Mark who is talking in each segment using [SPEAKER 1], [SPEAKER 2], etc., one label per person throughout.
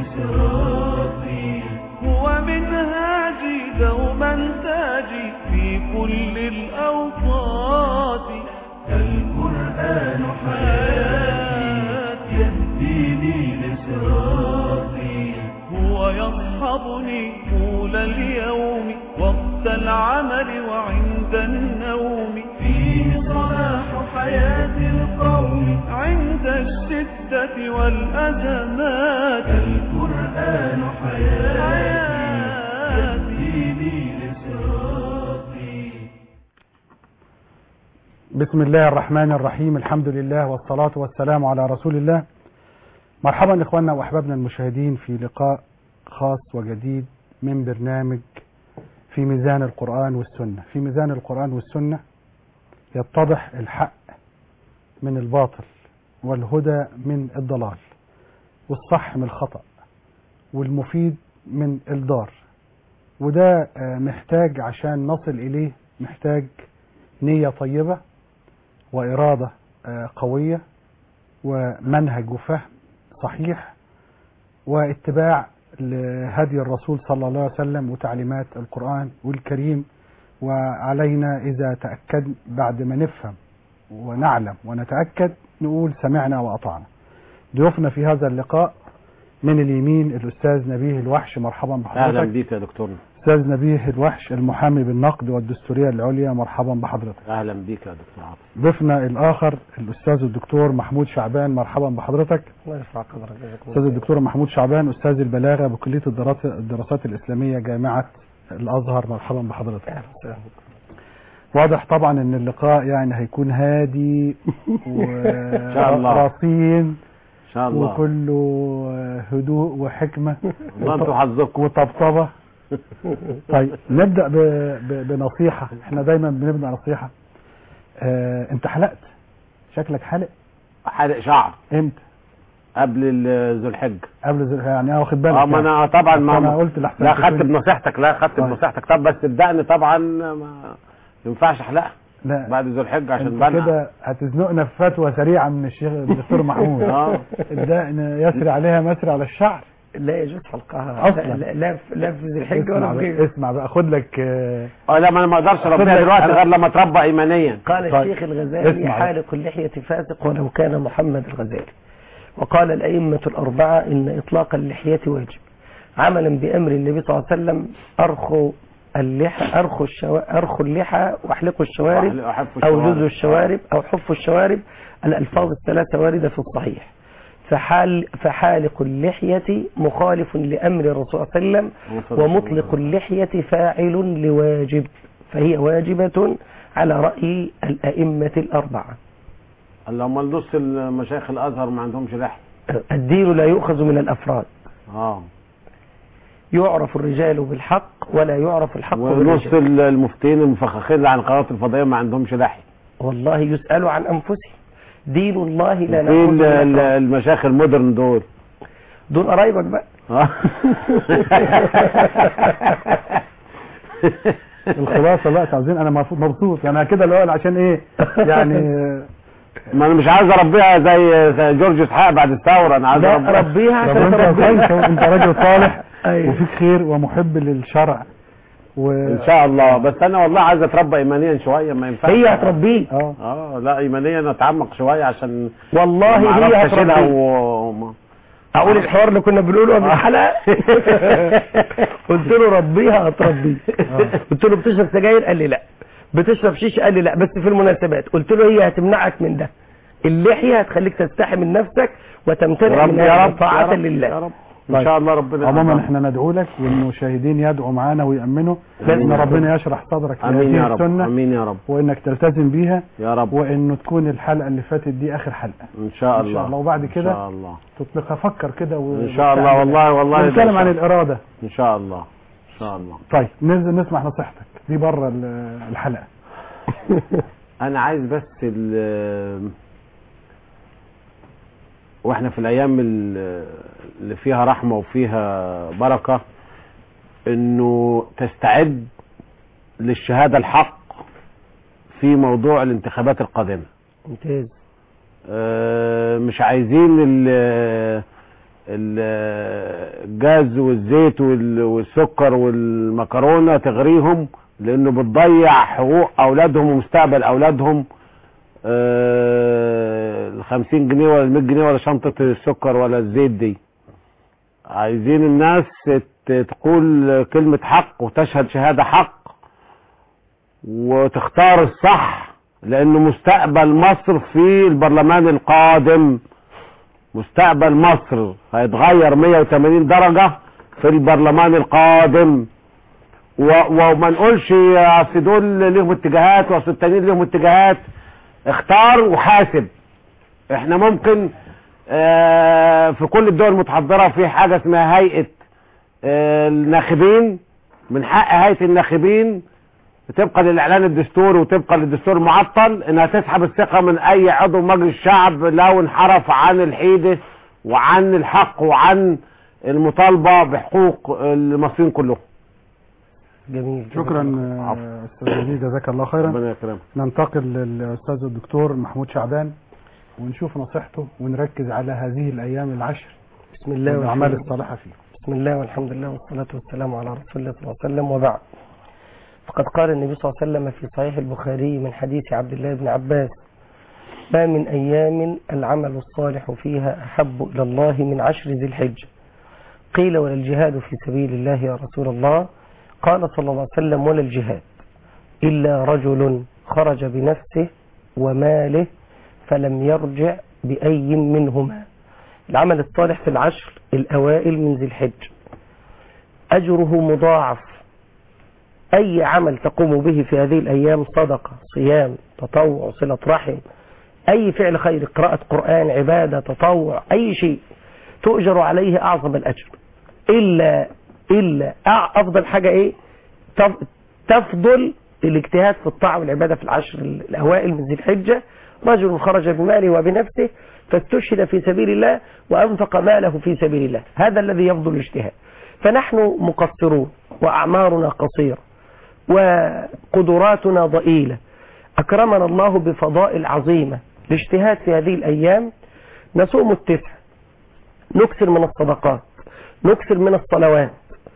[SPEAKER 1] لصراطي هو منهاجي دوما تاجي في كل الأوقات القرآن حياتي يهديني لصراطي هو يصحبني طول اليوم وقت العمل وعند النوم فيه صلاح حياة القوم عند الشدة والأزمات القرآن حياتي يهديني لصراطي
[SPEAKER 2] بسم الله الرحمن الرحيم الحمد لله والصلاة والسلام على رسول الله مرحبا إخواننا وأحبابنا المشاهدين في لقاء خاص وجديد من برنامج في ميزان القرآن والسنة في ميزان القرآن والسنة يتضح الحق من الباطل والهدى من الضلال والصح من الخطأ والمفيد من الضار وده آه، محتاج عشان نصل إليه محتاج نية طيبة وإرادة آه، قوية ومنهج وفهم صحيح واتباع لهدي الرسول صلى الله عليه وسلم وتعليمات القرآن والكريم وعلينا إذا تأكد بعد ما نفهم ونعلم ونتأكد نقول سمعنا وأطعنا ضيوفنا في هذا اللقاء من اليمين الأستاذ نبيه الوحش مرحبا
[SPEAKER 3] اهلا
[SPEAKER 2] بحضرتك
[SPEAKER 3] بيك يا دكتورنا
[SPEAKER 2] أستاذ نبيه الوحش المحامي بالنقد والدستورية العليا مرحبا بحضرتك
[SPEAKER 3] اهلا بيك يا دكتور عاطف
[SPEAKER 2] ضيفنا الآخر الأستاذ الدكتور محمود شعبان مرحبا بحضرتك
[SPEAKER 4] الله يرفع قدرك جزاكم
[SPEAKER 2] أستاذ
[SPEAKER 4] الله
[SPEAKER 2] الدكتور محمود شعبان أستاذ البلاغة بكلية الدراسات, الدراسات الإسلامية جامعة الأزهر مرحبا بحضرتك
[SPEAKER 4] خير. أهلا وسهلا.
[SPEAKER 2] واضح طبعا ان اللقاء يعني هيكون هادي
[SPEAKER 3] شاء الله.
[SPEAKER 2] ورصين
[SPEAKER 3] ان شاء الله
[SPEAKER 2] وكله هدوء وحكمة
[SPEAKER 3] والله انتوا حظكم
[SPEAKER 2] وطبطبة طيب نبدأ ب... ب... بنصيحة احنا دايما بنبدأ نصيحة اه انت حلقت شكلك حلق
[SPEAKER 3] حلق شعر
[SPEAKER 2] امتى
[SPEAKER 3] قبل ال- ذو الحجه
[SPEAKER 2] قبل زي... يعني انا واخد بالك
[SPEAKER 3] اه ما
[SPEAKER 2] يعني.
[SPEAKER 3] انا طبعا
[SPEAKER 2] أصل
[SPEAKER 3] ما
[SPEAKER 2] انا قلت لحسن
[SPEAKER 3] لا خدت
[SPEAKER 2] تكون-
[SPEAKER 3] بنصيحتك لا خدت
[SPEAKER 2] طيب.
[SPEAKER 3] بنصيحتك طب بس ابدأني طبعا ما ينفعش احلقها
[SPEAKER 2] لا
[SPEAKER 3] بعد ذو الحجه عشان
[SPEAKER 2] انت
[SPEAKER 3] بنع
[SPEAKER 2] كده هتزنقنا في فتوى سريعة من الشيخ الدكتور محمود
[SPEAKER 3] اه
[SPEAKER 2] ابدأ يسري عليها مسري على الشعر
[SPEAKER 4] لا يجوز حلقها
[SPEAKER 2] أصلاً.
[SPEAKER 4] لا لا في- لا في ذي الحجه
[SPEAKER 2] اسمع
[SPEAKER 4] ولا في
[SPEAKER 2] بقى,
[SPEAKER 4] غيره
[SPEAKER 2] اسمع بقى خد لك آه،
[SPEAKER 3] اه لا ما انا ما اقدرش
[SPEAKER 2] خد
[SPEAKER 3] اربيها
[SPEAKER 2] لك-
[SPEAKER 3] دلوقتي
[SPEAKER 2] أنا-
[SPEAKER 3] غير لما اتربى ايمانيا
[SPEAKER 4] قال
[SPEAKER 2] طيب.
[SPEAKER 4] الشيخ الغزالي
[SPEAKER 2] اسمع بقى.
[SPEAKER 4] حالق اللحية فاسق ولو كان محمد الغزالي وقال الأئمة الأربعة إن إطلاق اللحية واجب عملا بأمر النبي صلى الله عليه وسلم أرخوا اللحى أرخوا الشوا... أرخوا اللحى واحلقوا الشوارب
[SPEAKER 3] وأحف
[SPEAKER 4] أو
[SPEAKER 3] الشوارب.
[SPEAKER 4] جزء الشوارب أو حفوا الشوارب الألفاظ الثلاثة واردة في الصحيح فحال فحالق اللحية مخالف لأمر الرسول صلى الله عليه وسلم ومطلق اللحية فاعل لواجب فهي واجبة على رأي الأئمة الأربعة
[SPEAKER 3] اللهم نص المشايخ الازهر ما عندهمش لحيه
[SPEAKER 4] الدين لا يؤخذ من الأفراد
[SPEAKER 3] اه
[SPEAKER 4] يعرف الرجال بالحق ولا يعرف الحق
[SPEAKER 3] ونص
[SPEAKER 4] بالرجال
[SPEAKER 3] المفتين المفخخين اللي عن القنوات الفضائيه ما عندهمش لحيه
[SPEAKER 4] والله يسأل عن أنفسهم دين الله لا
[SPEAKER 3] في
[SPEAKER 4] نأخذ من
[SPEAKER 3] ال- ال-
[SPEAKER 4] الأفراد
[SPEAKER 3] المشايخ المودرن دول
[SPEAKER 4] دول قرايبك بقى
[SPEAKER 3] آه.
[SPEAKER 2] الخلاصة بقى عاوزين انا مبسوط- مبسوط انا كده الاول عشان ايه يعني آه،
[SPEAKER 3] ما انا مش عايز اربيها زي زي جورج اسحاق بعد الثوره انا عايز
[SPEAKER 4] لا
[SPEAKER 3] اربيها
[SPEAKER 4] ربيها
[SPEAKER 2] طب
[SPEAKER 4] عشان
[SPEAKER 2] انت
[SPEAKER 4] تربيها
[SPEAKER 2] كويس انت راجل صالح
[SPEAKER 4] أيوة.
[SPEAKER 2] وفيك خير ومحب للشرع و
[SPEAKER 3] ان شاء الله بس انا والله عايز اتربى ايمانيا شويه ما ينفعش
[SPEAKER 4] هي هتربيه
[SPEAKER 2] اه
[SPEAKER 3] اه لا ايمانيا اتعمق شويه عشان
[SPEAKER 4] والله
[SPEAKER 3] ما
[SPEAKER 4] هي
[SPEAKER 3] عرفتش اشيلها
[SPEAKER 4] هتربيه
[SPEAKER 3] و...
[SPEAKER 4] اقول الحوار اللي كنا بنقوله قبل الحلقه قلت له ربيها هتربيه قلت له بتشرب سجاير قال لي لا بتشرب شيشه قال لي لا بس في المناسبات قلت له هي هتمنعك من ده اللحيه هتخليك تستحي من نفسك وتمتنع
[SPEAKER 3] يا رب
[SPEAKER 4] من
[SPEAKER 3] يا
[SPEAKER 4] هذا
[SPEAKER 3] رب يا
[SPEAKER 4] طاعه
[SPEAKER 3] رب يا
[SPEAKER 4] لله
[SPEAKER 3] رب ان شاء الله ربنا
[SPEAKER 2] عموما
[SPEAKER 3] يرضى.
[SPEAKER 2] احنا ندعو لك والمشاهدين يدعوا معانا ويأمنوا
[SPEAKER 3] آمين
[SPEAKER 2] ان
[SPEAKER 3] يا رب.
[SPEAKER 2] ربنا يشرح صدرك
[SPEAKER 3] امين يا
[SPEAKER 2] لهذه
[SPEAKER 3] رب
[SPEAKER 2] السنة
[SPEAKER 3] امين يا رب
[SPEAKER 2] وانك تلتزم بيها
[SPEAKER 3] يا رب
[SPEAKER 2] وانه تكون الحلقة اللي فاتت دي اخر حلقة
[SPEAKER 3] ان شاء
[SPEAKER 2] إن
[SPEAKER 3] الله
[SPEAKER 2] شاء الله. وبعد كده
[SPEAKER 3] ان شاء الله
[SPEAKER 2] تطلقها فكر كده و...
[SPEAKER 3] ان شاء الله والله والله
[SPEAKER 2] نتكلم عن
[SPEAKER 3] ان
[SPEAKER 2] الإرادة
[SPEAKER 3] شاء الله ان شاء الله
[SPEAKER 2] طيب ننزل نسمع نصيحتك دي بره ال- الحلقة
[SPEAKER 3] انا عايز بس ال واحنا في الايام ال- اللي فيها رحمه وفيها بركه انه تستعد للشهاده الحق في موضوع الانتخابات القادمه
[SPEAKER 4] ممتاز
[SPEAKER 3] آه، مش عايزين ال- ال- الجاز والزيت وال- والسكر والمكرونة تغريهم لانه بتضيع حقوق اولادهم ومستقبل اولادهم ال 50 جنيه ولا ال 100 جنيه ولا شنطة السكر ولا الزيت دي عايزين الناس ت- تقول كلمة حق وتشهد شهادة حق وتختار الصح لانه مستقبل مصر في البرلمان القادم مستقبل مصر هيتغير 180 درجة في البرلمان القادم و... وما نقولش اصل دول ليهم اتجاهات واصل التانيين ليهم اتجاهات اختار وحاسب احنا ممكن آه، في كل الدول المتحضرة في حاجة اسمها هيئة آه، الناخبين من حق هيئة الناخبين طبقا للاعلان الدستوري وطبقا للدستور المعطل انها تسحب الثقة من اي عضو مجلس الشعب لو انحرف عن الحيدة وعن الحق وعن المطالبة بحقوق المصريين كلهم
[SPEAKER 4] جميل
[SPEAKER 2] شكرا
[SPEAKER 3] عفو.
[SPEAKER 2] آه، استاذ وليد جزاك الله خيرا
[SPEAKER 3] ربنا يكرمك
[SPEAKER 2] ننتقل للاستاذ الدكتور محمود شعبان ونشوف نصيحته ونركز على هذه الايام العشر
[SPEAKER 4] بسم الله
[SPEAKER 2] والاعمال
[SPEAKER 4] والحمد
[SPEAKER 2] الصالحه فيه
[SPEAKER 4] بسم الله والحمد لله والصلاة والسلام على رسول الله صلى الله عليه وسلم وبعد فقد قال النبي صلى الله عليه وسلم في صحيح البخاري من حديث عبد الله بن عباس ما من أيام العمل الصالح فيها أحب إلى الله من عشر ذي الحجة قيل ولا الجهاد في سبيل الله يا رسول الله قال صلى الله عليه وسلم ولا الجهاد إلا رجل خرج بنفسه وماله فلم يرجع بأي منهما العمل الصالح في العشر الأوائل من ذي الحج أجره مضاعف أي عمل تقوم به في هذه الأيام صدقة صيام تطوع صلة رحم أي فعل خير قراءة قرآن عبادة تطوع أي شيء تؤجر عليه أعظم الأجر إلا إلا أع- أفضل حاجة إيه تف- تفضل الاجتهاد في الطاعة والعبادة في العشر الأوائل من ذي الحجة رجل خرج بماله وبنفسه فاستشهد في سبيل الله وأنفق ماله في سبيل الله هذا الذي يفضل الاجتهاد فنحن مقصرون وأعمارنا قصيرة وقدراتنا ضئيلة أكرمنا الله بفضائل عظيمة الاجتهاد في هذه الأيام نصوم التسع نكثر من الصدقات نكثر من الصلوات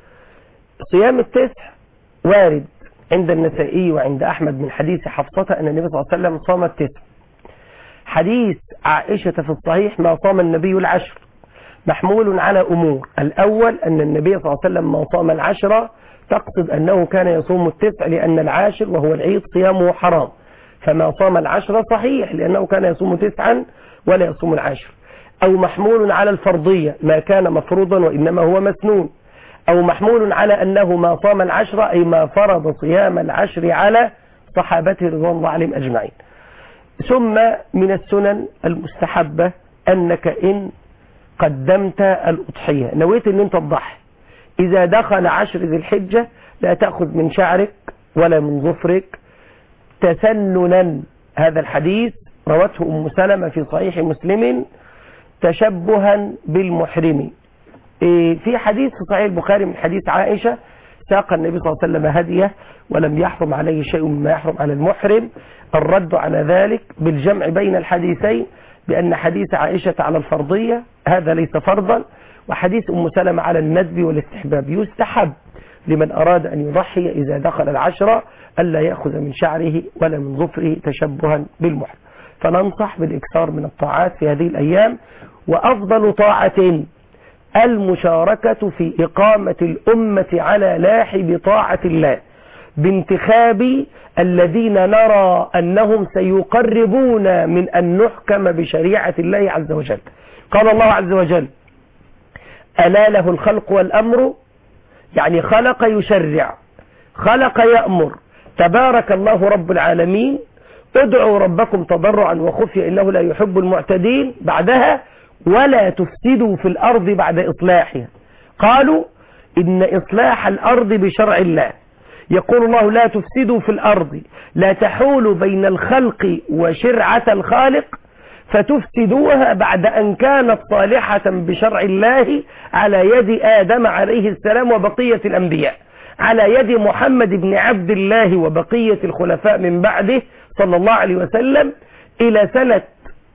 [SPEAKER 4] صيام التسع وارد عند النسائي وعند أحمد من حديث حفصة أن النبي صلى الله عليه وسلم صام التسع حديث عائشة في الصحيح ما صام النبي العشر محمول على أمور الأول أن النبي صلى الله عليه وسلم ما صام العشرة تقصد أنه كان يصوم التسع لأن العاشر وهو العيد صيامه حرام فما صام العشرة صحيح لأنه كان يصوم تسعا ولا يصوم العاشر أو محمول على الفرضية ما كان مفروضا وإنما هو مسنون أو محمول على أنه ما صام العشرة أي ما فرض صيام العشر على صحابته رضوان الله عليهم أجمعين ثم من السنن المستحبة أنك إن قدمت الأضحية نويت أن أنت تضحي إذا دخل عشر ذي الحجة لا تأخذ من شعرك ولا من ظفرك تسننا هذا الحديث روته أم سلمة في صحيح مسلم تشبها بالمحرم إيه، في حديث في صحيح البخاري من حديث عائشة ساق النبي صلى الله عليه وسلم هديه ولم يحرم عليه شيء مما يحرم على المحرم الرد على ذلك بالجمع بين الحديثين بأن حديث عائشة على الفرضية هذا ليس فرضا وحديث أم سلمة على الندب والاستحباب يستحب لمن أراد أن يضحي إذا دخل العشرة ألا يأخذ من شعره ولا من ظفره تشبها بالمحرم فننصح بالإكثار من الطاعات في هذه الأيام وأفضل طاعة المشاركة في إقامة الأمة على لاحب طاعة الله بانتخاب الذين نرى أنهم سيقربون من أن نحكم بشريعة الله عز وجل قال الله عز وجل ألا له الخلق والأمر يعني خلق يشرع خلق يأمر تبارك الله رب العالمين ادعوا ربكم تضرعا وخفيا إنه لا يحب المعتدين بعدها ولا تفسدوا في الأرض بعد إصلاحها قالوا إن إصلاح الأرض بشرع الله يقول الله لا تفسدوا في الأرض لا تحولوا بين الخلق وشرعة الخالق فتفسدوها بعد أن كانت صالحة بشرع الله على يد آدم عليه السلام وبقية الأنبياء على يد محمد بن عبد الله وبقية الخلفاء من بعده صلى الله عليه وسلم إلى سنة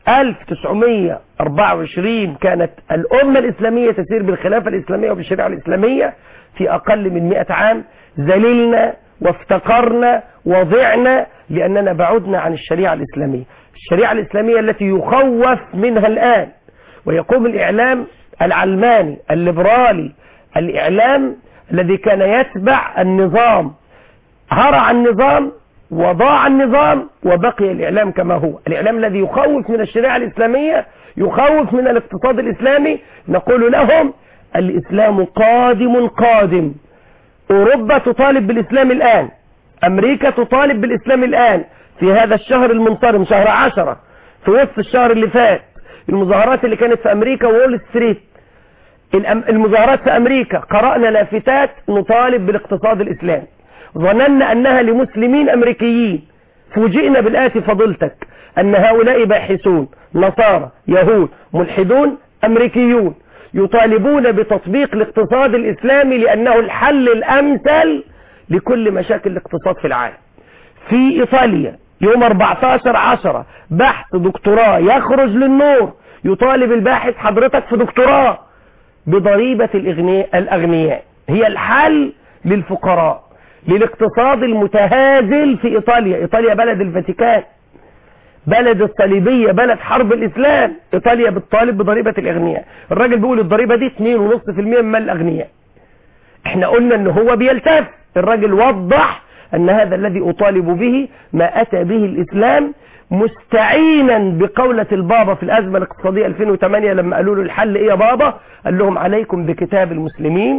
[SPEAKER 4] 1924 كانت الأمة الإسلامية تسير بالخلافة الإسلامية وبالشريعة الإسلامية في أقل من 100 عام ذللنا وافتقرنا وضعنا لأننا بعدنا عن الشريعة الإسلامية الشريعة الإسلامية التي يخوف منها الآن ويقوم الإعلام العلماني الليبرالي الإعلام الذي كان يتبع النظام هرع النظام وضاع النظام وبقي الإعلام كما هو الإعلام الذي يخوف من الشريعة الإسلامية يخوف من الاقتصاد الإسلامي نقول لهم الإسلام قادم قادم أوروبا تطالب بالإسلام الآن أمريكا تطالب بالإسلام الآن في هذا الشهر المنصرم شهر عشرة في وسط الشهر اللي فات المظاهرات اللي كانت في أمريكا وول ستريت الأم- المظاهرات في أمريكا قرأنا لافتات نطالب بالاقتصاد الإسلامي ظننا أنها لمسلمين أمريكيين فوجئنا بالآتي فضيلتك أن هؤلاء باحثون نصارى يهود ملحدون أمريكيون يطالبون بتطبيق الاقتصاد الإسلامي لأنه الحل الأمثل لكل مشاكل الاقتصاد في العالم في إيطاليا يوم 14 عشرة بحث دكتوراه يخرج للنور يطالب الباحث حضرتك في دكتوراه بضريبة الإغنياء الأغنياء هي الحل للفقراء للاقتصاد المتهازل في إيطاليا إيطاليا بلد الفاتيكان بلد الصليبية بلد حرب الإسلام إيطاليا بتطالب بضريبة الأغنياء الراجل بيقول الضريبة دي 2.5% من مال الأغنياء احنا قلنا ان هو بيلتف الراجل وضح ان هذا الذي اطالب به ما اتى به الاسلام مستعينا بقولة البابا في الازمة الاقتصادية 2008 لما قالوا له الحل ايه يا بابا قال لهم عليكم بكتاب المسلمين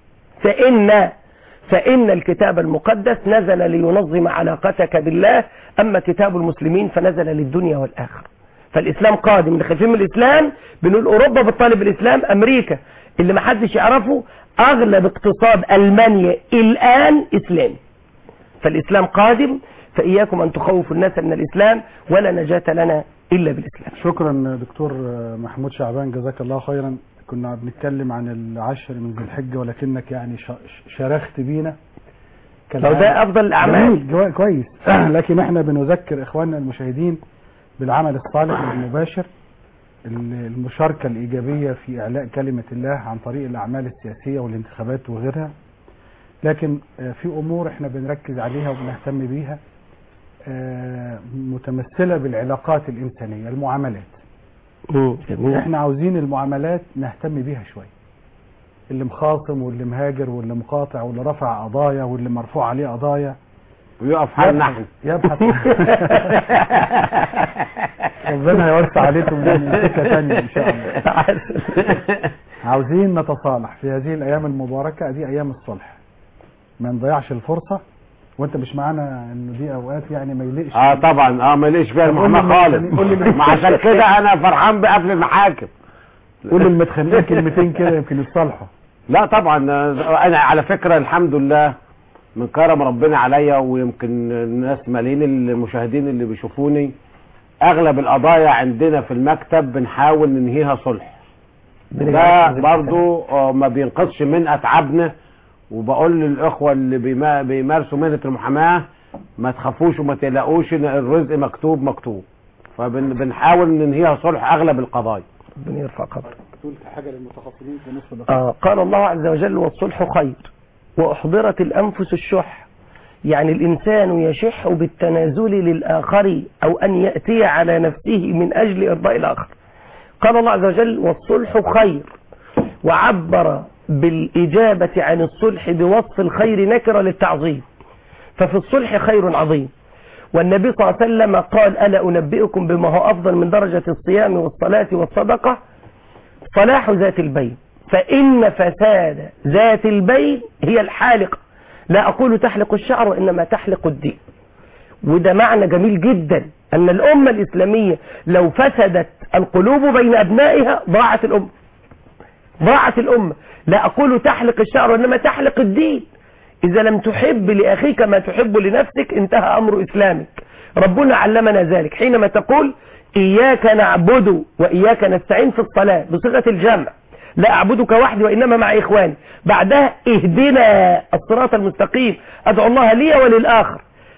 [SPEAKER 4] فان فإن الكتاب المقدس نزل لينظم علاقتك بالله أما كتاب المسلمين فنزل للدنيا والآخرة فالإسلام قادم اللي خايفين من الإسلام بنقول أوروبا بتطالب الإسلام أمريكا اللي ما حدش يعرفه أغلب اقتصاد ألمانيا الآن إسلامي فالإسلام قادم فإياكم أن تخوفوا الناس من الإسلام ولا نجاة لنا إلا بالإسلام
[SPEAKER 2] شكرا دكتور محمود شعبان جزاك الله خيرا كنا بنتكلم عن العشر من ذي الحجة ولكنك يعني ش- شرخت بينا
[SPEAKER 4] لو ده أفضل الأعمال
[SPEAKER 2] جميل جو- كويس لكن احنا بنذكر اخواننا المشاهدين بالعمل الصالح المباشر ال- المشاركة الإيجابية في إعلاء كلمة الله عن طريق الأعمال السياسية والانتخابات وغيرها لكن آه، في أمور احنا بنركز عليها وبنهتم بيها آه، متمثلة بالعلاقات الإنسانية المعاملات
[SPEAKER 4] مم، جميل
[SPEAKER 2] احنا عاوزين المعاملات نهتم بيها شوية اللي مخاصم واللي مهاجر واللي مقاطع واللي رفع قضايا واللي مرفوع عليه قضايا
[SPEAKER 3] ويقف حالنا احنا
[SPEAKER 2] يبحث ربنا يوسع عليكم من سكة تانية ان شاء الله عاوزين نتصالح في هذه الايام المباركة دي ايام الصلح ما نضيعش الفرصة وانت مش معانا انه دي اوقات يعني ما يليقش
[SPEAKER 3] اه طبعا اه ماليش فيها
[SPEAKER 2] طب قول
[SPEAKER 3] المحاماه
[SPEAKER 2] لي
[SPEAKER 3] خالص
[SPEAKER 2] المتخانقين- قول لي المتخانقين.
[SPEAKER 3] ما عشان كده انا فرحان بقفل المحاكم
[SPEAKER 2] قول للمتخانقين كلمتين كده يمكن يتصالحوا
[SPEAKER 3] لا طبعا آه، انا على فكره الحمد لله من كرم ربنا عليا ويمكن الناس مالين المشاهدين اللي بيشوفوني اغلب القضايا عندنا في المكتب بنحاول ننهيها صلح ده برضو آه، ما بينقصش من اتعابنا وبقول للاخوه اللي بيما- بيمارسوا مهنه المحاماه ما تخافوش وما تقلقوش إن الرزق مكتوب مكتوب فبنحاول ننهيها صلح اغلب القضايا
[SPEAKER 4] ربنا يرفع قدرك
[SPEAKER 2] تقول حاجة للمتخصصين في نصف دقيقة
[SPEAKER 4] آه قال الله عز وجل والصلح خير وأحضرت الأنفس الشح يعني الإنسان يشح بالتنازل للآخر أو أن يأتي على نفسه من أجل إرضاء الآخر قال الله عز وجل والصلح خير وعبر بالإجابة عن الصلح بوصف الخير نكرة للتعظيم ففي الصلح خير عظيم والنبي صلى الله عليه وسلم قال ألا أنبئكم بما هو أفضل من درجة الصيام والصلاة والصدقة صلاح ذات البين فإن فساد ذات البين هي الحالقة لا أقول تحلق الشعر وإنما تحلق الدين وده معنى جميل جدا أن الأمة الإسلامية لو فسدت القلوب بين أبنائها ضاعت الأمة ضاعت الأمة لا أقول تحلق الشعر وإنما تحلق الدين إذا لم تحب لأخيك ما تحب لنفسك انتهى أمر إسلامك ربنا علمنا ذلك حينما تقول إياك نعبد وإياك نستعين في الصلاة بصيغة الجمع لا أعبدك وحدي وإنما مع إخواني بعدها اهدنا الصراط المستقيم أدعو الله لي وللآخر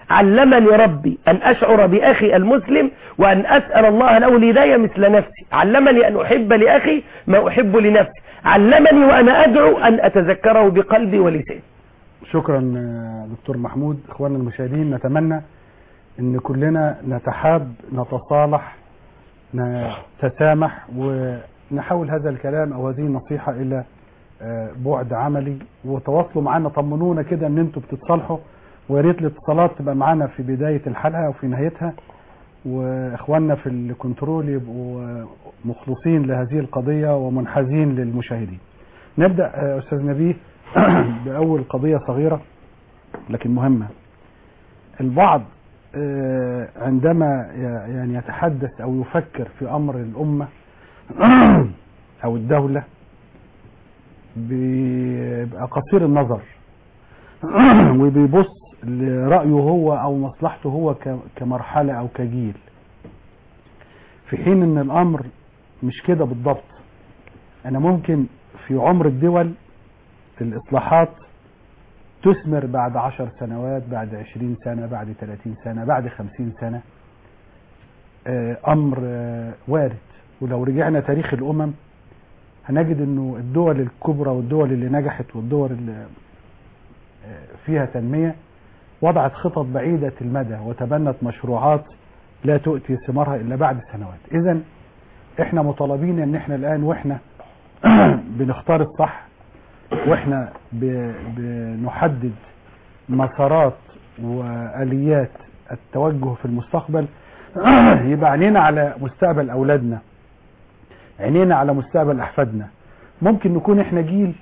[SPEAKER 4] علمني ربي أن أشعر بأخي المسلم وأن أسأل الله له الهداية مثل نفسي علمني أن أحب لأخي ما أحب لنفسي علمني وأنا أدعو أن أتذكره بقلبي ولساني
[SPEAKER 2] شكرا آه، دكتور محمود اخواننا المشاهدين نتمنى ان كلنا نتحاب نتصالح نتسامح ونحول هذا الكلام او هذه النصيحة الى آه، بعد عملي وتواصلوا معنا طمنونا كده ان انتوا بتتصالحوا ويا ريت الاتصالات تبقى معانا في بداية الحلقة او في نهايتها واخواننا في الكنترول يبقوا مخلصين لهذه القضية ومنحازين للمشاهدين نبدأ آه، استاذ نبيه بأول قضية صغيرة لكن مهمة البعض آه، عندما ي- يعني يتحدث أو يفكر في أمر الأمة أو الدولة بيبقى قصير النظر وبيبص لرأيه هو أو مصلحته هو ك- كمرحلة أو كجيل في حين أن الأمر مش كده بالضبط أنا ممكن في عمر الدول الإصلاحات تثمر بعد عشر سنوات بعد عشرين سنة بعد ثلاثين سنة بعد خمسين سنة آه، أمر آه، وارد ولو رجعنا تاريخ الأمم هنجد أنه الدول الكبرى والدول اللي نجحت والدول اللي آه، فيها تنمية وضعت خطط بعيدة المدى وتبنت مشروعات لا تؤتي ثمارها إلا بعد سنوات إذا احنا مطالبين ان احنا الآن واحنا بنختار الصح واحنا ب- بنحدد مسارات واليات التوجه في المستقبل يبقى عينينا على مستقبل اولادنا عينينا على مستقبل احفادنا ممكن نكون احنا جيل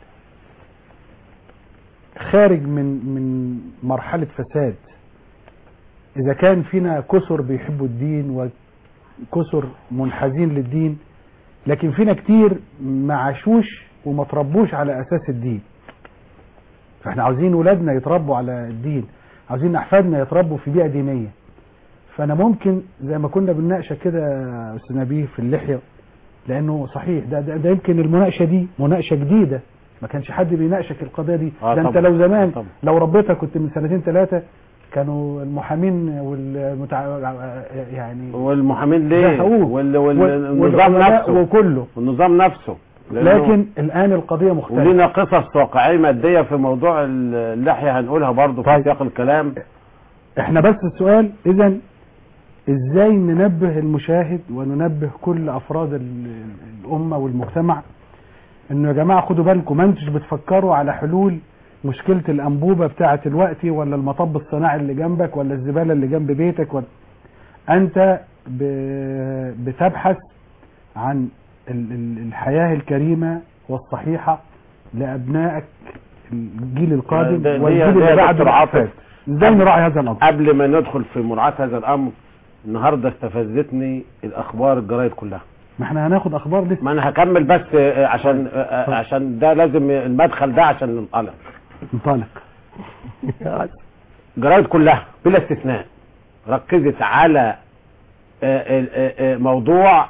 [SPEAKER 2] خارج من من مرحله فساد اذا كان فينا كسر بيحبوا الدين وكسر منحازين للدين لكن فينا كتير ما عاشوش وما تربوش على اساس الدين فاحنا عاوزين ولادنا يتربوا على الدين عاوزين احفادنا يتربوا في بيئه دينيه فانا ممكن زي ما كنا بنناقشه كده يا استاذ نبيه في اللحيه لانه صحيح ده, ده, ده يمكن المناقشه دي مناقشه جديده ما كانش حد بيناقشك القضيه دي
[SPEAKER 3] آه
[SPEAKER 2] ده انت
[SPEAKER 3] طبعاً.
[SPEAKER 2] لو زمان
[SPEAKER 3] طبعاً.
[SPEAKER 2] لو ربيتها كنت من سنتين ثلاثه كانوا المحامين والمتع... يعني
[SPEAKER 3] والمحامين ليه
[SPEAKER 2] دخلوه.
[SPEAKER 3] وال...
[SPEAKER 2] وال-
[SPEAKER 3] والنظام
[SPEAKER 2] والعلماء
[SPEAKER 3] نفسه
[SPEAKER 2] وكله
[SPEAKER 3] والنظام نفسه لأنه-
[SPEAKER 2] لكن الان القضيه مختلفه
[SPEAKER 3] ولينا قصص واقعية مادية في موضوع اللحية هنقولها برضو في
[SPEAKER 2] طيب.
[SPEAKER 3] سياق الكلام
[SPEAKER 2] احنا بس السؤال اذا ازاي ننبه المشاهد وننبه كل افراد ال- الامه والمجتمع انه يا جماعه خدوا بالكم ما انتش بتفكروا على حلول مشكله الانبوبه بتاعه الوقت ولا المطب الصناعي اللي جنبك ولا الزباله اللي جنب بيتك ولا انت ب- بتبحث عن ال- ال- الحياه الكريمه والصحيحه لابنائك الجيل القادم
[SPEAKER 3] ده- دي-
[SPEAKER 2] والجيل
[SPEAKER 3] دي
[SPEAKER 2] اللي
[SPEAKER 3] يا
[SPEAKER 2] بعد
[SPEAKER 3] دكتور عاطف.
[SPEAKER 2] الأحفاد. ازاي نراعي هذا الامر
[SPEAKER 3] قبل ما ندخل في مراعاة هذا الأمر النهاردة استفزتني الأخبار الجرايد كلها
[SPEAKER 2] ما احنا هناخد اخبار لسه
[SPEAKER 3] ما أنا هكمل بس آه، عشان آه، عشان ده لازم المدخل ده عشان ننطلق
[SPEAKER 2] انطلق
[SPEAKER 3] الجرايد كلها بلا استثناء ركزت على آه، آه، آه، موضوع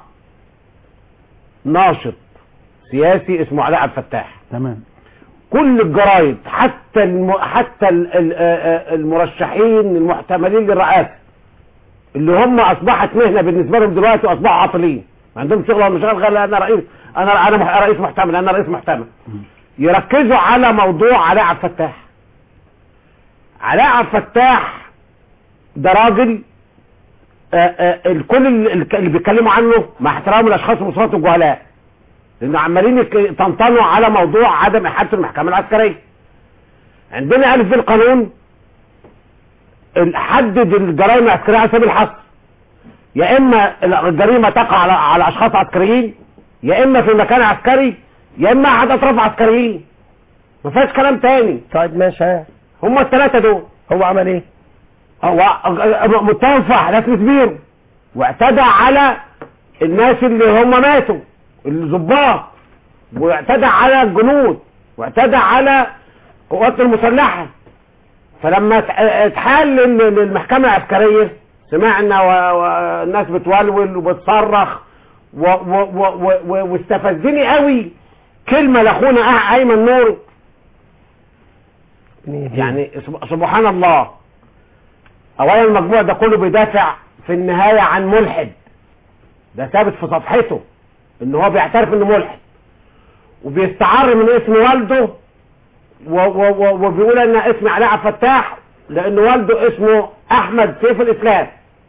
[SPEAKER 3] ناشط سياسي اسمه علاء عبد الفتاح
[SPEAKER 2] تمام
[SPEAKER 3] كل الجرايد حتى الم... حتى ال- ال- آه، آه، المرشحين المحتملين للرئاسه اللي هم اصبحت مهنه بالنسبه لهم دلوقتي واصبحوا عاطلين ما عندهم شغل ولا شغل غير انا رئيس انا انا مح- رئيس محتمل انا رئيس محتمل يركزوا على موضوع علاء عبد الفتاح علاء عبد الفتاح ده راجل آه، آه، الكل اللي اللي بيتكلموا عنه مع احترام الاشخاص وصفات الجهلاء لان عمالين يك- تنطنوا على موضوع عدم احاله المحكمه العسكريه عندنا الف في القانون ال- حدد الجرائم العسكريه على سبيل الحصر يا اما الجريمه تقع على, على اشخاص عسكريين يا اما في مكان عسكري يا اما احد اطراف عسكريين ما فيهاش كلام تاني
[SPEAKER 4] طيب ماشي ها.
[SPEAKER 3] هم الثلاثه دول
[SPEAKER 4] هو عمل ايه
[SPEAKER 3] هو متهم في احداث مسبير واعتدى على الناس اللي هم ماتوا الضباط واعتدى على الجنود واعتدى على القوات المسلحه فلما ات- اتحال لل- للمحكمه العسكريه سمعنا و- والناس بتولول وبتصرخ و- و- و- و- و- واستفزني قوي كلمه لاخونا أح- ايمن نور يعني سب- سبحان الله اولا المجموع ده كله بيدافع في النهاية عن ملحد ده ثابت في صفحته ان هو بيعترف انه ملحد وبيستعر من اسم والده و و و وبيقول ان اسمي علاء عبد الفتاح لان والده اسمه احمد سيف الاسلام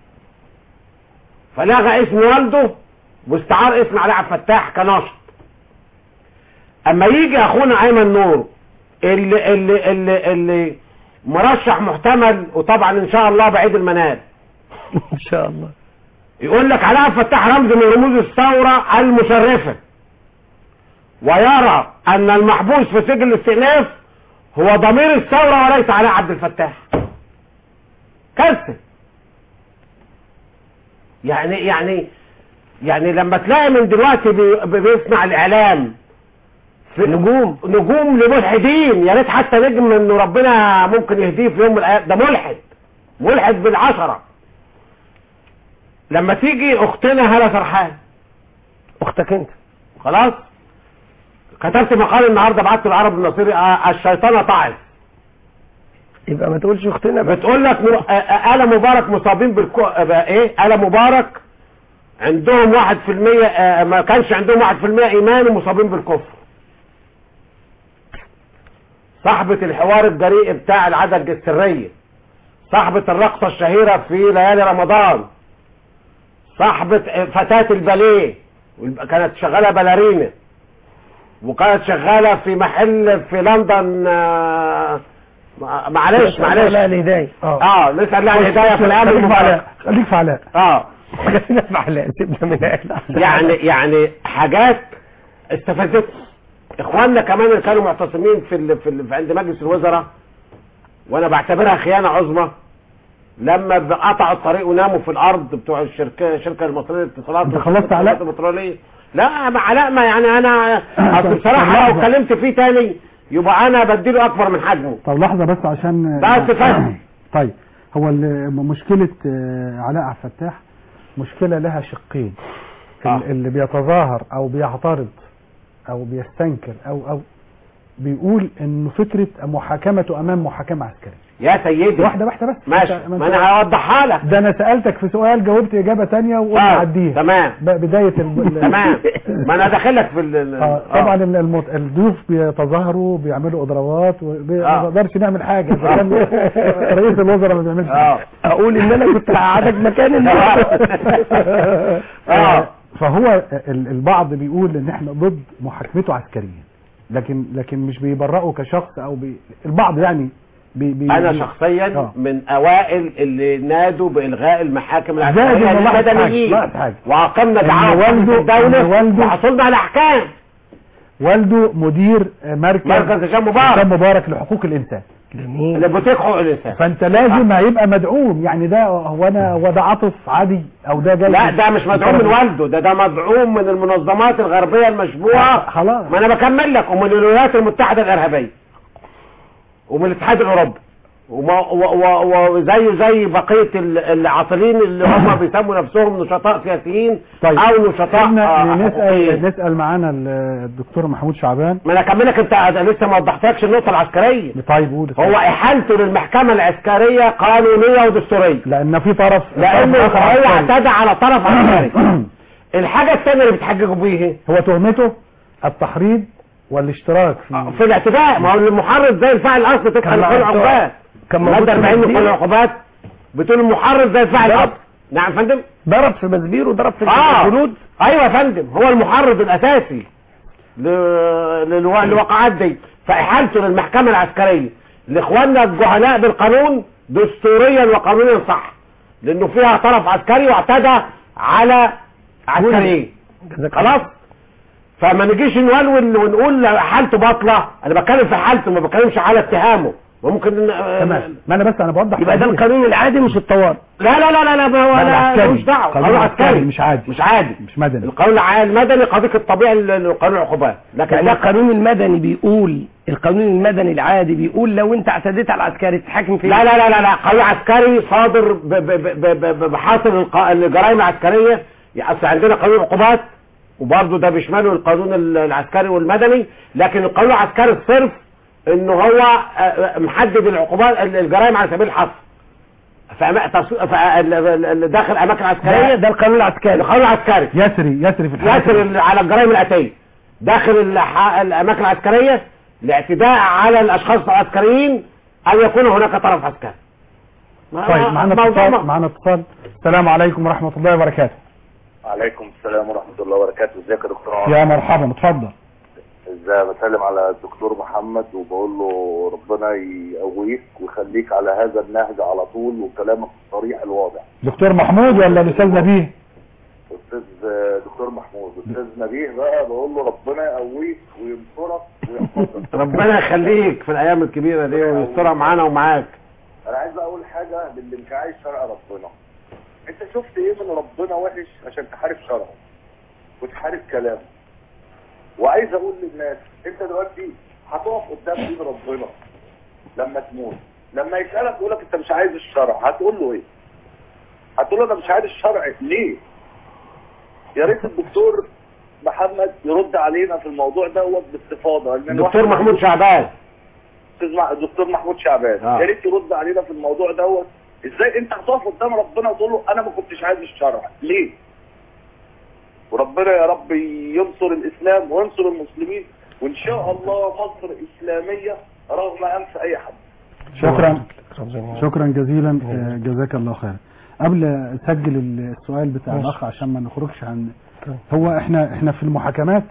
[SPEAKER 3] فلغى اسم والده واستعار اسم علاء عبد الفتاح كناشط اما يجي اخونا ايمن نور اللي اللي اللي اللي مرشح محتمل وطبعا ان شاء الله بعيد المنال
[SPEAKER 4] ان شاء الله
[SPEAKER 3] يقول لك علاء عبد الفتاح رمز من رموز الثورة المشرفة ويرى ان المحبوس في سجن الاستئناف هو ضمير الثورة وليس علاء عبد الفتاح كارثة يعني يعني يعني لما تلاقي من دلوقتي بي- بيسمع الاعلام في نجوم نجوم لملحدين يا ريت حتى نجم انه ربنا ممكن يهديه في يوم من الايام ده ملحد ملحد بالعشره لما تيجي اختنا هلا سرحان
[SPEAKER 4] اختك انت
[SPEAKER 3] خلاص كتبت مقال النهارده بعته العرب النصيري آه، الشيطانه طعن
[SPEAKER 4] يبقى ما تقولش اختنا بقى
[SPEAKER 3] بتقول لك م- آه، آه، آل مبارك مصابين بالكو آه، بقى ايه آل مبارك عندهم واحد في المية آه، ما كانش عندهم واحد في المية ايمان ومصابين بالكفر صاحبة الحوار الجريء بتاع العدد السرية صاحبة الرقصة الشهيرة في ليالي رمضان صاحبة آه، فتاة الباليه والب- كانت شغالة باليرينا وكانت شغالة في محل في لندن آه، مع- معلش
[SPEAKER 4] لا
[SPEAKER 3] معلش
[SPEAKER 4] الهدايه اه
[SPEAKER 3] اه نسأل الله الهداية في الأمر
[SPEAKER 2] خليك في
[SPEAKER 3] المبارك
[SPEAKER 2] علاء خليك في علاء
[SPEAKER 3] اه
[SPEAKER 4] خلينا في علاء سيبنا من علاء
[SPEAKER 3] يعني يعني حاجات استفزت اخواننا كمان اللي كانوا معتصمين في ال في, ال في عند مجلس الوزراء وانا بعتبرها خيانة عظمى لما قطعوا الطريق وناموا في الارض بتوع الشركه الشركه المصريه للاتصالات
[SPEAKER 2] أنت خلصت علاء؟
[SPEAKER 3] البتروليه لا ما علاء ما يعني انا اصل
[SPEAKER 2] طب
[SPEAKER 3] بصراحه لو
[SPEAKER 2] لحظة.
[SPEAKER 3] اتكلمت فيه تاني يبقى انا بديله اكبر من حجمه
[SPEAKER 2] طب لحظة بس عشان
[SPEAKER 3] بس فهم.
[SPEAKER 2] طيب هو ال- مشكلة آه، علاء عبد الفتاح مشكلة لها شقين
[SPEAKER 3] آه.
[SPEAKER 2] ال- اللي بيتظاهر او بيعترض او بيستنكر او او بيقول انه فكرة محاكمته امام محاكمة عسكرية
[SPEAKER 3] يا سيدي
[SPEAKER 2] واحدة واحدة بس
[SPEAKER 3] ماشي
[SPEAKER 2] أنت-
[SPEAKER 3] ما انا هوضحها لك
[SPEAKER 2] ده انا سألتك في سؤال جاوبت اجابة تانية وقلنا
[SPEAKER 3] آه،
[SPEAKER 2] عديها
[SPEAKER 3] تمام
[SPEAKER 2] ب- بداية ال... ال-
[SPEAKER 3] تمام ما انا داخلك في ال- ال-
[SPEAKER 2] آه طبعا ال- المت... الضيوف بيتظاهروا بيعملوا اضرابات وبي...
[SPEAKER 3] آه.
[SPEAKER 2] ما نقدرش نعمل حاجه إذا كان رئيس الوزراء ما بيعملش
[SPEAKER 3] اه
[SPEAKER 4] اقول ان انا كنت هقعدك مكان الناس
[SPEAKER 3] اه
[SPEAKER 2] فهو ال- البعض بيقول ان احنا ضد محاكمته عسكريا لكن لكن مش بيبرئه كشخص او بي... البعض يعني بي... بي...
[SPEAKER 3] انا
[SPEAKER 2] بي-
[SPEAKER 3] شخصيا
[SPEAKER 2] آه.
[SPEAKER 3] من اوائل اللي نادوا بالغاء المحاكم
[SPEAKER 2] زائد
[SPEAKER 3] العسكريه
[SPEAKER 2] إن لاحظ حاجة،
[SPEAKER 3] للمدنيين
[SPEAKER 2] لاحظ حاجة.
[SPEAKER 3] وعاقمنا
[SPEAKER 2] إن
[SPEAKER 3] دعاوى
[SPEAKER 2] والده-
[SPEAKER 3] في الدوله
[SPEAKER 2] إن والده-
[SPEAKER 3] وحصلنا على احكام
[SPEAKER 2] والده مدير مركز
[SPEAKER 3] مركز هشام مبارك
[SPEAKER 2] هشام مبارك لحقوق الانسان
[SPEAKER 4] جميل
[SPEAKER 3] اللي بتيق حقوق الانسان
[SPEAKER 2] فانت لازم هيبقى مدعوم يعني ده هو انا هو ده عاطف عادي او ده جاي
[SPEAKER 3] لا ده مش مدعوم من والده ده ده مدعوم من المنظمات الغربيه المشبوهه
[SPEAKER 2] خلاص
[SPEAKER 3] ما انا بكمل لك ومن الولايات المتحده الارهابيه ومن الاتحاد الاوروبي وما- و- و- وزيه زي بقيه ال- العاطلين اللي هم بيسموا نفسهم نشطاء سياسيين
[SPEAKER 2] طيب.
[SPEAKER 3] او نشطاء
[SPEAKER 2] احنا
[SPEAKER 3] آه،
[SPEAKER 2] نسال
[SPEAKER 3] حقوقيين.
[SPEAKER 2] نسال معانا ال- الدكتور محمود شعبان
[SPEAKER 3] ما انا اكملك انت أنا لسه ما وضحتلكش النقطه العسكريه
[SPEAKER 2] طيب قول
[SPEAKER 3] هو احالته للمحكمه العسكريه قانونيه ودستوريه
[SPEAKER 2] لان في طرف
[SPEAKER 3] لانه
[SPEAKER 2] طرف آخر
[SPEAKER 3] هو
[SPEAKER 2] عسكري.
[SPEAKER 3] اعتدى على طرف عسكري الحاجه الثانيه اللي بتحججوا بيه
[SPEAKER 2] هو تهمته التحريض والاشتراك في
[SPEAKER 3] في الاعتداء ما هو المحرض زي الفاعل الاصلي تبقى
[SPEAKER 4] كان
[SPEAKER 3] لقانون
[SPEAKER 4] معاه
[SPEAKER 3] العقوبات
[SPEAKER 4] كان موجود
[SPEAKER 3] ماده
[SPEAKER 4] في
[SPEAKER 3] 40 من
[SPEAKER 4] المسجد.
[SPEAKER 3] قانون العقوبات بتقول المحرض زي الفاعل
[SPEAKER 4] ضرب.
[SPEAKER 3] الاصلي نعم يا فندم
[SPEAKER 4] ضرب في مسبير وضرب في
[SPEAKER 3] اه
[SPEAKER 4] الجنود
[SPEAKER 3] ايوه يا فندم هو المحرض الاساسي ل... للو... للوقعات دي فاحالته للمحكمه العسكريه لاخواننا الجهلاء بالقانون دستوريا وقانونيا صح لانه فيها طرف عسكري واعتدى على عسكريين
[SPEAKER 4] جزاك الله.
[SPEAKER 3] خلاص فما نجيش نولول ونقول حالته باطله انا بتكلم في حالته ما بتكلمش على اتهامه وممكن
[SPEAKER 2] تمام ما انا بس انا بوضح
[SPEAKER 4] يبقى ده
[SPEAKER 2] قضية.
[SPEAKER 4] القانون العادي مش الطوارئ
[SPEAKER 3] لا لا لا لا لا ما هو
[SPEAKER 2] قانون
[SPEAKER 3] لا
[SPEAKER 2] عسكري.
[SPEAKER 3] ملوش دعوه
[SPEAKER 2] قانون
[SPEAKER 3] قانون
[SPEAKER 2] عسكري
[SPEAKER 3] عسكري
[SPEAKER 2] مش عادي.
[SPEAKER 3] مش عادي
[SPEAKER 2] مش مدني
[SPEAKER 3] القانون الع- المدني قضية الطبيعي ل- لقانون العقوبات لكن
[SPEAKER 4] يعني
[SPEAKER 3] ده
[SPEAKER 4] القانون المدني بيقول القانون المدني العادي بيقول لو انت اعتديت على العسكري تتحاكم فيه
[SPEAKER 3] لا لا لا لا لا قانون عسكري صادر ب- ب- ب- ب- ب- بحاصل الق- الجرائم العسكرية يعني أصل عندنا قانون العقوبات وبرضه ده بيشمله القانون ال- العسكري والمدني لكن القانون العسكري الصرف انه هو آه، محدد العقوبات ال- الجرائم على سبيل الحصر فأما- تص- فال- ال- ال- داخل اماكن
[SPEAKER 4] ده,
[SPEAKER 3] عسكريه
[SPEAKER 4] ده القانون العسكري
[SPEAKER 3] القانون العسكري
[SPEAKER 2] يسري يسري في الحياة
[SPEAKER 3] ياسر ال- على الجرائم الاتيه داخل الح- الاماكن العسكريه لاعتداء على الاشخاص العسكريين ان يكون هناك طرف عسكري ما-
[SPEAKER 2] طيب
[SPEAKER 3] ما-
[SPEAKER 2] معنا
[SPEAKER 3] موضوع
[SPEAKER 2] اتصال
[SPEAKER 3] ما-
[SPEAKER 2] معنا اتصال السلام عليكم ورحمة الله وبركاته
[SPEAKER 5] عليكم السلام ورحمة الله وبركاته ازيك يا دكتور عمر
[SPEAKER 2] يا مرحبا اتفضل
[SPEAKER 5] ازاي بسلم على الدكتور محمد وبقول له ربنا يقويك ويخليك على هذا النهج على طول وكلامك الصريح الواضح
[SPEAKER 2] دكتور محمود ولا الاستاذ نبيه
[SPEAKER 5] استاذ دكتور محمود استاذ نبيه بقى بقول له ربنا يقويك وينصرك ويحفظك
[SPEAKER 3] ربنا يخليك في الايام الكبيره دي ويسترها معانا ومعاك
[SPEAKER 5] انا عايز اقول حاجة للي مش عايز شرع ربنا انت شفت ايه من ربنا وحش عشان تحارب شرعه وتحارب كلامه وعايز اقول للناس انت دلوقتي هتقف قدام دين ربنا لما تموت لما يسألك يقول لك انت مش عايز الشرع هتقول له ايه هتقول له انا مش عايز الشرع ليه يا ريت الدكتور محمد يرد علينا في الموضوع دوت باستفاضه لأن
[SPEAKER 3] الدكتور
[SPEAKER 5] الواحد-
[SPEAKER 3] محمود شعبان
[SPEAKER 5] استاذ مع- الدكتور محمود شعبان
[SPEAKER 3] آه.
[SPEAKER 5] يا ريت يرد علينا في الموضوع دوت ازاي انت هتقف قدام ربنا وتقول له انا ما كنتش عايز الشرع ليه وربنا يا رب ينصر الاسلام وينصر المسلمين وان شاء الله مصر اسلاميه رغم انف اي حد
[SPEAKER 2] شكرا
[SPEAKER 4] ربنا
[SPEAKER 2] شكرا جزيلا آه، جزاك الله خير قبل اسجل السؤال بتاع
[SPEAKER 4] ماشي.
[SPEAKER 2] الاخ عشان ما نخرجش عن
[SPEAKER 4] طيب.
[SPEAKER 2] هو احنا احنا في المحاكمات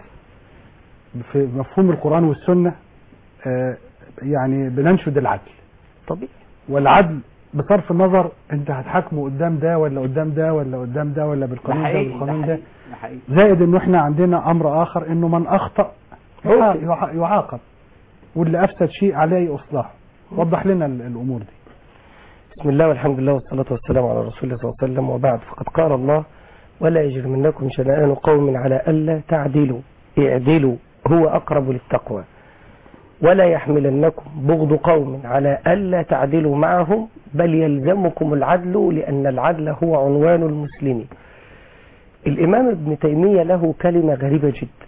[SPEAKER 2] في مفهوم القرآن والسنة آه، يعني بننشد العدل
[SPEAKER 4] طبيعي
[SPEAKER 2] والعدل بصرف النظر انت هتحاكمه قدام ده ولا قدام ده ولا قدام ده ولا بالقانون ده بالقانون ده زائد انه احنا عندنا امر اخر انه من اخطأ يعا- يعا- يعاقب واللي افسد شيء عليه اصلاحه وضح لنا ال- الامور دي
[SPEAKER 4] بسم الله والحمد لله والصلاة والسلام على رسول الله صلى الله عليه وسلم وبعد فقد قال الله ولا يجرمنكم شنآن قوم على ألا تعدلوا اعدلوا هو أقرب للتقوى ولا يحملنكم بغض قوم على ألا تعدلوا معهم بل يلزمكم العدل لأن العدل هو عنوان المسلمين الإمام ابن تيمية له كلمة غريبة جدا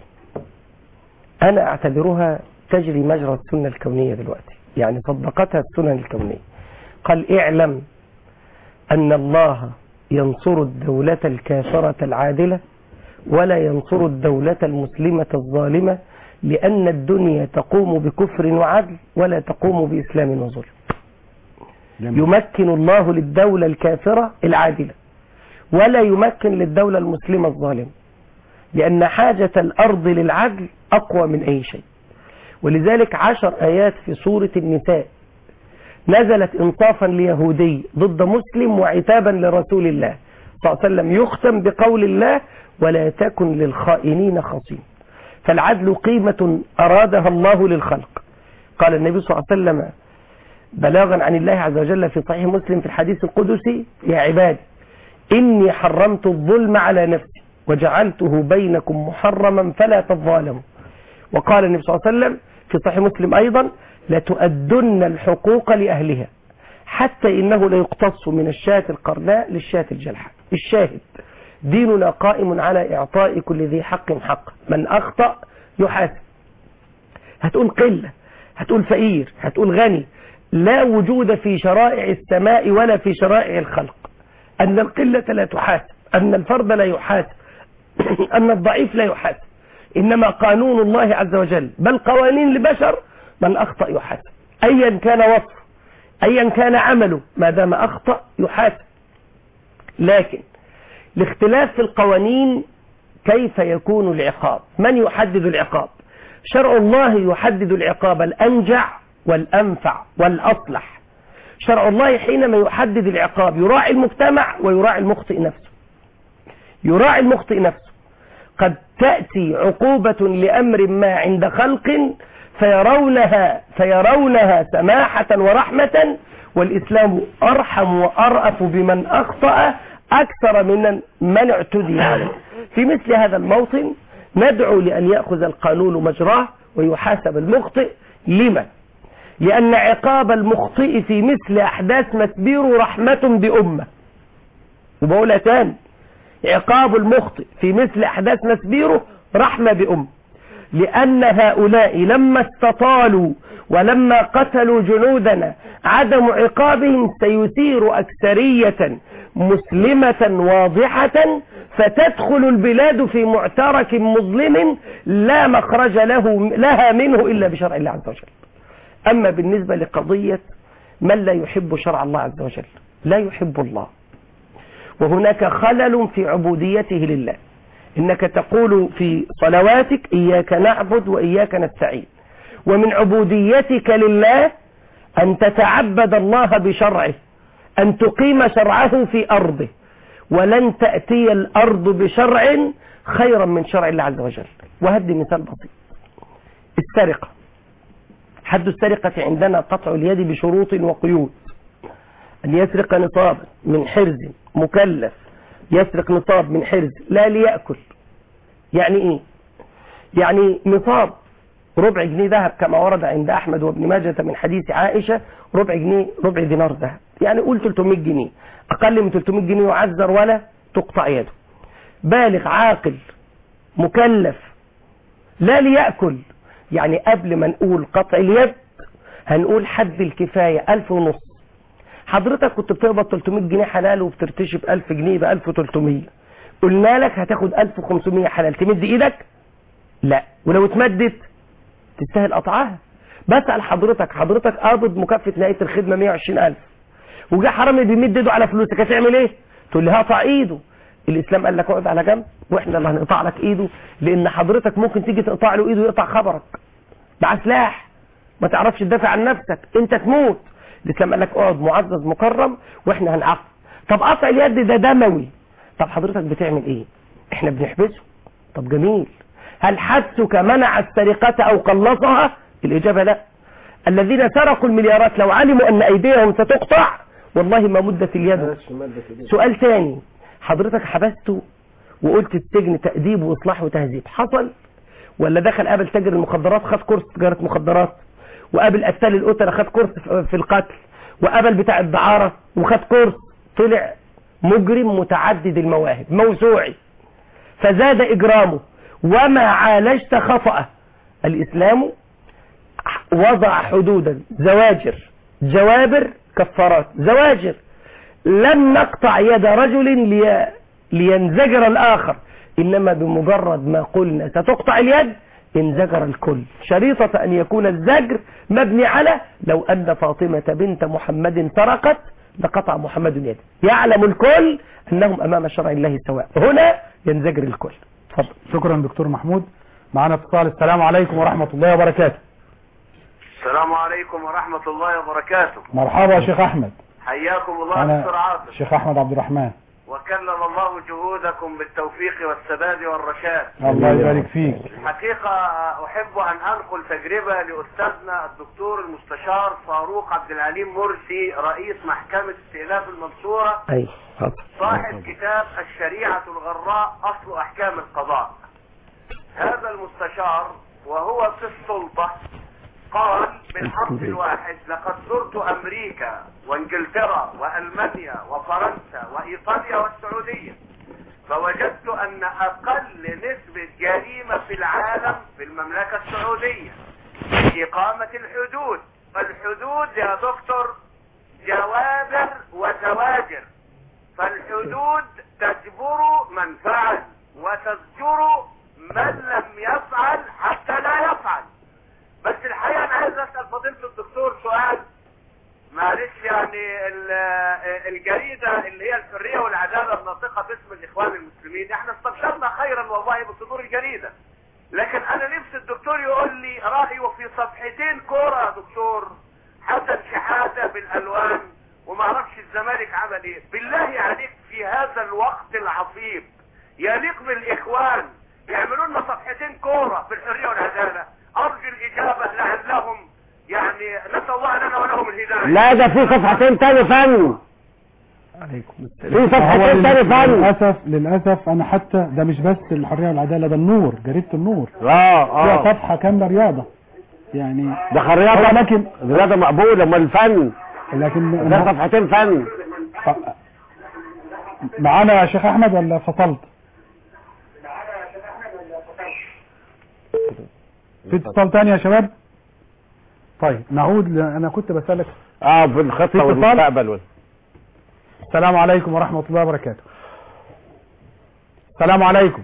[SPEAKER 4] أنا أعتبرها تجري مجرى السنة الكونية دلوقتي يعني صدقتها السنن الكونية قال اعلم أن الله ينصر الدولة الكافرة العادلة ولا ينصر الدولة المسلمة الظالمة لأن الدنيا تقوم بكفر وعدل ولا تقوم بإسلام وظلم
[SPEAKER 2] جميل.
[SPEAKER 4] يمكن الله للدولة الكافرة العادلة ولا يمكن للدولة المسلمة الظالمة لأن حاجة الأرض للعدل أقوى من أي شيء ولذلك عشر آيات في سورة النساء نزلت إنصافا ليهودي ضد مسلم وعتابا لرسول الله صلى الله عليه وسلم يختم بقول الله ولا تكن للخائنين خصيم فالعدل قيمة أرادها الله للخلق قال النبي صلى الله عليه وسلم بلاغا عن الله عز وجل في صحيح مسلم في الحديث القدسي يا عبادي إني حرمت الظلم على نفسي وجعلته بينكم محرما فلا تظالموا وقال النبي صلى الله عليه وسلم في صحيح مسلم أيضا لتؤدن الحقوق لأهلها حتى إنه ليقتص من الشاة القرناء للشاة الجلحاء الشاهد ديننا قائم على إعطاء كل ذي حق حق من أخطأ يحاسب هتقول قلة هتقول فقير هتقول غني لا وجود في شرائع السماء ولا في شرائع الخلق أن القلة لا تحاسب أن الفرد لا يحاسب أن الضعيف لا يحاسب إنما قانون الله عز وجل بل قوانين لبشر من أخطأ يحاسب أيا كان وصفه أيا كان عمله ما دام أخطأ يحاسب لكن الاختلاف في القوانين كيف يكون العقاب من يحدد العقاب شرع الله يحدد العقاب الأنجع والأنفع والأصلح شرع الله حينما يحدد العقاب يراعي المجتمع ويراعي المخطئ نفسه يراعي المخطئ نفسه قد تأتي عقوبة لأمر ما عند خلق فيرونها فيرونها سماحة ورحمة والإسلام أرحم وأرأف بمن أخطأ أكثر من من اعتدي عليه في مثل هذا الموطن ندعو لأن يأخذ القانون مجراه ويحاسب المخطئ لما لأن عقاب المخطئ في مثل أحداث مسبير رحمة بأمة وبقولها تاني عقاب المخطئ في مثل أحداث مسبيره رحمة بأمة لأن هؤلاء لما استطالوا ولما قتلوا جنودنا عدم عقابهم سيثير أكثرية مسلمة واضحة فتدخل البلاد في معترك مظلم لا مخرج له لها منه إلا بشرع الله عز وجل أما بالنسبة لقضية من لا يحب شرع الله عز وجل لا يحب الله وهناك خلل في عبوديته لله إنك تقول في صلواتك إياك نعبد وإياك نستعين ومن عبوديتك لله أن تتعبد الله بشرعه أن تقيم شرعه في أرضه ولن تأتي الأرض بشرع خيرا من شرع الله عز وجل وهدي مثال بسيط السرقة حد السرقة عندنا قطع اليد بشروط وقيود أن يسرق نصابا من حرز مكلف يسرق نصاب من حرز لا ليأكل يعني إيه يعني نصاب ربع جنيه ذهب كما ورد عند أحمد وابن ماجة من حديث عائشة ربع جنيه ربع دينار ذهب يعني قول 300 جنيه أقل من 300 جنيه يعذر ولا تقطع يده بالغ عاقل مكلف لا ليأكل يعني قبل ما نقول قطع اليد هنقول حد الكفاية ألف ونص حضرتك كنت بتقبض 300 جنيه حلال وبترتشي ب 1000 جنيه ب 1300 قلنا لك هتاخد 1500 حلال تمد ايدك لا ولو اتمدت تستاهل قطعها بسأل حضرتك حضرتك قابض مكافأة نهاية الخدمة 120000 وجا حرامي بيمد ايده على فلوسك هتعمل ايه تقول لي هقطع ايده الاسلام قال لك اقعد على جنب واحنا اللي هنقطع لك ايده لان حضرتك ممكن تيجي تقطع له ايده يقطع خبرك مع سلاح ما تعرفش تدافع عن نفسك انت تموت الاسلام قال لك اقعد معزز مكرم واحنا هنعاقب طب قطع اليد ده دموي طب حضرتك بتعمل ايه احنا بنحبسه طب جميل هل حبسك منع السرقة او قلصها الاجابة لا الذين سرقوا المليارات لو علموا ان ايديهم ستقطع والله ما مدت اليد سؤال تاني حضرتك حبسته وقلت السجن تأديب واصلاح وتهذيب حصل ولا دخل قابل تاجر المخدرات خد كورس تجارة مخدرات وقابل قتال القتلة خد كورس في القتل وقابل بتاع الدعارة وخد كورس طلع مجرم متعدد المواهب موسوعي فزاد إجرامه وما عالجت خطأه الإسلام وضع حدودا زواجر جوابر كفارات زواجر لن نقطع يد رجل لي لينزجر الآخر إنما بمجرد ما قلنا ستقطع اليد انزجر الكل شريطة أن يكون الزجر مبني على لو أن فاطمة بنت محمد سرقت لقطع محمد يده يعلم الكل أنهم أمام شرع الله سواء هنا ينزجر الكل
[SPEAKER 2] اتفضل شكرا دكتور محمود معنا اتصال السلام عليكم ورحمة الله وبركاته
[SPEAKER 6] السلام عليكم ورحمة الله وبركاته
[SPEAKER 2] مرحبا يا شيخ أحمد
[SPEAKER 6] حياكم الله
[SPEAKER 2] أنا
[SPEAKER 6] دكتور عاطف
[SPEAKER 2] شيخ أحمد عبد الرحمن
[SPEAKER 6] وكلل الله جهودكم بالتوفيق والسداد والرشاد
[SPEAKER 2] الله يبارك فيك
[SPEAKER 6] الحقيقة أحب أن أنقل تجربة لأستاذنا الدكتور المستشار فاروق عبد العليم مرسي رئيس محكمة استئلاف المنصورة
[SPEAKER 4] أي حاضر
[SPEAKER 6] صاحب كتاب الشريعة الغراء أصل أحكام القضاء هذا المستشار وهو في السلطة قال بالحرف الواحد لقد زرت أمريكا وانجلترا وألمانيا وفرنسا وإيطاليا والسعودية فوجدت أن أقل نسبة جريمة في العالم في المملكة السعودية في إقامة الحدود فالحدود يا دكتور جوابر وزواجر فالحدود تجبر من فعل وتزجر من لم يفعل حتى لا يفعل بس الحقيقة أنا عايز أسأل فضيلة الدكتور سؤال معلش يعني ال- الجريدة اللي هي الحرية والعدالة الناطقة باسم الإخوان المسلمين احنا استبشرنا خيرا والله بصدور الجريدة لكن أنا نفسي الدكتور يقول لي رأيه في صفحتين كورة يا دكتور حسن شحاتة بالألوان وما اعرفش الزمالك عمل ايه بالله عليك في هذا الوقت العصيب يليق بالإخوان يعملوا لنا صفحتين كورة في الحرية والعدالة أرجو الإجابة لعلهم يعني نسأل الله لنا ولهم الهداية
[SPEAKER 3] لا ده في صفحتين تاني فن
[SPEAKER 4] عليكم السلام
[SPEAKER 3] في
[SPEAKER 2] هو
[SPEAKER 3] صفحتين تاني
[SPEAKER 2] لل-
[SPEAKER 3] فن
[SPEAKER 2] للأسف للأسف أنا حتى ده مش بس الحرية والعدالة ده النور جريدة النور
[SPEAKER 3] اه
[SPEAKER 2] فيها
[SPEAKER 3] اه
[SPEAKER 2] صفحة كاملة رياضة يعني
[SPEAKER 3] ده
[SPEAKER 2] هو
[SPEAKER 3] خريطة
[SPEAKER 2] لكن
[SPEAKER 3] رياضة مقبولة امال الفن
[SPEAKER 2] لكن
[SPEAKER 3] ده صفحتين فن
[SPEAKER 2] معانا يا شيخ أحمد ولا فصلت في اتصال تاني يا شباب طيب نعود ل... انا كنت بسألك
[SPEAKER 3] اه في
[SPEAKER 2] في
[SPEAKER 3] الخطه
[SPEAKER 2] اتصال؟
[SPEAKER 3] والمستقبل وال-
[SPEAKER 2] السلام عليكم ورحمة الله وبركاته السلام عليكم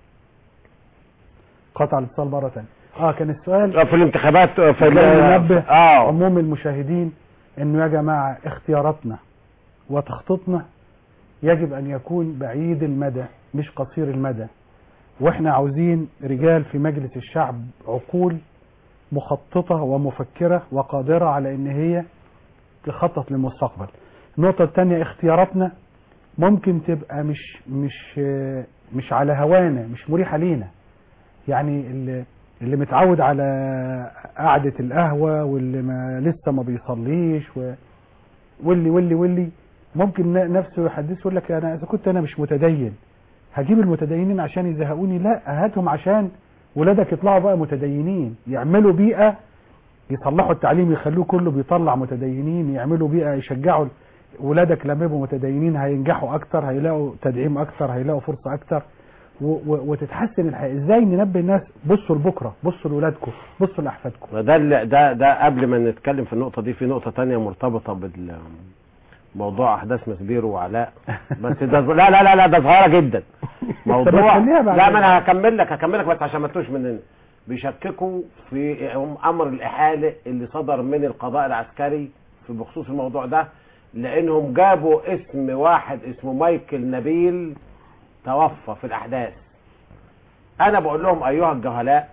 [SPEAKER 2] قطع الاتصال مرة تانية اه كان السؤال
[SPEAKER 3] آه، في الانتخابات آه، في ال-
[SPEAKER 2] كان ينبه
[SPEAKER 3] اه
[SPEAKER 2] عموم المشاهدين انه يا جماعة اختياراتنا وتخطيطنا يجب ان يكون بعيد المدى مش قصير المدى واحنا عاوزين رجال في مجلس الشعب عقول مخططة ومفكرة وقادرة على ان هي تخطط للمستقبل النقطة الثانية اختياراتنا ممكن تبقى مش مش آه، مش على هوانا مش مريحة لينا يعني اللي, اللي متعود على قعدة القهوة واللي ما لسه ما بيصليش و واللي واللي واللي ممكن ن- نفسه يحدث يقول لك انا اذا كنت انا مش متدين هجيب المتدينين عشان يزهقوني لا هاتهم عشان ولادك يطلعوا بقى متدينين يعملوا بيئة يصلحوا التعليم يخلوه كله بيطلع متدينين يعملوا بيئة يشجعوا ولادك لما يبقوا متدينين هينجحوا اكتر هيلاقوا تدعيم اكتر هيلاقوا فرصة اكتر و و وتتحسن الحياة ازاي ننبه الناس بصوا لبكرة بصوا لولادكم بصوا لاحفادكم
[SPEAKER 3] وده اللي ده ده قبل ما نتكلم في النقطه دي في نقطه تانية مرتبطه بالموضوع احداث مسبيرو وعلاء بس ده لا لا لا لا ده صغيره جدا موضوع
[SPEAKER 2] خليها بعدين.
[SPEAKER 3] لا ما انا هكمل لك هكمل لك بس عشان ما تتوش مننا بيشككوا في امر الاحاله اللي صدر من القضاء العسكري في بخصوص الموضوع ده لانهم جابوا اسم واحد اسمه مايكل نبيل توفى في الاحداث انا بقول لهم ايها الجهلاء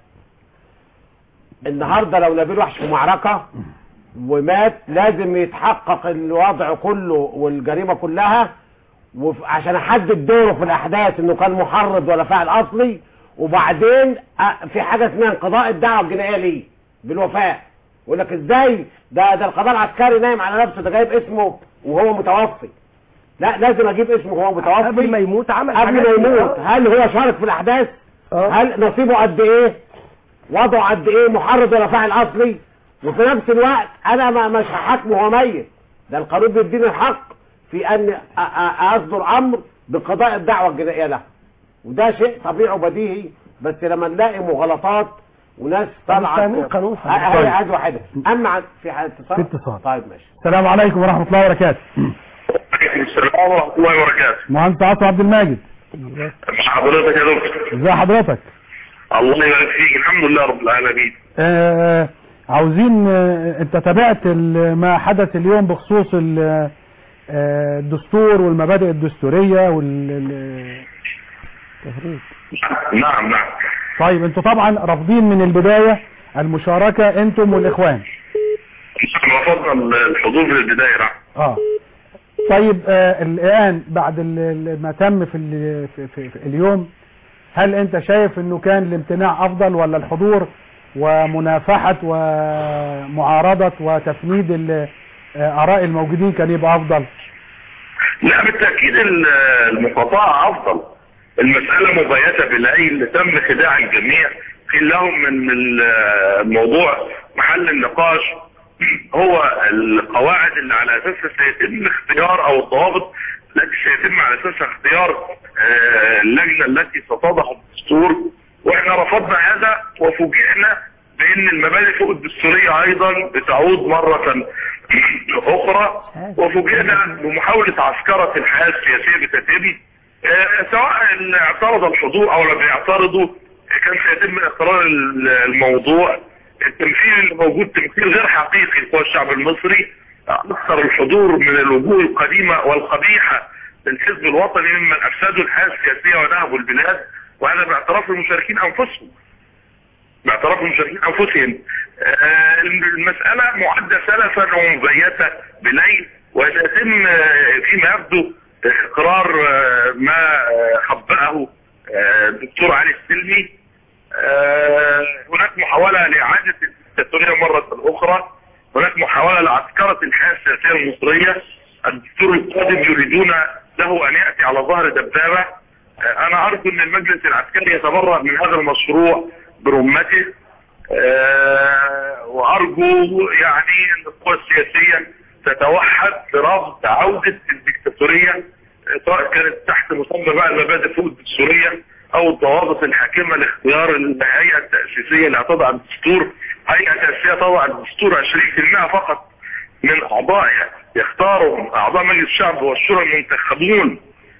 [SPEAKER 3] النهارده لو نبيل وحش في معركه ومات لازم يتحقق الوضع كله والجريمه كلها وف- عشان احدد دوره في الاحداث انه كان محرض ولا فاعل اصلي وبعدين أ- في حاجه اسمها انقضاء الدعوه الجنائيه ليه بالوفاه يقول لك ازاي ده ده القضاء العسكري نايم على نفسه ده جايب اسمه وهو متوفي لا لازم اجيب اسمه وهو متوفي
[SPEAKER 4] قبل ما يموت عمل
[SPEAKER 3] قبل
[SPEAKER 4] حاجات
[SPEAKER 3] ما يموت هل هو شارك في الاحداث
[SPEAKER 4] آه.
[SPEAKER 3] هل نصيبه قد ايه وضعه قد ايه محرض ولا فاعل اصلي وفي نفس الوقت انا ما مش هحاكمه وهو ميت ده القانون بيديني الحق في ان أ- أ- اصدر امر بقضاء الدعوه الجنائيه له وده شيء طبيعي وبديهي بس لما نلاقي مغالطات وناس طالعه
[SPEAKER 4] فاهمين قانون
[SPEAKER 3] ه- هي عايز واحده اما عن- في حال اتصال
[SPEAKER 2] في اتصال.
[SPEAKER 3] طيب ماشي
[SPEAKER 2] السلام عليكم ورحمة الله وبركاته
[SPEAKER 7] عليكم السلام ورحمة الله وبركاته
[SPEAKER 2] مهندس عاصم عبد الماجد
[SPEAKER 7] مع حضرتك يا دكتور
[SPEAKER 2] ازي حضرتك
[SPEAKER 7] الله يبارك فيك الحمد لله رب العالمين
[SPEAKER 2] آه عاوزين آه انت تابعت ال- ما حدث اليوم بخصوص ال- آه، الدستور والمبادئ الدستورية وال ال-
[SPEAKER 7] نعم نعم
[SPEAKER 2] طيب انتوا طبعا رافضين من البداية المشاركة انتم والاخوان
[SPEAKER 7] نعم رفضنا الحضور في البداية نعم
[SPEAKER 2] اه طيب آه الان بعد ال- ال- ما تم في, ال- في, في, في اليوم هل انت شايف انه كان الامتناع افضل ولا الحضور ومنافحة ومعارضة وتفنيد ال- آه، اراء الموجودين كان يبقى افضل
[SPEAKER 7] لا بالتأكيد ال- المقاطعة أفضل المسألة مبيتة بالعين تم خداع الجميع قيل لهم من ال- الموضوع محل النقاش هو القواعد اللي على أساسها سيتم اختيار أو الضوابط التي سيتم على أساسها اختيار آه، اللجنة التي ستضع الدستور واحنا رفضنا هذا وفوجئنا بأن المبادئ فوق الدستورية أيضا بتعود مرة أخرى وفوجئنا بمحاولة عسكرة الحياة السياسية بتتم آه، سواء اللي اعترض الحضور او لم يعترضوا آه، كان سيتم اقرار ال- الموضوع التمثيل اللي موجود تمثيل غير حقيقي لقوى الشعب المصري اكثر الحضور من الوجوه القديمة والقبيحة للحزب الوطني ممن افسدوا الحياة السياسية ونهبوا البلاد وهذا باعتراف المشاركين انفسهم باعتراف المشاركين انفسهم آه، المسألة معدة سلفا ومبيتة بليل وسيتم آه، فيما يبدو اقرار آه، ما آه، خبأه آه، الدكتور علي السلمي آه، هناك محاولة لإعادة الدستورية مرة أخرى هناك محاولة لعسكرة الحياة السياسية المصرية الدستور القادم يريدون له أن يأتي على ظهر دبابة آه، أنا أرجو أن المجلس العسكري يتبرأ من هذا المشروع برمته آه، وأرجو يعني أن القوى السياسية تتوحد لرفض عودة الدكتاتورية آه، سواء كانت تحت مسمى بقى المبادئ فوق الدستورية او الضوابط الحاكمه لاختيار الهيئه التاسيسيه اللي هتضع الدستور هيئه تاسيسيه تضع الدستور 20% فقط من اعضائها يختاروا اعضاء مجلس الشعب والشورى المنتخبون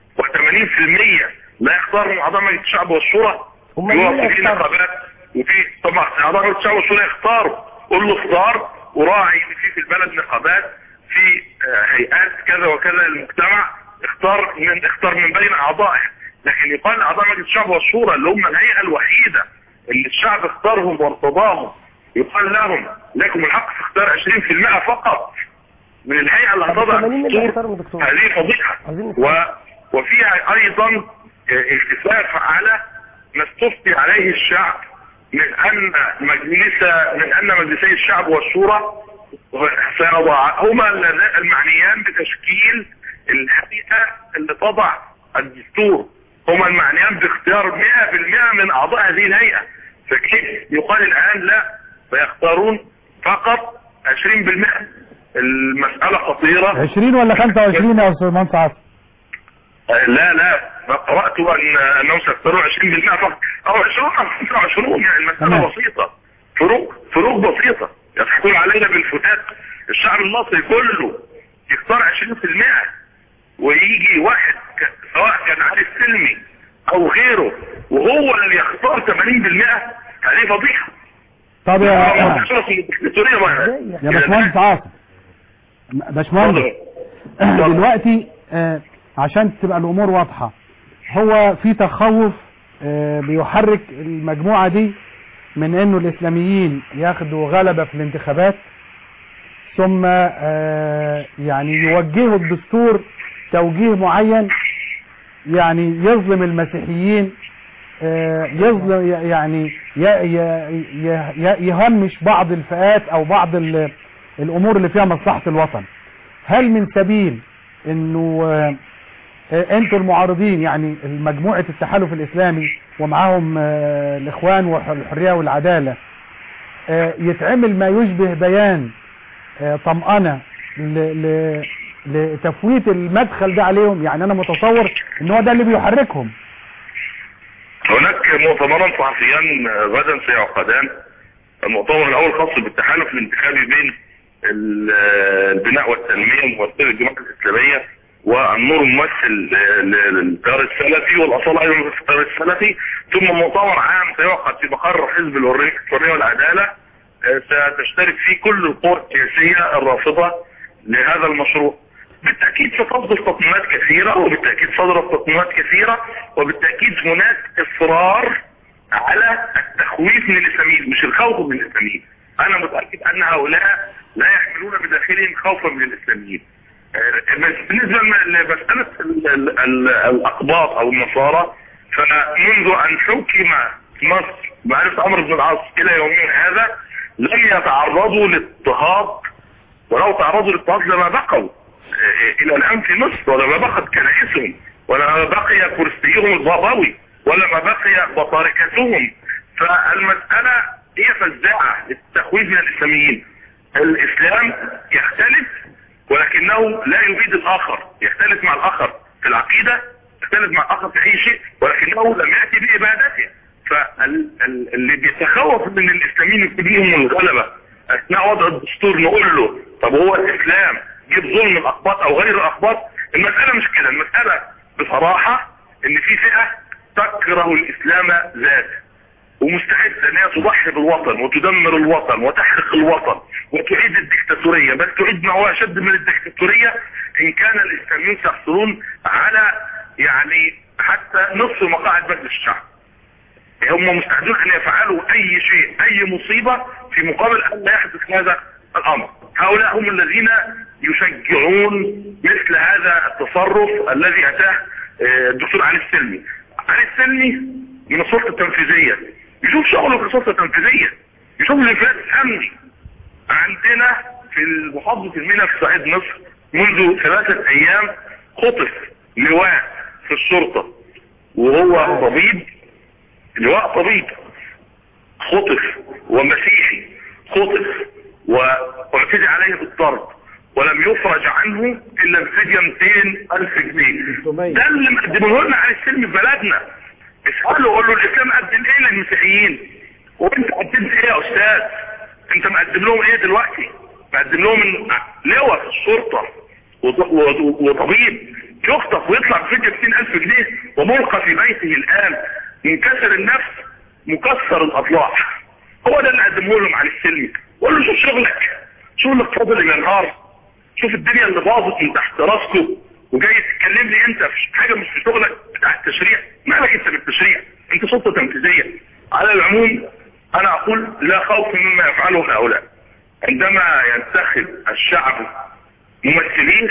[SPEAKER 7] و80% لا يختارهم اعضاء مجلس الشعب والشورى
[SPEAKER 4] أمال مين اللي
[SPEAKER 7] يقف في
[SPEAKER 4] يختار؟
[SPEAKER 7] نقابات وفي طبعا اعضاء مجلس الشعب والشورى يختاروا قول له اختار وراعي ان في في البلد نقابات في آه، هيئات كذا وكذا للمجتمع اختار من اختار من بين اعضائه لكن يقال اعضاء مجلس الشعب والشورى اللي هم الهيئه الوحيده اللي الشعب اختارهم وارتضاهم يقال لهم لكم الحق في اختيار 20% فقط من الهيئه اللي
[SPEAKER 4] طب
[SPEAKER 7] هتضع
[SPEAKER 4] 80 اللي
[SPEAKER 7] الدستور
[SPEAKER 4] اختارهم يا دكتور
[SPEAKER 7] هذه فضيحه
[SPEAKER 4] عايزين نسمع.
[SPEAKER 7] و... وفيها ايضا آه، التفاف على ما استفتي عليه الشعب من ان مجلس من ان مجلسي الشعب والشورى سيضع هما اللذا- المعنيان بتشكيل الهيئه اللي تضع الدستور هما المعنيان باختيار 100% من اعضاء هذه الهيئه فكيف يقال الان لا فيختارون فقط 20% المساله خطيره
[SPEAKER 2] 20 ولا 25 يا استاذ مهندس عاصم
[SPEAKER 7] لا لا قرأت أن أنهم سيختارون 20% فقط أو 20 أو 25 يعني المسألة
[SPEAKER 2] تمام.
[SPEAKER 7] بسيطة فروق فروق بسيطة يضحكون علينا بالفتات الشعب المصري كله يختار 20% ويجي واحد ك- سواء كان علي السلمي أو غيره وهو اللي يختار 80% هذه فضيحة
[SPEAKER 2] طب يا
[SPEAKER 7] ما تشرف الدكتاتورية ما
[SPEAKER 4] ازاي
[SPEAKER 2] يا باشمهندس عاصم باشمهندس دلوقتي آه، عشان تبقى الامور واضحه هو في تخوف آه، بيحرك المجموعه دي من انه الاسلاميين ياخدوا غلبه في الانتخابات ثم آه، يعني يوجهوا الدستور توجيه معين يعني يظلم المسيحيين آه، يظلم يعني ي- ي- ي- يهمش بعض الفئات او بعض ال- الامور اللي فيها مصلحة الوطن هل من سبيل انه آه، آه، انتوا المعارضين يعني مجموعة التحالف الاسلامي ومعاهم آه، الاخوان والحرية والعدالة آه، يتعمل ما يشبه بيان آه، طمأنة ل- ل- لتفويت المدخل ده عليهم يعني انا متصور ان هو ده اللي بيحركهم
[SPEAKER 7] هناك مؤتمران صحفيان غدا سيعقدان المؤتمر الاول خاص بالتحالف الانتخابي بين ال- البناء والتنميه وممثل الجماعه الاسلاميه والنور ممثل للتيار السلفي والاصاله ايضا في التيار السلفي ثم مؤتمر عام سيعقد في مقر حزب الحريه الحرية والعداله آه، ستشترك فيه كل القوى السياسيه الرافضه لهذا المشروع بالتأكيد ستصدر تطمينات كثيرة وبالتأكيد صدرت تطمينات كثيرة وبالتأكيد هناك إصرار على التخويف من الإسلاميين مش الخوف من الإسلاميين أنا متأكد أن هؤلاء لا يحملون بداخلهم خوفا من الإسلاميين آه، بس بالنسبة لمسألة ال- ال- ال- الأقباط أو النصارى فمنذ أن حكم مصر معرفة عمرو بن العاص إلى يومنا هذا لم يتعرضوا لاضطهاد ولو تعرضوا للاضطهاد لما بقوا آه، الى الان في مصر ولما بقت كنائسهم ولما بقي كرسيهم البابوي ولما بقي بطاركتهم فالمسألة هي فزاعة للتخويف من الاسلاميين الاسلام يختلف ولكنه لا يفيد الاخر يختلف مع الاخر في العقيدة يختلف مع الاخر في اي شيء ولكنه لم يأتي بإبادته فاللي بيتخوف من الاسلاميين يكون لهم الغلبة اثناء وضع الدستور نقول له طب هو الاسلام جيب ظلم الاقباط او غير الاقباط المسألة مش كده المسألة بصراحة ان في فئة تكره الاسلام ذاته ومستعدة ان هي تضحي بالوطن وتدمر الوطن وتحرق الوطن وتعيد الدكتاتورية بل تعيد ما هو اشد من الدكتاتورية ان كان الاسلاميين سيحصلون على يعني حتى نصف مقاعد مجلس الشعب هم مستعدون ان يفعلوا اي شيء اي مصيبة في مقابل ان لا يحدث هذا الامر هؤلاء هم الذين يشجعون مثل هذا التصرف الذي اتاه آه، الدكتور علي السلمي علي السلمي من السلطة التنفيذية يشوف شغله في السلطة التنفيذية يشوف الانفلات الامني عندنا في محافظة المنى في صعيد مصر منذ ثلاثة ايام خطف لواء في الشرطة وهو طبيب لواء طبيب خطف ومسيحي خطف واعتدي عليه بالضرب ولم يفرج عنه الا بفدية 200 الف جنيه ده اللي مقدمه لنا على السلم في بلدنا اساله قول له الاسلام قدم ايه للمسيحيين وانت قدمت ايه يا استاذ انت مقدم لهم ايه دلوقتي مقدم لهم لواء في الشرطه وط- وط- وطبيب يخطف ويطلع بفكره 60000 جنيه وملقى في بيته الان منكسر النفس مكسر الاضلاع هو ده اللي قدمه لهم على السلم قول له شوف شغلك شوف الاقتصاد اللي بينهار شوف الدنيا اللي باظت من تحت راسكم وجاي تتكلم لي انت في حاجه مش في شغلك بتاع التشريع مالك انت بالتشريع انت سلطه تنفيذيه على العموم انا اقول لا خوف مما يفعله هؤلاء عندما ينتخب الشعب ممثلين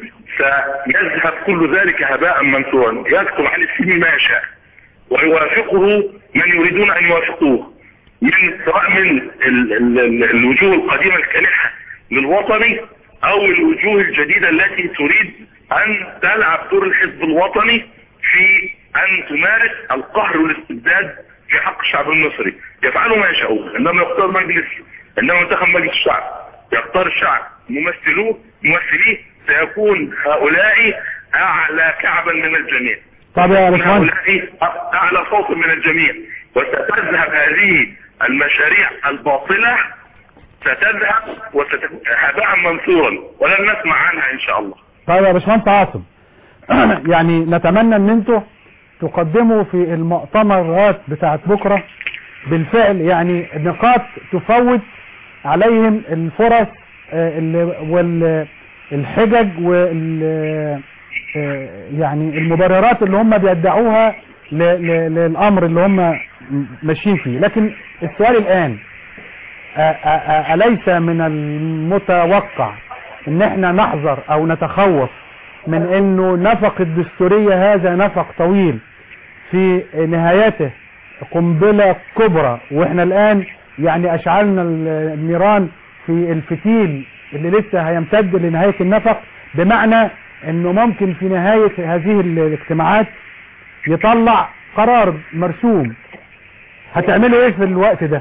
[SPEAKER 7] سيذهب كل ذلك هباء منثورا يكتب عن السن ما يشاء ويوافقه من يريدون ان يوافقوه من سواء من ال ال ال الوجوه القديمه الكالحه للوطني او الوجوه الجديده التي تريد ان تلعب دور الحزب الوطني في ان تمارس القهر والاستبداد في حق الشعب المصري يفعلوا ما يشاءون عندما يختار مجلس عندما ينتخب مجلس الشعب يختار الشعب ممثلوه ممثليه سيكون هؤلاء اعلى كعبا من الجميع
[SPEAKER 2] طب يا باشمهندس
[SPEAKER 7] هؤلاء اعلى صوت من الجميع وستذهب هذه المشاريع الباطلة ستذهب وستكون هباء منثورا ولن نسمع عنها ان شاء الله
[SPEAKER 2] طيب يا باشمهندس عاصم يعني نتمنى ان انتوا تقدموا في المؤتمرات بتاعت بكرة بالفعل يعني نقاط تفوت عليهم الفرص آه، ال- وال الحجج وال آه، يعني المبررات اللي هم بيدعوها ل- ل- للامر اللي هم ماشيين فيه لكن السؤال الان آه، آه، آه، أليس من المتوقع ان احنا نحذر او نتخوف من انه نفق الدستورية هذا نفق طويل في نهايته قنبلة كبرى واحنا الان يعني اشعلنا النيران في الفتيل اللي لسه هيمتد لنهاية النفق بمعنى انه ممكن في نهاية هذه الاجتماعات يطلع قرار مرسوم هتعملوا ايه في الوقت ده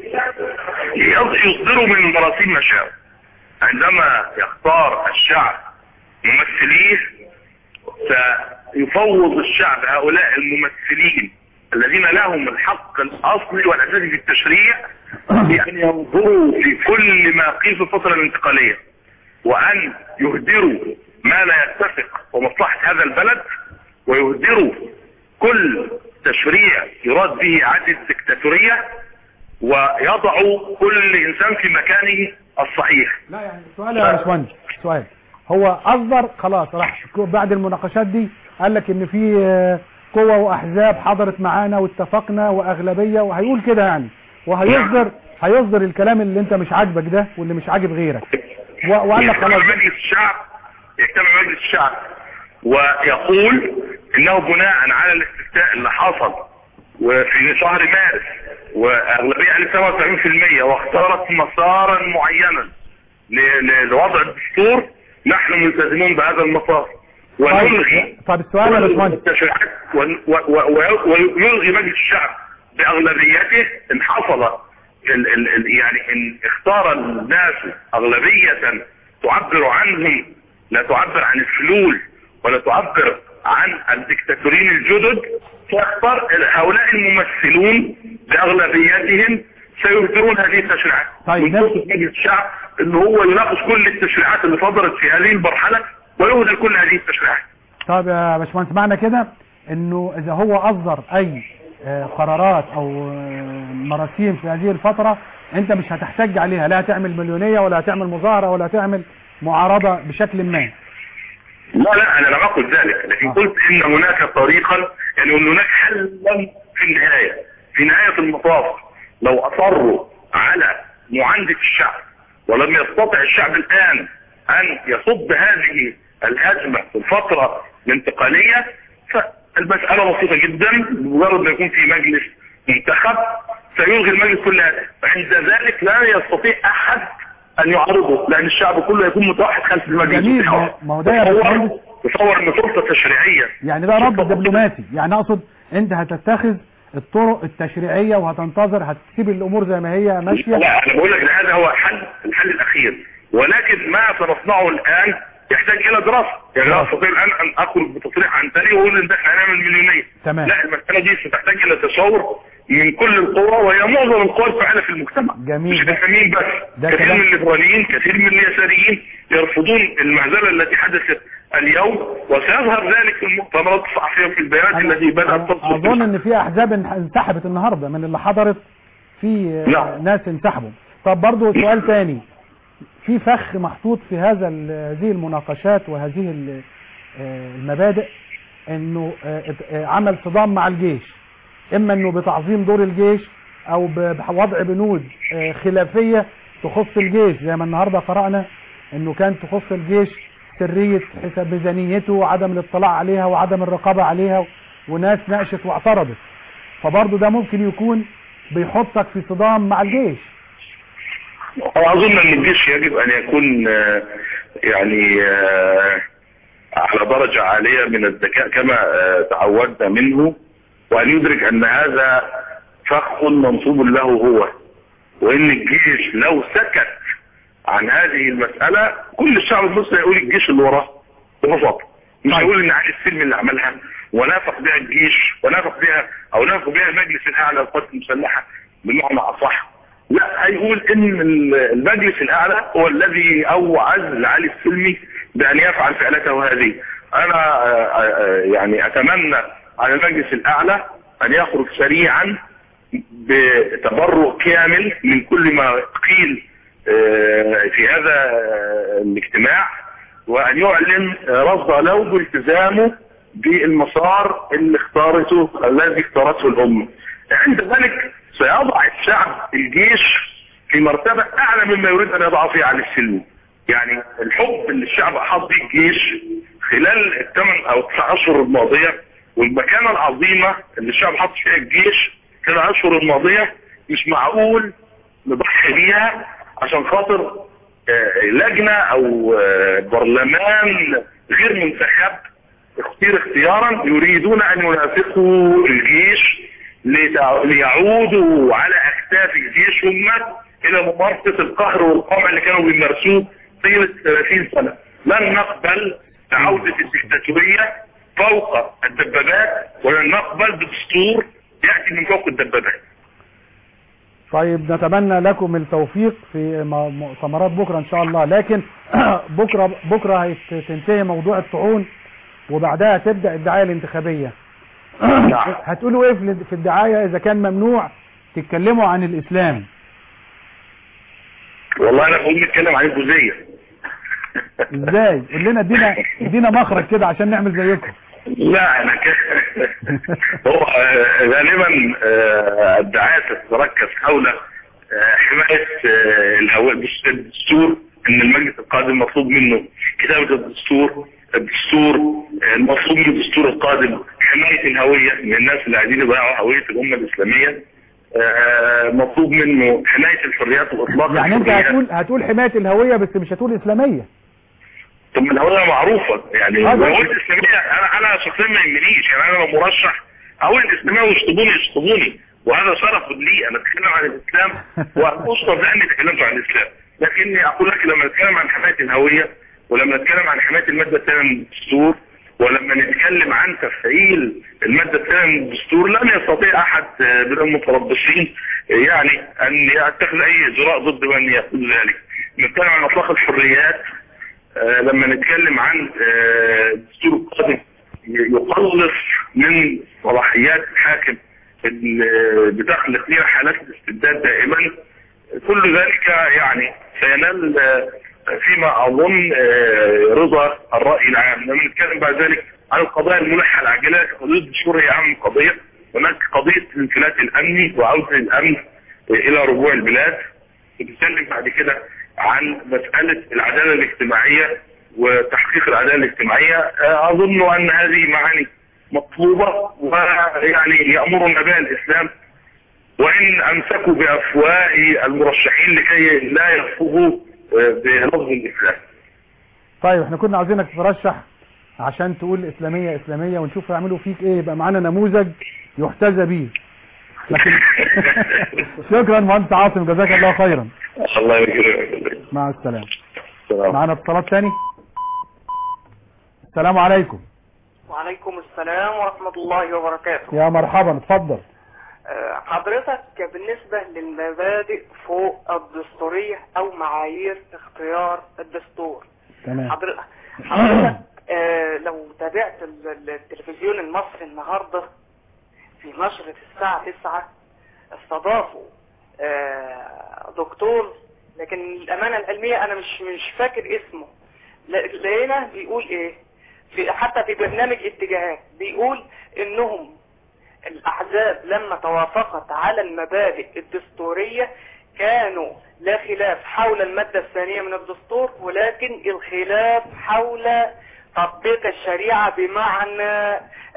[SPEAKER 7] يصدروا من المراسيم ما شاءوا عندما يختار الشعب ممثليه سيفوض الشعب هؤلاء الممثلين الذين لهم الحق الاصلي والاساسي في التشريع بان ينظروا في كل ما قيل في الفتره الانتقاليه وان يهدروا ما لا يتفق ومصلحه هذا البلد ويهدروا كل تشريع يراد به اعاده الدكتاتوريه ويضعوا كل انسان في مكانه الصحيح
[SPEAKER 2] لا يعني سؤال يا باشمهندس سؤال هو اصدر خلاص راح بعد المناقشات دي قال لك ان في آه، قوة واحزاب حضرت معانا واتفقنا واغلبية وهيقول كده يعني وهيصدر هيصدر الكلام اللي انت مش عاجبك ده واللي مش عاجب غيرك و- وقال لك
[SPEAKER 7] يجتمع
[SPEAKER 2] خلاص
[SPEAKER 7] مجلس الشعب يجتمع مجلس الشعب ويقول انه بناء على الاستفتاء اللي حصل وفي شهر مارس واغلبيه قالت 77% واختارت مسارا معينا ل- ل- لوضع الدستور نحن ملتزمون بهذا المسار ونلغي
[SPEAKER 2] طيب طب السؤال يا
[SPEAKER 7] كل
[SPEAKER 2] باشمهندس
[SPEAKER 7] التشريعات ون- و- و- و- ويلغي مجلس الشعب باغلبيته ان حصل ال ال ال يعني ان اختار الناس اغلبية تعبر عنهم لا تعبر عن الفلول ولا تعبر عن الدكتاتورين الجدد فاختار هؤلاء الممثلون باغلبيتهم سيهدرون هذه التشريعات
[SPEAKER 2] طيب،
[SPEAKER 7] من
[SPEAKER 2] نفس-
[SPEAKER 7] فرصة مجلس الشعب ان هو يناقش كل التشريعات اللي صدرت في هذه المرحلة ويهدر كل هذه التشريعات
[SPEAKER 2] طيب يا باشمهندس معنى كده انه اذا هو اصدر اي آه، قرارات او آه، مراسيم في هذه الفترة انت مش هتحتج عليها لا هتعمل مليونية ولا هتعمل مظاهرة ولا هتعمل معارضة بشكل ما
[SPEAKER 7] لا لا انا لم اقل ذلك لكن
[SPEAKER 2] آه.
[SPEAKER 7] قلت ان هناك طريقا يعني ان هناك حلا في النهاية في نهاية المطاف لو اصروا على معاندة الشعب ولم يستطع الشعب الان ان يصد هذه الهجمة في الفترة الانتقالية فالمسألة بسيطة جدا بمجرد ما يكون في مجلس منتخب سيلغي المجلس كل هذا فعند ذلك لا يستطيع احد ان يعارضه لان الشعب كله يكون متوحد خلف المجلس
[SPEAKER 2] جميل،
[SPEAKER 7] بتاعه.
[SPEAKER 2] ما- ما هو ده يا
[SPEAKER 7] تصور-
[SPEAKER 2] باشمهندس.
[SPEAKER 7] تصور ان سلطة تشريعية
[SPEAKER 2] يعني ده رد دبلوماسي يعني اقصد انت هتتخذ الطرق التشريعية وهتنتظر هتسيب الامور زي ما هي ماشية
[SPEAKER 7] لا انا بقول لك هذا هو حل الحل الاخير ولكن ما سنصنعه الان يحتاج الى دراسه يعني لا استطيع الان ان اخرج بتصريح عن تاني واقول ان ده احنا هنعمل مليونيه
[SPEAKER 2] تمام.
[SPEAKER 7] لا المساله دي ستحتاج الى تشاور من كل القوى وهي معظم القوى الفاعله في المجتمع
[SPEAKER 2] جميل.
[SPEAKER 7] مش الاسلاميين بس
[SPEAKER 2] ده
[SPEAKER 7] كثير
[SPEAKER 2] كلام.
[SPEAKER 7] من الليبراليين كثير من اليساريين يرفضون المهزله التي حدثت اليوم وسيظهر ذلك في المؤتمرات الصحفيه وفي البيانات التي بدات
[SPEAKER 2] أنا
[SPEAKER 7] تصدر
[SPEAKER 2] اظن ان في احزاب انح- انسحبت النهارده من اللي حضرت في آه،
[SPEAKER 7] نعم.
[SPEAKER 2] ناس انسحبوا طب برضو سؤال تاني في فخ محطوط في هذا ال- هذه المناقشات وهذه ال- آه، المبادئ انه آه، ات- آه، عمل صدام مع الجيش اما انه بتعظيم دور الجيش او ب- بوضع بنود آه، خلافيه تخص الجيش زي ما النهارده قرانا انه كان تخص الجيش سريه حساب ميزانيته وعدم الاطلاع عليها وعدم الرقابه عليها وناس ناقشت واعترضت فبرضه ده ممكن يكون بيحطك في صدام مع الجيش
[SPEAKER 7] أنا أظن أن الجيش يجب أن يكون آه، يعني آه، على درجة عالية من الذكاء كما آه، تعودنا منه وأن يدرك أن هذا فخ منصوب له هو وأن الجيش لو سكت عن هذه المسألة كل الشعب المصري يقول الجيش اللي وراه ببساطة مش
[SPEAKER 2] طيب.
[SPEAKER 7] هيقول ان علي السلمي اللي عملها ونافق بها الجيش ونافق بها او نافق بها المجلس الاعلى للقوات المسلحه بمعنى اصح لا هيقول ان المجلس الاعلى هو الذي اوعز لعلي السلمي بان يفعل فعلته هذه انا آه، آه، يعني اتمنى على المجلس الاعلى ان يخرج سريعا بتبرؤ كامل من كل ما قيل آه، في هذا آه، الاجتماع وان يعلن آه، رفض له بالتزامه بالمسار اللي اختارته الذي اختارته الامه عند ذلك سيضع الشعب الجيش في مرتبة اعلى مما يريد ان يضع فيها علي السلمي يعني الحب اللي الشعب احاط به الجيش خلال الثمان او التسع اشهر الماضية والمكانة العظيمة اللي الشعب حط فيها الجيش في الاشهر الماضية مش معقول نضحي بيها عشان خاطر آه، لجنة او آه، برلمان غير منتخب اختير اختيارا يريدون ان ينافقوا الجيش لتع- ليعودوا على اكتاف الجيش هم الى ممارسة القهر والقمع اللي كانوا بيمارسوه طيلة 30 سنة لن نقبل عودة الدكتاتورية فوق الدبابات ولن نقبل بدستور يأتي من فوق الدبابات
[SPEAKER 2] طيب نتمنى لكم التوفيق في م- مؤتمرات بكره ان شاء الله لكن بكره بكره هتنتهي موضوع الطعون وبعدها تبدا الدعايه الانتخابيه
[SPEAKER 7] نعم.
[SPEAKER 2] هتقولوا ايه في في الدعايه اذا كان ممنوع تتكلموا عن الاسلام
[SPEAKER 7] والله انا بقول نتكلم عن الجزئية
[SPEAKER 2] ازاي قول لنا ادينا ادينا مخرج كده عشان نعمل زيكم
[SPEAKER 7] لا انا كده هو آه، غالبا آه، الدعاية تتركز حول آه، حماية آه، الهواء الدستور ان المجلس القادم مطلوب منه كتابة الدستور الدستور آه، المطلوب من الدستور القادم حماية الهوية من الناس اللي عايزين يضيعوا هوية الأمة الإسلامية آه، مطلوب منه حماية الحريات وإطلاق
[SPEAKER 2] يعني انت
[SPEAKER 7] الحريات.
[SPEAKER 2] هتقول هتقول حمايه الهويه بس مش هتقول اسلاميه
[SPEAKER 7] طب ما الهوية معروفة يعني
[SPEAKER 2] آه،
[SPEAKER 7] لو
[SPEAKER 2] ده-
[SPEAKER 7] قلت اسلامية انا انا شخصيا ما يهمنيش يعني انا لو مرشح اقول الاسلامية ويشطبوني يشطبوني وهذا شرف لي انا اتكلم عن الاسلام واشطب لاني تكلمت عن الاسلام لكني اقول لك لما نتكلم عن حماية الهوية ولما نتكلم عن حماية المادة الثانية من الدستور ولما نتكلم عن تفعيل المادة الثانية من الدستور لن يستطيع احد آه، من المتربصين آه، يعني ان يتخذ اي اجراء ضد من يقول ذلك نتكلم عن اطلاق الحريات آه، لما نتكلم عن آه، الدستور القادم يقلص من صلاحيات الحاكم اللي بتخلق لنا حالات الاستبداد دائما كل ذلك يعني سينال آه، فيما اظن آه، رضا الراي العام لما نتكلم بعد ذلك عن القضايا الملحه العاجله قضيه الدستور هي اهم قضيه هناك قضيه الانفلات الامني وعوده الامن الى ربوع البلاد بنتكلم بعد كده عن مسألة العدالة الاجتماعية وتحقيق العدالة الاجتماعية آه، أظن أن هذه معاني مطلوبة ويعني يأمرنا بها الإسلام وإن أمسكوا بأفواه المرشحين لكي لا يلفظوا آه، بلفظ الإسلام
[SPEAKER 2] طيب احنا كنا عاوزينك تترشح عشان تقول اسلاميه اسلاميه ونشوف يعملوا فيك ايه يبقى معانا نموذج يحتذى بيه لكن شكرا مهندس عاصم جزاك الله خيرا
[SPEAKER 7] الله يكرمك
[SPEAKER 2] مع السلامه
[SPEAKER 7] السلام
[SPEAKER 2] معانا اتصالات تاني السلام عليكم
[SPEAKER 8] وعليكم السلام ورحمة الله وبركاته
[SPEAKER 2] يا مرحبا اتفضل
[SPEAKER 8] آه، حضرتك بالنسبة للمبادئ فوق الدستورية أو معايير اختيار الدستور
[SPEAKER 2] تمام
[SPEAKER 8] حضرتك حضرتك آه، لو تابعت ال- ال- التلفزيون المصري النهاردة في نشرة الساعة 9 استضافوا آه، دكتور لكن الأمانة العلمية أنا مش مش فاكر اسمه ل- لقينا بيقول إيه في حتى في برنامج اتجاهات بيقول إنهم الأحزاب لما توافقت على المبادئ الدستورية كانوا لا خلاف حول المادة الثانية من الدستور ولكن الخلاف حول تطبيق الشريعة بمعنى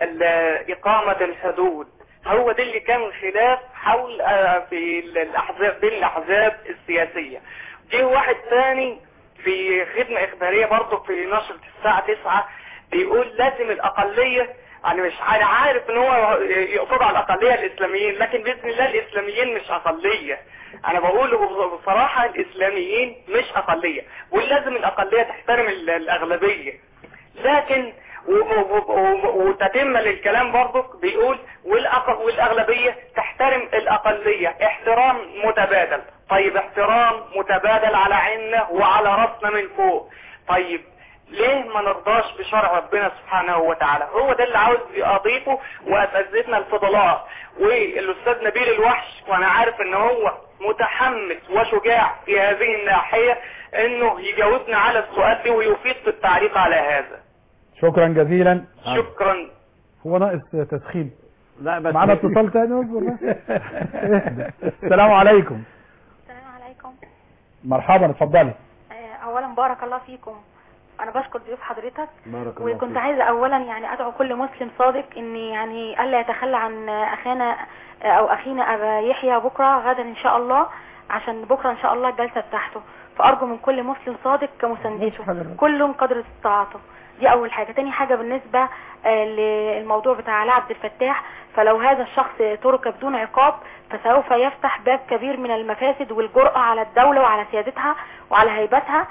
[SPEAKER 8] ال- إقامة الحدود هو ده اللي كان الخلاف حول آه، في الأحزاب بين الأحزاب السياسية جه واحد ثاني في خدمة إخبارية برضه في نشرة الساعة 9 بيقول لازم الأقلية أنا مش أنا عارف إن هو يقصد على الأقلية الإسلاميين لكن بإذن الله الإسلاميين مش أقلية أنا بقول بصراحة الإسلاميين مش أقلية ولازم الأقلية تحترم ال- الأغلبية لكن و- و- و- وتتم للكلام برضك بيقول والأق- والأغلبية تحترم الأقلية احترام متبادل طيب احترام متبادل على عيننا وعلى راسنا من فوق طيب ليه ما نرضاش بشرع ربنا سبحانه وتعالى هو ده اللي عاوز اضيفه واساتذتنا الفضلاء والاستاذ نبيل الوحش وانا عارف ان هو متحمس وشجاع في هذه الناحية انه يجاوبنا على السؤال ده ويفيد في التعليق على هذا
[SPEAKER 2] شكرا جزيلا
[SPEAKER 8] شكرا
[SPEAKER 2] هو ناقص تسخين
[SPEAKER 3] لا بس
[SPEAKER 2] معانا اتصال تاني اصبر بس اهدى. السلام عليكم
[SPEAKER 9] السلام عليكم
[SPEAKER 2] مرحبا اتفضلي
[SPEAKER 9] آه، اولا بارك الله فيكم انا بشكر ضيوف حضرتك
[SPEAKER 3] بارك الله
[SPEAKER 9] وكنت
[SPEAKER 3] فيك.
[SPEAKER 9] عايزه اولا يعني ادعو كل مسلم صادق ان يعني الا يتخلى عن اخانا او اخينا ابا يحيى بكره غدا ان شاء الله عشان بكره ان شاء الله الجلسه بتاعته فارجو من كل مسلم صادق كمساندته كل قدر استطاعته دي اول حاجه تاني حاجه بالنسبه آه، للموضوع بتاع علاء عبد الفتاح فلو هذا الشخص ترك بدون عقاب فسوف يفتح باب كبير من المفاسد والجرأة على الدولة وعلى سيادتها وعلى هيبتها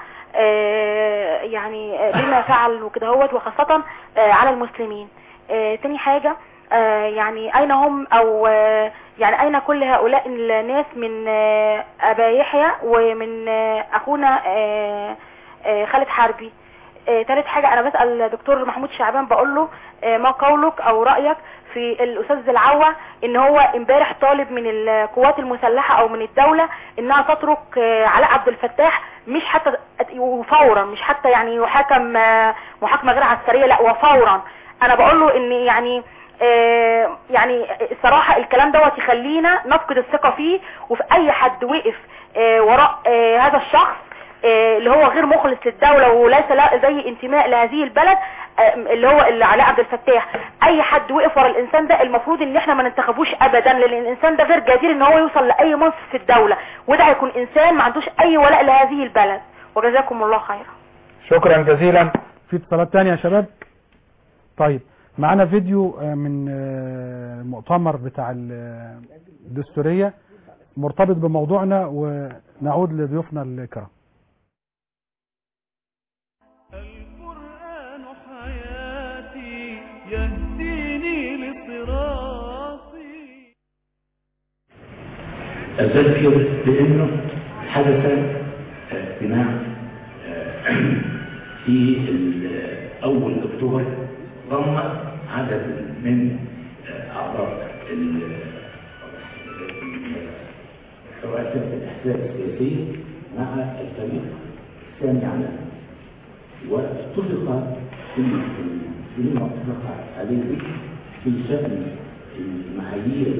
[SPEAKER 9] آه، يعني آه، بما فعل وكده هوت وخاصة آه، على المسلمين آه، تاني حاجة آه، يعني اين هم او آه، يعني اين كل هؤلاء الناس من آه، ابا يحيى ومن آه، اخونا آه، آه، خالد حربي آه، تالت حاجة انا بسأل دكتور محمود شعبان بقول له آه، ما قولك او رأيك في الاستاذ العوة ان هو امبارح طالب من القوات المسلحة او من الدولة انها تترك آه، علاء عبد الفتاح مش حتى وفورا مش حتى يعني يحاكم آه، محاكمة غير عسكرية لا وفورا انا بقول له ان يعني آه، يعني الصراحة الكلام دوت يخلينا نفقد الثقة فيه وفي اي حد وقف آه، وراء آه، هذا الشخص آه، اللي هو غير مخلص للدولة وليس لا زي انتماء لهذه البلد آه، اللي هو اللي علاء عبد الفتاح اي حد وقف ورا الانسان ده المفروض ان احنا ما ننتخبوش ابدا لان الانسان ده غير جدير ان هو يوصل لاي منصب في الدولة وده هيكون انسان ما عندوش اي ولاء لهذه البلد وجزاكم الله خيرا
[SPEAKER 2] شكرا جزيلا في اتصالات تانية يا شباب طيب معانا فيديو آه، من آه، المؤتمر بتاع ال- الدستورية مرتبط بموضوعنا ونعود لضيوفنا الكرام
[SPEAKER 1] القرآن حياتي يهديني لصراطي
[SPEAKER 10] أذكر بأنه حدث اجتماع في أول أكتوبر ضم عدد من أعضاء ال- رؤساء الأحزاب السياسية مع الفريق الثاني على واتفق في فيما اتفق عليه في شأن المعايير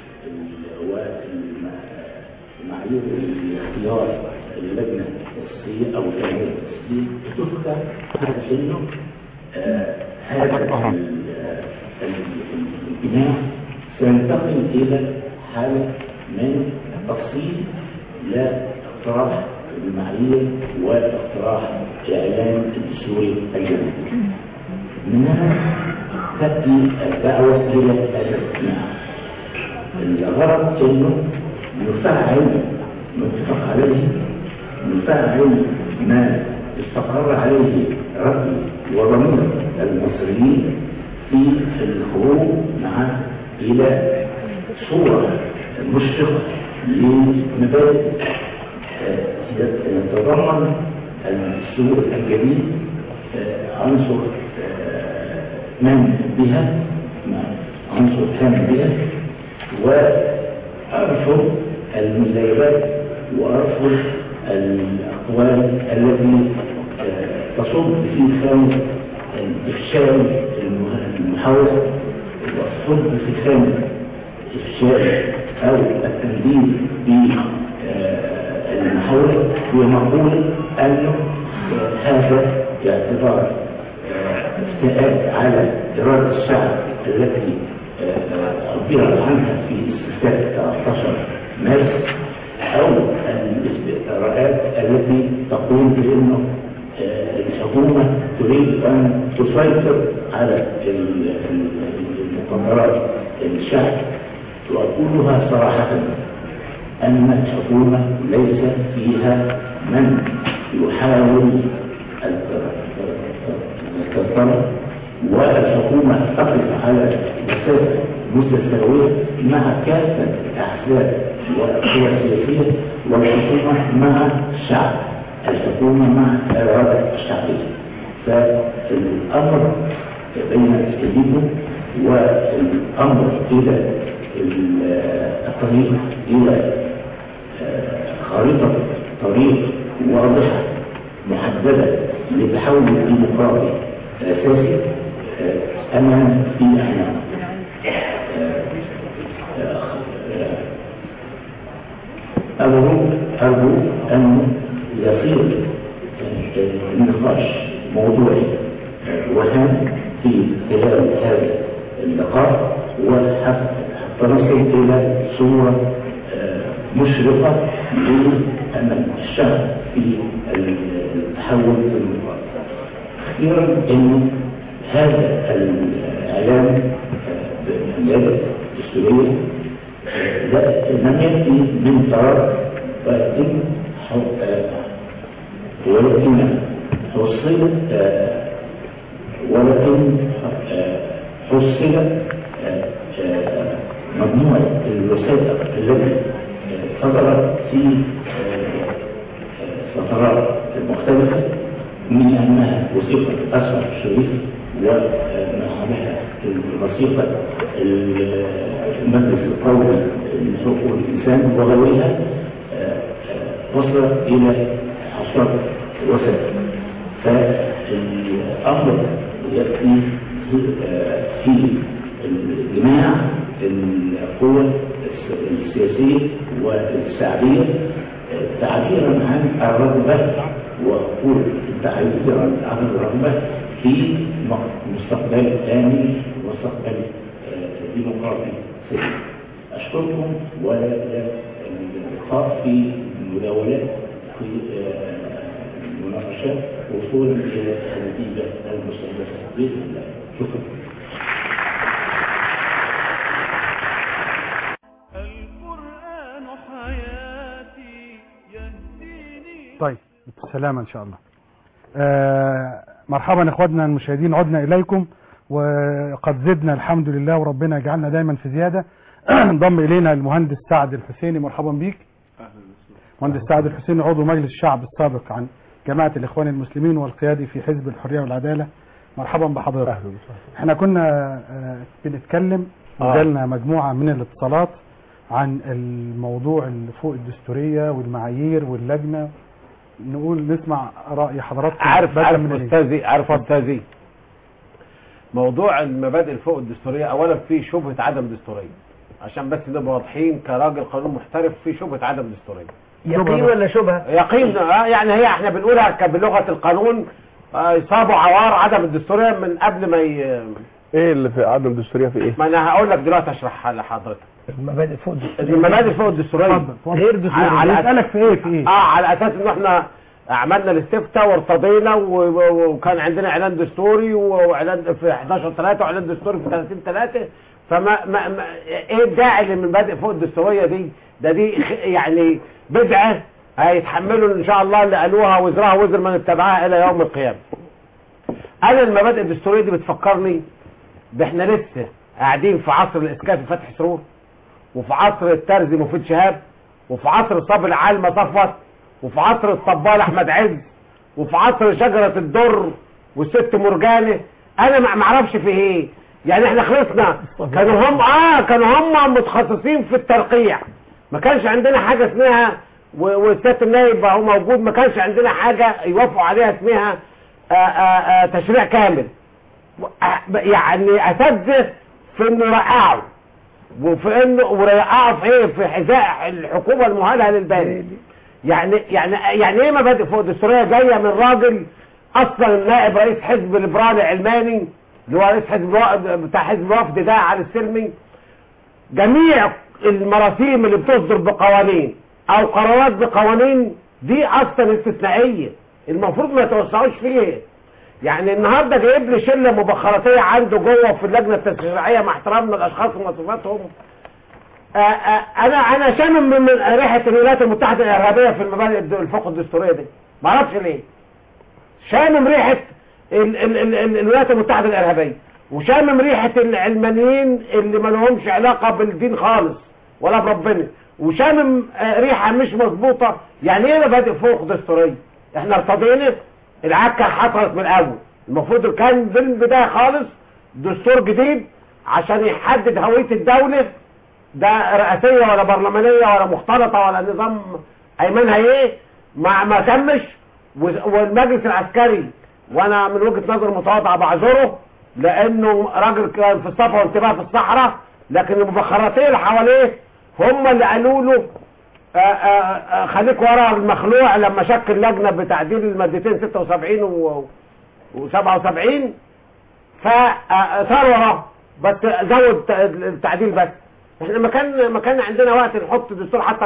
[SPEAKER 10] ومعايير الاختيار اللجنة التأسيسية أو الجمعية التأسيسية تذكر على أنه آه، هذا ال- ال- البناء سينتقل إلى حالة من التفصيل لا اقتراح المعايير واقتراح إعلان الدستور الجديد. منها تأتي الدعوة إلى الاجتماع. الغرض انه نفعل ما اتفق عليه نفعل ما استقر عليه رأي وضمير المصريين في الخروج مع إلى صورة مشرقة لمبادئ آه، يتضمن السلوك الجديد آه، عنصر آه، من بها عنصر كان بها وأرفض المزايدات وأرفض الأقوال التي آه، تصب في خانة إفشال المحاولة وتصب في خانة إفشال أو التنديد بالمحاولة بمقولة أنه آه، هذا باعتبار استئاب على إرادة الشعب التي آه، عبر عنها في استفتاء 13 مارس أو الاستئراءات التي تقول بأنه آه، الحكومة تريد أن تسيطر على ال- ال- المقررات الشعب وأقولها صراحة أن الحكومة ليس فيها من يحاول السيطرة والحكومة تقف على مسافة متساوية مع كافة الأحزاب والقوى السياسية والحكومة مع الشعب الحكومة مع الإرادة الشعبية فالأمر بين أيديكم والأمر إلى الطريق إلى خريطة طريق واضحة محددة لتحول الديمقراطي الأساسي آه، أنا في أحنا أرجو أرجو أن يصير آه، النقاش موضوعي آه، وهام في خلال هذا اللقاء وحتى نصل إلى صورة آه، مشرقة لأمل الشعب في التحول الديمقراطي أخيرا أن هذا الإعلام بالعيادة الدستورية لا لم يأتي من فراغ ولكن حو- آه، ولكن حصل آه، ولكن آه، حصل آه، آه، مجموعة الوثائق التي آه، صدرت في آه، فترات مختلفة من أنها وثيقة أسرع الشريف ومعها الوثيقة المجلس القومي لحقوق الإنسان وغيرها وصل إلى عشرة وثائق فالأمر يأتي في الجماع القوى السياسية والشعبية تعبيرا عن الرغبة وأقول تعبيرا عن الرغبة في مستقبل آمن ومستقبل آه، ديمقراطي سليم. أشكركم واللقاء في المداولات في آه، المناقشات وصولا إلى النتيجة المستهدفة بإذن الله شكرا
[SPEAKER 1] القرآن حياتي يهديني
[SPEAKER 2] طيب بالسلامة إن شاء الله آه مرحبا إخواتنا المشاهدين عدنا إليكم وقد زدنا الحمد لله وربنا يجعلنا دايما في زيادة انضم إلينا المهندس سعد الحسيني مرحبا بيك مهندس سعد الحسيني عضو مجلس الشعب السابق عن جماعة الإخوان المسلمين والقيادي في حزب الحرية والعدالة مرحبا بحضرتك احنا كنا آه، بنتكلم
[SPEAKER 3] آه.
[SPEAKER 2] وجالنا مجموعة من الاتصالات عن الموضوع اللي فوق الدستورية والمعايير واللجنة نقول نسمع رأي حضراتكم
[SPEAKER 3] عارف
[SPEAKER 2] بدءا
[SPEAKER 3] عارف
[SPEAKER 2] من ال-
[SPEAKER 3] استاذي عارف استاذي موضوع المبادئ الفوق الدستوريه اولا في شبهه عدم دستوريه عشان بس نبقى واضحين كراجل قانون محترف في شبهه عدم دستوريه
[SPEAKER 4] يقين ولا شبهة
[SPEAKER 3] يقين آه، يعني هي احنا بنقولها ك- بلغه القانون آه، يصابوا عوار عدم الدستوريه من قبل ما ي...
[SPEAKER 11] ايه اللي في عدم دستوريه في ايه؟
[SPEAKER 3] ما انا هقول لك دلوقتي اشرحها لحضرتك
[SPEAKER 4] المبادئ فوق
[SPEAKER 3] المبادئ فوق الدستوريه
[SPEAKER 2] اتفضل، اتفضل.
[SPEAKER 4] غير دستورية.
[SPEAKER 3] على
[SPEAKER 2] يسألك في ايه في ايه
[SPEAKER 3] اه على اساس ان احنا عملنا الاستفتاء وارتضينا و- و- وكان عندنا اعلان دستوري واعلان في 11 3 واعلان دستوري في 30 3 فما ما ما ايه الداعي للمبادئ فوق الدستوريه دي ده دي خ- يعني بدعه هيتحملوا ان شاء الله اللي قالوها وزرها وزر من اتبعها الى يوم القيامه انا المبادئ الدستوريه دي بتفكرني باحنا لسه قاعدين في عصر الاسكافي فتحي سرور وفي عصر الترزي مفيد شهاب وفي عصر صابر علمة صفوت وفي عصر الطبال احمد عز وفي عصر شجرة الدر والست مرجانة انا ما معرفش في ايه يعني احنا خلصنا كانوا هم اه كانوا هم متخصصين في الترقيع ما كانش عندنا حاجة اسمها و- والسيادة النائب هو موجود ما كانش عندنا حاجة يوافقوا عليها اسمها آآ آآ تشريع كامل و- آه، يعني اساتذه في انه يرقعوا وفي انه ورقعوا في ايه في حذاء الحكومه المهاله للبلد يعني يعني يعني ايه مبادئ فوق دستوريه جايه من راجل اصلا نائب رئيس حزب ليبرالي علماني اللي هو رئيس حزب الوا- بتاع حزب الوفد ده علي السلمي جميع المراسيم اللي بتصدر بقوانين او قرارات بقوانين دي اصلا استثنائيه المفروض ما يتوسعوش فيها يعني النهارده جايب لي شله مبخراتيه عنده جوه في اللجنه التشريعيه مع احترامنا الاشخاص ومواصفاتهم آه، آه، انا انا شامم من من ريحه الولايات المتحده الارهابيه في المبادئ الد- الفوق الدستوريه دي ما اعرفش ليه شامم ريحه ال ال ال ال الولايات المتحده الارهابيه وشامم ريحه العلمانيين اللي ما لهمش علاقه بالدين خالص ولا بربنا وشامم آه، ريحه مش مظبوطه يعني ايه مبادئ فوق دستوريه احنا ارتضينا العكه حصلت من الاول المفروض كان من البدايه خالص دستور جديد عشان يحدد هويه الدوله ده رئاسيه ولا برلمانيه ولا مختلطه ولا نظام ايمانها ايه ما ما تمش و- والمجلس العسكري وانا من وجهه نظر متواضعه بعذره لانه راجل كان في الصفا وانتباه في الصحراء لكن المبخراتيه اللي حواليه هم اللي قالوا له آه، آه، آه، خليك ورا المخلوع لما شكل لجنه بتعديل المادتين 76 و و77 فصار وراه بس زود التعديل بس احنا ما كان ما كان عندنا وقت نحط دستور حتى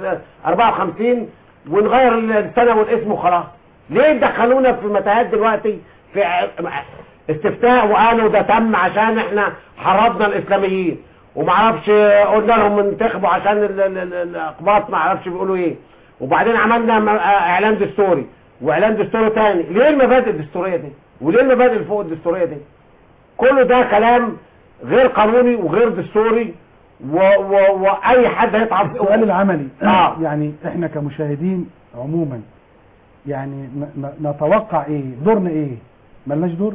[SPEAKER 3] 54 ونغير السنه والاسم وخلاص ليه دخلونا في متاهات دلوقتي في ع- استفتاء وقالوا ده تم عشان احنا حرضنا الاسلاميين وما اعرفش قلنا لهم انتخبوا عشان ال- ال- ال- الاقباط ما اعرفش بيقولوا ايه وبعدين عملنا م- اعلان دستوري واعلان دستوري تاني ليه المبادئ الدستوريه دي وليه المبادئ اللي فوق الدستوريه دي كل ده كلام غير قانوني وغير دستوري و... و... واي حد هيتعب
[SPEAKER 2] السؤال العملي
[SPEAKER 3] آه.
[SPEAKER 2] يعني احنا كمشاهدين عموما يعني ن- ن- نتوقع ايه دورنا ايه ملناش دور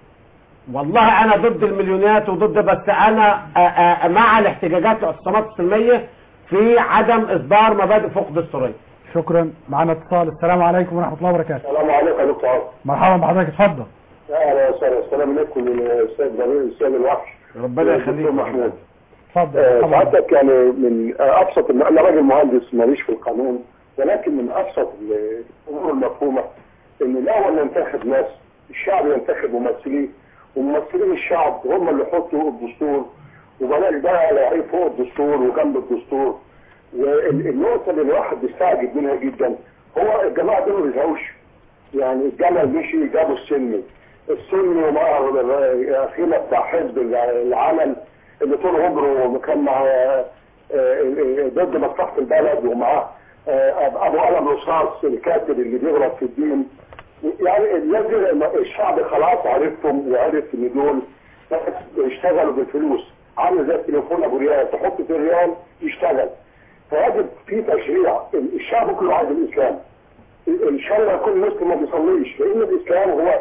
[SPEAKER 3] والله انا ضد المليونيات وضد بس انا آ- آ- مع الاحتجاجات والاعتصامات السلميه في عدم اصدار مبادئ فوق دستوريه
[SPEAKER 2] شكرا معنا اتصال السلام عليكم ورحمه الله وبركاته
[SPEAKER 12] السلام عليكم يا دكتور عاصم
[SPEAKER 2] مرحبا بحضرتك اتفضل
[SPEAKER 12] اهلا وسهلا السلام عليكم للاستاذ جميل الاستاذ الوحش
[SPEAKER 3] ربنا يخليك
[SPEAKER 12] الدكتور محمود
[SPEAKER 2] اتفضل
[SPEAKER 12] آه،
[SPEAKER 2] طبعا.
[SPEAKER 12] سعادتك يعني من آه، ابسط انا راجل مهندس ماليش في القانون ولكن من ابسط الامور المفهومه ان الاول ننتخب ناس الشعب ينتخب ممثليه وممثلين الشعب هم اللي يحطوا الدستور وبلاش بقى لعيب فوق الدستور وجنب الدستور والنقطه اللي الواحد بيستعجب منها جدا هو الجماعه دول ما بيزهقوش يعني الجمل مشي جابوا السني السني ومعه اخينا بتاع حزب العمل اللي طول عمره كان مع آه، آه، ضد مصلحه البلد ومعاه آه، ابو قلم رصاص الكاتب اللي بيغلط في الدين يعني الناس دي الشعب خلاص عرفتهم وعرف ان دول ناس يشتغلوا بالفلوس عامل زي التليفون ابو ريال تحط في الريال يشتغل فيجب في تشريع الشعب كله عايز الاسلام ان شاء الله كل مسلم ما بيصليش لان الاسلام هو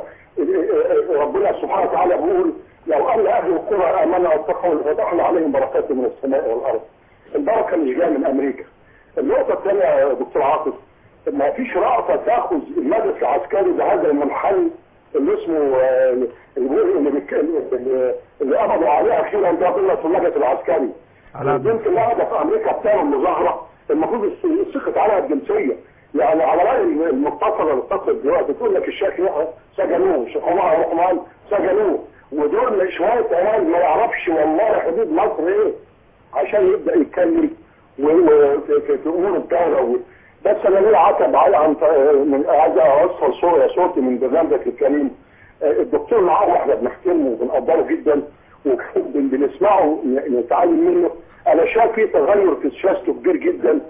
[SPEAKER 12] ربنا سبحانه وتعالى بيقول لو ان اهل القرى امنوا واتقوا لفتحنا عليهم بركات من السماء والارض البركه مش جايه من امريكا النقطه الثانيه يا دكتور عاطف ما فيش رأفة تاخذ المجلس العسكري بهذا المنحل اللي اسمه آه، اللي بيقول اللي بيك- اللي- اللي قبضوا عليه اخيرا ده قلة في المجلس العسكري البنت اللي قاعده في امريكا بتعمل مظاهره المفروض الس- السخط عليها الجنسيه يعني على راي المتصل اللي اتصل دلوقتي تقول لك الشيخ يحيى سجنوه الشيخ عمر الرحمن سجنوه ودول شويه عيال ما يعرفش والله حدود مصر ايه عشان يبدا يتكلم و- و- في في- في امور الدوله و- بس انا ليه عتب على عن من عايز اوصل صوره صوتي من برنامجك الكريم آه، الدكتور معاه احنا بنحترمه وبنقدره جدا وبنسمعه ن- نتعلم منه انا شايف في تغير في سياسته كبير جدا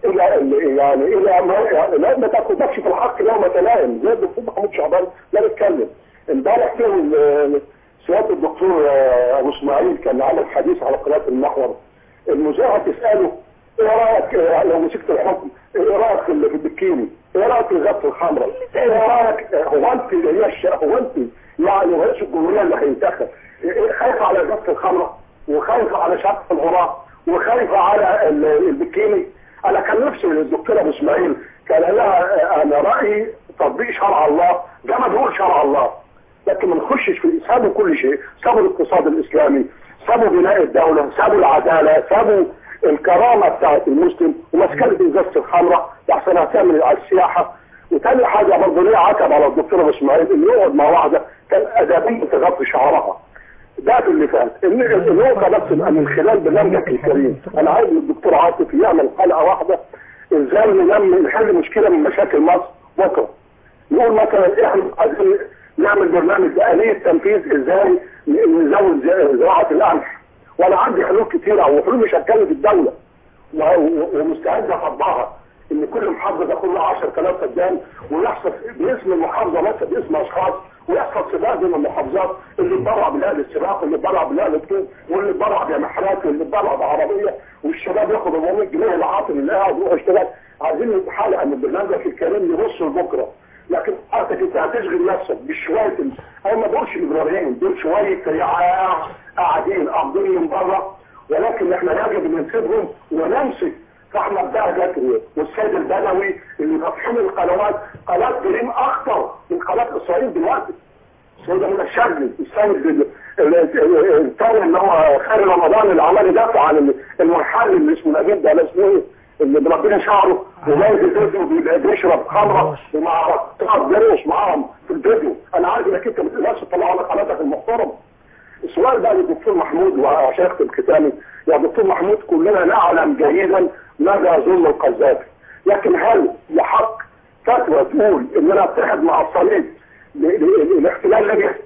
[SPEAKER 12] الى ال- يعني الى ما يعني لا ما تاخدكش في الحق يوم تلائم زي الدكتور محمود شعبان لا نتكلم امبارح في ال- سياده الدكتور آه، ابو اسماعيل كان عامل حديث على قناه المحور المذيعه تساله ايه رايك آه، لو مسكت الحكم ايه رايك في اللي في البكيني ايه رايك في غزه الخمره ايه رايك آه، هو انت هي الش- هو انت يعني رئيس الجمهوريه اللي هينتخب إيه- إيه خايفه على غزه الخمره وخايفه على شعب الغراب وخايفه على ال- البكيني انا كان نفسي الدكتور ابو اسماعيل كان لها آه، انا رايي تطبيق شرع الله ده مدعو شرع الله لكن ما نخشش في سابوا كل شيء سابوا الاقتصاد الاسلامي سابوا بناء الدوله سابوا العداله سابوا الكرامه بتاعت المسلم ومسكنه ازازه الخمره لحسن هتعمل على السياحه وتاني حاجه برضه ليه عتب على الدكتور ابو اسماعيل انه يقعد مع واحده كان ادبيه تغطي شعرها ده في اللي فات الن- النقطه بس بقى من خلال برنامجك الكريم انا عايز الدكتور عاطف يعمل حلقه واحده ازاي نلم نحل مشكله من مشاكل مصر بكره نقول مثلا احنا عايزين نعمل برنامج بآلية تنفيذ ازاي نزود ز- زراعة القمح وانا عندي حلول كتيرة وحلول مش هتكلف الدولة و- و- ومستعد اطبقها ان كل محافظة تاخد لها 10000 فدان ويحصل باسم المحافظة مثلا باسم اشخاص ويحصل سباق بين المحافظات اللي اتبرع بنقل السباق واللي اتبرع بنقل الطوب واللي اتبرع بمحلات واللي اتبرع بعربية والشباب ياخد 400 جنيه العاطل اللي قاعد يروح يشتغل عايزين حلقة من برنامجك الكريم نبص لبكره لكن حضرتك انت هتشغل نفسك بشويه ال- انا ما بقولش الابراهيم دول شويه رعاع قاعدين قابضين من بره ولكن احنا يجب ان نسيبهم ونمسك فاحمد بهجت والسيد البدوي اللي فاتحين القنوات قناه دريم اخطر من قناه اسرائيل دلوقتي السيدة من الشاذلي السيد ال- ال- ال- الثاني اللي هو خير رمضان اللي عمال يدافع عن المنحل اللي اسمه نجيب ده اللي اسمه ايه اللي مربين شعره وجاي في الفيديو بي- بيشرب خمره ومع طلع جريش معاهم في الفيديو انا عارف انك انت ما تقدرش تطلع على قناتك المحترمه السؤال بقى للدكتور محمود وشيخ الختامي يا دكتور محمود كلنا نعلم جيدا ماذا ظلم القذافي لكن هل يحق فتوى تقول ان انا اتحد مع الصليب ل- ل- لاحتلال ليبيا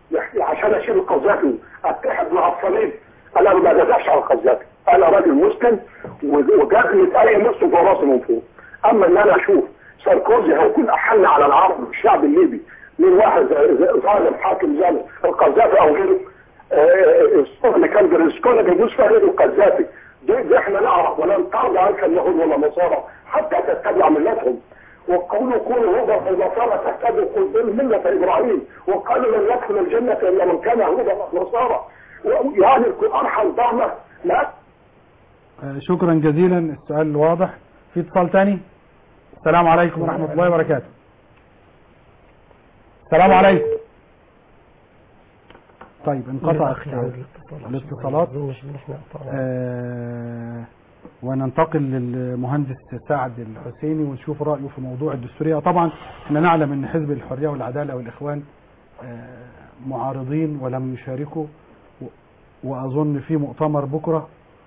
[SPEAKER 12] عشان اشيل القذافي اتحد مع الصليب انا ما بدافعش عن القذافي انا راجل مسلم وجاتني اي نفسه في راسي من فوق اما ان انا اشوف ساركوزي هيكون احن على العرب الشعب الليبي من واحد زي- زي- ظالم حاكم زي القذافي او غيره الصوره اللي كان برسكولا بيجوز فيها غير القذافي دي, دي احنا نعرف ولن ترضى عنك اليهود ولا النصارى حتى تتبع ملتهم وقولوا كونوا هودا ونصارى تهتدوا قل ملة ابراهيم وقالوا لن يدخل الجنة الا من كان هودا ونصارى و- يعني القرآن حنطعنا لا
[SPEAKER 2] آه، شكرا جزيلا السؤال واضح في اتصال تاني السلام عليكم ورحمة الله وبركاته السلام عليكم طيب انقطع
[SPEAKER 4] الأخ يعود
[SPEAKER 2] الاتصالات
[SPEAKER 4] أظنش إن إحنا قطعنا.
[SPEAKER 2] آه وننتقل للمهندس سعد الحسيني ونشوف رأيه في موضوع الدستورية طبعا احنا نعلم ان حزب الحرية والعدالة والإخوان آه معارضين ولم يشاركوا و- وأظن في مؤتمر بكرة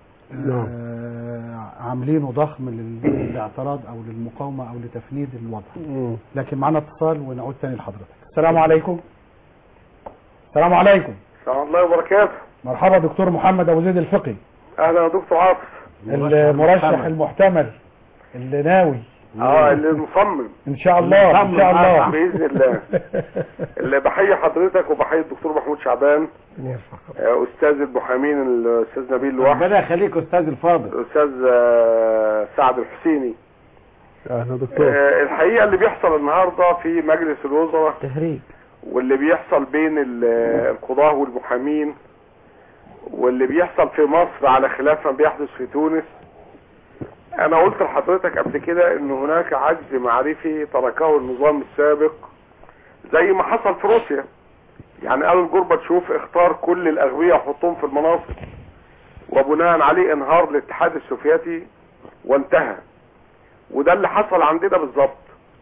[SPEAKER 2] آه عاملينه ضخم لل- للاعتراض أو للمقاومة أو لتفنيد الوضع لكن معنا اتصال ونعود تاني لحضرتك السلام عليكم السلام عليكم
[SPEAKER 13] السلام الله وبركاته
[SPEAKER 2] مرحبا دكتور محمد أبو زيد الفقي
[SPEAKER 13] اهلا يا دكتور عاطف
[SPEAKER 2] المرشح المحتمل اللي ناوي
[SPEAKER 13] اه اللي مصمم
[SPEAKER 2] ان شاء الله ان شاء الله
[SPEAKER 13] باذن الله اللي بحيي حضرتك وبحيي الدكتور محمود شعبان آه، استاذ المحامين الاستاذ نبيل الوحش
[SPEAKER 3] ربنا يخليك استاذ الفاضل
[SPEAKER 13] الاستاذ آه، سعد الحسيني
[SPEAKER 11] اهلا دكتور
[SPEAKER 13] آه، الحقيقه اللي بيحصل النهارده في مجلس الوزراء
[SPEAKER 4] تهريج
[SPEAKER 13] واللي بيحصل بين ال- القضاة والمحامين واللي بيحصل في مصر على خلاف ما بيحدث في تونس انا قلت لحضرتك قبل كده ان هناك عجز معرفي تركه النظام السابق زي ما حصل في روسيا يعني قال جورباتشوف اختار كل الاغبياء وحطهم في المناصب وبناء عليه انهار الاتحاد السوفيتي وانتهى وده اللي حصل عندنا بالظبط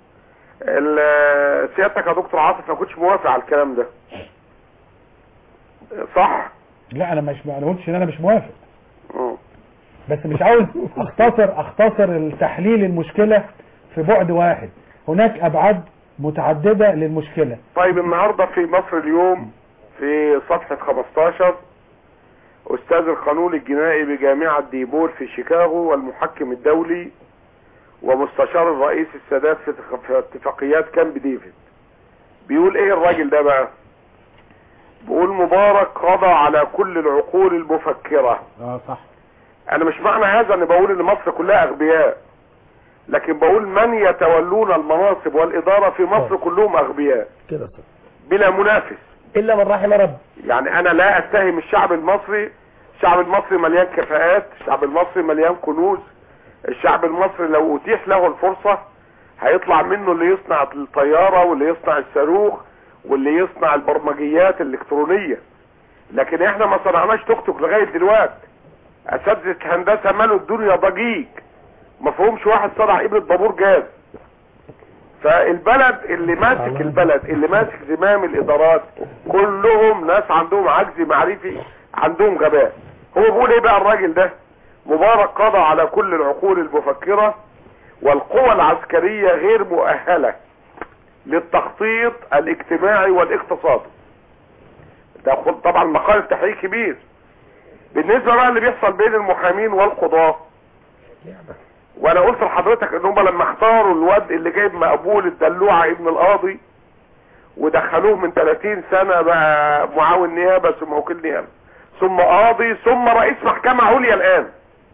[SPEAKER 13] ال- سيادتك يا دكتور عاطف ما كنتش موافق على الكلام ده صح
[SPEAKER 2] لا انا مش ما قلتش ان انا مش موافق
[SPEAKER 13] مم.
[SPEAKER 2] بس مش عاوز اختصر اختصر التحليل المشكلة في بعد واحد هناك ابعاد متعددة للمشكلة
[SPEAKER 13] طيب النهاردة في مصر اليوم في صفحة 15 أستاذ القانون الجنائي بجامعة ديبول في شيكاغو والمحكم الدولي ومستشار الرئيس السادات في في اتفاقيات كامب ديفيد بيقول ايه الراجل ده بقى بيقول مبارك قضى على كل العقول المفكرة
[SPEAKER 2] اه صح
[SPEAKER 13] انا مش معنى هذا ان بقول ان مصر كلها اغبياء لكن بقول من يتولون المناصب والادارة في مصر كلهم اغبياء
[SPEAKER 4] كده صح
[SPEAKER 13] بلا منافس
[SPEAKER 4] الا من رحم رب
[SPEAKER 13] يعني انا لا اتهم الشعب المصري الشعب المصري مليان كفاءات الشعب المصري مليان كنوز الشعب المصري لو اتيح له الفرصة هيطلع منه اللي يصنع الطيارة واللي يصنع الصاروخ واللي يصنع البرمجيات الالكترونية لكن احنا ما صنعناش توك توك لغاية دلوقتي اساتذة هندسة مالوا الدنيا ضجيج مفهومش واحد صنع ابنة بابور جاز فالبلد اللي ماسك البلد اللي ماسك زمام الادارات كلهم ناس عندهم عجز معرفي عندهم غباء هو بيقول ايه بقى الراجل ده مبارك قضى على كل العقول المفكرة والقوى العسكرية غير مؤهلة للتخطيط الاجتماعي والاقتصادي ده خد- طبعا مقال تحقيق كبير بالنسبة بقى اللي بيحصل بين المحامين والقضاة وانا قلت لحضرتك ان هم لما اختاروا الواد اللي جايب مقبول الدلوعة ابن القاضي ودخلوه من 30 سنة بقى معاون نيابة ثم وكيل نيابة ثم قاضي ثم رئيس محكمة عليا الان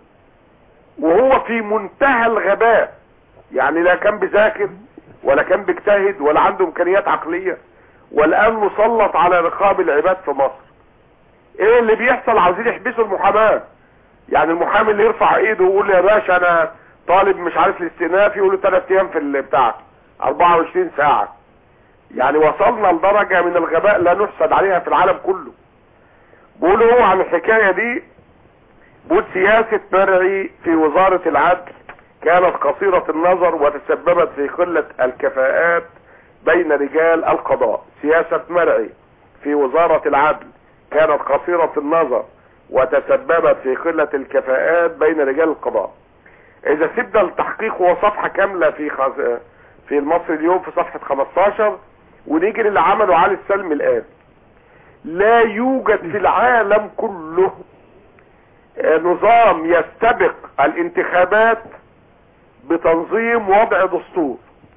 [SPEAKER 13] وهو في منتهى الغباء يعني لا كان بيذاكر ولا كان بيجتهد ولا عنده امكانيات عقلية والان مسلط على رقاب العباد في مصر ايه اللي بيحصل عاوزين يحبسوا المحاماة يعني المحامي اللي يرفع ايده ويقول يا باشا انا طالب مش عارف الاستئناف يقول له 3 ايام في البتاع 24 ساعة يعني وصلنا لدرجة من الغباء لا نحسد عليها في العالم كله بيقول هو عن الحكاية دي بيقول سياسة مرعي في وزارة العدل كانت قصيرة النظر وتسببت في قلة الكفاءات بين رجال القضاء سياسة مرعي في وزارة العدل كانت قصيرة النظر وتسببت في قلة الكفاءات بين رجال القضاء اذا سيبنا التحقيق هو صفحة كاملة في خز... في المصري اليوم في صفحة 15 ونيجي للي عمله علي السلم الان لا يوجد في العالم كله آه، نظام يستبق الانتخابات بتنظيم وضع دستور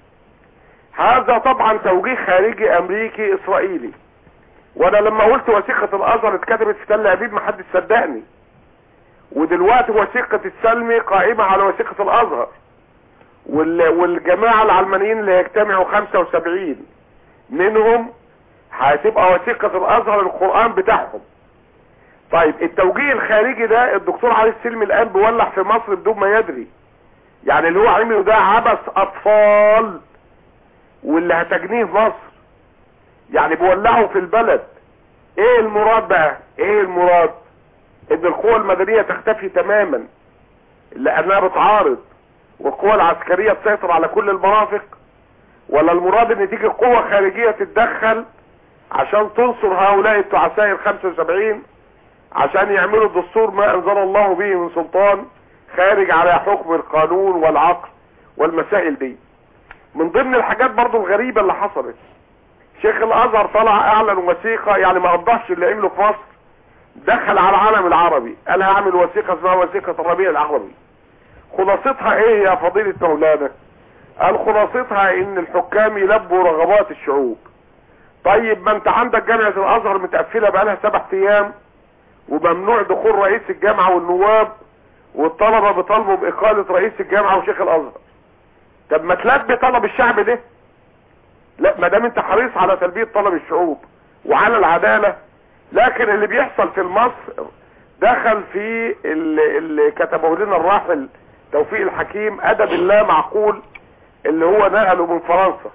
[SPEAKER 13] هذا طبعا توجيه خارجي امريكي اسرائيلي وانا لما قلت وثيقة الازهر اتكتبت في تل ابيب محدش صدقني ودلوقتي وثيقة السلمي قائمة على وثيقة الازهر وال... والجماعة العلمانيين اللي هيجتمعوا 75 منهم هتبقى وثيقة الازهر القرآن بتاعهم طيب التوجيه الخارجي ده الدكتور علي السلمي الان بيولع في مصر بدون ما يدري يعني اللي هو عمله ده عبث اطفال واللي هتجنيه مصر يعني بيولعوا في البلد ايه المراد بقى ايه المراد ان القوى المدنية تختفي تماما لانها بتعارض والقوى العسكرية تسيطر على كل المرافق ولا المراد ان تيجي قوة خارجية تتدخل عشان تنصر هؤلاء التعساء ال 75 عشان يعملوا الدستور ما انزل الله به من سلطان خارج على حكم القانون والعقل والمسائل دي من ضمن الحاجات برضو الغريبة اللي حصلت شيخ الازهر طلع اعلن وثيقة يعني ما قضاش اللي عمله في مصر دخل على العالم العربي قال هعمل وثيقة اسمها وثيقة الربيع العربي خلاصتها ايه يا فضيلة مولانا قال خلاصتها ان الحكام يلبوا رغبات الشعوب طيب ما انت عندك جامعة الازهر متقفلة بقالها سبع ايام وممنوع دخول رئيس الجامعة والنواب والطلبة بيطالبوا باقالة رئيس الجامعة وشيخ الازهر طب ما تلبي طلب الشعب ده لا ما دام انت حريص على تلبية طلب الشعوب وعلى العدالة لكن اللي بيحصل في مصر دخل في اللي, اللي كتبه لنا الراحل توفيق الحكيم ادب الله معقول اللي هو نقله من فرنسا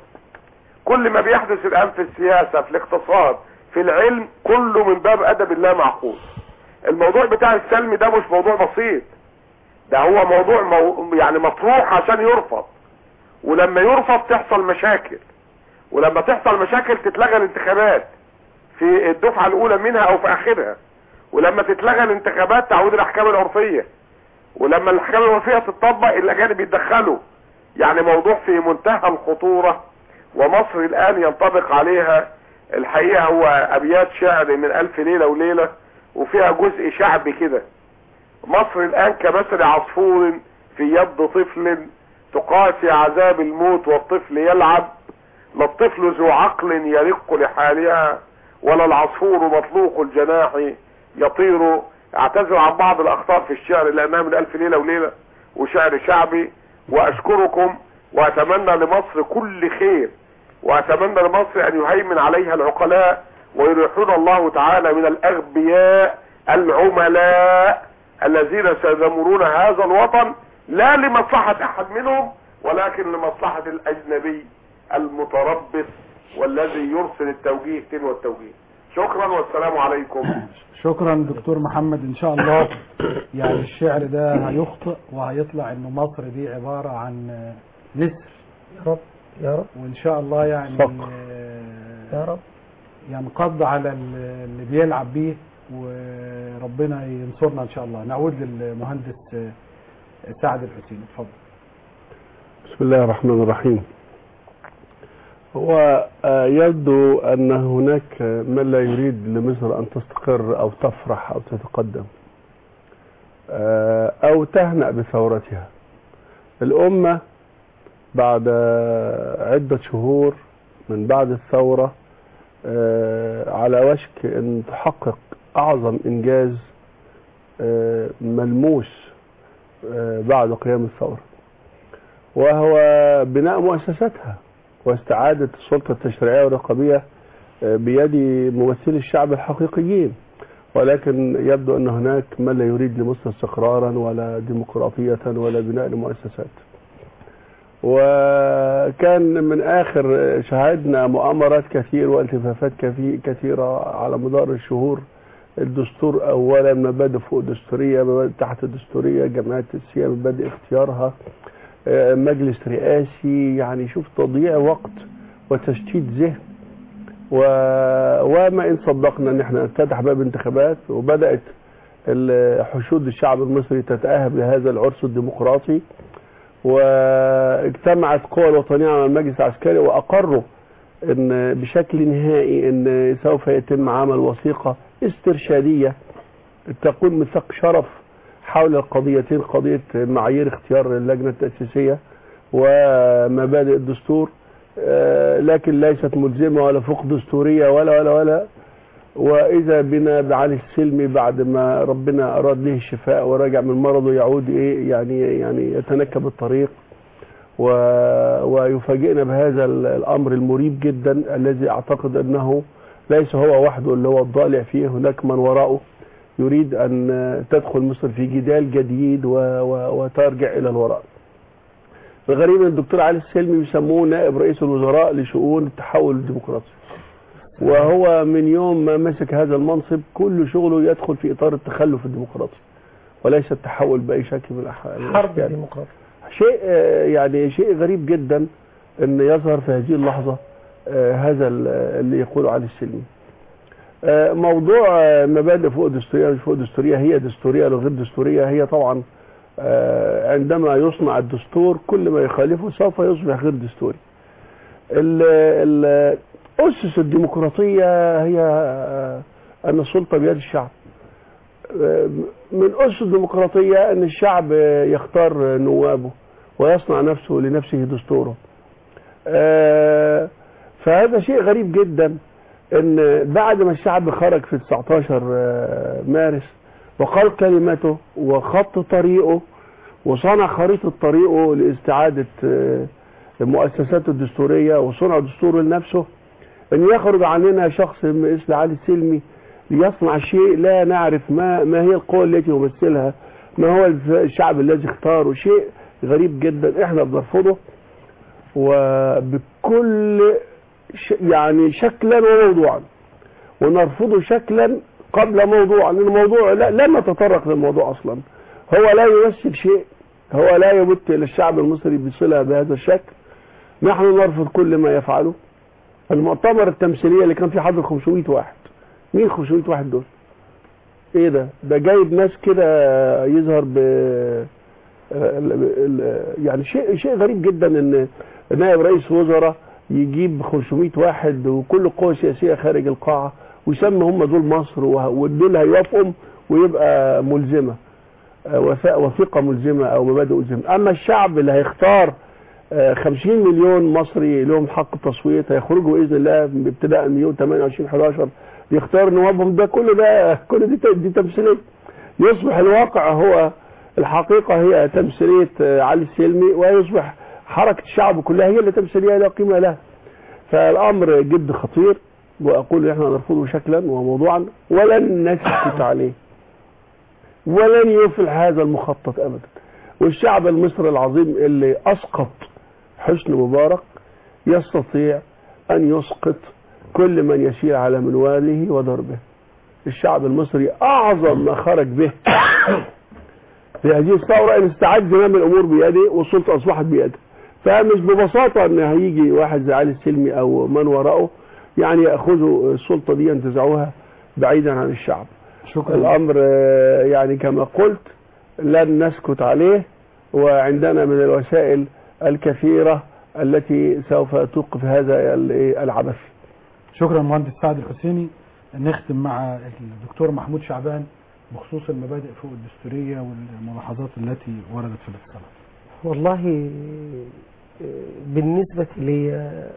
[SPEAKER 13] كل ما بيحدث الان في السياسة في الاقتصاد في العلم كله من باب ادب الله معقول الموضوع بتاع السلم ده مش موضوع بسيط ده هو موضوع مو يعني مطروح عشان يرفض ولما يرفض تحصل مشاكل ولما تحصل مشاكل تتلغى الانتخابات في الدفعة الاولى منها او في اخرها ولما تتلغى الانتخابات تعود الاحكام العرفية ولما الاحكام العرفية تطبق الاجانب يتدخلوا يعني موضوع في منتهى الخطورة ومصر الان ينطبق عليها الحقيقة هو ابيات شعر من الف ليلة وليلة وفيها جزء شعبي كده مصر الان كمثل عصفور في يد طفل تقاسي عذاب الموت والطفل يلعب لا الطفل ذو عقل يرق لحالها ولا العصفور مطلوق الجناح يطير اعتذر عن بعض الاخطاء في الشعر لانها من الف ليله وليله وشعر شعبي واشكركم واتمنى لمصر كل خير واتمنى لمصر ان يهيمن عليها العقلاء ويريحون الله تعالى من الاغبياء العملاء الذين سيدمرون هذا الوطن لا لمصلحة احد منهم ولكن لمصلحة الاجنبي المتربص والذي يرسل التوجيه تلو التوجيه شكرا والسلام عليكم
[SPEAKER 2] شكرا دكتور محمد ان شاء الله يعني الشعر ده هيخطئ وهيطلع انه مصر دي عبارة عن نسر
[SPEAKER 4] يا رب يا رب
[SPEAKER 2] وان شاء الله يعني
[SPEAKER 4] صقر.
[SPEAKER 2] آه،
[SPEAKER 4] يا رب
[SPEAKER 2] ينقض على ال- اللي بيلعب بيه وربنا ينصرنا ان شاء الله نعود للمهندس آه، سعد الحسين اتفضل
[SPEAKER 11] بسم الله الرحمن الرحيم هو آه، يبدو أن هناك من لا يريد لمصر أن تستقر أو تفرح أو تتقدم آه، أو تهنأ بثورتها الأمة بعد آه، عدة شهور من بعد الثورة آه، على وشك أن تحقق أعظم إنجاز آه، ملموس آه، بعد قيام الثورة وهو بناء مؤسساتها واستعادة السلطة التشريعية والرقابية آه، بيد ممثلي الشعب الحقيقيين ولكن يبدو أن هناك من لا يريد لمصر استقرارا ولا ديمقراطية ولا بناء لمؤسسات وكان من آخر شاهدنا مؤامرات كثير والتفافات كثي- كثيرة على مدار الشهور الدستور أولا مبادئ فوق دستورية مبادئ تحت دستورية جماعات السياسة مبادئ اختيارها آه، مجلس رئاسي يعني شوف تضييع وقت وتشتيت ذهن و... وما إن صدقنا أن احنا نفتتح باب انتخابات وبدأت ال- حشود الشعب المصري تتأهب لهذا العرس الديمقراطي واجتمعت قوى الوطنية على المجلس العسكري وأقروا ان بشكل نهائي ان سوف يتم عمل وثيقة استرشادية تكون ميثاق شرف حول القضيتين قضية معايير اختيار اللجنة التأسيسية ومبادئ الدستور آه، لكن ليست ملزمة ولا فوق دستورية ولا ولا ولا وإذا بنا بعلي السلمي بعد ما ربنا أراد له الشفاء وراجع من مرضه يعود إيه يعني يعني يتنكب الطريق و... ويفاجئنا بهذا ال- الأمر المريب جدا الذي أعتقد أنه ليس هو وحده اللي هو الضالع فيه هناك من وراءه يريد أن تدخل مصر في جدال جديد و... و... وترجع إلى الوراء الغريب ان الدكتور علي السلمي بيسموه نائب رئيس الوزراء لشؤون التحول الديمقراطي وهو من يوم ما مسك هذا المنصب كل شغله يدخل في اطار التخلف الديمقراطي وليس التحول باي شكل من الأح-
[SPEAKER 4] حرب
[SPEAKER 11] الاشكال
[SPEAKER 4] ديمقراطي
[SPEAKER 11] شيء آه، يعني شيء غريب جدا ان يظهر في هذه اللحظه آه، هذا ال- اللي يقول علي السلمي آه، موضوع آه، مبادئ فوق دستوريه مش فوق دستوريه هي دستوريه ولا غير دستوريه هي طبعا آه، عندما يصنع الدستور كل ما يخالفه سوف يصبح غير دستوري ال- ال- أسس الديمقراطية هي آه، أن السلطة بيد الشعب آه، من أسس الديمقراطية أن الشعب آه، يختار نوابه ويصنع نفسه لنفسه دستوره آه، فهذا شيء غريب جدا ان بعد ما الشعب خرج في 19 آه، مارس وقال كلمته وخط طريقه وصنع خريطة طريقه لاستعادة آه، المؤسسات الدستورية وصنع دستوره لنفسه ان يخرج عننا شخص مثل علي السلمي ليصنع شيء لا نعرف ما ما هي القوى التي يمثلها ما هو الشعب الذي اختاره شيء غريب جدا احنا بنرفضه وبكل ش يعني شكلا وموضوعا ونرفضه شكلا قبل موضوعا لان الموضوع لا لن نتطرق للموضوع اصلا هو لا يمثل شيء هو لا يمت الى الشعب المصري بصله بهذا الشكل نحن نرفض كل ما يفعله المؤتمر التمثيليه اللي كان فيه حاضر 500 واحد مين 500 واحد دول ايه ده ده جايب ناس كده يظهر ب ال- ال- يعني شيء شيء غريب جدا ان نائب رئيس وزراء يجيب 500 واحد وكل قوة سياسية خارج القاعة ويسمي هم دول مصر وه- ودول هيوافقهم ويبقى ملزمة آه، وثاء وثيقة ملزمة أو مبادئ ملزمة أما الشعب اللي هيختار آه، 50 مليون مصري لهم حق التصويت هيخرجوا بإذن الله ابتداء من يوم 28 11 يختار نوابهم ده كل ده كل دي ت- دي تمثيلية يصبح الواقع هو الحقيقة هي تمثيلية آه، علي السلمي ويصبح حركة الشعب كلها هي اللي تمثيلية لا قيمة لها فالأمر جد خطير وأقول إن احنا نرفضه شكلا وموضوعا ولن نسكت عليه ولن يفلح هذا المخطط أبدا والشعب المصري العظيم اللي أسقط حسن مبارك يستطيع أن يسقط كل من يسير على منواله وضربه الشعب المصري أعظم ما خرج به في هذه الثورة ان استعاد زمام الأمور بيده والسلطة أصبحت بيده فمش ببساطة ان هيجي واحد زي علي السلمي او من وراءه يعني ياخذوا السلطة دي ينتزعوها بعيدا عن الشعب
[SPEAKER 2] شكرا
[SPEAKER 11] الامر آه، يعني كما قلت لن نسكت عليه وعندنا من الوسائل الكثيرة التي سوف توقف هذا ال- إيه العبث
[SPEAKER 2] شكرا مهندس سعد الحسيني نختم مع الدكتور محمود شعبان بخصوص المبادئ فوق الدستورية والملاحظات التي وردت في الاتصالات
[SPEAKER 4] والله آه، بالنسبة لي آه،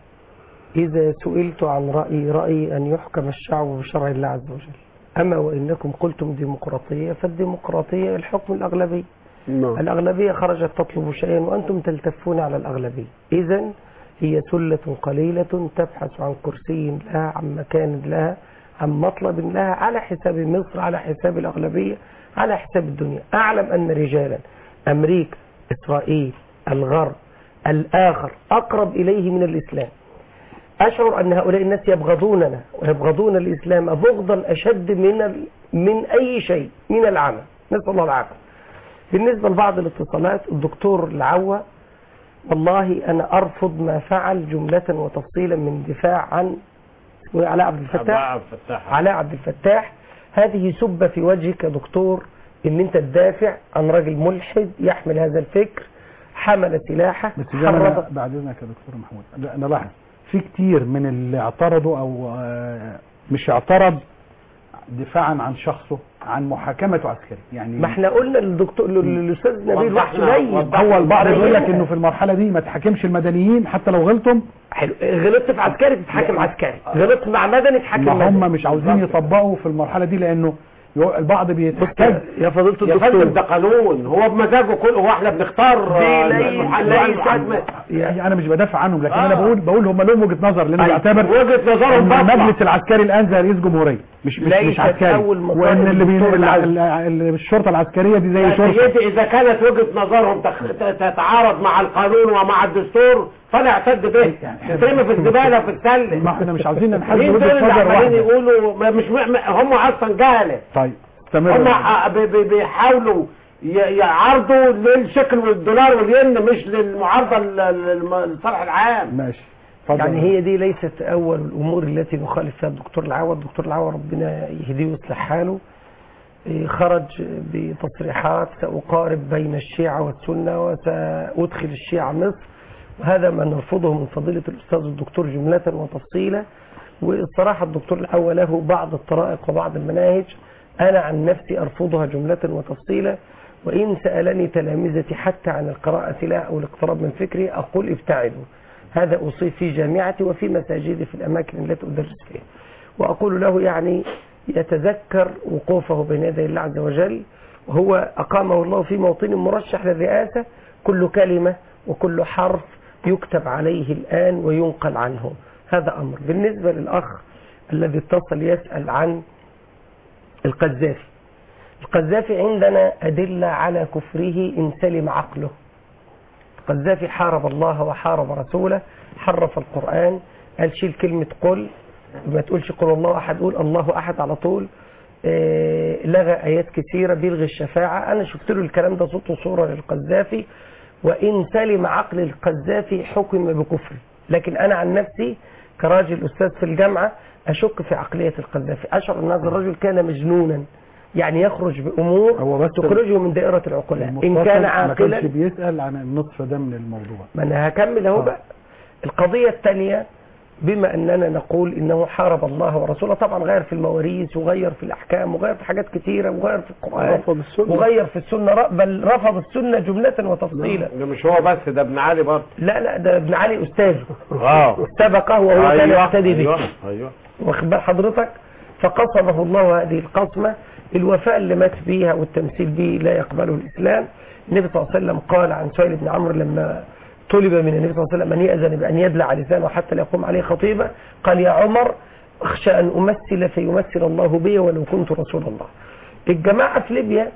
[SPEAKER 4] إذا سئلت عن رأيي رأيي أن يحكم الشعب بشرع الله عز وجل أما وإنكم قلتم ديمقراطية فالديمقراطية الحكم الأغلبي
[SPEAKER 11] نعم
[SPEAKER 4] الأغلبية خرجت تطلب شيئا وأنتم تلتفون على الأغلبية إذا هي سلة قليلة تبحث عن كرسي لها عن مكان لها عن مطلب لها على حساب مصر على حساب الأغلبية على حساب الدنيا أعلم أن رجالا أمريكا إسرائيل الغرب الآخر أقرب إليه من الإسلام أشعر أن هؤلاء الناس يبغضوننا ويبغضون الإسلام بغضا أشد من ال... من أي شيء من العمى نسأل الله العافية بالنسبة لبعض الاتصالات الدكتور العوة والله أنا أرفض ما فعل جملة وتفصيلا من دفاع عن علاء عبد الفتاح
[SPEAKER 3] عبد الفتاح
[SPEAKER 4] علاء عبد الفتاح هذه سبة في وجهك يا دكتور ان انت تدافع عن راجل ملحد يحمل هذا الفكر حمل سلاحه
[SPEAKER 2] بس زي ما أنا
[SPEAKER 4] حرض
[SPEAKER 2] بعد اذنك يا دكتور محمود لا انا لاحظ في كتير من اللي اعترضوا او آه، مش اعترض دفاعا عن شخصه عن محاكمته عسكري يعني
[SPEAKER 4] ما احنا قلنا للدكتور للاستاذ نبيل وحش
[SPEAKER 3] وضحنا-
[SPEAKER 4] جيد
[SPEAKER 2] هو البعض يقول لك
[SPEAKER 4] بينها.
[SPEAKER 2] انه في المرحله دي ما تحاكمش المدنيين حتى لو غلطوا
[SPEAKER 4] حلو غلطت في عسكري تتحاكم عسكري غلطت مع مدني تتحاكم
[SPEAKER 2] ما
[SPEAKER 4] مدني
[SPEAKER 2] هم مش عاوزين يطبقوا في المرحله دي لانه يو- البعض بيتحتاج
[SPEAKER 4] يا فضيلة
[SPEAKER 3] يا فندم
[SPEAKER 4] الدكتور
[SPEAKER 3] ده قانون هو بمزاجه كل هو احنا بنختار
[SPEAKER 4] دي
[SPEAKER 3] آه،
[SPEAKER 4] ليس-
[SPEAKER 3] المحل-
[SPEAKER 4] ليس-
[SPEAKER 3] المحاكمة.
[SPEAKER 2] يعني انا مش بدافع عنهم لكن
[SPEAKER 3] آه.
[SPEAKER 2] انا بقول بقول هم لهم وجهه نظر لانه
[SPEAKER 3] أيوة.
[SPEAKER 2] بيعتبر
[SPEAKER 3] وجهة نظرهم
[SPEAKER 2] ان
[SPEAKER 3] بطلع.
[SPEAKER 2] المجلس العسكري الان زي رئيس جمهوريه مش مش, مش
[SPEAKER 4] ليست
[SPEAKER 2] عسكري
[SPEAKER 4] أول مطالب
[SPEAKER 2] وان اللي بي...
[SPEAKER 4] الدكتور
[SPEAKER 2] ال-
[SPEAKER 4] العزل.
[SPEAKER 2] ال- ال- الشرطه العسكريه دي زي
[SPEAKER 3] يا
[SPEAKER 2] شرطه
[SPEAKER 3] سيدي اذا كانت وجهة نظرهم تخ- ت- تتعارض مع القانون ومع الدستور فلا اعتد به
[SPEAKER 2] يعني-
[SPEAKER 3] تترمي في الزبالة في السلة
[SPEAKER 2] ما احنا مش عاوزين ننحاز
[SPEAKER 3] مين دول
[SPEAKER 2] وجهه
[SPEAKER 3] اللي
[SPEAKER 2] نظر
[SPEAKER 3] عمالين
[SPEAKER 2] واحده
[SPEAKER 3] يقولوا ما- مش م- هم اصلا جهله
[SPEAKER 2] طيب
[SPEAKER 3] هم
[SPEAKER 2] استمر
[SPEAKER 3] ح- بي- بي- بيحاولوا ي- يعارضوا للشكل والدولار والين مش للمعارضة ل- للم- للصالح العام
[SPEAKER 2] ماشي اتفضل
[SPEAKER 4] يعني هي دي ليست أول الأمور التي نخالف فيها الدكتور العوى الدكتور العوى ربنا يهديه ويصلح حاله إيه، خرج بتصريحات سأقارب بين الشيعة والسنة وسأدخل الشيعة مصر وهذا ما نرفضه من فضيلة الأستاذ الدكتور جملة وتفصيلا والصراحة الدكتور العوى له بعض الطرائق وبعض المناهج أنا عن نفسي أرفضها جملة وتفصيلا وإن سألني تلامذتي حتى عن القراءة له أو الاقتراب من فكري أقول ابتعدوا هذا أصيب في جامعتي وفي مساجدي في الأماكن التي أدرس فيها وأقول له يعني يتذكر وقوفه بين يدي الله عز وجل وهو أقامه الله في موطن مرشح للرئاسة كل كلمة وكل حرف يكتب عليه الآن وينقل عنه هذا أمر بالنسبة للأخ الذي اتصل يسأل عن القذافي القذافي عندنا أدلة على كفره إن سلم عقله القذافي حارب الله وحارب رسوله حرف القرآن قال شيل كلمة قل ما تقولش قل الله أحد قول الله أحد على طول آه، لغى آيات كثيرة بيلغي الشفاعة أنا شفت له الكلام ده صوت وصورة للقذافي وإن سلم عقل القذافي حكم بكفره لكن أنا عن نفسي كراجل أستاذ في الجامعة أشك في عقلية القذافي أشعر أن هذا الرجل كان مجنونا يعني يخرج بأمور
[SPEAKER 2] هو بس
[SPEAKER 4] تخرجه من دائرة العقلاء إن
[SPEAKER 2] المتصل
[SPEAKER 4] كان
[SPEAKER 2] ما
[SPEAKER 4] عاقلا
[SPEAKER 2] كانش بيسال عن النصف ده من الموضوع
[SPEAKER 4] ما انا هكمل اهو
[SPEAKER 2] آه.
[SPEAKER 4] بقى القضية الثانية بما أننا نقول إنه حارب الله ورسوله طبعا غير في المواريث وغير في الأحكام وغير في حاجات كثيرة وغير في القرآن
[SPEAKER 11] رفض السنة.
[SPEAKER 4] وغير في السنة ر- بل رفض السنة جملة وتفصيلا
[SPEAKER 3] ده مش هو بس ده ابن علي برضه
[SPEAKER 4] لا لا ده ابن علي أستاذه
[SPEAKER 3] اه
[SPEAKER 4] سبقه وهو كان
[SPEAKER 3] ايوه
[SPEAKER 4] يقتدي به
[SPEAKER 3] ايوه ايوه
[SPEAKER 4] واخد بال حضرتك فقصده الله هذه القسمة الوفاء اللي مات بيها والتمثيل به لا يقبله الإسلام النبي صلى الله عليه وسلم قال عن سهيل بن عمرو لما طلب من النبي صلى الله عليه وسلم أن يأذن بأن يدلع لسانه حتى لا يقوم عليه خطيبة قال يا عمر أخشى أن أمثل فيمثل الله بي ولو كنت رسول الله الجماعة في ليبيا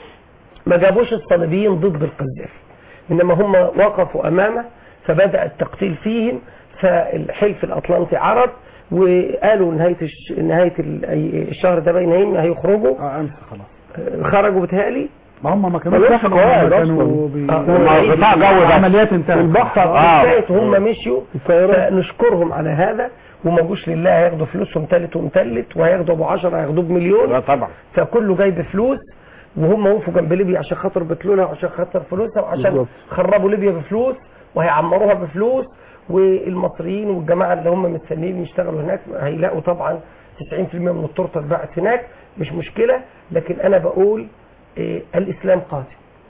[SPEAKER 4] ما جابوش الصليبيين ضد القذافي إنما هم وقفوا أمامه فبدأ التقتيل فيهم فالحلف الأطلنطي عرض وقالوا نهاية الش... نهاية ال- الشهر ده باين هيخرجوا
[SPEAKER 2] اه امس خلاص
[SPEAKER 4] خرجوا بتهيألي
[SPEAKER 2] ما هم ما كانوش
[SPEAKER 11] ملوش
[SPEAKER 2] دخلوا
[SPEAKER 11] قواعد
[SPEAKER 2] هم كانوا
[SPEAKER 11] أصلاً.
[SPEAKER 2] بي...
[SPEAKER 4] آه،
[SPEAKER 3] هم قطاع جو بس.
[SPEAKER 2] عمليات انتهت
[SPEAKER 11] البحر
[SPEAKER 3] آه.
[SPEAKER 4] انتهت وهم مشيوا
[SPEAKER 11] الطيران.
[SPEAKER 4] فنشكرهم على هذا وما جوش لله هياخدوا فلوسهم تالت ومتلت وهياخدوا ابو 10 هياخدوه بمليون
[SPEAKER 3] لا طبعا
[SPEAKER 4] فكله جايب فلوس وهم وقفوا جنب ليبيا عشان خاطر بترولها وعشان خاطر فلوسها وعشان
[SPEAKER 11] بالظبط.
[SPEAKER 4] خربوا ليبيا بفلوس وهيعمروها بفلوس والمصريين والجماعه اللي هم مستنيين يشتغلوا هناك هيلاقوا طبعا 90% من التورته اتباعت هناك مش مشكله لكن انا بقول إيه الاسلام قادم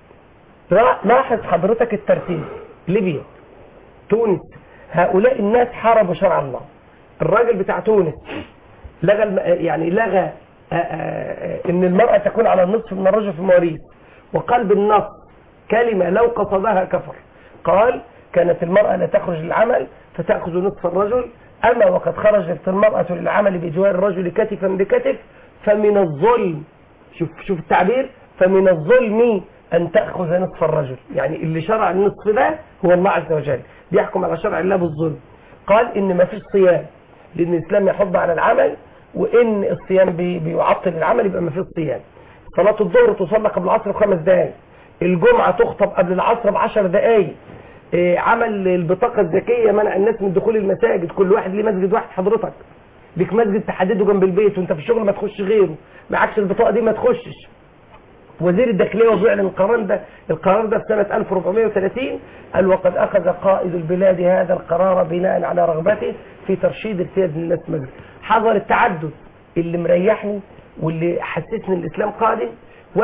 [SPEAKER 4] لا- لاحظ حضرتك الترتيب ليبيا تونس هؤلاء الناس حاربوا شرع الله الراجل بتاع تونس لغى الم... يعني لغى آه، آه، آه، ان المرأة تكون على النصف من الرجل في المواريث وقال بالنص كلمة لو قصدها كفر قال كانت المرأة لا تخرج للعمل فتأخذ نصف الرجل أما وقد خرجت المرأة للعمل بجوار الرجل كتفا بكتف فمن الظلم شوف شوف التعبير فمن الظلم أن تأخذ نصف الرجل يعني اللي شرع النصف ده هو الله عز وجل بيحكم على شرع الله بالظلم قال إن ما فيش صيام لأن الإسلام يحض على العمل وإن الصيام بي- بيعطل العمل يبقى ما فيش صيام صلاة الظهر تصلى قبل العصر بخمس دقائق الجمعة تخطب قبل العصر بعشر دقائق إيه، عمل البطاقة الذكية منع الناس من دخول المساجد كل واحد ليه مسجد واحد حضرتك ليك مسجد تحدده جنب البيت وانت في الشغل ما تخش غيره معكش البطاقة دي ما تخشش وزير الداخلية وبيعلن القرار ده القرار ده في سنة 1430 قال وقد أخذ قائد البلاد هذا القرار بناء على رغبته في ترشيد ارتياد الناس مسجد حظر التعدد اللي مريحني واللي حسسني ان الإسلام قادم 41%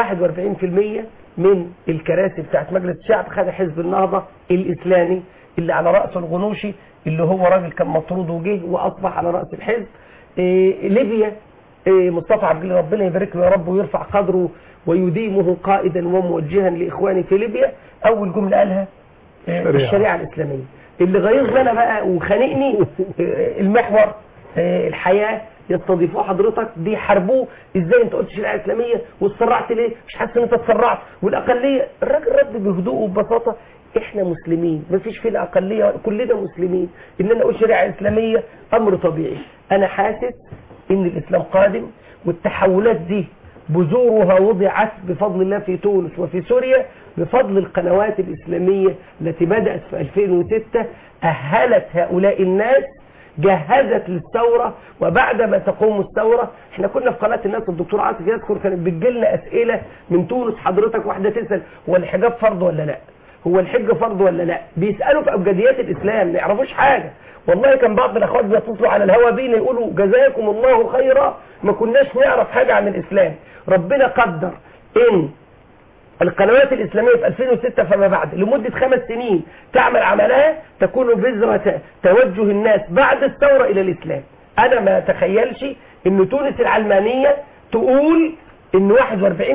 [SPEAKER 4] من الكراسي بتاعت مجلس الشعب خد حزب النهضة الإسلامي اللي على رأسه الغنوشي اللي هو راجل كان مطرود وجه وأصبح على رأس الحزب إيه ليبيا إيه مصطفى عبد الله ربنا يبارك له يا رب ويرفع قدره ويديمه قائدا وموجها لاخواني في ليبيا اول جمله قالها آه،
[SPEAKER 11] الشريعة.
[SPEAKER 4] الشريعه الاسلاميه اللي غيظني انا بقى وخانقني آه، المحور آه، الحياه يستضيفوه حضرتك بيحاربوه ازاي انت قلت شريعه اسلاميه واتسرعت ليه مش حاسس ان انت اتسرعت والاقليه الراجل رد بهدوء وببساطه احنا مسلمين مفيش فينا اقليه كلنا مسلمين ان انا اقول شريعه اسلاميه امر طبيعي انا حاسس ان الاسلام قادم والتحولات دي بذورها وضعت بفضل الله في تونس وفي سوريا بفضل القنوات الإسلامية التي بدأت في 2006 أهلت هؤلاء الناس جهزت للثورة وبعدما تقوم الثورة احنا كنا في قناة الناس الدكتور عاطف يذكر كانت بتجيلنا أسئلة من تونس حضرتك واحدة تسأل هو الحجاب فرض ولا لا هو الحج فرض ولا لا بيسألوا في أبجديات الإسلام ما يعرفوش حاجة والله كان بعض الأخوات بيتصلوا على الهوا بينا يقولوا جزاكم الله خيرا ما كناش نعرف حاجة عن الإسلام ربنا قدر إن القنوات الإسلامية في 2006 فما بعد لمدة خمس سنين تعمل عملها تكون بذرة توجه الناس بعد الثورة إلى الإسلام أنا ما أتخيلش إن تونس العلمانية تقول إن 41%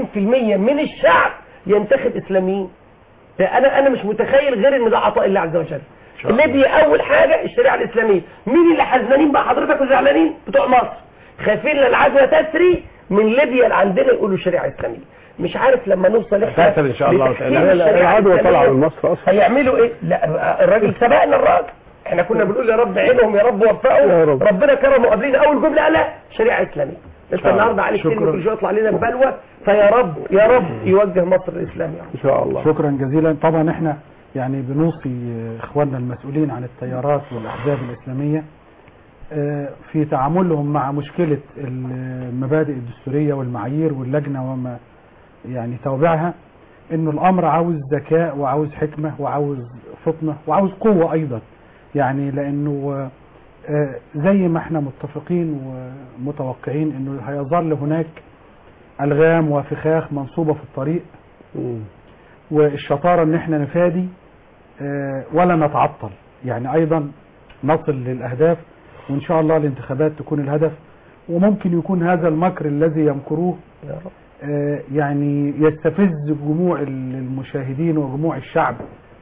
[SPEAKER 4] من الشعب ينتخب إسلاميين انا انا مش متخيل غير ان ده عطاء الله عز وجل ليبيا اول حاجه الشريعه الاسلاميه مين اللي حزنانين بقى حضرتك وزعلانين بتوع مصر خايفين العدوى تسري من ليبيا لعندنا يقولوا شريعه اسلاميه مش عارف لما نوصل احنا
[SPEAKER 3] هتسر إن شاء الله
[SPEAKER 4] لتحكيم
[SPEAKER 3] وتعالى.
[SPEAKER 11] لا، لا،
[SPEAKER 4] الشريعة
[SPEAKER 11] العدوى طالعة
[SPEAKER 4] الإسلامية.
[SPEAKER 11] من مصر أصلا.
[SPEAKER 4] هيعملوا ايه لا الراجل سبقنا الراجل احنا كنا بنقول يا رب عينهم يا رب وفقهم
[SPEAKER 11] يا رب.
[SPEAKER 4] ربنا كرمه قبلنا اول جمله قالها شريعه اسلاميه انت النهارده عليك
[SPEAKER 2] شكراً.
[SPEAKER 4] كلمه كل شويه يطلع علينا ببلوى فيا رب يا رب يوجه مصر الاسلام يا رب
[SPEAKER 11] ان شاء الله
[SPEAKER 2] شكرا جزيلا طبعا احنا يعني بنوصي اخواننا المسؤولين عن التيارات والاحزاب الاسلاميه آه، في تعاملهم مع مشكله المبادئ الدستوريه والمعايير واللجنه وما يعني توابعها انه الامر عاوز ذكاء وعاوز حكمه وعاوز فطنه وعاوز قوه ايضا يعني لانه آه، زي ما احنا متفقين ومتوقعين انه هيظل هناك الغام وفخاخ منصوبة في الطريق والشطارة ان احنا نفادي آه، ولا نتعطل يعني ايضا نصل للاهداف وان شاء الله الانتخابات تكون الهدف وممكن يكون هذا المكر الذي يمكروه
[SPEAKER 4] يا رب
[SPEAKER 2] آه، يعني يستفز جموع المشاهدين وجموع الشعب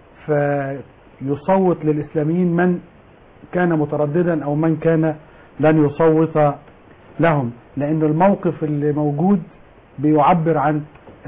[SPEAKER 2] فيصوت للإسلاميين من كان مترددا أو من كان لن يصوت لهم لأن الموقف اللي موجود بيعبر عن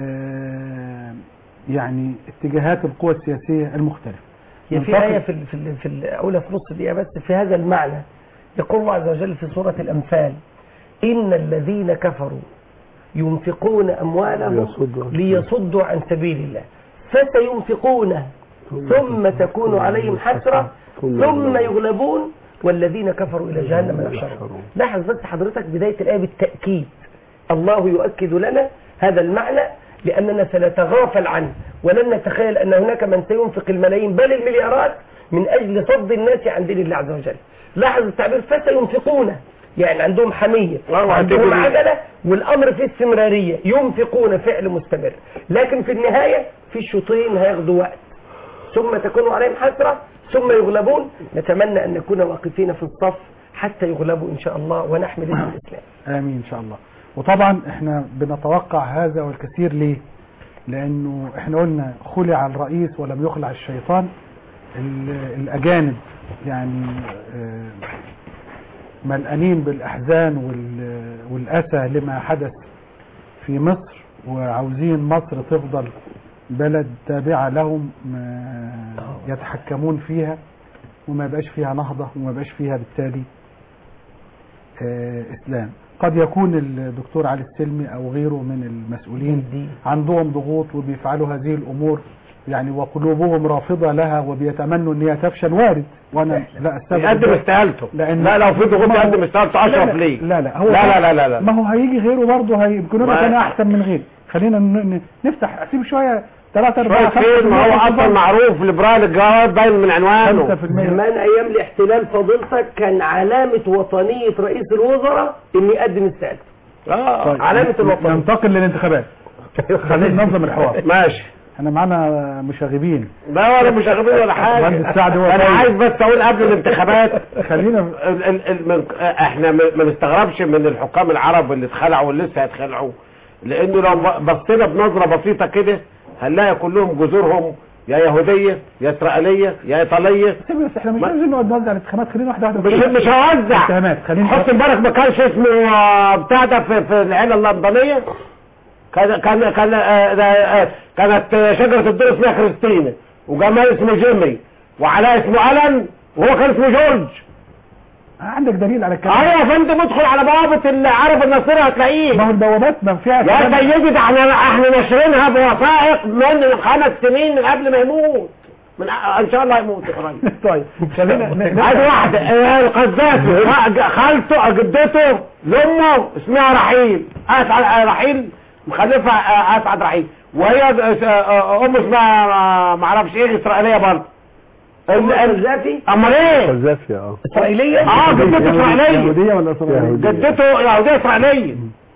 [SPEAKER 2] آه، يعني اتجاهات القوى السياسية المختلفة
[SPEAKER 4] هي في
[SPEAKER 2] ننتقل-
[SPEAKER 4] آية في ال- في ال- في الأولى في نص دقيقة بس في هذا المعنى يقول الله عز وجل في سورة الأنفال إن الذين كفروا ينفقون أموالهم
[SPEAKER 11] ليصدوا عن
[SPEAKER 4] ليصدوا عن سبيل الله فسينفقونه ثم تكون عليهم حسرة ثم يغلبون والذين كفروا إلى جهنم يحشرون لاحظ بس حضرتك بداية الآية بالتأكيد الله يؤكد لنا هذا المعنى لأننا سنتغافل عنه ولن نتخيل أن هناك من سينفق الملايين بل المليارات من أجل صد الناس عن دين الله عز وجل لاحظ التعبير فسينفقونه يعني عندهم حمية وعندهم عجلة والأمر فيه استمرارية ينفقون فعل مستمر لكن في النهاية في الشوطين هياخدوا وقت ثم تكون عليهم حسرة ثم يغلبون نتمنى أن نكون واقفين في الصف حتى يغلبوا إن شاء الله ونحمل اسم الإسلام
[SPEAKER 2] آمين إن شاء الله وطبعا احنا بنتوقع هذا والكثير ليه لأنه احنا قلنا خلع الرئيس ولم يخلع الشيطان ال- الأجانب يعني آه، ملقانين بالأحزان وال- والأسى لما حدث في مصر وعاوزين مصر تفضل بلد تابعة لهم ما يتحكمون فيها وما يبقاش فيها نهضة وما يبقاش فيها بالتالي آه، إسلام قد يكون الدكتور علي السلمي أو غيره من المسؤولين عندهم ضغوط وبيفعلوا هذه الأمور يعني وقلوبهم رافضة لها وبيتمنوا ان هي تفشل وارد وانا لا استبعد
[SPEAKER 3] يقدم
[SPEAKER 2] ده.
[SPEAKER 3] استقالته
[SPEAKER 2] لان
[SPEAKER 3] لا لو في ضغوط
[SPEAKER 2] ما هو-
[SPEAKER 3] يقدم استقالته
[SPEAKER 2] لا،
[SPEAKER 3] اشرف
[SPEAKER 2] لا،
[SPEAKER 3] ليه
[SPEAKER 2] لا لا هو
[SPEAKER 3] لا لا لا لا, لا.
[SPEAKER 2] ما هو هيجي غيره برضه هيمكن
[SPEAKER 3] ما-
[SPEAKER 2] كان احسن من غيره خلينا ن- ن- نفتح اسيب شويه ثلاثة أربعة
[SPEAKER 3] شوية فين ما هو اصلا معروف ليبرال الجواب باين من عنوانه
[SPEAKER 4] زمان أيام الاحتلال فضيلتك كان علامة وطنية رئيس الوزراء إن يقدم استقالته
[SPEAKER 2] طيب.
[SPEAKER 4] علامة الوطنية
[SPEAKER 2] ننتقل للانتخابات خلينا ننظم الحوار
[SPEAKER 3] ماشي
[SPEAKER 2] احنا معانا مشاغبين
[SPEAKER 3] لا ولا مشاغبين ولا حاجه
[SPEAKER 2] مهندس سعد هو
[SPEAKER 3] انا
[SPEAKER 2] طيب.
[SPEAKER 3] عايز بس اقول قبل الانتخابات
[SPEAKER 2] خلينا
[SPEAKER 3] ال ال ال من احنا ما ما نستغربش من الحكام العرب اللي اتخلعوا واللي لسه هيتخلعوا لانه لو بصينا بنظره بسيطه كده هنلاقي كلهم جذورهم يا يهوديه يا اسرائيليه يا ايطاليه
[SPEAKER 2] سيبي بس احنا مش عايزين نقعد نوزع الانتخابات خلينا واحده واحده
[SPEAKER 3] مش مش هوزع
[SPEAKER 2] اتهامات خلينا
[SPEAKER 3] حسن مبارك ما كانش اسمه آه، بتاع ده في, في العيله اللندنيه كان كان كان آه، ده، آه، كانت آه، شجره الدور اسمها كريستينا وجمال اسمه جيمي وعلاء اسمه الن وهو كان اسمه جورج
[SPEAKER 2] عندك دليل على الكلام
[SPEAKER 3] ايوه يا فندم ادخل على بوابه اللي عارف النصيري هتلاقيه
[SPEAKER 2] ما هو البوابات ما فيها
[SPEAKER 3] يا
[SPEAKER 2] كلام.
[SPEAKER 3] سيدي ده احنا احنا ناشرينها بوثائق من خمس سنين من قبل ما يموت من ان شاء الله يموت قريب
[SPEAKER 2] طيب خلينا ن-
[SPEAKER 3] عايز واحد آه، القذافي خ- خالته جدته لامه اسمها رحيل اسعد آه، رحيل مخلفه آه، اسعد رحيل وهي آه، آه، ام اسمها آه، معرفش ايه اسرائيليه برضه ال- ال-
[SPEAKER 4] القذافي
[SPEAKER 3] امال ايه
[SPEAKER 11] قذافي اه
[SPEAKER 4] إسرائيلية
[SPEAKER 3] اه جدته اسرائيليه
[SPEAKER 2] يهودية ولا اسرائيلية؟
[SPEAKER 3] جدته يهوديه اسرائيليه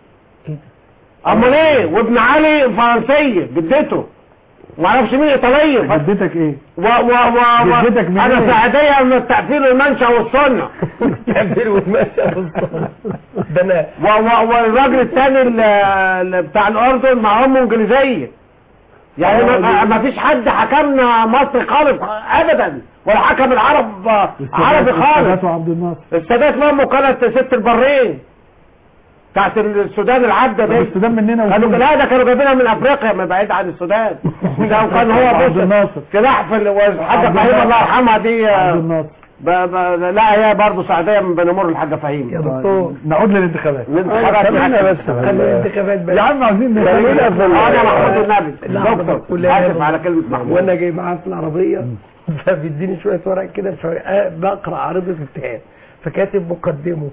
[SPEAKER 3] امال ايه وابن علي فرنسيه جدته معرفش مين ايطاليه ف-
[SPEAKER 2] جدتك ايه؟
[SPEAKER 3] و و و و
[SPEAKER 2] جدتك مين
[SPEAKER 3] انا
[SPEAKER 2] ايه؟
[SPEAKER 3] سعديه من التأثير والمنشأ والسنة
[SPEAKER 4] التعبير والمشي والصلاة ده أنا
[SPEAKER 3] و و والراجل الثاني ال- ال- بتاع الاردن مع امه انجليزيه يعني ما, ما فيش حد حكمنا مصري خالص ابدا ولا حكم العرب عربي خالص
[SPEAKER 2] السادات وعبد الناصر
[SPEAKER 3] السادات مامه كانت ست البرين بتاعت السودان العبده
[SPEAKER 2] طب
[SPEAKER 3] دي
[SPEAKER 2] السودان مننا
[SPEAKER 3] كانوا
[SPEAKER 2] وفين؟
[SPEAKER 3] لا ده كانوا جايبينها من افريقيا ما بعيد عن السودان ده وكان هو
[SPEAKER 2] عبد
[SPEAKER 3] بص
[SPEAKER 2] الناصر.
[SPEAKER 3] سلاح في ال- والحاجه
[SPEAKER 2] عبد
[SPEAKER 3] فهيم
[SPEAKER 2] الناصر.
[SPEAKER 3] الله يرحمها دي
[SPEAKER 2] عبد
[SPEAKER 3] آه،
[SPEAKER 2] الناصر
[SPEAKER 3] ب... ب... لا هي برضه سعديه من بني مر الحاجه فهيم
[SPEAKER 4] يا دكتور
[SPEAKER 2] نعود للانتخابات
[SPEAKER 3] الانتخابات
[SPEAKER 11] خلينا بس
[SPEAKER 4] خلي الانتخابات بس
[SPEAKER 2] يا عم عاوزين
[SPEAKER 11] خلينا في ال-
[SPEAKER 3] انا محمود النبي
[SPEAKER 4] لحظة
[SPEAKER 3] دكتور
[SPEAKER 4] كلها
[SPEAKER 3] اسف على كلمه محمود
[SPEAKER 4] وانا جاي معاه في العربيه فبيديني شويه ورق كده فورقة بقرا عارضه اتهام فكاتب مقدمه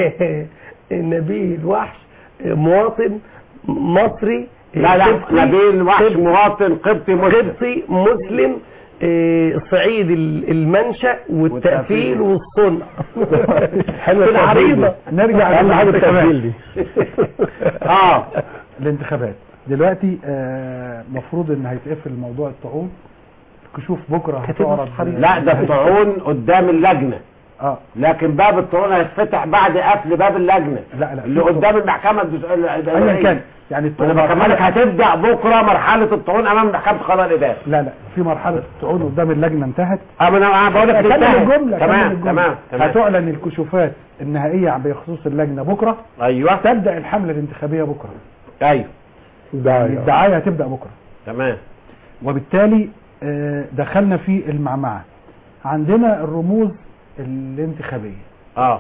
[SPEAKER 4] نبيل الوحش مواطن مصري
[SPEAKER 3] لا لا
[SPEAKER 4] قبطي-
[SPEAKER 3] نبيل وحش
[SPEAKER 4] قبطي-
[SPEAKER 3] مواطن قبطي مسلم
[SPEAKER 4] قبطي مسلم إيه، صعيد ال- المنشأ والتقفيل والصنع
[SPEAKER 2] حلوة
[SPEAKER 4] في العريضة
[SPEAKER 2] نرجع
[SPEAKER 11] أهم حاجة
[SPEAKER 2] للانتخابات.
[SPEAKER 11] التسجيل دي
[SPEAKER 2] اه الانتخابات دلوقتي آه، مفروض ان هيتقفل موضوع الطعون كشوف بكره هتعرض
[SPEAKER 3] لا ده الطعون قدام اللجنه
[SPEAKER 2] اه
[SPEAKER 3] لكن باب الطعون هيتفتح بعد قفل باب اللجنه
[SPEAKER 2] لا لا
[SPEAKER 3] اللي قدام المحكمه الدس-
[SPEAKER 2] ايا
[SPEAKER 3] الاداريه
[SPEAKER 2] كان يعني
[SPEAKER 3] انا
[SPEAKER 2] الطعون
[SPEAKER 3] بكملك هتبدا بكره مرحله الطعون امام محكمه القضاء الاداري
[SPEAKER 2] لا لا في مرحله الطعون قدام اللجنه انتهت
[SPEAKER 3] اه ما انا أنا بقول لك
[SPEAKER 2] كمل
[SPEAKER 3] انتهت.
[SPEAKER 2] الجمله كمل
[SPEAKER 3] تمام
[SPEAKER 2] الجملة.
[SPEAKER 3] تمام تمام
[SPEAKER 2] هتعلن الكشوفات النهائيه بخصوص اللجنه بكره
[SPEAKER 3] ايوه
[SPEAKER 2] تبدا الحمله الانتخابيه بكره
[SPEAKER 3] ايوه
[SPEAKER 2] يعني الدعايه هتبدا بكره
[SPEAKER 3] تمام
[SPEAKER 2] وبالتالي آه، دخلنا في المعمعة عندنا الرموز الانتخابية
[SPEAKER 3] اه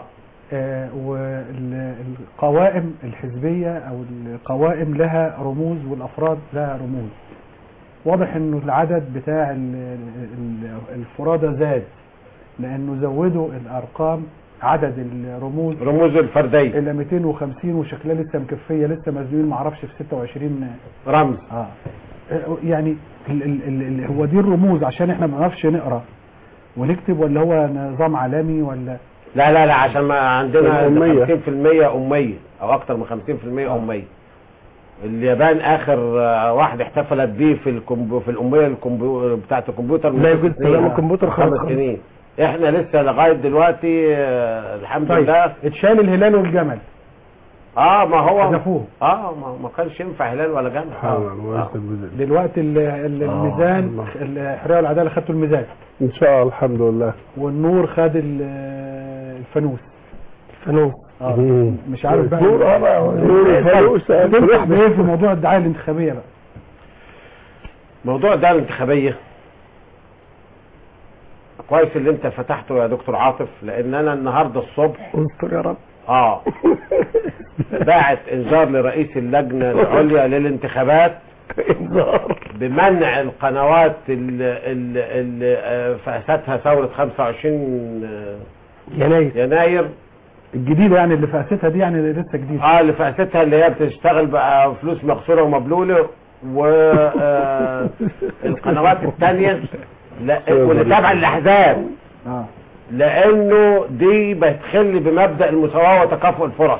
[SPEAKER 2] والقوائم الحزبية او القوائم لها رموز والافراد لها رموز واضح انه العدد بتاع ال- ال- الفرادة زاد لانه زودوا الارقام عدد الرموز
[SPEAKER 3] رموز الفرديه
[SPEAKER 2] الى 250 وشكلها لسه مكفيه لسه مزنوقين معرفش في 26
[SPEAKER 3] رمز
[SPEAKER 2] اه يعني ال ال ال ال هو دي الرموز عشان احنا ما نعرفش نقرا ونكتب ولا هو نظام عالمي ولا
[SPEAKER 3] لا لا لا عشان ما عندنا
[SPEAKER 11] الأمية.
[SPEAKER 3] 50% أمية أو أكتر من 50% أمية اليابان آخر آه، واحد احتفلت بيه في الكمبو في الأمية الكمبو بتاعة الكمبيوتر من
[SPEAKER 4] لا
[SPEAKER 3] ست
[SPEAKER 4] يوجد
[SPEAKER 3] سنين.
[SPEAKER 4] استخدام الكمبيوتر خالص
[SPEAKER 3] خمس
[SPEAKER 4] خالص.
[SPEAKER 3] سنين احنا لسه لغاية دلوقتي آه، الحمد
[SPEAKER 2] طيب
[SPEAKER 3] لله
[SPEAKER 2] اتشال الهلال والجمل
[SPEAKER 3] اه ما هو
[SPEAKER 2] حذفوه
[SPEAKER 3] اه ما, ما كانش ينفع هلال ولا جمل
[SPEAKER 11] سبحان
[SPEAKER 3] آه.
[SPEAKER 11] الله
[SPEAKER 3] آه.
[SPEAKER 11] الجزء
[SPEAKER 2] دلوقتي ال- ال- الميزان الحريه والعداله خدتوا الميزان
[SPEAKER 11] ان شاء الله الحمد لله
[SPEAKER 2] والنور خد ال- الفانوس
[SPEAKER 4] فانوس
[SPEAKER 2] اه
[SPEAKER 11] مم.
[SPEAKER 2] مش عارف بقى
[SPEAKER 11] نور اه بقى نور الفانوس
[SPEAKER 2] تنصح بايه في موضوع الدعايه الانتخابيه بقى
[SPEAKER 3] موضوع الدعوة الانتخابية كويس اللي انت فتحته يا دكتور عاطف لان انا النهارده الصبح
[SPEAKER 4] استر يا رب
[SPEAKER 3] اه باعت انذار لرئيس اللجنه العليا للانتخابات
[SPEAKER 4] انذار
[SPEAKER 3] بمنع القنوات اللي, اللي فاستها ثوره 25
[SPEAKER 4] يناير
[SPEAKER 3] يناير
[SPEAKER 2] الجديده يعني اللي فاستها دي يعني لسه جديده
[SPEAKER 3] اه اللي فاستها اللي هي بتشتغل بقى فلوس مغسوله ومبلوله والقنوات الثانيه واللي تابعه للاحزاب
[SPEAKER 2] اه
[SPEAKER 3] لانه دي بتخل بمبدا المساواه وتكافؤ الفرص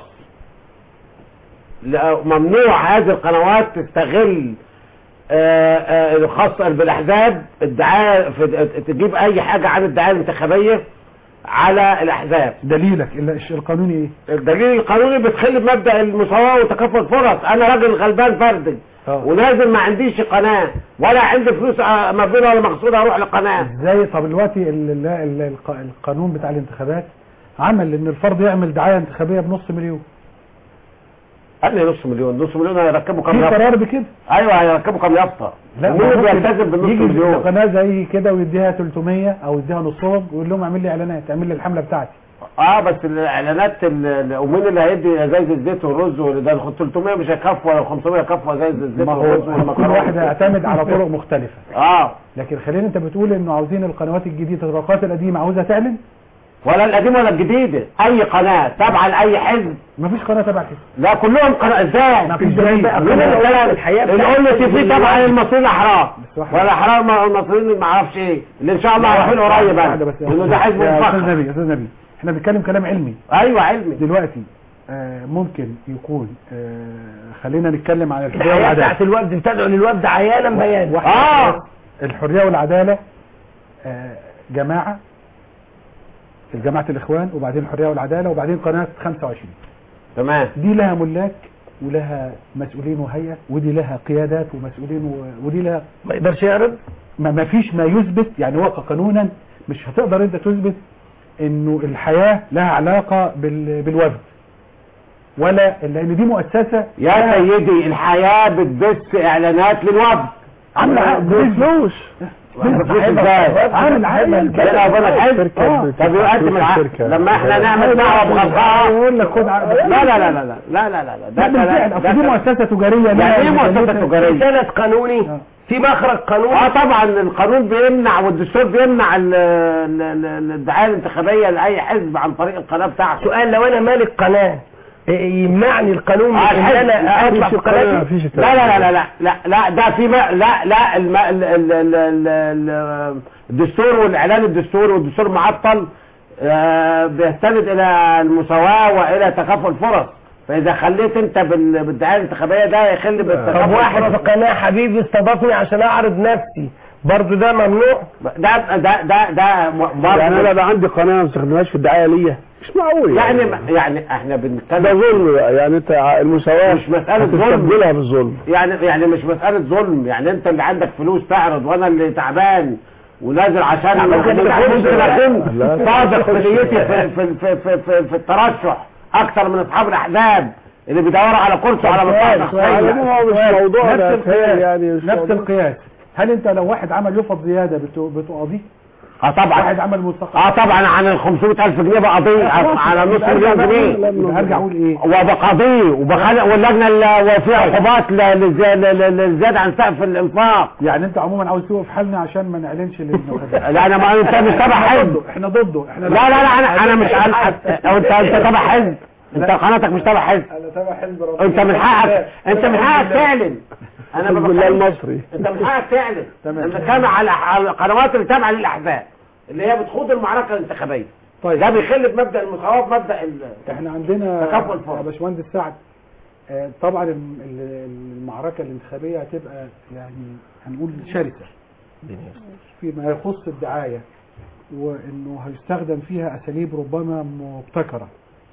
[SPEAKER 3] لا- ممنوع هذه القنوات تستغل آه، آه، الخاصة بالاحزاب الدعاية في- تجيب اي حاجة عن الدعاية الانتخابية على الاحزاب
[SPEAKER 2] دليلك ال- القانوني ايه
[SPEAKER 3] الدليل القانوني بتخل بمبدا المساواه وتكافؤ الفرص انا راجل غلبان فردي
[SPEAKER 2] اه
[SPEAKER 3] ونازل ما عنديش قناه ولا عندي فلوس آه، مبلوله ولا مقصوده اروح لقناه
[SPEAKER 2] ازاي طب دلوقتي ال- ال- ال- الق- القانون بتاع الانتخابات عمل ان الفرد يعمل دعايه انتخابيه بنص مليون
[SPEAKER 3] قال لي نص مليون نص مليون هيركبوا كام
[SPEAKER 2] في
[SPEAKER 3] يافطه
[SPEAKER 2] قرار بكده
[SPEAKER 3] ايوه هيركبوا كام يافطه
[SPEAKER 2] لا
[SPEAKER 3] مين
[SPEAKER 2] ما
[SPEAKER 3] اللي
[SPEAKER 2] ممكن
[SPEAKER 3] بيلتزم بالنص
[SPEAKER 2] يجي
[SPEAKER 3] مليون
[SPEAKER 2] قناه زي كده ويديها 300 او يديها نصهم ويقول لهم اعمل لي اعلانات اعمل لي الحمله بتاعتي
[SPEAKER 3] اه بس الاعلانات ال- ال- ومين اللي هيدي ازايز الزيت والرز وال- ده ال 300 مش هيكفوا ولا 500 هيكفوا ازايز الزيت
[SPEAKER 2] ما
[SPEAKER 3] والرز
[SPEAKER 2] هو كل
[SPEAKER 3] والمكرونه
[SPEAKER 2] واحد هيعتمد على طرق مختلفه
[SPEAKER 3] اه
[SPEAKER 2] لكن خلينا انت بتقول انه عاوزين القنوات الجديده القنوات القديمه عاوزها تعلن
[SPEAKER 3] ولا القديمه ولا الجديده اي قناه تابعه لاي حزب
[SPEAKER 2] مفيش قناه تبع كده
[SPEAKER 3] لا كلهم قناه ازاي
[SPEAKER 2] مفيش
[SPEAKER 3] ازاي
[SPEAKER 2] دليل.
[SPEAKER 3] بقى
[SPEAKER 2] كل
[SPEAKER 3] الكلام
[SPEAKER 4] الحياة
[SPEAKER 3] القول
[SPEAKER 4] بتاعت
[SPEAKER 3] تي في تابعه للمصريين الاحرار
[SPEAKER 2] بس واحد-
[SPEAKER 3] ولا احرار ما- المصريين ما اعرفش ايه اللي ان شاء الله هيحل قريب
[SPEAKER 2] واحدة بس
[SPEAKER 3] لانه ده حزب
[SPEAKER 2] يا استاذ
[SPEAKER 3] مفخر
[SPEAKER 2] نبي يا استاذ نبي احنا بنتكلم كلام علمي
[SPEAKER 3] ايوه علمي
[SPEAKER 2] دلوقتي آه ممكن يكون آه خلينا نتكلم عن الحريه
[SPEAKER 4] الحياة
[SPEAKER 2] والعداله
[SPEAKER 4] بتاعت الوفد بتدعو للوفد عيانا بيانا
[SPEAKER 2] واحد
[SPEAKER 3] اه
[SPEAKER 2] الحريه والعداله آه جماعه الجماعه الاخوان وبعدين الحريه والعداله وبعدين قناه 25
[SPEAKER 3] تمام
[SPEAKER 2] دي لها ملاك ولها مسؤولين وهيئه ودي لها قيادات ومسؤولين و... ودي لها
[SPEAKER 4] ما يقدرش يعرض
[SPEAKER 2] ما ما فيش ما يثبت يعني هو قانونا مش هتقدر انت تثبت انه الحياه لها علاقه بال... بالوفد ولا لان دي مؤسسه
[SPEAKER 3] يا سيدي الحياه بتبث اعلانات للوفد
[SPEAKER 2] عامله
[SPEAKER 11] بفلوس
[SPEAKER 3] بفلوس ازاي
[SPEAKER 2] عامل عامل
[SPEAKER 3] لا لا بقول حزب
[SPEAKER 11] شركة
[SPEAKER 3] طب يقدم العقد
[SPEAKER 11] شركة.
[SPEAKER 3] لما احنا نعمل دعوه بغلطها
[SPEAKER 2] يقول لك خد عقد
[SPEAKER 3] لا لا لا لا لا لا لا لا
[SPEAKER 2] ده
[SPEAKER 3] ده
[SPEAKER 2] بالفعل
[SPEAKER 3] كلام-
[SPEAKER 2] اصل
[SPEAKER 3] ده
[SPEAKER 2] دي
[SPEAKER 3] كلام-
[SPEAKER 2] مؤسسه تجاريه
[SPEAKER 3] يعني ايه مؤسسه
[SPEAKER 4] في
[SPEAKER 3] تجاريه؟
[SPEAKER 4] سند قانوني
[SPEAKER 2] آه.
[SPEAKER 4] في مخرج قانوني
[SPEAKER 3] اه طبعا القانون بيمنع والدستور بيمنع ال- ال- ال- الدعايه الانتخابيه لاي حزب عن طريق القناه بتاعته
[SPEAKER 4] سؤال لو انا مالك قناة يمنعني القانون من
[SPEAKER 3] آه،
[SPEAKER 4] ان
[SPEAKER 3] الحزب.
[SPEAKER 4] انا اطلع في قناتي
[SPEAKER 3] لا لا لا لا لا لا لا ده في ما لا لا الم... ال... ال... ال... ال... ال... الدستور والاعلان الدستوري والدستور معطل آه، بيستند الى المساواه والى تكافؤ الفرص فاذا خليت انت بال- بالدعايه الانتخابيه ده يخل بالتكافؤ
[SPEAKER 4] طب واحد في
[SPEAKER 3] الفرص.
[SPEAKER 4] قناه حبيبي استضافني عشان اعرض نفسي برضه ده ممنوع
[SPEAKER 3] ده ده ده ده م- برضه
[SPEAKER 11] يعني انا بقى عندي قناه ما استخدمهاش في الدعايه ليا مش معقول
[SPEAKER 3] يعني يعني احنا بنتكلم
[SPEAKER 11] ده ظلم بقى يعني انت ع- المساواه
[SPEAKER 3] مش مسألة ظلم.
[SPEAKER 11] هتستبدلها بالظلم
[SPEAKER 3] يعني يعني مش مسألة ظلم يعني انت اللي عندك فلوس تعرض وانا اللي تعبان ونازل عشان
[SPEAKER 4] ممكن
[SPEAKER 3] ممكن
[SPEAKER 4] تكون
[SPEAKER 3] ممكن اكون
[SPEAKER 11] لا.
[SPEAKER 3] صادق في نيتي في, في, في, في, في, في الترشح اكتر من اصحاب الاحزاب اللي بيدوروا على كرسي وعلى مصلحة
[SPEAKER 11] على العموم هو مش
[SPEAKER 2] سؤال.
[SPEAKER 11] موضوع
[SPEAKER 2] نفس
[SPEAKER 11] ده
[SPEAKER 2] القياس
[SPEAKER 11] تخيل يعني مش
[SPEAKER 2] نفس
[SPEAKER 11] موضوع.
[SPEAKER 2] القياس هل انت لو واحد عمل يفض زياده بتو- بتقاضيه
[SPEAKER 3] اه طبعا
[SPEAKER 2] واحد عمل ملتقى
[SPEAKER 3] اه طبعا عن ال 500000 جنيه بقضيه على نص مليون جنيه
[SPEAKER 2] يبقى ارجع اقول ايه
[SPEAKER 3] وبقضيه وبخلق واللجنه اللي وفي عقوبات ل- للزي- ل- ل- للزياده عن سقف الانفاق
[SPEAKER 2] يعني انت عموما عاوز توقف حالنا عشان ما نعلنش للنخبة
[SPEAKER 3] لا انا ما انت مش تبع حزب
[SPEAKER 2] احنا ضده احنا
[SPEAKER 3] لا لا لا انا انا مش انا او انت انت تبع حزب انت قناتك مش تبع حزب
[SPEAKER 2] انا تبع حزب ربنا
[SPEAKER 3] انت من حقك انت من حقك تعلن انا
[SPEAKER 11] حزب
[SPEAKER 3] ما
[SPEAKER 11] الله
[SPEAKER 3] بتكلمش-
[SPEAKER 11] المصري
[SPEAKER 3] انت من حقك تعلن
[SPEAKER 2] تمام.
[SPEAKER 3] انا بتكلم على على القنوات اللي تابعه للاحزاب اللي هي بتخوض المعركه الانتخابيه
[SPEAKER 2] طيب
[SPEAKER 3] ده بيخل بمبدا المساواه بمبدا ال...
[SPEAKER 2] احنا عندنا
[SPEAKER 3] تكافؤ الفرص.
[SPEAKER 2] يا باشمهندس سعد آه، طبعا الم- ال- المعركه الانتخابيه هتبقى يعني هنقول شرسه فيما يخص الدعايه وانه هيستخدم فيها اساليب ربما مبتكره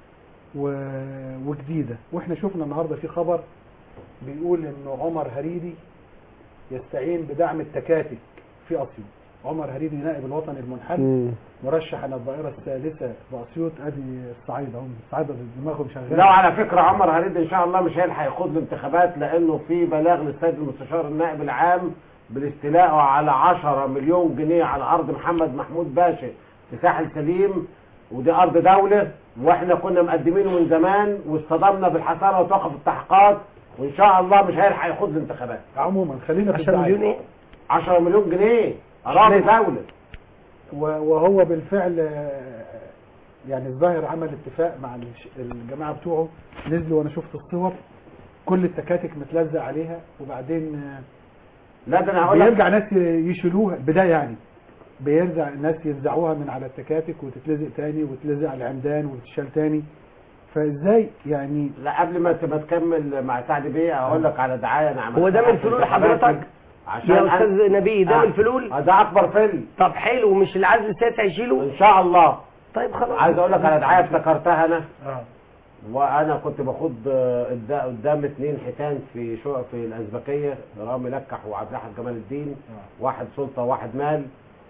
[SPEAKER 2] و- وجديده واحنا شفنا النهارده في خبر بيقول انه عمر هريدي يستعين بدعم التكاتك في اسيوط عمر هريدي نائب الوطن المنحل
[SPEAKER 11] مم.
[SPEAKER 2] مرشح على الدائرة الثالثة بأسيوط أدي الصعيدة هم الصعيدة دماغهم شغالة
[SPEAKER 3] لا على فكره عمر هريد ان شاء الله مش هيلحق يخوض الانتخابات لانه في بلاغ للسيد المستشار النائب العام بالاستيلاء على 10 مليون جنيه على ارض محمد محمود باشا في ساحل سليم ودي ارض دوله واحنا كنا مقدمينه من زمان واصطدمنا بالحصانه وتوقف التحقيقات وان شاء الله مش هيلحق يخوض الانتخابات
[SPEAKER 2] عموما خلينا في
[SPEAKER 4] 10 مليون
[SPEAKER 2] الدعاية
[SPEAKER 4] ايه
[SPEAKER 3] 10 مليون جنيه اراضي دوله
[SPEAKER 2] و- وهو بالفعل آه، يعني الظاهر عمل اتفاق مع الش- الجماعة بتوعه نزلوا وانا شفت الصور كل التكاتك متلزق عليها وبعدين آه،
[SPEAKER 3] لا ده انا هقول لك
[SPEAKER 2] بيرجع ناس يشيلوها البداية يعني بيرجع ناس ينزعوها من على التكاتك وتتلزق تاني وتتلزق على العمدان وتتشال تاني فازاي يعني
[SPEAKER 3] لا قبل ما ت- ما تكمل مع سعد بيه اقول لك على دعايه انا عملتها
[SPEAKER 4] هو ده من فلول حضرتك
[SPEAKER 3] عشان
[SPEAKER 4] يا
[SPEAKER 3] أنا-
[SPEAKER 4] استاذ نبي ده
[SPEAKER 3] آه.
[SPEAKER 4] من فلول
[SPEAKER 3] آه، ده اكبر فيلم
[SPEAKER 4] طب حلو مش العزل السياسي هيشيله
[SPEAKER 3] ان شاء الله
[SPEAKER 4] طيب خلاص
[SPEAKER 3] عايز اقول لك على دعايه افتكرتها انا
[SPEAKER 2] اه
[SPEAKER 3] وانا كنت باخد آه، قدا- قدام اثنين حيتان في شو في الازبكيه رامي لكح وعبد الحق جمال الدين واحد سلطه وواحد مال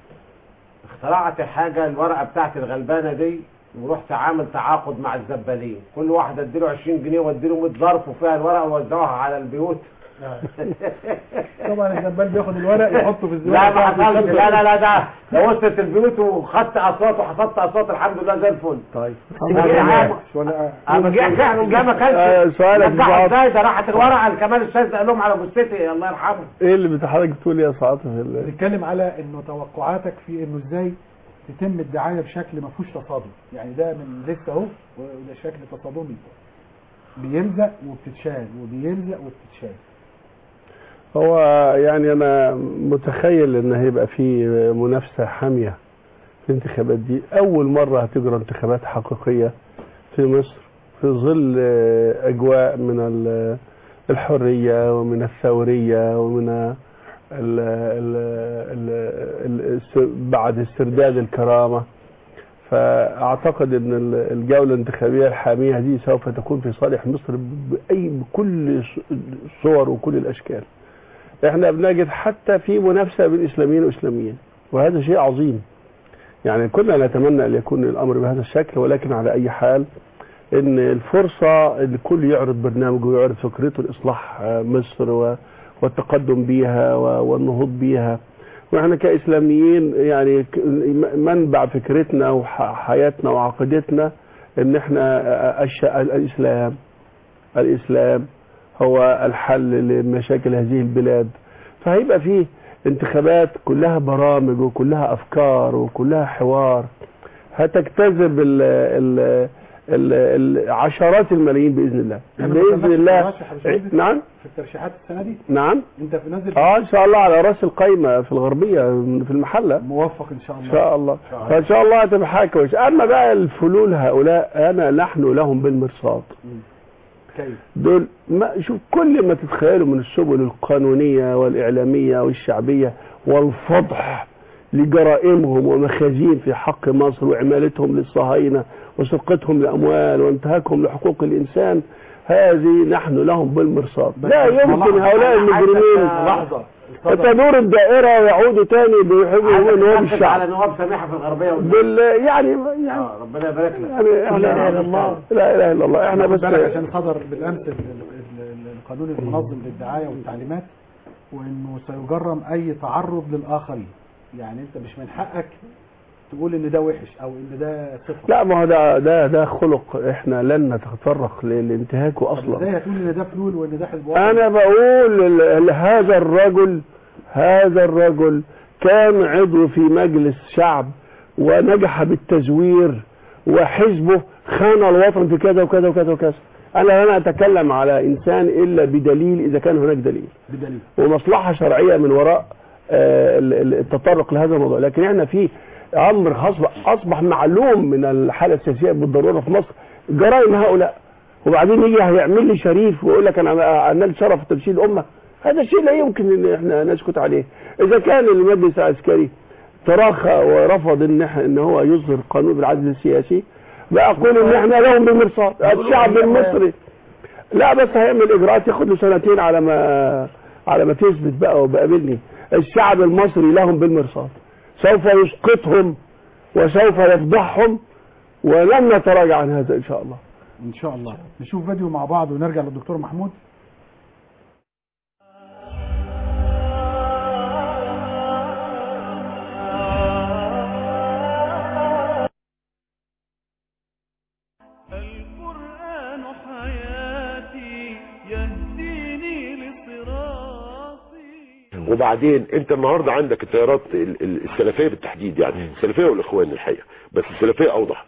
[SPEAKER 3] اخترعت حاجه الورقه بتاعت الغلبانه دي ورحت عامل تعاقد مع الزبالين كل واحد اديله 20 جنيه واديله 100 ظرف وفيها الورقه ووزعوها على البيوت
[SPEAKER 2] طبعا الجبال بياخد الورق يحطه في الزبالة
[SPEAKER 3] لا ما
[SPEAKER 2] بتاعته
[SPEAKER 3] حصلش لا لا لا ده ده وصلت البيوت وخدت اصوات وحصدت اصوات الحمد لله زي الفل
[SPEAKER 11] طيب
[SPEAKER 2] مش ولا
[SPEAKER 3] اما جه فعلا ده ما كانش
[SPEAKER 11] آه، سؤالك
[SPEAKER 3] نجحوا
[SPEAKER 11] بقى.
[SPEAKER 3] ازاي ده راحت الورقه لكمال الشاذ قال لهم على جثتي الله يرحمه
[SPEAKER 11] ايه اللي بتحرك بتقول يا سعاده في ال-
[SPEAKER 2] بنتكلم على انه توقعاتك في انه ازاي تتم الدعايه بشكل ما فيهوش تصادم يعني ده من لسه اهو وده شكل تصادمي بيلزق وبتتشال وبيلزق وبتتشال
[SPEAKER 11] هو يعني انا متخيل ان هيبقى في منافسه حاميه في الانتخابات دي اول مره هتجرى انتخابات حقيقيه في مصر في ظل آه، اجواء من ال- الحريه ومن الثوريه ومن ال ال ال ال الس- بعد استرداد الكرامه فاعتقد ان ال- الجوله الانتخابيه الحاميه دي سوف تكون في صالح مصر باي بكل الصور وكل الاشكال احنا بنجد حتى في منافسه بين اسلاميين واسلاميين وهذا شيء عظيم يعني كنا نتمنى ان يكون الامر بهذا الشكل ولكن على اي حال ان الفرصه الكل يعرض برنامجه ويعرض فكرته لاصلاح آه، مصر و- والتقدم بيها و- والنهوض بيها واحنا كاسلاميين يعني ك- م- منبع فكرتنا وحياتنا وعقيدتنا ان احنا آه، الش- الاسلام الاسلام هو الحل لمشاكل هذه البلاد فهيبقى فيه انتخابات كلها برامج وكلها افكار وكلها حوار هتجتذب ال ال ال- ال- عشرات الملايين باذن الله
[SPEAKER 2] يعني
[SPEAKER 11] باذن
[SPEAKER 2] مثلاً
[SPEAKER 11] الله
[SPEAKER 2] ترشح بشهادة
[SPEAKER 11] نعم
[SPEAKER 2] في الترشيحات السنه دي
[SPEAKER 11] نعم
[SPEAKER 2] انت في نازل
[SPEAKER 11] اه ان شاء الله على راس القايمه في الغربيه في المحله
[SPEAKER 2] موفق ان شاء الله
[SPEAKER 11] ان شاء الله
[SPEAKER 2] شاء الله.
[SPEAKER 11] فان شاء الله هتبقى حاجه كويسه اما بقى الفلول هؤلاء انا نحن لهم بالمرصاد
[SPEAKER 2] كيف
[SPEAKER 11] دول ما شوف كل ما تتخيلوا من السبل القانونيه والاعلاميه والشعبيه والفضح لجرائمهم ومخازين في حق مصر وعمالتهم للصهاينه وسرقتهم لاموال وانتهاكهم لحقوق الانسان هذه نحن لهم بالمرصاد لا يمكن هؤلاء المجرمين
[SPEAKER 3] لحظة
[SPEAKER 11] تدور الدائره ويعودوا تاني بيحبوا يقولوا ان هو
[SPEAKER 3] على
[SPEAKER 11] الشعب
[SPEAKER 3] نواب سميحة في الغربية
[SPEAKER 11] بال يعني يعني
[SPEAKER 3] آه، ربنا يبارك لك
[SPEAKER 11] يعني احنا
[SPEAKER 4] لا إله إلا الله.
[SPEAKER 11] لا اله الا الله احنا
[SPEAKER 2] خد
[SPEAKER 11] بس
[SPEAKER 2] بالك عشان صدر بالامس ال- ال- ال- القانون المنظم للدعايه والتعليمات وانه سيجرم اي تعرض للاخرين يعني انت مش من حقك تقول ان ده وحش او ان ده صفه
[SPEAKER 11] لا ما هو ده ده ده خلق احنا لن نتطرق ل- لانتهاكه
[SPEAKER 2] طب ازاي
[SPEAKER 11] اصلا
[SPEAKER 2] هتقول ان ده فلول وان ده حزب وطني؟
[SPEAKER 11] انا بقول ال- ال- هذا الرجل هذا الرجل كان عضو في مجلس شعب ونجح بالتزوير وحزبه خان الوطن في كذا وكذا وكذا وكذا انا لن اتكلم على انسان الا بدليل اذا كان هناك دليل
[SPEAKER 2] بدليل
[SPEAKER 11] ومصلحة شرعية من وراء آه، ال- ال- التطرق لهذا الموضوع لكن احنا في امر أصبح, اصبح معلوم من الحالة السياسية بالضرورة في مصر جرائم هؤلاء وبعدين يجي هيعمل لي شريف ويقول لك انا نال شرف تمثيل الامة هذا شيء لا يمكن ان احنا نسكت عليه اذا كان المجلس العسكري تراخى ورفض ان إحنا- ان هو يصدر قانون بالعدل السياسي بقول ان احنا لهم بالمرصاد الشعب المصري لا بس هيعمل اجراءات ياخد له سنتين على ما على ما تثبت بقى وبقابلني الشعب المصري لهم بالمرصاد سوف يسقطهم وسوف يفضحهم ولن نتراجع عن هذا ان شاء الله
[SPEAKER 2] ان شاء الله نشوف فيديو مع بعض ونرجع للدكتور محمود
[SPEAKER 1] القرآن حياتي يهديني لصراطي
[SPEAKER 14] وبعدين انت النهارده عندك التيارات ال- ال- السلفيه بالتحديد يعني السلفيه والاخوان الحقيقه بس السلفيه اوضح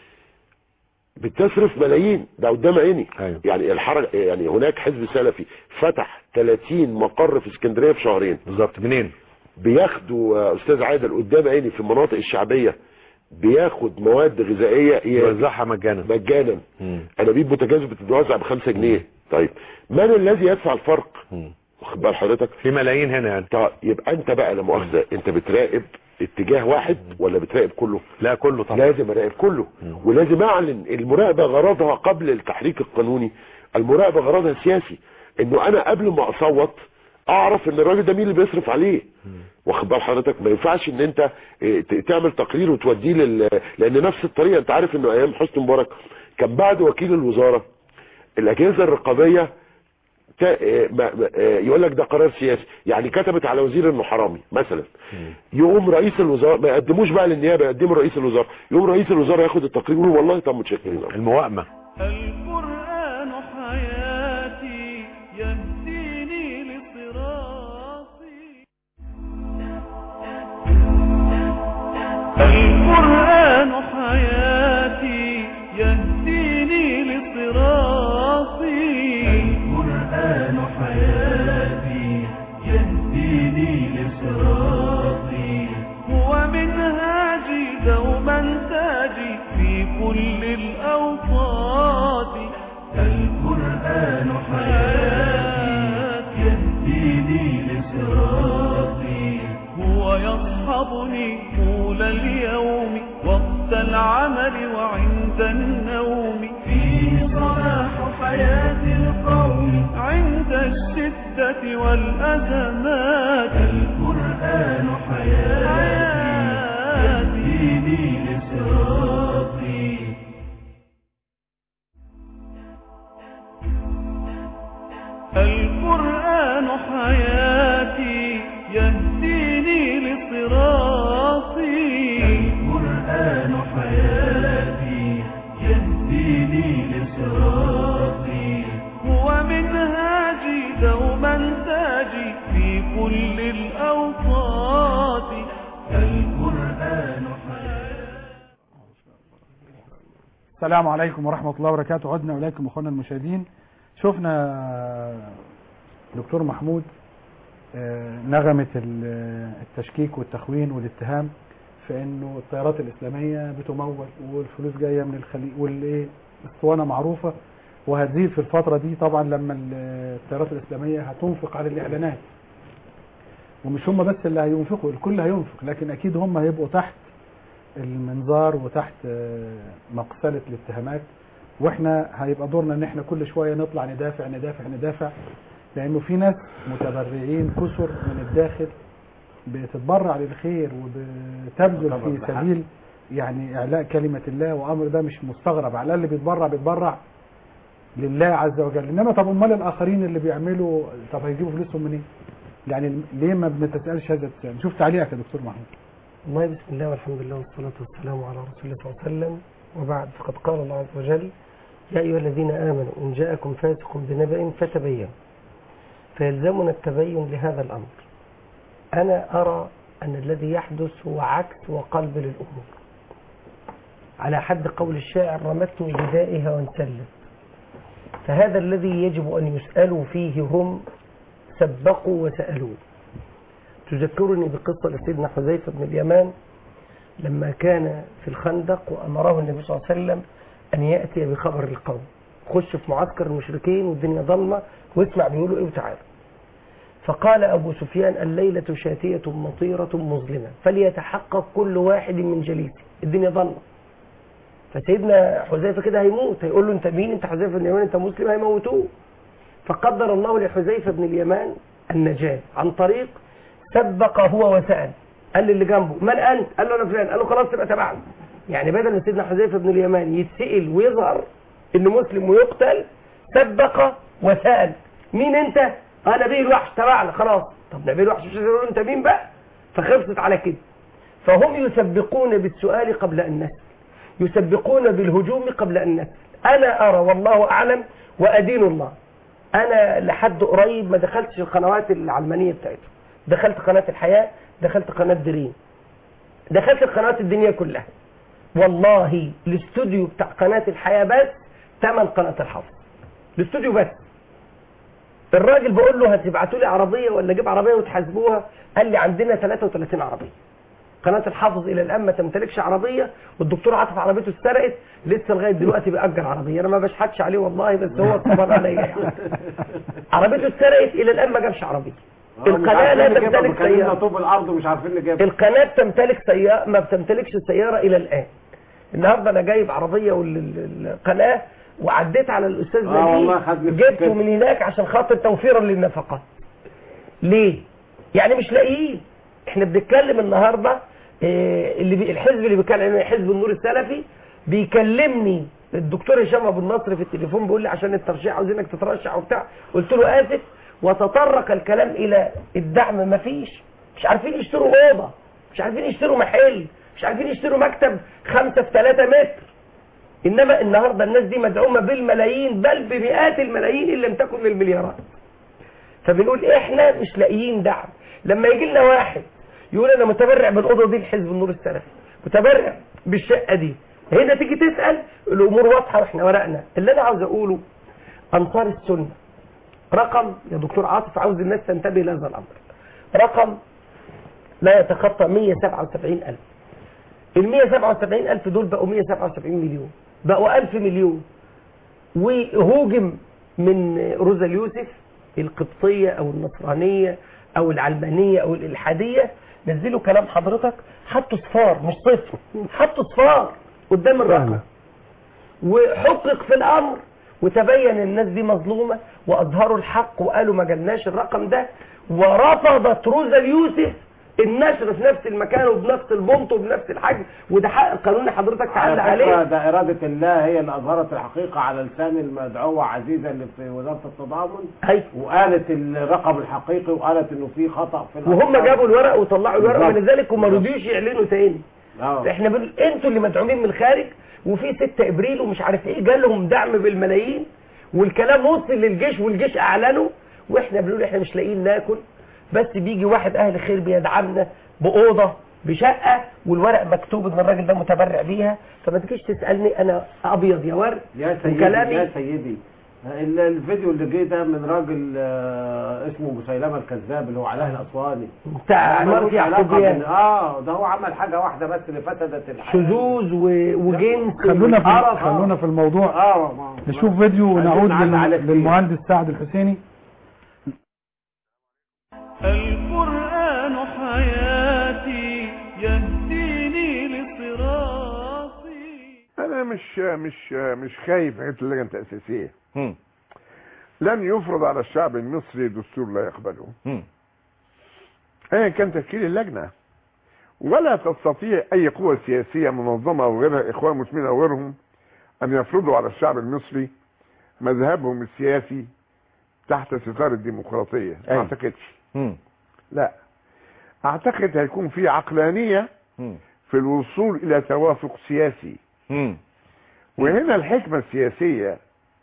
[SPEAKER 14] بتصرف ملايين ده قدام عيني
[SPEAKER 15] أيوة.
[SPEAKER 14] يعني الحركه يعني هناك حزب سلفي فتح 30 مقر في اسكندريه في شهرين
[SPEAKER 15] بالظبط منين
[SPEAKER 14] بياخدوا آه، استاذ عادل قدام عيني في المناطق الشعبيه بياخد مواد غذائيه ي-
[SPEAKER 15] يوزعها مجانا
[SPEAKER 14] مجانا
[SPEAKER 15] مم.
[SPEAKER 14] انابيب بوتاجاز بتتوزع ب 5 جنيه طيب من الذي يدفع الفرق
[SPEAKER 15] مم.
[SPEAKER 14] واخد بال حضرتك
[SPEAKER 15] في ملايين هنا يعني
[SPEAKER 14] طيب يبقى انت بقى لا مؤاخذه انت بتراقب اتجاه واحد ولا بتراقب كله
[SPEAKER 15] لا كله طبعا
[SPEAKER 14] لازم اراقب كله ولازم اعلن المراقبه غرضها قبل التحريك القانوني المراقبه غرضها سياسي انه انا قبل ما اصوت اعرف ان الراجل ده مين اللي بيصرف عليه واخد بال حضرتك ما ينفعش ان انت اه، ت- تعمل تقرير وتوديه لل... لان نفس الطريقه انت عارف انه ايام حسني مبارك كان بعد وكيل الوزاره الاجهزه الرقابيه تا- اه، ما- ما- اه، يقول لك ده قرار سياسي يعني كتبت على وزير انه حرامي مثلا يقوم رئيس الوزراء ما يقدموش بقى للنيابه يقدموا رئيس الوزراء يقوم رئيس الوزراء ياخد التقرير ويقول والله طب متشكرين أوي.
[SPEAKER 15] الموائمه
[SPEAKER 1] القرآن حياتي يهديني لصراطي القرآن حياتي يهديني لصراطي القرآن حياتي يهديني لصراطي هو منهاجي دوما تاجي في كل الأوقات القرآن حياتي يهديني لصراطي هو يصحبني طول اليوم وقت العمل وعند النوم فيه صلاح حياة القوم عند الشدة والأزمات القرآن حياتي يهديني لصراطي القرآن حياتي يهديني لصراطي القرآن حياتي يهديني لصراطي هو منهاجي دوما تاجي في كل الأوقات القرآن حياتي
[SPEAKER 2] السلام عليكم ورحمة الله وبركاته عدنا إليكم أخوانا المشاهدين شفنا دكتور محمود آه، نغمة ال- التشكيك والتخوين والاتهام في انه الطيارات الاسلامية بتمول والفلوس جاية من الخليج والايه الاسطوانة معروفة وهتزيد في الفترة دي طبعا لما ال- الطيارات الاسلامية هتنفق على الاعلانات ومش هم بس اللي هينفقوا الكل هينفق لكن اكيد هم هيبقوا تحت المنظار وتحت آه، مقسلة الاتهامات واحنا هيبقى دورنا ان احنا كل شوية نطلع ندافع ندافع ندافع لانه في ناس متبرعين كثر من الداخل بتتبرع للخير وبتبذل
[SPEAKER 3] طبعاً
[SPEAKER 2] في
[SPEAKER 3] بحق.
[SPEAKER 2] سبيل يعني اعلاء كلمة الله وامر ده مش مستغرب على الاقل بيتبرع بيتبرع لله عز وجل انما طب امال الاخرين اللي بيعملوا طب هيجيبوا فلوسهم منين يعني ليه ما بنتسالش هذا السؤال نشوف تعليقك يا دكتور محمود
[SPEAKER 4] والله بسم الله والحمد لله والصلاة والسلام على رسول الله صلى الله عليه وسلم وبعد فقد قال الله عز وجل يا أيها الذين آمنوا إن جاءكم فاسق بنبأ فتبينوا فيلزمنا التبين لهذا الأمر أنا أرى أن الذي يحدث هو عكس وقلب للأمور على حد قول الشاعر رمتني بدائها وانسلت فهذا الذي يجب أن يسألوا فيه هم سبقوا وسألوا تذكرني بقصة لسيدنا حذيفة بن اليمان لما كان في الخندق وأمره النبي صلى الله عليه وسلم أن يأتي بخبر القوم خش في معسكر المشركين والدنيا ضلمة واسمع بيقولوا إيه وتعالى فقال أبو سفيان الليلة شاتية مطيرة مظلمة فليتحقق كل واحد من جليسه الدنيا ضلمة فسيدنا حذيفة كده هيموت هيقول له أنت مين أنت حذيفة بن اليمان أنت مسلم هيموتوه فقدر الله لحذيفة بن اليمان النجاة عن طريق سبق هو وسأل قال لي اللي جنبه من أنت قال له أنا فلان قال له خلاص تبقى تبعنا يعني بدل ما سيدنا حذيفة بن اليمان يتسأل ويظهر إنه مسلم ويقتل سبق وسأل مين أنت؟ أنا نبي الوحش تبعنا خلاص طب نبي الوحش مش هيقول له أنت مين بقى؟ فخلصت على كده فهم يسبقون بالسؤال قبل أن نسأل يسبقون بالهجوم قبل أن نسأل أنا أرى والله أعلم وأدين الله أنا لحد قريب ما دخلتش القنوات العلمانية بتاعتهم دخلت قناة الحياة دخلت قناة دريم دخلت القنوات الدنيا كلها والله الاستوديو بتاع قناة الحياة بس ثمن قناة الحفظ الاستوديو بس الراجل بقول له هتبعتوا لي عربية ولا اجيب عربية وتحاسبوها قال لي عندنا 33 عربية قناة الحافظ إلى الآن ما تمتلكش عربية والدكتور عاطف عربيته اتسرقت لسه لغاية دلوقتي بيأجر عربية أنا ما بشحتش عليه والله بس هو الصبر عليا يعني عربيته اتسرقت إلى الآن ما جابش عربية القناة لا تمتلك سيارة
[SPEAKER 3] طوب الارض ومش عارفين نجيبها
[SPEAKER 4] القناة تمتلك سيارة ما بتمتلكش سيارة إلى الآن النهارده أنا جايب عربية والقناة وعديت على الأستاذ
[SPEAKER 3] آه والله
[SPEAKER 4] نبيل
[SPEAKER 3] خدني في
[SPEAKER 4] جبته
[SPEAKER 3] السكة.
[SPEAKER 4] من هناك عشان خاطر توفيرا للنفقات ليه؟ يعني مش لاقيين احنا بنتكلم النهارده إيه، اللي بي الحزب اللي بيتكلم حزب النور السلفي بيكلمني الدكتور هشام ابو النصر في التليفون بيقول لي عشان الترشيح عاوزينك تترشح وبتاع قلت له اسف وتطرق الكلام الى الدعم مفيش مش عارفين يشتروا اوضه مش عارفين يشتروا محل مش عارفين يشتروا مكتب خمسة في ثلاثة متر انما النهارده الناس دي مدعومه بالملايين بل بمئات الملايين ان لم تكن المليارات فبنقول احنا مش لاقيين دعم لما يجي لنا واحد يقول انا متبرع بالاوضه دي لحزب النور السلفي متبرع بالشقه دي هنا تيجي تسال الامور واضحه واحنا ورقنا اللي انا عاوز اقوله انصار السنه رقم يا دكتور عاطف عاوز الناس تنتبه لهذا الامر رقم لا يتخطى 177000 ال 177000 دول بقوا 177 مليون بقوا 1000 مليون وهوجم من روزا اليوسف القبطية أو النصرانية أو العلمانية أو الإلحادية نزلوا كلام حضرتك حطوا صفار مش صفر حطوا صفار قدام الرقم وحقق في الأمر وتبين الناس دي مظلومة وأظهروا الحق وقالوا ما جالناش الرقم ده ورفضت روزا اليوسف النشر في نفس المكان وبنفس البنط وبنفس الحجم وده حق قانوني حضرتك تعلق
[SPEAKER 3] على فكرة
[SPEAKER 4] عليه
[SPEAKER 3] ده إرادة الله هي اللي أظهرت الحقيقة على لسان المدعوة عزيزة اللي في وزارة التضامن
[SPEAKER 4] أيوة.
[SPEAKER 3] وقالت الرقم الحقيقي وقالت إنه في خطأ في
[SPEAKER 4] وهم
[SPEAKER 3] الأرقام.
[SPEAKER 4] جابوا الورق وطلعوا الورق
[SPEAKER 3] بالظبط.
[SPEAKER 4] ولذلك وما رضيوش يعلنوا تاني
[SPEAKER 3] آه.
[SPEAKER 4] احنا بنقول انتوا اللي مدعومين من الخارج وفي 6 ابريل ومش عارف ايه جالهم دعم بالملايين والكلام وصل للجيش والجيش اعلنوا واحنا بنقول احنا مش لاقيين ناكل بس بيجي واحد اهل خير بيدعمنا باوضه بشقه والورق مكتوب ان الراجل ده متبرع بيها فما تجيش تسالني انا ابيض يا ورد
[SPEAKER 3] يا سيدي
[SPEAKER 4] وكلامي
[SPEAKER 3] يا سيدي ال- الفيديو اللي جه ده من راجل آه، اسمه مسيلمه الكذاب اللي هو علاء الاسواني
[SPEAKER 4] بتاع
[SPEAKER 3] ده ملوش
[SPEAKER 4] عمارة
[SPEAKER 3] علاقة
[SPEAKER 4] يعقوبيان.
[SPEAKER 3] بال- اه ده هو عمل حاجه واحده بس اللي فسدت الحياه
[SPEAKER 4] شذوذ و- وجنس
[SPEAKER 2] خلونا في
[SPEAKER 3] عرف، آه.
[SPEAKER 2] خلونا في الموضوع
[SPEAKER 3] اه ما-
[SPEAKER 2] نشوف فيديو ونعود
[SPEAKER 3] عايزين نعلق عليه
[SPEAKER 2] لل-
[SPEAKER 3] كتير.
[SPEAKER 2] للمهندس سعد الحسيني
[SPEAKER 1] القرآن حياتي يهديني لصراطي
[SPEAKER 16] انا مش مش مش خايف من اللجنه التاسيسيه لن يفرض على الشعب المصري دستور لا يقبله ايا كان تشكيل اللجنه ولا تستطيع اي قوه سياسيه منظمه او غيرها اخوان مسلمين او غيرهم ان يفرضوا على الشعب المصري مذهبهم السياسي تحت ستار الديمقراطيه ما
[SPEAKER 15] أيوة.
[SPEAKER 16] اعتقدش لا اعتقد هيكون في عقلانيه في الوصول الى توافق سياسي وهنا الحكمه السياسيه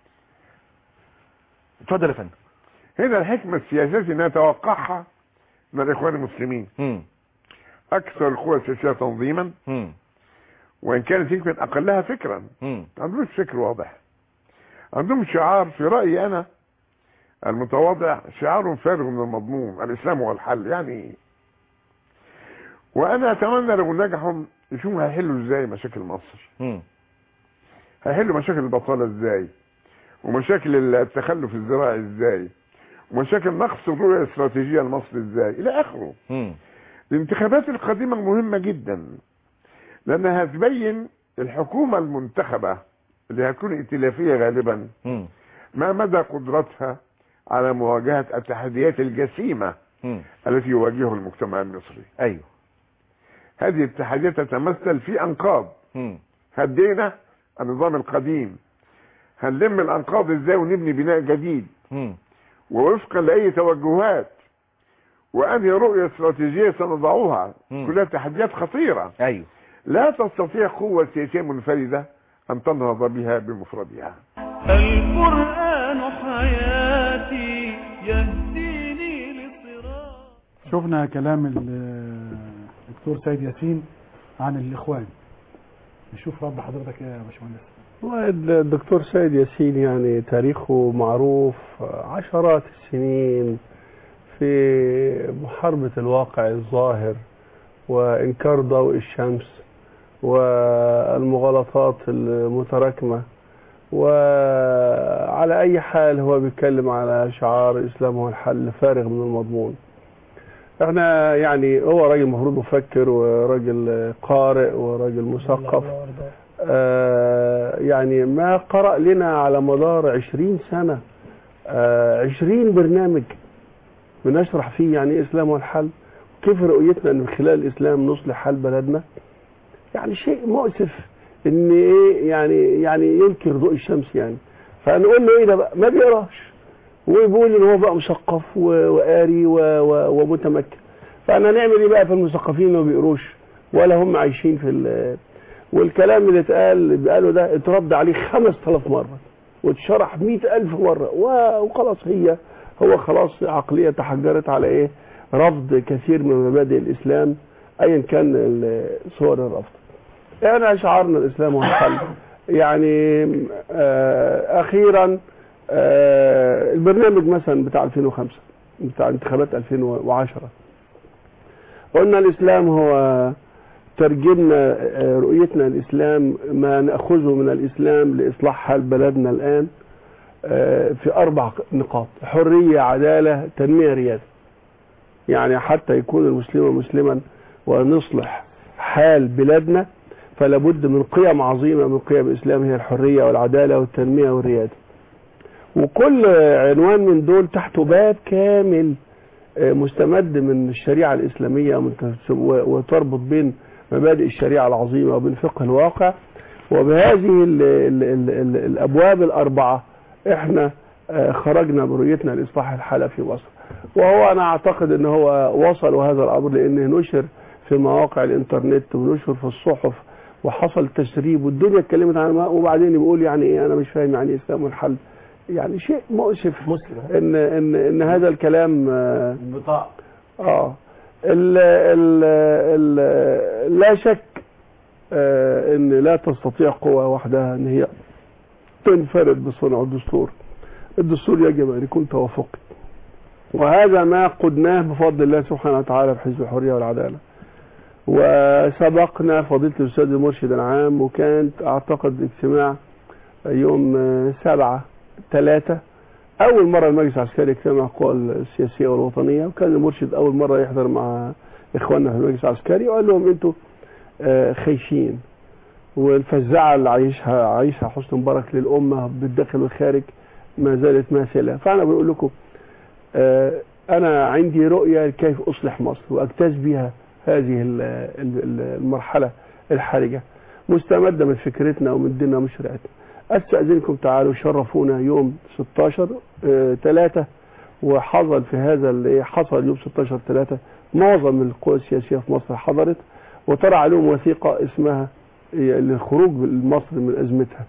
[SPEAKER 15] اتفضل يا فندم
[SPEAKER 16] هنا الحكمه السياسيه نتوقعها من الاخوان المسلمين اكثر القوى السياسيه تنظيما وان كانت يمكن اقلها فكرا ما عندهمش فكر واضح عندهم شعار في رايي انا المتواضع شعار فارغ من المضمون الاسلام هو الحل يعني ايه وانا اتمنى لو نجحوا يشوفوا هيحلوا ازاي مشاكل مصر هيحلوا مشاكل البطاله ازاي ومشاكل التخلف الزراعي ازاي ومشاكل نقص الرؤيه الاستراتيجيه لمصر ازاي الى اخره الانتخابات القادمه مهمه جدا لانها هتبين الحكومه المنتخبه اللي هتكون ائتلافيه غالبا ما مدى قدرتها على مواجهه التحديات الجسيمه التي يواجهها المجتمع المصري
[SPEAKER 15] ايوه
[SPEAKER 16] هذه التحديات تتمثل في انقاض هدينا النظام القديم هنلم الانقاض ازاي ونبني بناء جديد ووفقا لاي توجهات وانهي رؤيه استراتيجيه سنضعها كلها تحديات خطيره
[SPEAKER 15] ايوه
[SPEAKER 16] لا تستطيع قوه سياسيه منفرده ان تنهض بها بمفردها
[SPEAKER 1] القرآن حياتي يهديني لصراط
[SPEAKER 2] شفنا كلام ال- الدكتور سيد ياسين عن الاخوان نشوف رد حضرتك يا باشمهندس
[SPEAKER 11] والله الدكتور سيد ياسين يعني تاريخه معروف عشرات السنين في محاربة الواقع الظاهر وإنكار ضوء الشمس والمغالطات المتراكمة وعلى أي حال هو بيتكلم على شعار الإسلام هو الحل فارغ من المضمون احنا يعني هو راجل مفروض مفكر وراجل قارئ وراجل مثقف آه يعني ما قرأ لنا على مدار عشرين سنة آه عشرين برنامج بنشرح فيه يعني ايه اسلام والحل كيف رؤيتنا ان من خلال الاسلام نصلح حال بلدنا يعني شيء مؤسف ان ايه يعني يعني ينكر ضوء الشمس يعني فنقول له ايه ده بقى ما بيقراش ويقول ان هو بقى مثقف و- وقاري و- و- ومتمكن فانا نعمل ايه بقى في المثقفين اللي ما بيقروش ولا هم عايشين في ال- والكلام اللي اتقال اللي بيقاله ده اترد عليه 5000 مره واتشرح 100000 مره و- وخلاص هي هو خلاص عقليه تحجرت على ايه رفض كثير من مبادئ الاسلام ايا كان ال- صور الرفض احنا شعارنا الاسلام هو الحل يعني آه اخيرا آه البرنامج مثلا بتاع 2005 بتاع انتخابات 2010 قلنا الاسلام هو ترجمنا آه، رؤيتنا الاسلام ما ناخذه من الاسلام لاصلاح حال بلدنا الان آه، في اربع نقاط حريه عداله تنميه رياده يعني حتى يكون المسلم مسلما ونصلح حال بلادنا فلا بد من قيم عظيمه من قيم الاسلام هي الحريه والعداله والتنميه والرياده وكل عنوان من دول تحته باب كامل آه، مستمد من الشريعه الاسلاميه ومن- وتربط بين مبادئ الشريعه العظيمه وبين فقه الواقع وبهذه ال ال ال ال الابواب الاربعه احنا آه، خرجنا برؤيتنا لاصلاح الحاله في مصر وهو انا اعتقد ان هو وصل هذا الامر لانه نشر في مواقع الانترنت ونشر في الصحف وحصل تسريب والدنيا اتكلمت عنه وبعدين بيقول يعني ايه انا مش فاهم يعني ايه اسلام والحل يعني شيء مؤسف ان ان ان هذا الكلام آه
[SPEAKER 3] بطاقه
[SPEAKER 11] اه ال ال ال لا شك آه، ان لا تستطيع قوة وحدها ان هي تنفرد بصنع الدستور الدستور يجب ان يكون توافقي وهذا ما قدناه بفضل الله سبحانه وتعالى بحزب الحرية والعدالة وسبقنا فضيلة الأستاذ المرشد العام وكانت أعتقد اجتماع يوم آه، سبعة ثلاثة أول مرة المجلس العسكري يجتمع القوى السياسية والوطنية وكان المرشد أول مرة يحضر مع إخواننا في المجلس العسكري وقال لهم أنتوا آه، خايفين والفزاعة اللي عايشها عايشها حسني مبارك للأمة بالداخل والخارج ما زالت ماثلة فأنا بقول لكم آه، أنا عندي رؤية كيف أصلح مصر وأجتاز بها هذه ال- ال- ال- المرحلة الحرجة مستمدة من فكرتنا ومن ديننا ومن شريعتنا أستأذنكم تعالوا شرفونا يوم 16 3 وحصل في هذا اللي حصل يوم 16 3 معظم القوى السياسية في مصر حضرت وطلع عليهم وثيقة اسمها للخروج مصر من أزمتها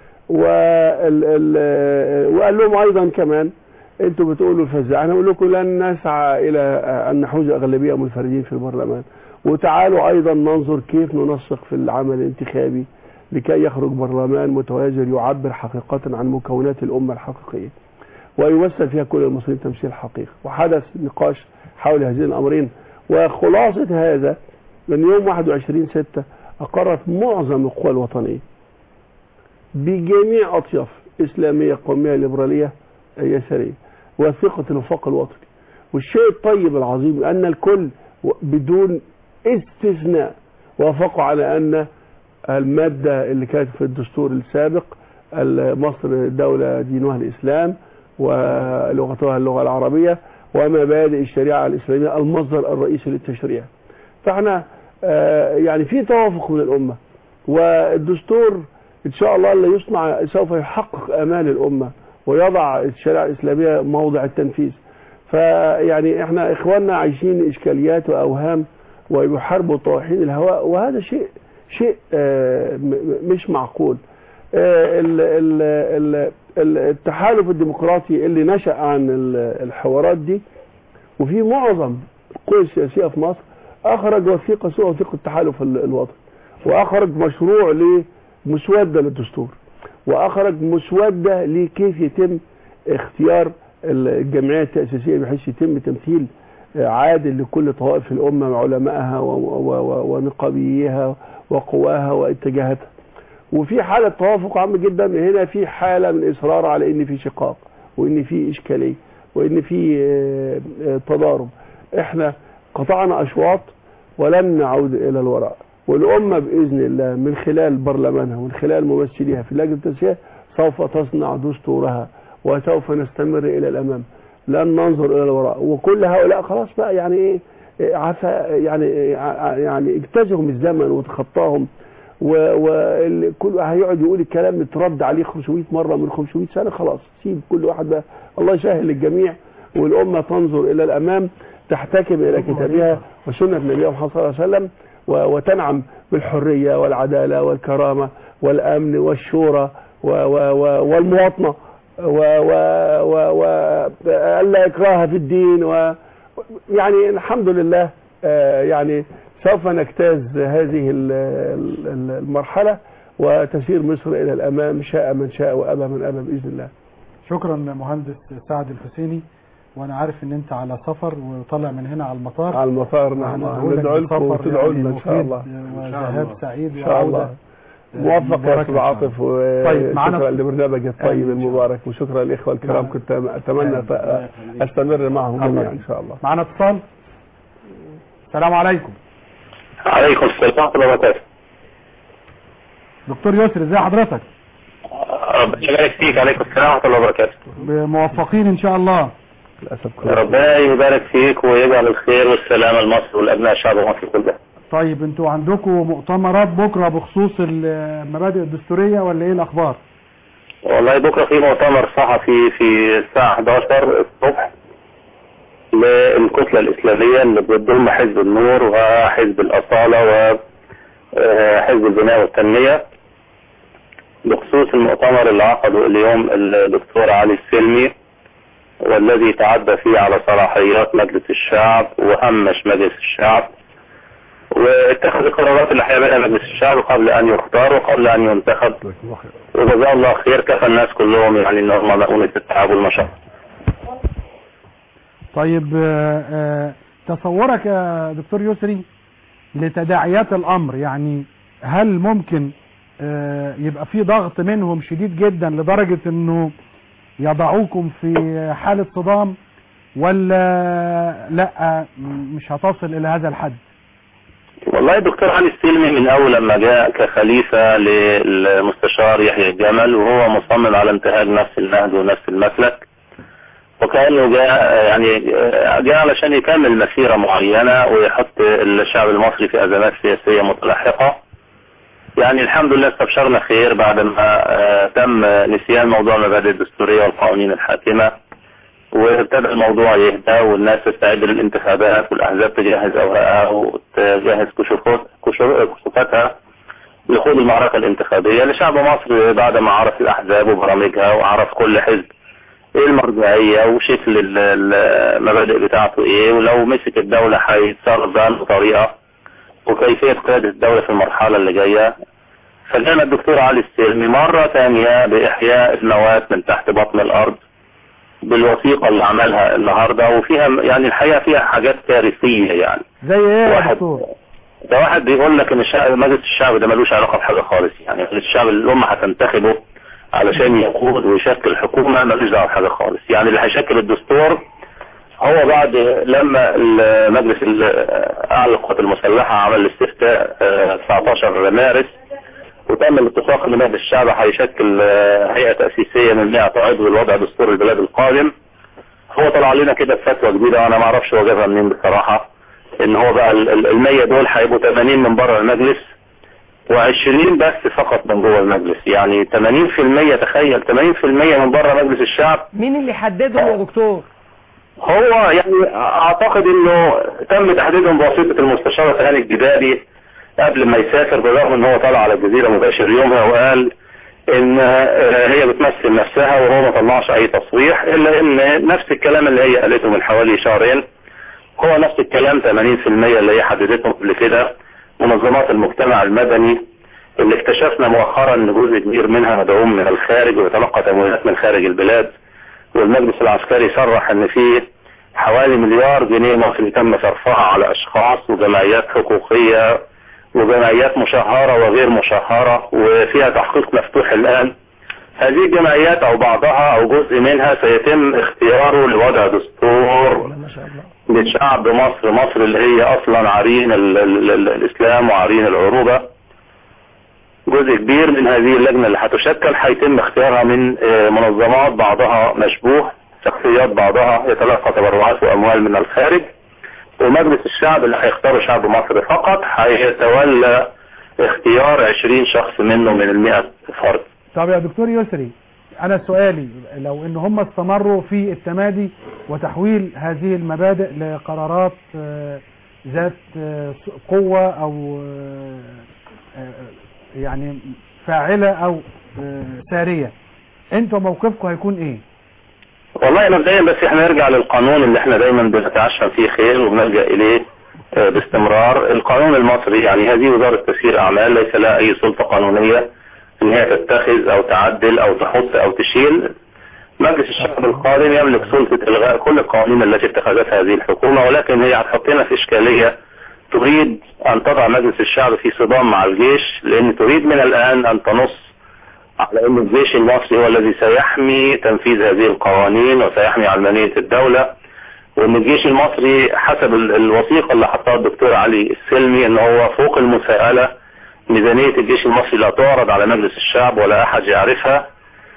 [SPEAKER 11] وال ال وقال لهم أيضا كمان انتوا بتقولوا الفزاعة انا اقول لكم لن نسعى الى ان نحوز اغلبية منفردين في البرلمان وتعالوا ايضا ننظر كيف ننسق في العمل الانتخابي لكي يخرج برلمان متوازن يعبر حقيقة عن مكونات الامة الحقيقية ويمثل فيها كل المصريين تمثيل حقيقي وحدث نقاش حول هذين الامرين وخلاصة هذا من يوم 21 6 اقرت معظم القوى الوطنية بجميع اطياف اسلامية قومية ليبرالية يسارية وثيقة الوفاق الوطني والشيء الطيب العظيم أن الكل بدون استثناء وافقوا على أن المادة اللي كانت في الدستور السابق مصر دولة دينها الإسلام ولغتها اللغة العربية ومبادئ الشريعة الإسلامية المصدر الرئيسي للتشريع فاحنا آه يعني في توافق من الأمة والدستور إن شاء الله اللي يصنع سوف يحقق آمال الأمة ويضع الشريعة الإسلامية موضع التنفيذ فيعني احنا اخواننا عايشين اشكاليات واوهام ويحاربوا طواحين الهواء وهذا شيء شيء آه مش معقول آه ال ال ال التحالف الديمقراطي اللي نشأ عن الحوارات دي وفي معظم القوى السياسية في مصر اخرج وثيقة سوى وثيقة التحالف الوطني واخرج مشروع لمسودة للدستور واخرج مسودة لكيف يتم اختيار الجمعية التأسيسية بحيث يتم تمثيل عادل لكل طوائف الأمة علمائها ونقابيها وقواها واتجاهاتها وفي حالة توافق عام جدا هنا في حالة من إصرار على إن في شقاق وإن في إشكالية وإن في تضارب إحنا قطعنا أشواط ولن نعود إلى الوراء والأمة بإذن الله من خلال برلمانها ومن خلال ممثليها في لجنة التنسيق سوف تصنع دستورها وسوف نستمر الى الامام لن ننظر الى الوراء وكل هؤلاء خلاص بقى يعني ايه عفا يعني يعني اجتازهم الزمن وتخطاهم وكل هيقعد يقول الكلام اترد عليه 500 مره من 500 سنه خلاص سيب كل واحد بقى الله يسهل للجميع والامه تنظر الى الامام تحتكم الى كتابها وسنه نبيها محمد صلى الله عليه وسلم وتنعم بالحريه والعداله والكرامه والامن والشورى والمواطنه وألا إكراه في الدين و يعني الحمد لله يعني سوف نجتاز هذه المرحلة وتسير مصر إلى الأمام شاء من شاء وأبى من أبى بإذن الله
[SPEAKER 2] شكرا مهندس سعد الحسيني وانا عارف ان انت على سفر وطالع من هنا على المطار
[SPEAKER 11] على المطار نعم ندعو لكم وتدعوا لنا ان شاء الله
[SPEAKER 2] وذهاب سعيد
[SPEAKER 11] ان شاء الله موفق يا استاذ عاطف وشكرا لبرنامج الطيب المبارك وشكرا للاخوه الكرام كنت اتمنى استمر معهم جميعا ان شاء الله
[SPEAKER 2] معنا اتصال السلام عليكم
[SPEAKER 17] عليكم السلام ورحمه الله وبركاته
[SPEAKER 2] دكتور يسر ازي حضرتك
[SPEAKER 17] ربنا يبارك فيك عليكم السلام ورحمه الله وبركاته
[SPEAKER 2] موفقين ان شاء الله
[SPEAKER 11] للاسف
[SPEAKER 17] ربنا يبارك فيك ويجعل الخير والسلامه لمصر والابناء شعب مصر كلها
[SPEAKER 2] طيب انتوا عندكم مؤتمرات بكرة بخصوص المبادئ الدستورية ولا ايه الاخبار
[SPEAKER 17] والله بكرة في مؤتمر صحفي في الساعة 11 الصبح للكتلة الاسلامية اللي بتضم حزب النور وحزب الاصالة وحزب البناء والتنمية بخصوص المؤتمر اللي عقده اليوم الدكتور علي السلمي والذي تعدى فيه على صلاحيات مجلس الشعب وهمش مجلس الشعب واتخذ القرارات اللي هيعملها مجلس الشعب قبل ان يختار وقبل ان ينتخب وجزاه الله خير كفى الناس كلهم يعني ان هم مؤونة التعب والمشقة
[SPEAKER 2] طيب آه، آه، تصورك يا دكتور يسري لتداعيات الامر يعني هل ممكن آه، يبقى في ضغط منهم شديد جدا لدرجة انه يضعوكم في حالة صدام ولا لا م- مش هتصل الى هذا الحد
[SPEAKER 17] والله الدكتور علي السلمي من اول لما جاء كخليفة للمستشار يحيى الجمل وهو مصمم على انتهاج نفس النهج ونفس المسلك وكأنه جاء يعني جاء علشان يكمل مسيرة معينة ويحط الشعب المصري في أزمات سياسية متلاحقة يعني الحمد لله استبشرنا خير بعد ما آه، تم نسيان موضوع المبادئ الدستورية والقوانين الحاكمة وابتدى الموضوع يهدى والناس تستعد للانتخابات والأحزاب تجهز أوراقها وتجهز كشوفات كشو- كشوفاتها لخوض المعركة الانتخابية لشعب مصر بعد ما عرف الأحزاب وبرامجها وعرف كل حزب ايه المرجعية وشكل ال- ال- المبادئ بتاعته ايه ولو مسك الدولة هيتصرف بأنه طريقة وكيفية قيادة الدولة في المرحلة اللي جاية فجانا الدكتور علي السلمي مرة ثانية بإحياء المواد من تحت بطن الأرض بالوثيقة اللي عملها النهاردة وفيها يعني الحقيقة فيها حاجات كارثية يعني
[SPEAKER 2] زي ايه يا
[SPEAKER 17] واحد-
[SPEAKER 2] دكتور
[SPEAKER 17] ده واحد بيقول لك ان الشعب مجلس الشعب ده ملوش علاقة بحاجة خالص يعني مجلس الشعب اللي الأمة هتنتخبه علشان يقود ويشكل حكومة ملوش دعوة بحاجة خالص يعني اللي هيشكل الدستور هو بعد لما المجلس ال- أعلى القوات المسلحة عمل الاستفتاء آه، 19 مارس وتم الاتفاق ان مجلس الشعب هيشكل آه، هيئة تأسيسية من 100 عضو لوضع دستور البلاد القادم هو طلع لنا كده بفتوى جديدة وانا ما اعرفش هو جابها منين بصراحة ان هو بقى ال- ال- المية دول هيبقوا 80 من بره المجلس و20 بس فقط من جوه المجلس يعني 80% تخيل 80% من بره مجلس الشعب
[SPEAKER 4] مين اللي حددهم يا دكتور
[SPEAKER 17] هو يعني اعتقد انه تم تحديدهم بواسطة المستشار هاني الجدادي قبل ما يسافر بالرغم ان هو طلع على الجزيرة مباشر يومها وقال ان آه، هي بتمثل نفسها وهو ما طلعش اي تصريح الا ان نفس الكلام اللي هي قالته من حوالي شهرين هو نفس الكلام 80% اللي هي حددتهم قبل كده منظمات المجتمع المدني اللي اكتشفنا مؤخرا ان جزء كبير منها مدعوم من الخارج ويتلقى تمويلات من خارج البلاد والمجلس العسكري صرح ان في حوالي مليار جنيه مصري تم صرفها على اشخاص وجمعيات حقوقية وجمعيات مشهرة وغير مشهرة وفيها تحقيق مفتوح الان هذه الجمعيات او بعضها او جزء منها سيتم اختياره لوضع دستور لشعب مصر مصر اللي هي اصلا عرين ال ال ال الاسلام وعرين العروبة جزء كبير من هذه اللجنة اللي هتشكل هيتم اختيارها من آه، منظمات بعضها مشبوه شخصيات بعضها يتلقى تبرعات واموال من الخارج ومجلس الشعب اللي هيختاره شعب مصر فقط هيتولى اختيار 20 شخص منه من المئة فرد
[SPEAKER 2] طب يا دكتور يسري انا سؤالي لو ان هم استمروا في التمادي وتحويل هذه المبادئ لقرارات آه، ذات آه، قوة او آه، آه، يعني فاعلة او آه، سارية انتوا موقفكم هيكون ايه
[SPEAKER 17] والله مبدئيا بس احنا نرجع للقانون اللي احنا دايما بنتعشم فيه خير وبنلجأ اليه آه، باستمرار القانون المصري يعني هذه وزارة تسيير اعمال ليس لها اي سلطة قانونية ان هي تتخذ او تعدل او تحط او تشيل مجلس الشعب القادم يملك سلطة الغاء كل القوانين التي اتخذتها هذه الحكومة ولكن هي هتحطنا في اشكالية تريد ان تضع مجلس الشعب في صدام مع الجيش لان تريد من الان ان تنص على ان الجيش المصري هو الذي سيحمي تنفيذ هذه القوانين وسيحمي علمانية الدولة وان الجيش المصري حسب ال- الوثيقة اللي حطها الدكتور علي السلمي ان هو فوق المساءلة ميزانية الجيش المصري لا تعرض على مجلس الشعب ولا احد يعرفها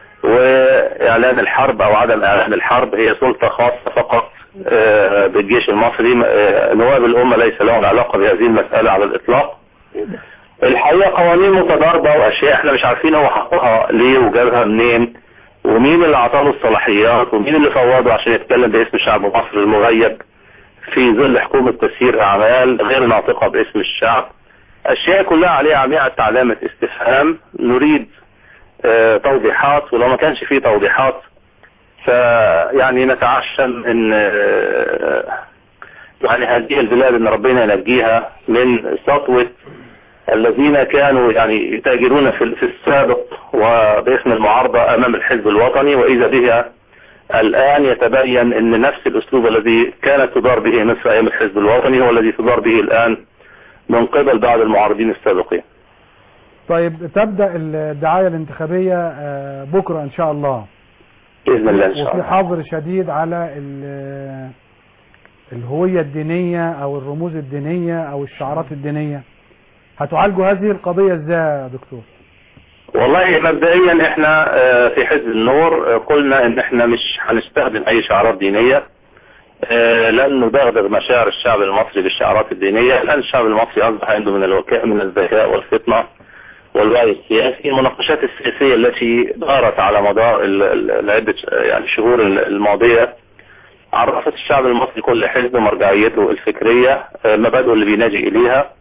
[SPEAKER 17] واعلان الحرب او عدم اعلان الحرب هي سلطة خاصة فقط آه، بالجيش المصري آه، نواب الامة ليس لهم علاقة بهذه المسألة على الاطلاق الحقيقة قوانين متضاربة واشياء احنا مش عارفين هو حطها ليه وجابها منين ومين اللي اعطاله الصلاحيات ومين اللي فوضه عشان يتكلم باسم شعب مصر المغيب في ظل حكومة تسيير اعمال غير ناطقة باسم الشعب اشياء كلها عليها عميعة علامة استفهام نريد آه، توضيحات ولو ما كانش فيه توضيحات فيعني نتعشم ان آه، يعني هذه البلاد ان ربنا ينجيها من سطوة الذين كانوا يعني يتاجرون في في السابق وباسم المعارضة امام الحزب الوطني واذا بها الان يتبين ان نفس الاسلوب الذي كانت تدار به مصر ايام الحزب الوطني هو الذي تدار به الان من قبل بعض المعارضين السابقين
[SPEAKER 2] طيب تبدأ الدعاية الانتخابية آه، بكرة ان شاء الله
[SPEAKER 17] باذن الله ان شاء
[SPEAKER 2] وفي
[SPEAKER 17] الله
[SPEAKER 2] حظر شديد على ال- الهوية الدينية او الرموز الدينية او الشعارات الدينية هتعالجوا هذه القضية ازاي يا دكتور
[SPEAKER 17] والله مبدئيا احنا آه، في حزب النور آه، قلنا ان احنا مش هنستخدم اي شعارات دينية آه، لن ندغدغ مشاعر الشعب المصري بالشعارات الدينية لان الشعب المصري اصبح عنده من الوكاء من الذكاء والفطنة والوعي السياسي المناقشات السياسية التي دارت على مدار ال- ال- العدة ش- يعني الشهور ال- الماضية عرفت الشعب المصري كل حزب مرجعيته الفكرية آه، مبادئه اللي بيناجي إليها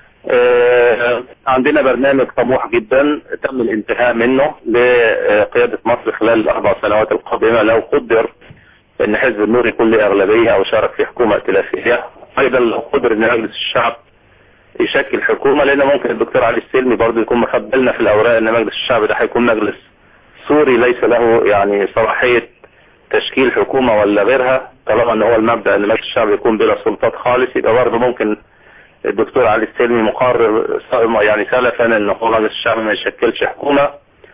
[SPEAKER 17] آه، عندنا برنامج طموح جدا تم الانتهاء منه لقيادة مصر خلال الأربع سنوات القادمة لو قدر أن حزب النور يكون له أغلبية أو شارك في حكومة ائتلافية أيضا لو قدر أن مجلس الشعب يشكل حكومة لأن ممكن الدكتور علي السلمي برضه يكون مخبلنا في الأوراق أن مجلس الشعب ده هيكون مجلس سوري ليس له يعني صلاحية تشكيل حكومة ولا غيرها طالما أن هو المبدأ أن مجلس الشعب يكون بلا سلطات خالص يبقى برضه ممكن الدكتور علي السلمي مقرر س- يعني سلفا ان هو مجلس الشعب ما يشكلش حكومة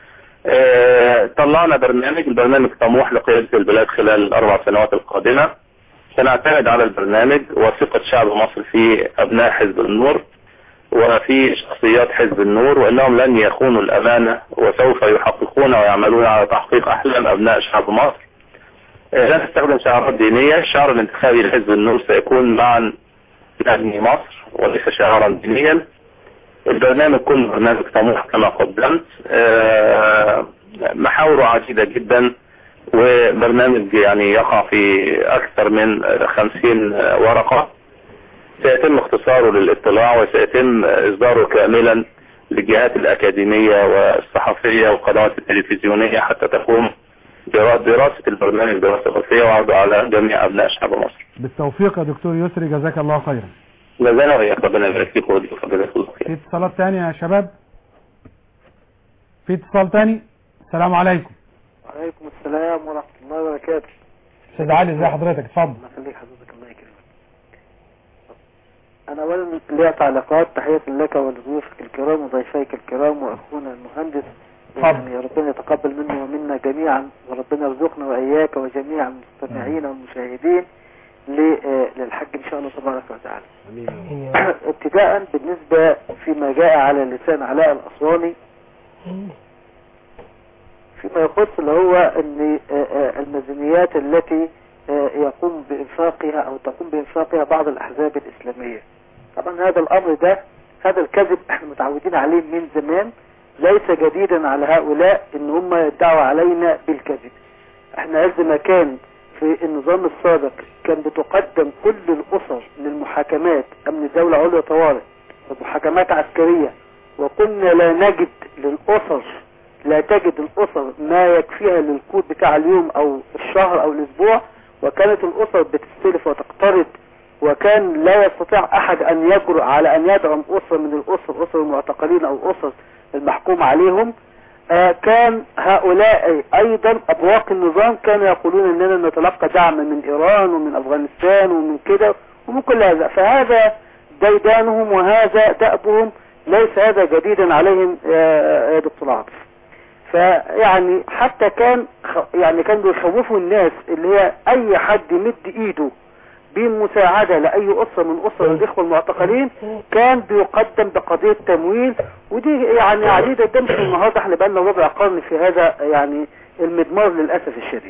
[SPEAKER 17] آه، طلعنا برنامج البرنامج طموح لقيادة البلاد خلال الاربع سنوات القادمة سنعتمد على البرنامج وثقة شعب مصر في ابناء حزب النور وفي شخصيات حزب النور وانهم لن يخونوا الامانة وسوف يحققون ويعملون على تحقيق احلام ابناء شعب مصر آه، لا نستخدم شعارات دينية الشعار الانتخابي لحزب النور سيكون معا نبني مصر وليس شعارا دينيا البرنامج كله برنامج طموح كما قدمت آه، محاوره عديدة جدا وبرنامج يعني يقع في أكثر من خمسين ورقة سيتم اختصاره للاطلاع وسيتم إصداره كاملا للجهات الأكاديمية والصحفية والقنوات التلفزيونية حتى تقوم درا- دراسة البرنامج دراسة وافية وعرضه على جميع أبناء شعب مصر
[SPEAKER 2] بالتوفيق يا دكتور يسري جزاك الله خيرا
[SPEAKER 17] جزانا وإياك ربنا يبارك فيك ويجزاك جزاك الله خير
[SPEAKER 2] في اتصالات تانية يا شباب في اتصال تاني السلام عليكم
[SPEAKER 18] وعليكم السلام ورحمة الله وبركاته
[SPEAKER 2] استاذ علي ازي حضرتك اتفضل
[SPEAKER 18] الله يخليك حضرتك الله يكرمك أنا أولا ليا تعليقات تحية لك ولضيوفك الكرام وضيفيك الكرام وأخونا المهندس
[SPEAKER 2] اتفضل.
[SPEAKER 18] يعني ربنا يتقبل منه ومنا جميعا وربنا يرزقنا وإياك وجميع المستمعين والمشاهدين ل- آه، للحج إن شاء الله تبارك وتعالى ابتداء بالنسبة فيما جاء على لسان علاء الأسواني فيما يخص اللي هو ان آه، آه، الميزانيات التي آه، يقوم بإنفاقها أو تقوم بإنفاقها بعض الأحزاب الإسلامية طبعا هذا الأمر ده هذا الكذب احنا متعودين عليه من زمان ليس جديدا على هؤلاء ان هم يدعوا علينا بالكذب احنا عز ما كان في النظام السابق كان بتقدم كل الأسر للمحاكمات أمن الدولة عليا طوارئ ومحاكمات عسكرية وكنا لا نجد للأسر لا تجد الأسر ما يكفيها للكود بتاع اليوم أو الشهر أو الأسبوع وكانت الأسر بتستلف وتقترض وكان لا يستطيع أحد أن يجرؤ على أن يدعم أسرة من الأسر أسر المعتقلين أو أسر المحكوم عليهم آه كان هؤلاء أيضا أبواق النظام كانوا يقولون أننا نتلقى دعم من إيران ومن أفغانستان ومن كده ومن كل هذا فهذا ديدانهم وهذا دأبهم ليس هذا جديدا عليهم آه، يا دكتور عاطف فيعني حتى كان خ- يعني كان بيخوفوا الناس اللي هي اي حد يمد ايده بمساعدة لأي أسرة من أسر الإخوة المعتقلين كان بيقدم بقضية تمويل ودي يعني عديدة ده مش النهاردة احنا بقالنا ربع قرن في هذا يعني المدمار للأسف الشديد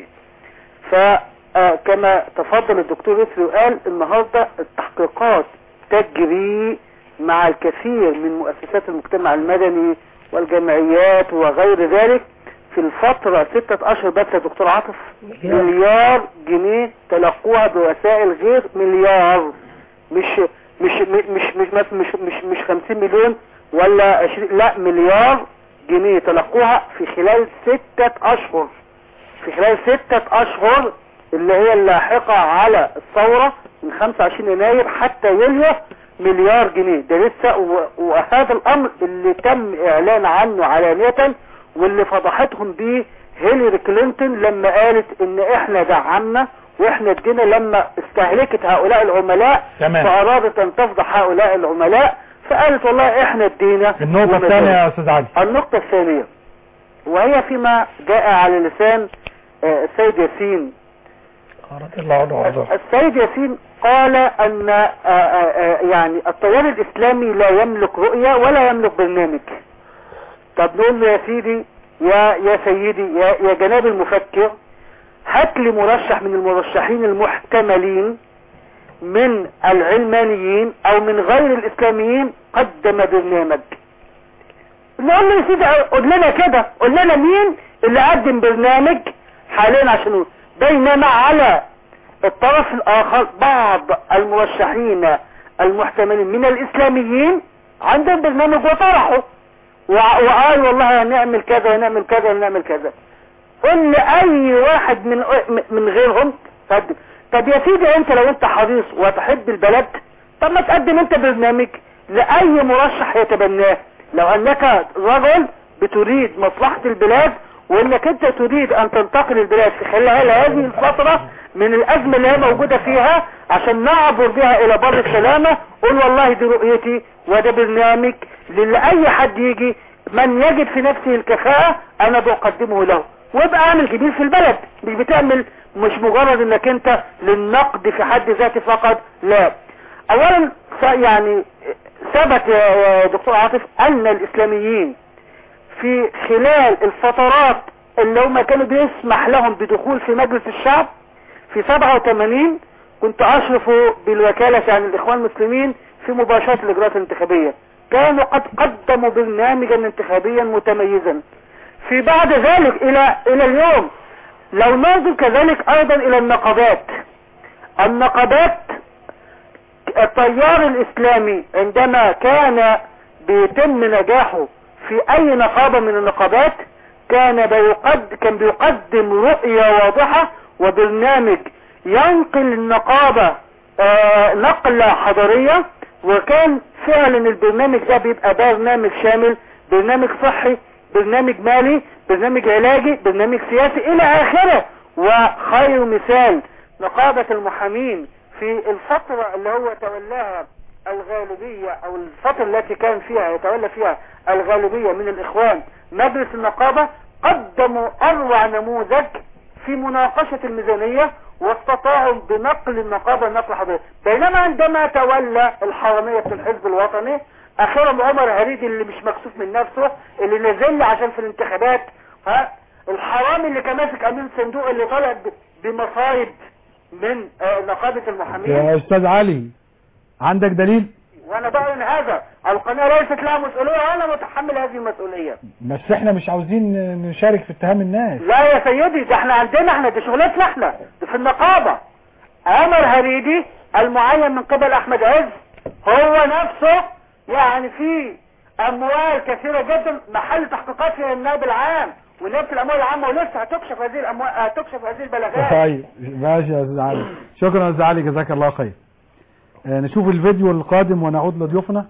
[SPEAKER 18] فكما تفضل الدكتور يسري وقال النهاردة التحقيقات تجري مع الكثير من مؤسسات المجتمع المدني والجمعيات وغير ذلك في الفترة ستة أشهر بس يا دكتور عاطف مليار جنيه تلقوها بوسائل غير مليار مش مش مش مش مش مش مش, مش 50 مليون ولا 20 لا مليار جنيه تلقوها في خلال ستة أشهر في خلال ستة اشهر اللي هي اللاحقة على الثورة من 25 يناير حتى يوليو مليار جنيه ده لسه و- وهذا الامر اللي تم اعلان عنه علانية واللي فضحتهم بيه هيلاري كلينتون لما قالت ان احنا دعمنا واحنا ادينا لما استهلكت هؤلاء العملاء
[SPEAKER 2] تمام.
[SPEAKER 18] فارادت ان تفضح هؤلاء العملاء فقالت والله احنا ادينا
[SPEAKER 2] النقطة
[SPEAKER 18] وما
[SPEAKER 2] الثانية
[SPEAKER 18] زال.
[SPEAKER 2] يا أستاذ علي
[SPEAKER 18] النقطة الثانية وهي فيما جاء على لسان آه، السيد ياسين
[SPEAKER 4] رضي الله عنه وارضاه
[SPEAKER 18] السيد ياسين قال ان آه، آه، آه، يعني التيار الاسلامي لا يملك رؤية ولا يملك برنامج طب نقول له يا سيدي يا يا سيدي يا, يا جناب المفكر هات لي مرشح من المرشحين المحتملين من العلمانيين او من غير الاسلاميين قدم برنامج نقول له يا سيدي قول لنا كده قول لنا مين اللي قدم برنامج حاليا عشان نقول. بينما على الطرف الاخر بعض المرشحين المحتملين من الاسلاميين عندهم برنامج وطرحه وع- وقال والله هنعمل كذا ونعمل كذا ونعمل كذا قل لأي واحد من من غيرهم قدم طب يا سيدي انت لو انت حريص وتحب البلد طب ما تقدم انت برنامج لأي مرشح يتبناه لو انك رجل بتريد مصلحة البلاد وانك انت تريد ان تنتقل البلاد في خلال هذه الفترة من الازمة اللي هي موجودة فيها عشان نعبر بها الى بر السلامة قول والله دي رؤيتي وده برنامج لأي حد يجي من يجد في نفسه الكفاءة انا بقدمه له وابقى عامل كبير في البلد مش بتعمل مش مجرد انك انت للنقد في حد ذاته فقط لا اولا س- يعني ثبت يا يا دكتور عاطف ان الاسلاميين في خلال الفترات اللي هم كانوا بيسمح لهم بدخول في مجلس الشعب في 87 كنت اشرف بالوكالة عن الاخوان المسلمين في مباشرة الاجراءات الانتخابية كانوا قد قدموا برنامجا انتخابيا متميزا في بعد ذلك الى الى اليوم لو ننظر كذلك ايضا الى النقابات النقابات التيار الاسلامي عندما كان بيتم نجاحه في اي نقابة من النقابات كان بيقد كان بيقدم رؤية واضحة وبرنامج ينقل النقابة آه نقلة حضارية وكان فعلا البرنامج ده بيبقى برنامج شامل برنامج صحي برنامج مالي برنامج علاجي برنامج سياسي الى اخره وخير مثال نقابة المحامين في الفترة اللي هو تولاها الغالبية او الفترة التي كان فيها يتولى فيها الغالبية من الاخوان مجلس النقابة قدموا اروع نموذج في مناقشة الميزانية واستطاعوا بنقل النقابة نقل حضاري بينما عندما تولى الحرامية في الحزب الوطني اخيرا عمر هريدي اللي مش مكسوف من نفسه اللي نزل عشان في الانتخابات ها الحرامي اللي كان ماسك امين صندوق اللي طلع ب- بمصايب من آه، نقابة المحامين
[SPEAKER 2] يا أستاذ علي عندك دليل
[SPEAKER 18] وانا بعلن هذا القناة ليست لها مسؤولية وانا متحمل هذه المسؤولية
[SPEAKER 2] بس احنا مش عاوزين نشارك في اتهام الناس
[SPEAKER 18] لا يا سيدي ده احنا عندنا احنا دي شغلتنا احنا دي في النقابة عمر هريدي المعين من قبل احمد عز هو نفسه يعني في اموال كثيرة جدا محل تحقيقات في النائب العام ونيابة الاموال العامة ولسه هتكشف هذه الاموال هتكشف هذه البلاغات
[SPEAKER 2] طيب ماشي يا استاذ علي شكرا يا استاذ علي جزاك الله خير آه، نشوف الفيديو القادم ونعود لضيوفنا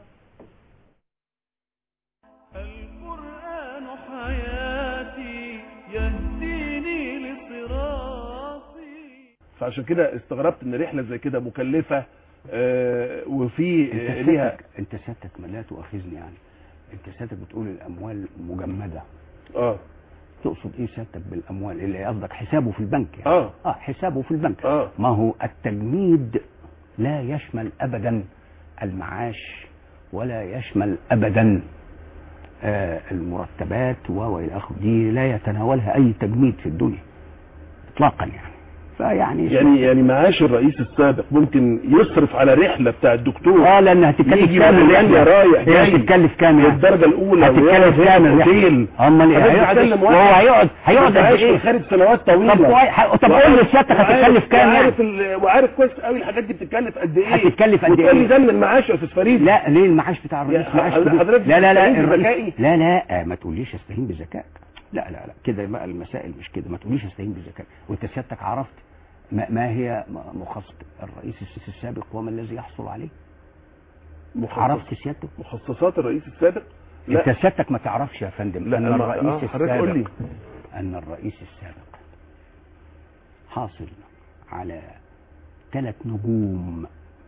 [SPEAKER 1] القرآن حياتي يهديني لصراطي
[SPEAKER 19] فعشان كده استغربت ان رحله زي كده مكلفه آه، وفي آه،
[SPEAKER 20] انت
[SPEAKER 19] ليها
[SPEAKER 20] سيادتك انت سيادتك ما لا تؤاخذني يعني انت سيادتك بتقول الاموال مجمده
[SPEAKER 19] اه
[SPEAKER 20] تقصد ايه سيادتك بالاموال اللي قصدك حسابه في البنك يعني
[SPEAKER 19] اه
[SPEAKER 20] اه حسابه في البنك
[SPEAKER 19] اه
[SPEAKER 20] ما هو التجميد لا يشمل ابدا المعاش ولا يشمل ابدا آه المرتبات و الى اخره دي لا يتناولها اي تجميد في الدنيا اطلاقا يعني فيعني
[SPEAKER 19] يعني يعني معاش الرئيس السابق ممكن يصرف على رحله بتاع الدكتور
[SPEAKER 20] اه لان هتتكلف
[SPEAKER 19] يجي
[SPEAKER 20] كام
[SPEAKER 19] من
[SPEAKER 20] الرحلة؟
[SPEAKER 19] رايح
[SPEAKER 20] هي
[SPEAKER 19] جاي
[SPEAKER 20] هتتكلف كام يعني
[SPEAKER 19] للدرجه الاولى
[SPEAKER 20] هتتكلف كام الرحلة؟ امال ايه هيقعد وهو هيقعد هيقعد قد ايه
[SPEAKER 19] خارج سنوات طويله
[SPEAKER 20] طب كوي- طب قول لي سيادتك هتتكلف كام يعني؟
[SPEAKER 19] وعارف ال... وعارف كويس قوي الحاجات دي بتتكلف قد ايه
[SPEAKER 20] هتتكلف قد
[SPEAKER 19] وتقول لي
[SPEAKER 20] ايه؟
[SPEAKER 19] ده من المعاش يا استاذ فريد
[SPEAKER 20] لا ليه المعاش بتاع الرئيس
[SPEAKER 19] يا
[SPEAKER 20] معاش
[SPEAKER 19] حضرتك
[SPEAKER 20] كبير. لا لا لا
[SPEAKER 19] بتستهين
[SPEAKER 20] الرئيس
[SPEAKER 19] بذكائي؟
[SPEAKER 20] لا لا آه، ما تقوليش استهين بذكائك لا لا لا كده بقى المسائل مش كده ما تقوليش استهين بالزكاه وانت سيادتك عرفت ما, ما هي مخصص الرئيس السيسي السابق وما الذي يحصل عليه
[SPEAKER 19] مخصص-
[SPEAKER 20] عرفت سيادتك
[SPEAKER 19] مخصصات الرئيس السابق
[SPEAKER 20] انت سيادتك ما تعرفش يا فندم
[SPEAKER 19] لا،
[SPEAKER 20] ان
[SPEAKER 19] أنا-
[SPEAKER 20] الرئيس
[SPEAKER 19] آه، حضرتك قول لي.
[SPEAKER 20] السابق ان الرئيس السابق حاصل على ثلاث نجوم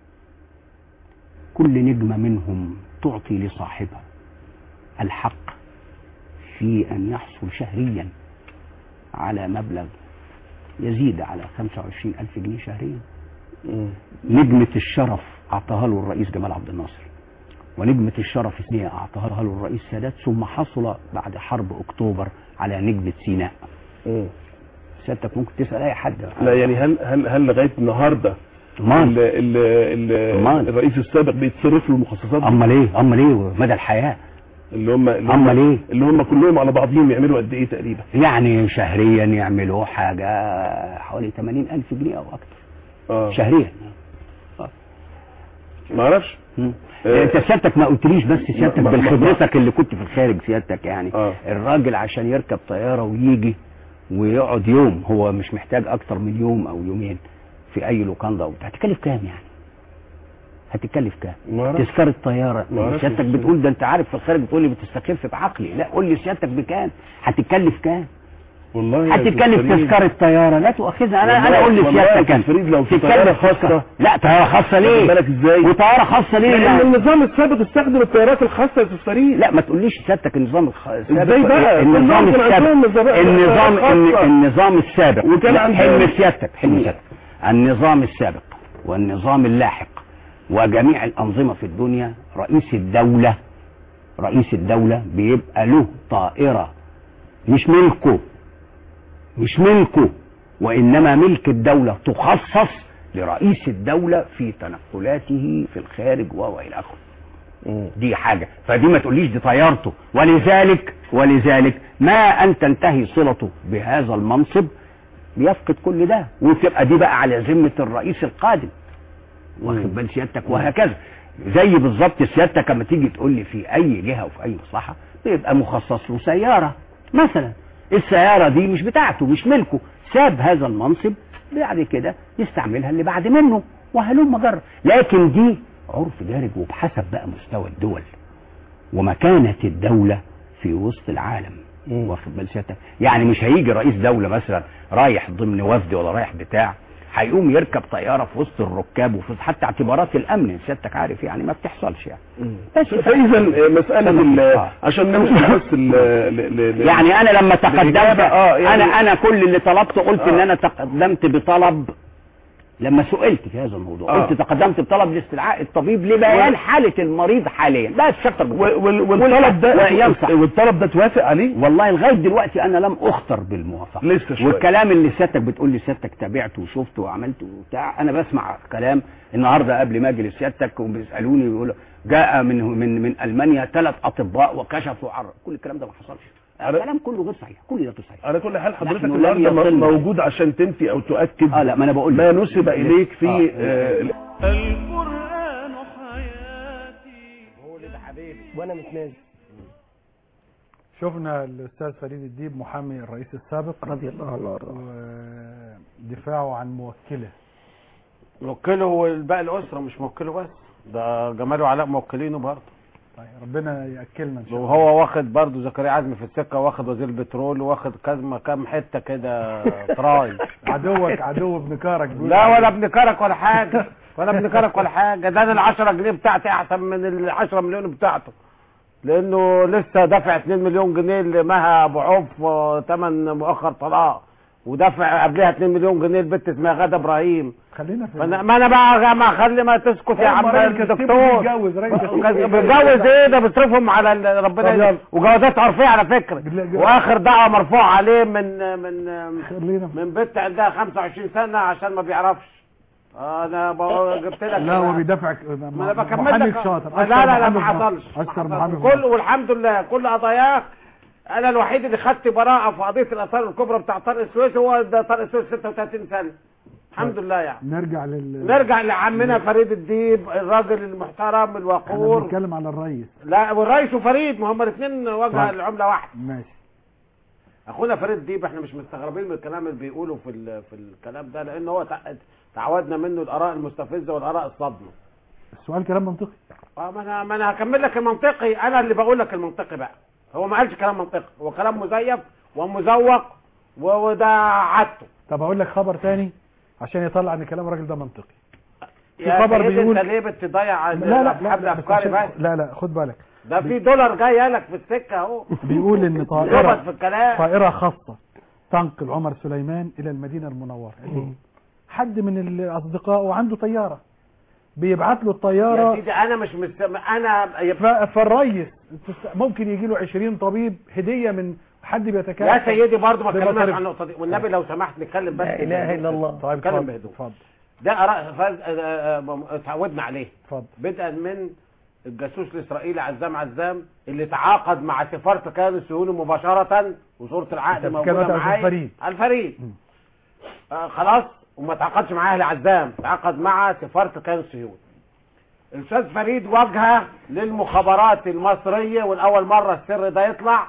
[SPEAKER 20] كل نجمة منهم تعطي لصاحبها الحق في أن يحصل شهريا على مبلغ يزيد على 25 ألف جنيه شهريا نجمة الشرف أعطاها له الرئيس جمال عبد الناصر ونجمة الشرف الثانية أعطاها له الرئيس سادات ثم حصل بعد حرب أكتوبر على نجمة سيناء سيادتك ممكن تسأل أي حد
[SPEAKER 19] لا يعني هل هل هل لغايه النهارده
[SPEAKER 20] أمال.
[SPEAKER 19] ال- ال- ال-
[SPEAKER 20] أمال.
[SPEAKER 19] الرئيس السابق بيتصرف له المخصصات دي؟
[SPEAKER 20] أمال إيه أمال إيه مدى الحياة
[SPEAKER 19] اللي هم اللي هم
[SPEAKER 20] أمال إيه؟
[SPEAKER 19] اللي هم كلهم على بعضهم يعملوا قد ايه تقريبا
[SPEAKER 20] يعني شهريا يعملوا حاجة حوالي 80 ألف جنيه أو أكتر
[SPEAKER 19] اه
[SPEAKER 20] شهريا
[SPEAKER 19] ما اعرفش
[SPEAKER 20] مم. انت سيادتك ما قلتليش بس سيادتك
[SPEAKER 19] ما- ما-
[SPEAKER 20] بخبرتك اللي كنت في الخارج سيادتك يعني
[SPEAKER 19] آه.
[SPEAKER 20] الراجل عشان يركب طياره ويجي ويقعد يوم هو مش محتاج اكتر من يوم او يومين في اي لوكاندا او بتاع هتكلف كام يعني هتكلف كام
[SPEAKER 19] ما أعرفش.
[SPEAKER 20] تذكرة طيارة
[SPEAKER 19] ما أعرفش
[SPEAKER 20] سيادتك
[SPEAKER 19] بس-
[SPEAKER 20] بتقول ده انت عارف في الخارج بتقول لي بتستخف بعقلي لا قول لي سيادتك بكام هتكلف كام
[SPEAKER 19] والله يا
[SPEAKER 20] هتتكلف
[SPEAKER 19] أستاذ فريد،
[SPEAKER 20] تذكرة طيارة لا تؤاخذها انا انا
[SPEAKER 19] والله-
[SPEAKER 20] اقول
[SPEAKER 19] والله
[SPEAKER 20] لسيادتك
[SPEAKER 19] يا أستاذ
[SPEAKER 20] كام
[SPEAKER 19] فريد لو في
[SPEAKER 20] تتكلف
[SPEAKER 19] طيارة
[SPEAKER 20] تذكرة-
[SPEAKER 19] خاصة
[SPEAKER 20] لا طيارة خاصة ليه
[SPEAKER 19] واخد بالك ازاي
[SPEAKER 20] وطيارة خاصة ليه
[SPEAKER 19] لان
[SPEAKER 20] يعني؟
[SPEAKER 19] النظام السابق استخدم الطيارات الخاصه يا استاذ فريد
[SPEAKER 20] لا ما تقوليش سيادتك النظام الخ... السابق
[SPEAKER 19] ازاي بقى؟
[SPEAKER 20] النظام
[SPEAKER 19] كلهم كان
[SPEAKER 20] السابق
[SPEAKER 19] عندهم نظام-
[SPEAKER 20] النظام
[SPEAKER 19] طيارات خاصة.
[SPEAKER 20] النظام السابق
[SPEAKER 19] وكان
[SPEAKER 20] لا،
[SPEAKER 19] عندهم-
[SPEAKER 20] حلم سيادتك حلم سيادتك النظام السابق والنظام اللاحق وجميع الأنظمة في الدنيا رئيس الدولة رئيس الدولة بيبقى له طائرة مش ملكه مش ملكه وإنما ملك الدولة تخصص لرئيس الدولة في تنقلاته في الخارج وهو إلى آخره دي حاجة فدي ما تقوليش دي طيارته ولذلك ولذلك ما أن تنتهي صلته بهذا المنصب بيفقد كل ده وتبقى دي بقى على ذمة الرئيس القادم واخد بال سيادتك وهكذا زي بالظبط سيادتك لما تيجي تقول لي في اي جهه وفي اي مصلحه بيبقى مخصص له سياره مثلا السياره دي مش بتاعته مش ملكه ساب هذا المنصب بعد كده يستعملها اللي بعد منه وهلم جرى لكن دي عرف دارج وبحسب بقى مستوى الدول ومكانة الدولة في وسط العالم واخد بال سيادتك يعني مش هيجي رئيس دولة مثلا رايح ضمن وفد ولا رايح بتاع هيقوم يركب طيارة في وسط الركاب وفي حتى اعتبارات الأمن سيادتك عارف يعني ما بتحصلش يعني بس
[SPEAKER 19] فاذا مساله ال- عشان نوصل بس ال- ل- ل- ل-
[SPEAKER 20] يعني انا لما تقدمت
[SPEAKER 19] للإجابة، اه يعني
[SPEAKER 20] انا انا كل اللي طلبته قلت ان
[SPEAKER 19] آه.
[SPEAKER 20] انا تقدمت بطلب لما سئلت في هذا الموضوع
[SPEAKER 19] آه.
[SPEAKER 20] قلت تقدمت بطلب لاستدعاء الطبيب لبيان
[SPEAKER 19] و-
[SPEAKER 20] حالة المريض حاليا بس مش اكتر من كده.
[SPEAKER 19] و- وال- والطلب ده
[SPEAKER 20] وينصح
[SPEAKER 19] والطلب ده توافق عليه
[SPEAKER 20] والله لغايه دلوقتي انا لم اخطر بالموافقه
[SPEAKER 19] لسه شوية.
[SPEAKER 20] والكلام اللي سيادتك بتقول لي سيادتك تابعته وشفته وعملته وبتاع انا بسمع كلام النهارده قبل ما اجي لسيادتك وبيسالوني بيقولوا جاء من من من المانيا ثلاث اطباء وكشفوا عن كل الكلام ده ما حصلش الكلام كله غير صحيح كل ده غير صحيح
[SPEAKER 19] على كل حال حضرتك
[SPEAKER 20] نحن لم
[SPEAKER 19] النهارده م-
[SPEAKER 20] يصلنا.
[SPEAKER 19] موجود عشان تنفي او تؤكد
[SPEAKER 20] اه لا ما انا بقول
[SPEAKER 19] ما
[SPEAKER 20] لك.
[SPEAKER 19] نسب اليك في
[SPEAKER 20] آه.
[SPEAKER 19] آه،
[SPEAKER 1] القرآن حياتي
[SPEAKER 4] وانا متنازل
[SPEAKER 2] شفنا الاستاذ فريد الديب محامي الرئيس السابق
[SPEAKER 4] رضي الله عنه وارضاه
[SPEAKER 2] ودفاعه عن موكله
[SPEAKER 3] موكله والباقي الاسره مش موكله بس ده جمال وعلاء موكلينه برضه
[SPEAKER 2] طيب ربنا ياكلنا ان شاء الله
[SPEAKER 3] وهو واخد برضه زكريا عزمي في السكه واخد وزير البترول واخد كام كام حته كده تراي
[SPEAKER 2] عدوك عدو ابن كارك بيقول
[SPEAKER 3] لا ولا ابن كرك ولا حاجه ولا ابن كرك ولا حاجه ده انا ال 10 جنيه بتاعتي احسن من ال 10 مليون بتاعته لانه لسه دافع 2 مليون جنيه لمها ابو عوف ثمن مؤخر طلاق ودافع قبلها 2 مليون جنيه لبنت اسمها غاده ابراهيم
[SPEAKER 2] خلينا في
[SPEAKER 3] فأنا ما انا بقى ما خلي ما تسكت يا
[SPEAKER 2] هو
[SPEAKER 3] عم
[SPEAKER 2] راجل كتيب
[SPEAKER 3] الدكتور
[SPEAKER 2] بيتجوز، راجل كتيب
[SPEAKER 3] بيتجوز ايه ده بيصرفهم على ال- ربنا
[SPEAKER 2] طب يلا.
[SPEAKER 3] وجوازات عرفيه على فكره واخر دعوه مرفوع عليه من من
[SPEAKER 2] خلينا
[SPEAKER 3] من بنت عندها 25 سنه عشان ما بيعرفش انا بقول- جبت لك
[SPEAKER 2] لا هو
[SPEAKER 3] أنا-
[SPEAKER 2] بيدافع
[SPEAKER 3] ما انا بكمل
[SPEAKER 2] محامي
[SPEAKER 3] لك
[SPEAKER 2] شاطر
[SPEAKER 3] لا لا لا ما
[SPEAKER 2] محامي
[SPEAKER 3] حصلش
[SPEAKER 2] اشطر
[SPEAKER 3] ما
[SPEAKER 2] محامي
[SPEAKER 3] حصلش. كل والحمد لله كل قضاياه انا الوحيد اللي خدت براءه في قضيه الاثار الكبرى بتاع طارق السويس هو ده طارق السويس 36 سنه الحمد لله يعني
[SPEAKER 2] نرجع لل
[SPEAKER 3] نرجع لعمنا فريد الديب الراجل المحترم
[SPEAKER 2] احنا
[SPEAKER 3] الوقور
[SPEAKER 2] بنتكلم على الرئيس
[SPEAKER 3] لا والرئيس وفريد ما هم الاثنين وجه
[SPEAKER 2] طيب.
[SPEAKER 3] العمله واحده
[SPEAKER 2] ماشي
[SPEAKER 3] اخونا فريد ديب احنا مش مستغربين من الكلام اللي بيقوله في ال- في الكلام ده لان هو تع- تعودنا منه الاراء المستفزه والاراء الصادمه
[SPEAKER 2] السؤال كلام منطقي
[SPEAKER 3] اه ما انا ما انا هكمل لك المنطقي انا اللي بقول لك المنطقي بقى هو ما قالش كلام منطقي هو كلام مزيف ومزوق و- وده عادته
[SPEAKER 2] طب اقول لك خبر تاني عشان يطلع ان كلام الراجل ده منطقي في
[SPEAKER 3] يا
[SPEAKER 2] خبر
[SPEAKER 3] سيدي
[SPEAKER 2] بيقول
[SPEAKER 3] انت ليه بتضيع
[SPEAKER 2] لا لا لا,
[SPEAKER 3] حبل
[SPEAKER 2] لا, بس
[SPEAKER 3] افكاري
[SPEAKER 2] عشان-
[SPEAKER 3] بس
[SPEAKER 2] لا لا خد بالك
[SPEAKER 3] ده في دولار جايه لك في السكه اهو
[SPEAKER 2] بيقول ان
[SPEAKER 3] يربط
[SPEAKER 2] طائرة
[SPEAKER 3] في الكلام
[SPEAKER 2] طائرة خاصة تنقل عمر سليمان الى المدينة المنورة اللي حد من الاصدقاء وعنده طيارة بيبعت له
[SPEAKER 3] يا
[SPEAKER 2] الطيارة
[SPEAKER 3] سيدي انا مش مستم... انا
[SPEAKER 2] ف- فالريس ممكن يجي له 20 طبيب هدية من حد بيتكلم
[SPEAKER 3] يا سيدي برضه ما اتكلمناش
[SPEAKER 2] بمصاريف.
[SPEAKER 3] عن النقطه دي والنبي لو سمحت نتكلم بس
[SPEAKER 4] لا إله إلا الله.
[SPEAKER 2] طيب
[SPEAKER 3] نتكلم
[SPEAKER 2] اتفضل،
[SPEAKER 3] بهدوء
[SPEAKER 2] اتفضل
[SPEAKER 3] ده اراء فاز... آه، آه، اتعودنا عليه
[SPEAKER 2] اتفضل
[SPEAKER 3] بدءا من الجاسوس الاسرائيلي عزام عزام اللي تعاقد مع سفاره كيان السهولي مباشره وصوره العقد
[SPEAKER 2] أنت بتتكلم
[SPEAKER 3] موجوده
[SPEAKER 2] عن
[SPEAKER 3] معايا
[SPEAKER 2] الفريد.
[SPEAKER 3] الفريد آه خلاص وما تعاقدش مع اهل عزام تعاقد مع سفاره كيان السهولي الاستاذ فريد واجهه للمخابرات المصريه والاول مره السر ده يطلع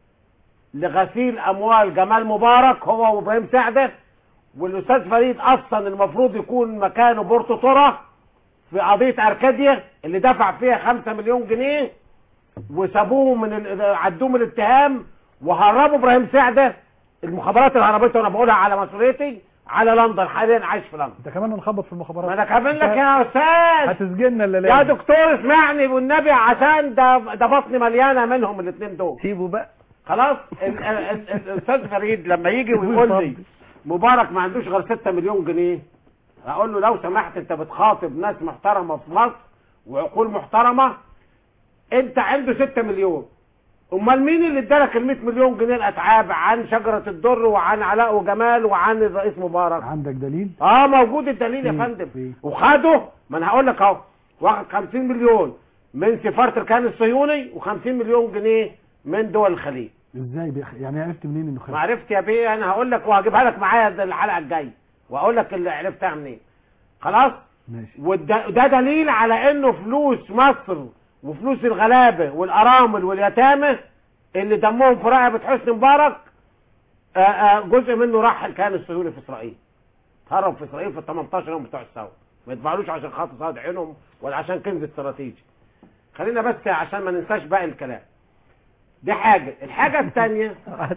[SPEAKER 3] لغسيل اموال جمال مبارك هو وابراهيم سعده والاستاذ فريد اصلا المفروض يكون مكانه بورتو تورا في قضيه اركاديا اللي دفع فيها 5 مليون جنيه وسابوه من ال- عدوه من الاتهام وهربوا ابراهيم سعده المخابرات اللي هربته وانا بقولها على مسؤوليتي على لندن حاليا عايش في لندن
[SPEAKER 2] انت كمان نخبط في المخابرات
[SPEAKER 3] ما انا كمان لك يا استاذ
[SPEAKER 2] هتسجننا اللي
[SPEAKER 3] يا دكتور اسمعني والنبي عشان ده ده بطني مليانه منهم الاثنين دول
[SPEAKER 4] سيبه بقى
[SPEAKER 3] خلاص ال- ال- ال- ال- الاستاذ فريد لما يجي ويقول لي مبارك ما عندوش غير 6 مليون جنيه اقول له لو سمحت انت بتخاطب ناس محترمه في مصر وعقول محترمه انت عنده 6 مليون امال مين اللي ادالك ال 100 مليون جنيه الاتعاب عن شجره الدر وعن علاء وجمال وعن الرئيس مبارك
[SPEAKER 2] عندك دليل
[SPEAKER 3] اه موجود الدليل يا
[SPEAKER 2] في-
[SPEAKER 3] فندم
[SPEAKER 2] في.
[SPEAKER 3] وخده ما انا هقول لك اهو واخد 50 مليون من سفاره الكيان الصهيوني و50 مليون جنيه من دول الخليج
[SPEAKER 2] ازاي بيخ... يعني عرفت منين انه خد
[SPEAKER 3] ما عرفت يا بيه انا هقول لك وهجيبها لك معايا ده الحلقه الجايه واقول لك اللي عرفتها منين خلاص
[SPEAKER 2] ماشي
[SPEAKER 3] وده ده دليل على انه فلوس مصر وفلوس الغلابه والارامل واليتامى اللي دمهم في رقبه حسني مبارك آه، آه، جزء منه راح الكيان الصهيوني في اسرائيل هرب في اسرائيل في ال 18 يوم بتوع الثوره ما يدفعلوش عشان خاطر صاد عينهم ولا عشان كنز استراتيجي خلينا بس عشان ما ننساش باقي الكلام دي حاجه الحاجه الثانيه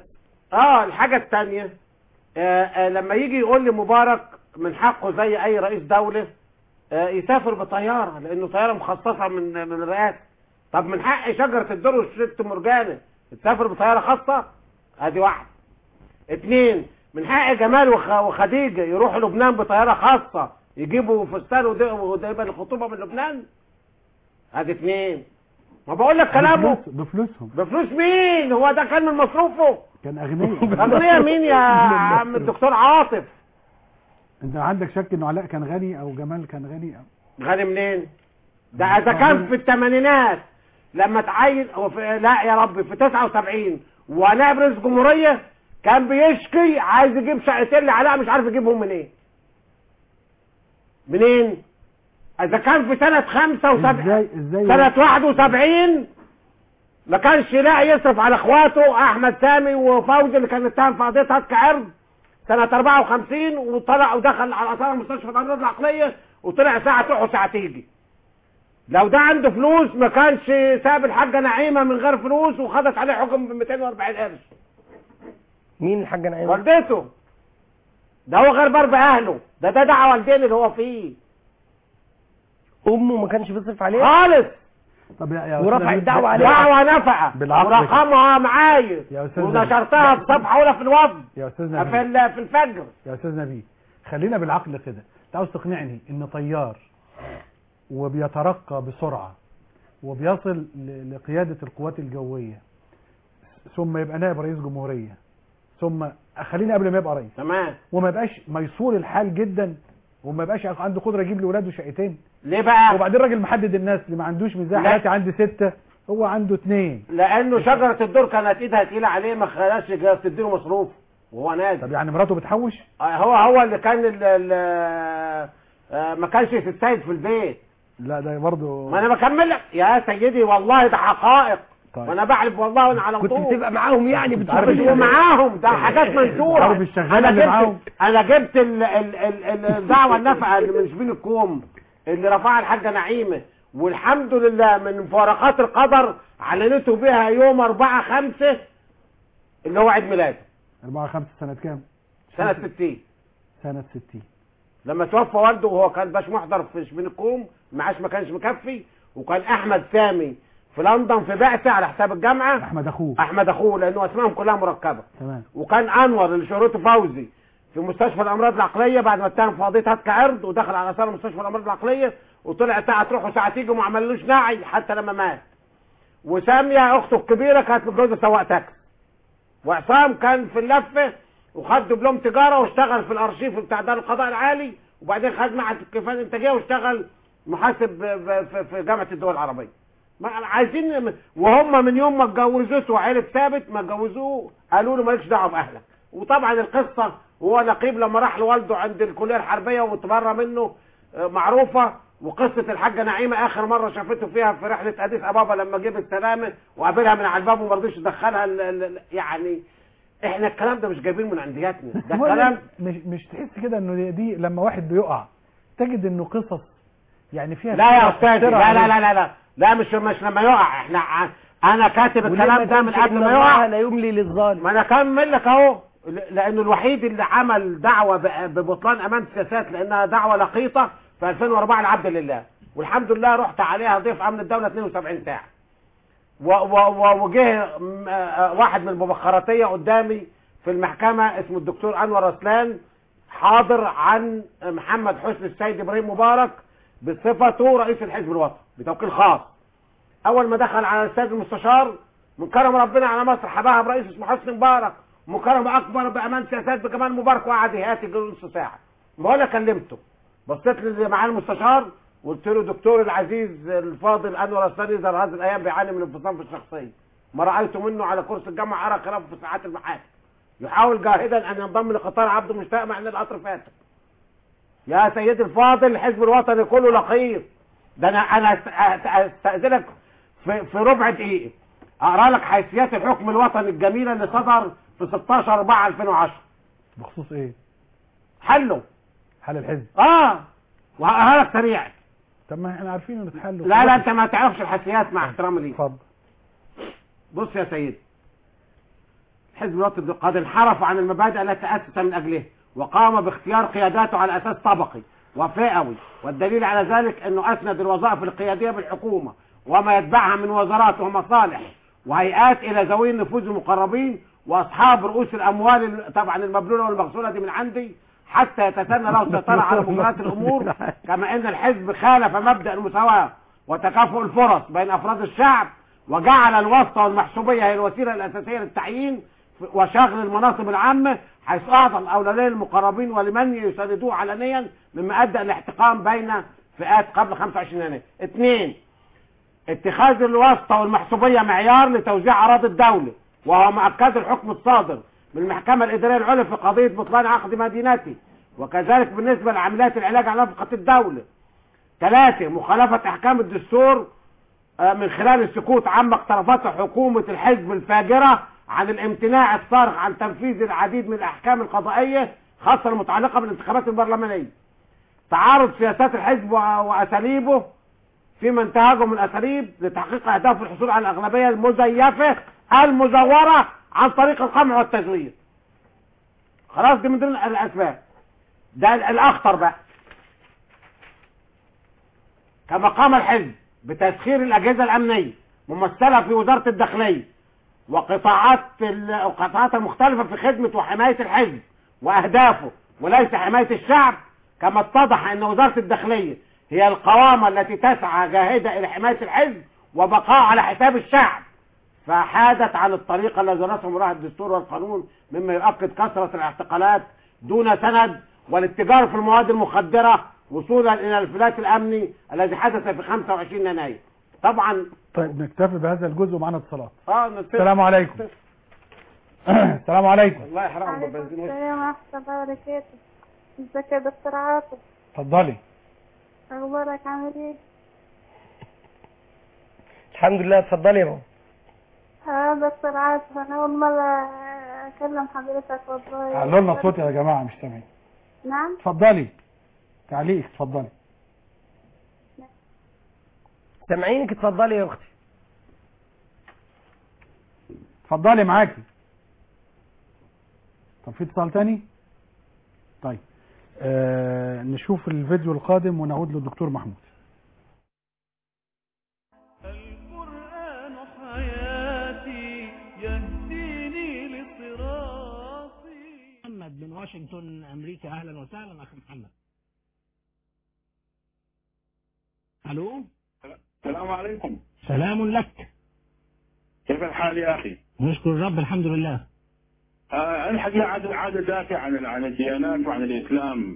[SPEAKER 3] اه الحاجه الثانيه آه آه لما يجي يقول لي مبارك من حقه زي اي رئيس دوله آه يسافر بطياره لانه طياره مخصصه من من الرئاسه طب من حق شجره الدر والست مرجانه تسافر بطياره خاصه ادي واحد اتنين من حق جمال وخ- وخديجه يروحوا لبنان بطياره خاصه يجيبوا فستان ود- ودايما الخطوبه من لبنان ادي اتنين ما بقول لك كلامه
[SPEAKER 2] بفلوس- بفلوسهم
[SPEAKER 3] بفلوس مين هو ده كان من مصروفه
[SPEAKER 2] كان اغنياء
[SPEAKER 3] اغنياء مين يا عم الدكتور عاطف
[SPEAKER 2] انت عندك شك انه علاء كان غني او جمال كان غني أو...
[SPEAKER 3] غني منين ده اذا كان في الثمانينات لما تعين هو في لا يا رب في 79 ونائب رئيس جمهوريه كان بيشكي عايز يجيب شقتين لعلاء مش عارف يجيبهم منين منين اذا كان في سنه 75
[SPEAKER 2] ازاي ازاي
[SPEAKER 3] سنة 71 ما كانش لاقي يصرف على اخواته احمد سامي وفوزي اللي كان اتهم في قضيه هتك عرض سنة 54 وطلع ودخل على اثار مستشفى الامراض العقلية وطلع ساعة تروح وساعة تيجي لو ده عنده فلوس ما كانش ساب الحاجة نعيمة من غير فلوس وخدت عليه حكم ب 240 قرش
[SPEAKER 4] مين الحاجة نعيمة
[SPEAKER 3] والدته ده هو غير ضرب اهله ده ده دعوة والدين اللي هو فيه
[SPEAKER 4] امه ما كانش بيصرف عليها
[SPEAKER 3] خالص
[SPEAKER 2] طب يا يا
[SPEAKER 4] ورفع
[SPEAKER 2] أستاذ
[SPEAKER 4] الدعوة
[SPEAKER 2] نبيل،
[SPEAKER 4] عليه.
[SPEAKER 3] دعوة نافعة
[SPEAKER 2] بالعقل
[SPEAKER 3] ورقمها معايا
[SPEAKER 2] يا أستاذ
[SPEAKER 3] ونشرتها في صفحة أولى في الوفد
[SPEAKER 2] يا استاذ
[SPEAKER 3] في
[SPEAKER 2] نبيل
[SPEAKER 3] ال- في الفجر
[SPEAKER 2] يا استاذ نبيل خلينا بالعقل كده انت عاوز تقنعني ان طيار وبيترقى بسرعة وبيصل ل- لقيادة القوات الجوية ثم يبقى نائب رئيس جمهورية ثم خلينا قبل ما يبقى رئيس
[SPEAKER 3] تمام
[SPEAKER 2] وما يبقاش ميسور الحال جدا وما يبقاش عنده قدرة يجيب لاولاده شقتين
[SPEAKER 3] ليه بقى؟
[SPEAKER 2] وبعدين الراجل محدد الناس اللي ما عندوش ميزان
[SPEAKER 3] لا.
[SPEAKER 2] حياتي عندي ستة هو عنده اثنين
[SPEAKER 3] لأنه شجرة الدور كانت إيدها تقيلة عليه ما خلاش تديله مصروف وهو نازل
[SPEAKER 2] طب يعني مراته بتحوش
[SPEAKER 3] آه، هو هو اللي كان ال ال آه، ما كانش يتسيد في البيت
[SPEAKER 2] لا ده برضه
[SPEAKER 3] ما أنا بكمل لك يا سيدي والله ده حقائق
[SPEAKER 2] طيب.
[SPEAKER 3] وانا بحلف والله وانا على
[SPEAKER 4] كنت
[SPEAKER 3] طول
[SPEAKER 4] بتبقى معاهم يعني بتروح
[SPEAKER 2] عارف
[SPEAKER 4] الشغل.
[SPEAKER 3] ومعاهم ده حاجات منشوره
[SPEAKER 2] عارف الشغالة
[SPEAKER 3] انا
[SPEAKER 2] اللي معاهم؟
[SPEAKER 3] جبت انا جبت ال- ال- ال- الدعوه النافعه اللي من شبين الكوم اللي رفعها الحاجه نعيمه والحمد لله من مفارقات القدر علنته بها يوم 4 5 اللي هو عيد ميلاده
[SPEAKER 2] 4 5 سنة كام؟
[SPEAKER 3] سنه 60
[SPEAKER 2] سنة 60
[SPEAKER 3] لما توفى والده وهو كان باش محضر في شبين الكوم معاش ما كانش مكفي وكان احمد سامي في لندن في بعثه على حساب الجامعه
[SPEAKER 2] احمد اخوه
[SPEAKER 3] احمد اخوه لانه اسمائهم كلها مركبه
[SPEAKER 2] تمام
[SPEAKER 3] وكان انور اللي شهرته فوزي في مستشفى الامراض العقليه بعد ما اتهم في قضيه هتك عرض ودخل على اثار مستشفى الامراض العقليه وطلع ساعه تروح وساعه تيجي وما عملوش نعي حتى لما مات وساميه اخته الكبيره كانت متجوزه سواق تاكسي وعصام كان في اللفه وخد دبلوم تجاره واشتغل في الارشيف بتاع دار القضاء العالي وبعدين خد معهد الكفاءه الانتاجيه واشتغل محاسب ب- في- في جامعه الدول العربيه ما عايزين وهم من يوم ما اتجوزته وعيلة ثابت ما اتجوزوه قالوا له مالكش دعوه باهلك وطبعا القصه هو نقيب لما راح لوالده عند الكليه الحربيه وتبرى منه آه، معروفه وقصه الحاجه نعيمه اخر مره شافته فيها في رحله اديس ابابا لما جه السلامه وقابلها من على الباب وما رضيش يدخلها ال- ال- ال- يعني احنا الكلام ده مش جايبين من عندياتنا ده
[SPEAKER 2] هو
[SPEAKER 3] كلام
[SPEAKER 2] مش مش تحس كده انه دي, دي لما واحد بيقع تجد انه قصص يعني فيها
[SPEAKER 3] لا يا
[SPEAKER 2] سرعة-
[SPEAKER 3] استاذ
[SPEAKER 2] سرعة
[SPEAKER 3] لا لا
[SPEAKER 2] عليه.
[SPEAKER 3] لا لا لا لا مش مش لما يقع احنا ع- انا كاتب
[SPEAKER 4] ولما
[SPEAKER 3] الكلام ده من
[SPEAKER 4] تقولش
[SPEAKER 3] قبل
[SPEAKER 4] إن
[SPEAKER 3] ما
[SPEAKER 4] الله
[SPEAKER 3] يقع
[SPEAKER 4] لا يملي للظالم
[SPEAKER 3] ما انا اكمل لك اهو ل- لانه الوحيد اللي عمل دعوه ب- ببطلان امان السياسات لانها دعوه لقيطه في 2004 العبد لله والحمد لله رحت عليها ضيف امن الدوله 72 ساعه و- و- و- وجه م- آه، واحد من المبخراتيه قدامي في المحكمه اسمه الدكتور انور رسلان حاضر عن محمد حسني السيد ابراهيم مبارك بصفته رئيس الحزب الوطني بتوكيل خاص اول ما دخل على الاستاذ المستشار من كرم ربنا على مصر حباها برئيس اسمه حسني مبارك مكرم اكبر بامان سياسات بجمال مبارك وقعد يهاتي نص ساعه ما انا كلمته بصيت للي معاه المستشار وقلت له دكتور العزيز الفاضل انور السري يظهر هذه الايام بيعاني من انفصام في الشخصيه ما رايت منه على كرسي الجامعه ارى خلافه في ساعات المحاكم يحاول جاهدا ان ينضم لقطار عبد مشتاق مع ان القطر فات يا سيدي الفاضل الحزب الوطني كله لقيط ده انا انا أست- استاذنك في, في ربع دقيقه اقرا لك حيثيات الحكم الوطني الجميله اللي صدر في 16 4 2010
[SPEAKER 2] بخصوص ايه
[SPEAKER 3] حله
[SPEAKER 2] حل الحزب
[SPEAKER 3] اه وهقراها لك سريع
[SPEAKER 2] طب ما احنا عارفين انه اتحل
[SPEAKER 3] لا لا انت ما تعرفش الحيثيات مع احترامي ليك
[SPEAKER 2] اتفضل
[SPEAKER 3] بص يا سيدي الحزب الوطني قد انحرف عن المبادئ التي أسس من أجلها وقام باختيار قياداته على أساس طبقي وفئوي والدليل على ذلك أنه أسند الوظائف القيادية بالحكومة وما يتبعها من وزارات ومصالح وهيئات إلى ذوي النفوذ المقربين وأصحاب رؤوس الأموال ال- طبعا المبلولة والمغسولة دي من عندي حتى يتسنى له السيطرة على مجريات الأمور كما أن الحزب خالف مبدأ المساواة وتكافؤ الفرص بين أفراد الشعب وجعل الواسطة والمحسوبية هي الوسيلة الأساسية للتعيين وشغل المناصب العامة حيث أعطى الأولوية للمقربين ولمن يساندوه علنيا مما أدى الاحتقان بين فئات قبل 25 يناير. اثنين اتخاذ الواسطة والمحسوبية معيار لتوزيع أراضي الدولة وهو مؤكد الحكم الصادر من المحكمة الإدارية العليا في قضية بطلان عقد مدينتي وكذلك بالنسبة لعمليات العلاج على نفقة الدولة ثلاثة مخالفة أحكام الدستور آه، من خلال السكوت عما اقترفته حكومة الحزب الفاجرة عن الامتناع الصارخ عن تنفيذ العديد من الأحكام القضائية خاصة المتعلقة بالانتخابات البرلمانية تعارض سياسات الحزب و- وأساليبه فيما انتهجه من أساليب لتحقيق أهداف الحصول على الأغلبية المزيفة المزورة عن طريق القمع والتزوير خلاص دي من ضمن الأسباب ده ال- الأخطر بقى كما قام الحزب بتسخير الأجهزة الأمنية ممثلة في وزارة الداخلية وقطاعات ال- القطاعات المختلفة في خدمة وحماية الحزب وأهدافه وليس حماية الشعب كما اتضح أن وزارة الداخلية هي القوامة التي تسعى جاهدة إلى حماية الحزب وبقاء على حساب الشعب فحادت عن الطريقة الذي رسم لها الدستور والقانون مما يؤكد كثرة الاعتقالات دون سند والاتجار في المواد المخدرة وصولا إلى الانفلات الأمني الذي حدث في 25 يناير طبعا
[SPEAKER 2] طيب نكتفي بهذا الجزء ومعنا اتصالات
[SPEAKER 3] اه نتفق.
[SPEAKER 2] السلام عليكم السلام عليكم
[SPEAKER 3] الله يحرقهم
[SPEAKER 21] عليكم
[SPEAKER 3] بالبنزين وش.
[SPEAKER 21] السلام ورحمة الله وبركاته ازيك يا دكتور عاطف
[SPEAKER 2] اتفضلي
[SPEAKER 21] اخبارك عامل ايه
[SPEAKER 4] الحمد لله اتفضلي يا ماما
[SPEAKER 21] اه دكتور عاطف انا اول مرة اكلم حضرتك والله
[SPEAKER 2] علوا لنا صوت يا جماعه مش سامعين
[SPEAKER 21] نعم
[SPEAKER 2] اتفضلي تعليق اتفضلي
[SPEAKER 4] سامعينك اتفضلي يا اختي
[SPEAKER 2] اتفضلي معاكي طب في اتصال تاني طيب آه نشوف الفيديو القادم ونعود للدكتور محمود
[SPEAKER 1] القرآن حياتي يهديني لصراطي
[SPEAKER 5] محمد من واشنطن امريكا اهلا وسهلا اخي محمد الو
[SPEAKER 22] السلام عليكم
[SPEAKER 5] سلام لك
[SPEAKER 22] كيف الحال يا اخي؟
[SPEAKER 5] نشكر الرب الحمد لله
[SPEAKER 22] آه الحقيقه عاد عاد دافع عن عن الديانات وعن الاسلام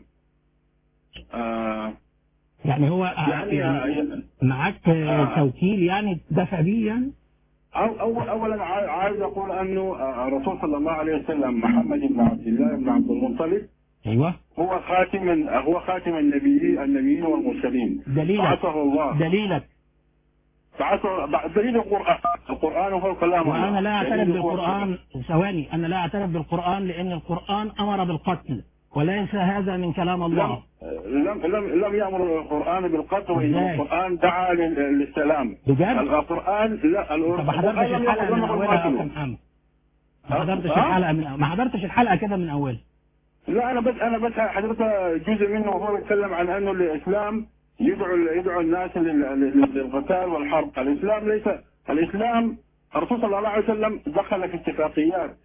[SPEAKER 22] آه
[SPEAKER 5] يعني هو
[SPEAKER 22] يعني
[SPEAKER 5] يعني معك
[SPEAKER 22] آه.
[SPEAKER 5] توكيل يعني دفع بيه يعني
[SPEAKER 22] أو أو اولا عا- عايز اقول انه آه، الرسول صلى الله عليه وسلم محمد بن عبد الله بن عبد المطلب
[SPEAKER 5] ايوه
[SPEAKER 22] هو خاتم هو خاتم النبيين النبيين والمرسلين
[SPEAKER 5] دليلك
[SPEAKER 22] بعثه الله
[SPEAKER 5] دليلك
[SPEAKER 22] بعثه بعد دليل القران القران هو كلام الله
[SPEAKER 5] وانا لا اعترف
[SPEAKER 22] دليل هو-
[SPEAKER 5] بالقران ثواني انا لا اعترف بالقران لان القران امر بالقتل وليس هذا من كلام الله
[SPEAKER 22] لم لم لم يامر القران بالقتل وانما
[SPEAKER 5] إزاي؟
[SPEAKER 22] القران دعا لل- للسلام
[SPEAKER 5] بجد؟
[SPEAKER 22] القران لا
[SPEAKER 5] طب ما
[SPEAKER 22] القران
[SPEAKER 5] حضرتش
[SPEAKER 22] لم
[SPEAKER 5] الحلقه
[SPEAKER 22] يأمر
[SPEAKER 5] من
[SPEAKER 22] لم يأمر
[SPEAKER 5] اولها يا
[SPEAKER 22] بالقتل.
[SPEAKER 5] اخي محمد ما
[SPEAKER 22] ها؟
[SPEAKER 5] حضرتش
[SPEAKER 22] ها؟
[SPEAKER 5] الحلقه من ما حضرتش الحلقه كده من اولها
[SPEAKER 22] لا انا بس انا بس حضرتك جزء منه وهو يتكلم عن انه الاسلام يدعو يدعو الناس لل- لل- للقتال والحرب، الاسلام ليس الاسلام الرسول صلى الله عليه وسلم دخل في اتفاقيات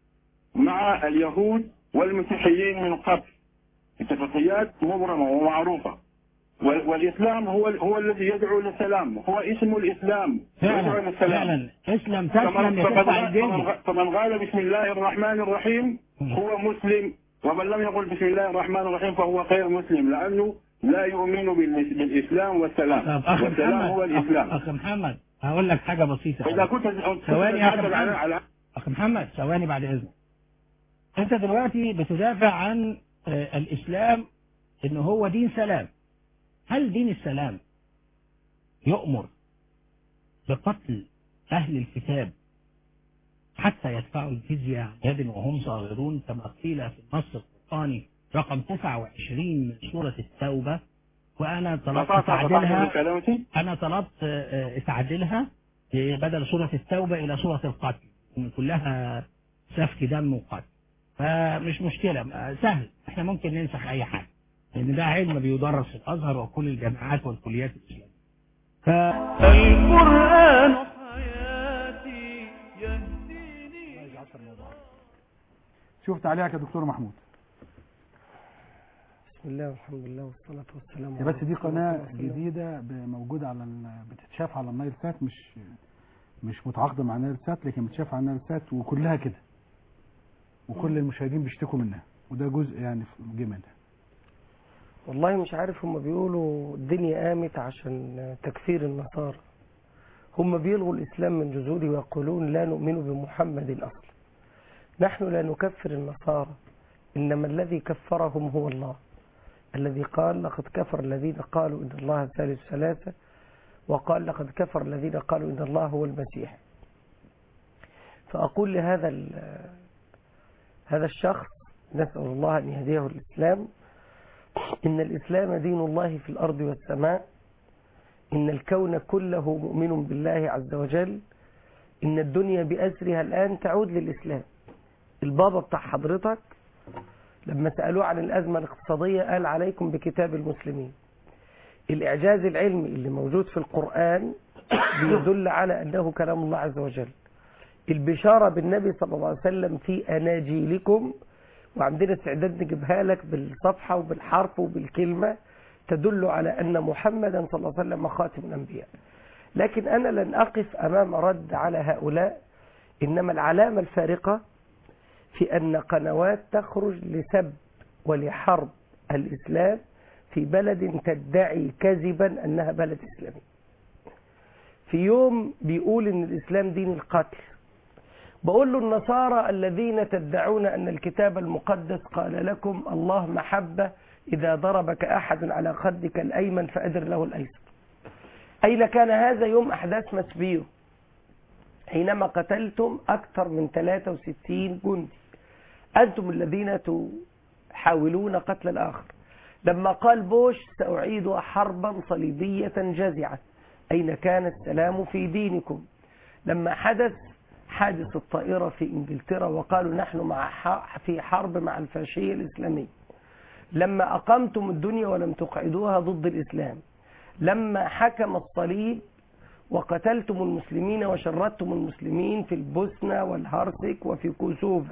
[SPEAKER 22] مع اليهود والمسيحيين من قبل اتفاقيات مبرمه ومعروفه وال- والاسلام هو هو الذي يدعو للسلام هو اسم الاسلام يدعو
[SPEAKER 5] فعلا
[SPEAKER 22] للسلام
[SPEAKER 5] فعلا اسلم
[SPEAKER 22] فمن-
[SPEAKER 5] تسلم
[SPEAKER 22] فمن
[SPEAKER 5] يتدفع
[SPEAKER 22] غ-
[SPEAKER 5] الجزيه
[SPEAKER 22] فمن- فمن قال بسم الله الرحمن الرحيم هو مسلم ومن لم يقل بسم الله الرحمن الرحيم فهو غير مسلم لانه لا يؤمن بالإس- بالاسلام والسلام
[SPEAKER 5] طب اخي
[SPEAKER 22] والسلام
[SPEAKER 5] محمد
[SPEAKER 22] هو الاسلام
[SPEAKER 5] اخي محمد هقول لك حاجه بسيطه
[SPEAKER 22] فاذا كنت كنت
[SPEAKER 5] ثواني يا اخي
[SPEAKER 22] تتحدث على
[SPEAKER 5] محمد
[SPEAKER 22] على
[SPEAKER 5] اخي محمد ثواني بعد اذنك انت دلوقتي بتدافع عن آه، الاسلام ان هو دين سلام هل دين السلام يؤمر بقتل اهل الكتاب حتى يدفعوا الجزية عن يد وهم صاغرون كما قيل في النص القرآني رقم 29 من سورة التوبة وأنا طلبت
[SPEAKER 22] قطعت- قطعت
[SPEAKER 5] تعديلها
[SPEAKER 22] بكلامتي؟
[SPEAKER 5] أنا طلبت آه، آه، تعديلها آه، بدل سورة التوبة إلى سورة القتل إن كلها سفك دم وقتل فمش مشكلة آه، سهل احنا ممكن ننسخ أي حاجة لأن ده علم بيدرس في الأزهر وكل الجامعات والكليات الإسلامية ف...
[SPEAKER 1] القرآن حياتي يهديني
[SPEAKER 2] شوف تعليقك يا دكتور محمود
[SPEAKER 4] بسم الله والحمد لله والصلاة والسلام
[SPEAKER 2] هي
[SPEAKER 4] على
[SPEAKER 2] بس دي
[SPEAKER 4] رسول
[SPEAKER 2] قناة
[SPEAKER 4] الله صلى الله عليه وسلم.
[SPEAKER 2] جديدة ب- موجودة على ال... بتتشاف على النايل سات مش مش متعاقدة مع النايل سات لكن بتتشاف على النايل سات وكلها كده وكل المشاهدين بيشتكوا منها وده جزء يعني في- جه منها
[SPEAKER 4] والله مش عارف هم بيقولوا الدنيا قامت عشان تكفير النصارى هم بيلغوا الإسلام من جذوره ويقولون لا نؤمن بمحمد أصلا نحن لا نكفر النصارى إنما الذي كفرهم هو الله الذي قال لقد كفر الذين قالوا إن الله ثالث ثلاثة وقال لقد كفر الذين قالوا إن الله هو المسيح فأقول لهذا ال- هذا الشخص نسأل الله أن يهديه الإسلام إن الإسلام دين الله في الأرض والسماء إن الكون كله مؤمن بالله عز وجل إن الدنيا بأسرها الآن تعود للإسلام البابا بتاع حضرتك لما سألوه عن الأزمة الاقتصادية قال عليكم بكتاب المسلمين الإعجاز العلمي اللي موجود في القرآن بيدل على أنه كلام الله عز وجل البشارة بالنبي صلى الله عليه وسلم في أناجيلكم وعندنا استعداد نجيبها لك بالصفحة وبالحرف وبالكلمة تدل على أن محمدا صلى الله عليه وسلم خاتم الأنبياء لكن أنا لن أقف أمام رد على هؤلاء إنما العلامة الفارقة في أن قنوات تخرج لسب ولحرب الإسلام في بلد تدعي كذبا أنها بلد إسلامي في يوم بيقول إن الإسلام دين القتل بقول له النصارى الذين تدعون أن الكتاب المقدس قال لكم الله محبة إذا ضربك أحد على خدك الأيمن فأدر له الأيسر أين كان هذا يوم أحداث مسبيو حينما قتلتم أكثر من 63 جندي أنتم الذين تحاولون قتل الآخر لما قال بوش سأعيد حربا صليبية جازعة أين كان السلام في دينكم لما حدث حادث الطائرة في إنجلترا وقالوا نحن مع ح- في حرب مع الفاشية الإسلامية لما أقمتم الدنيا ولم تقعدوها ضد الإسلام لما حكم الصليب وقتلتم المسلمين وشردتم المسلمين في البوسنة والهرسك وفي كوسوفا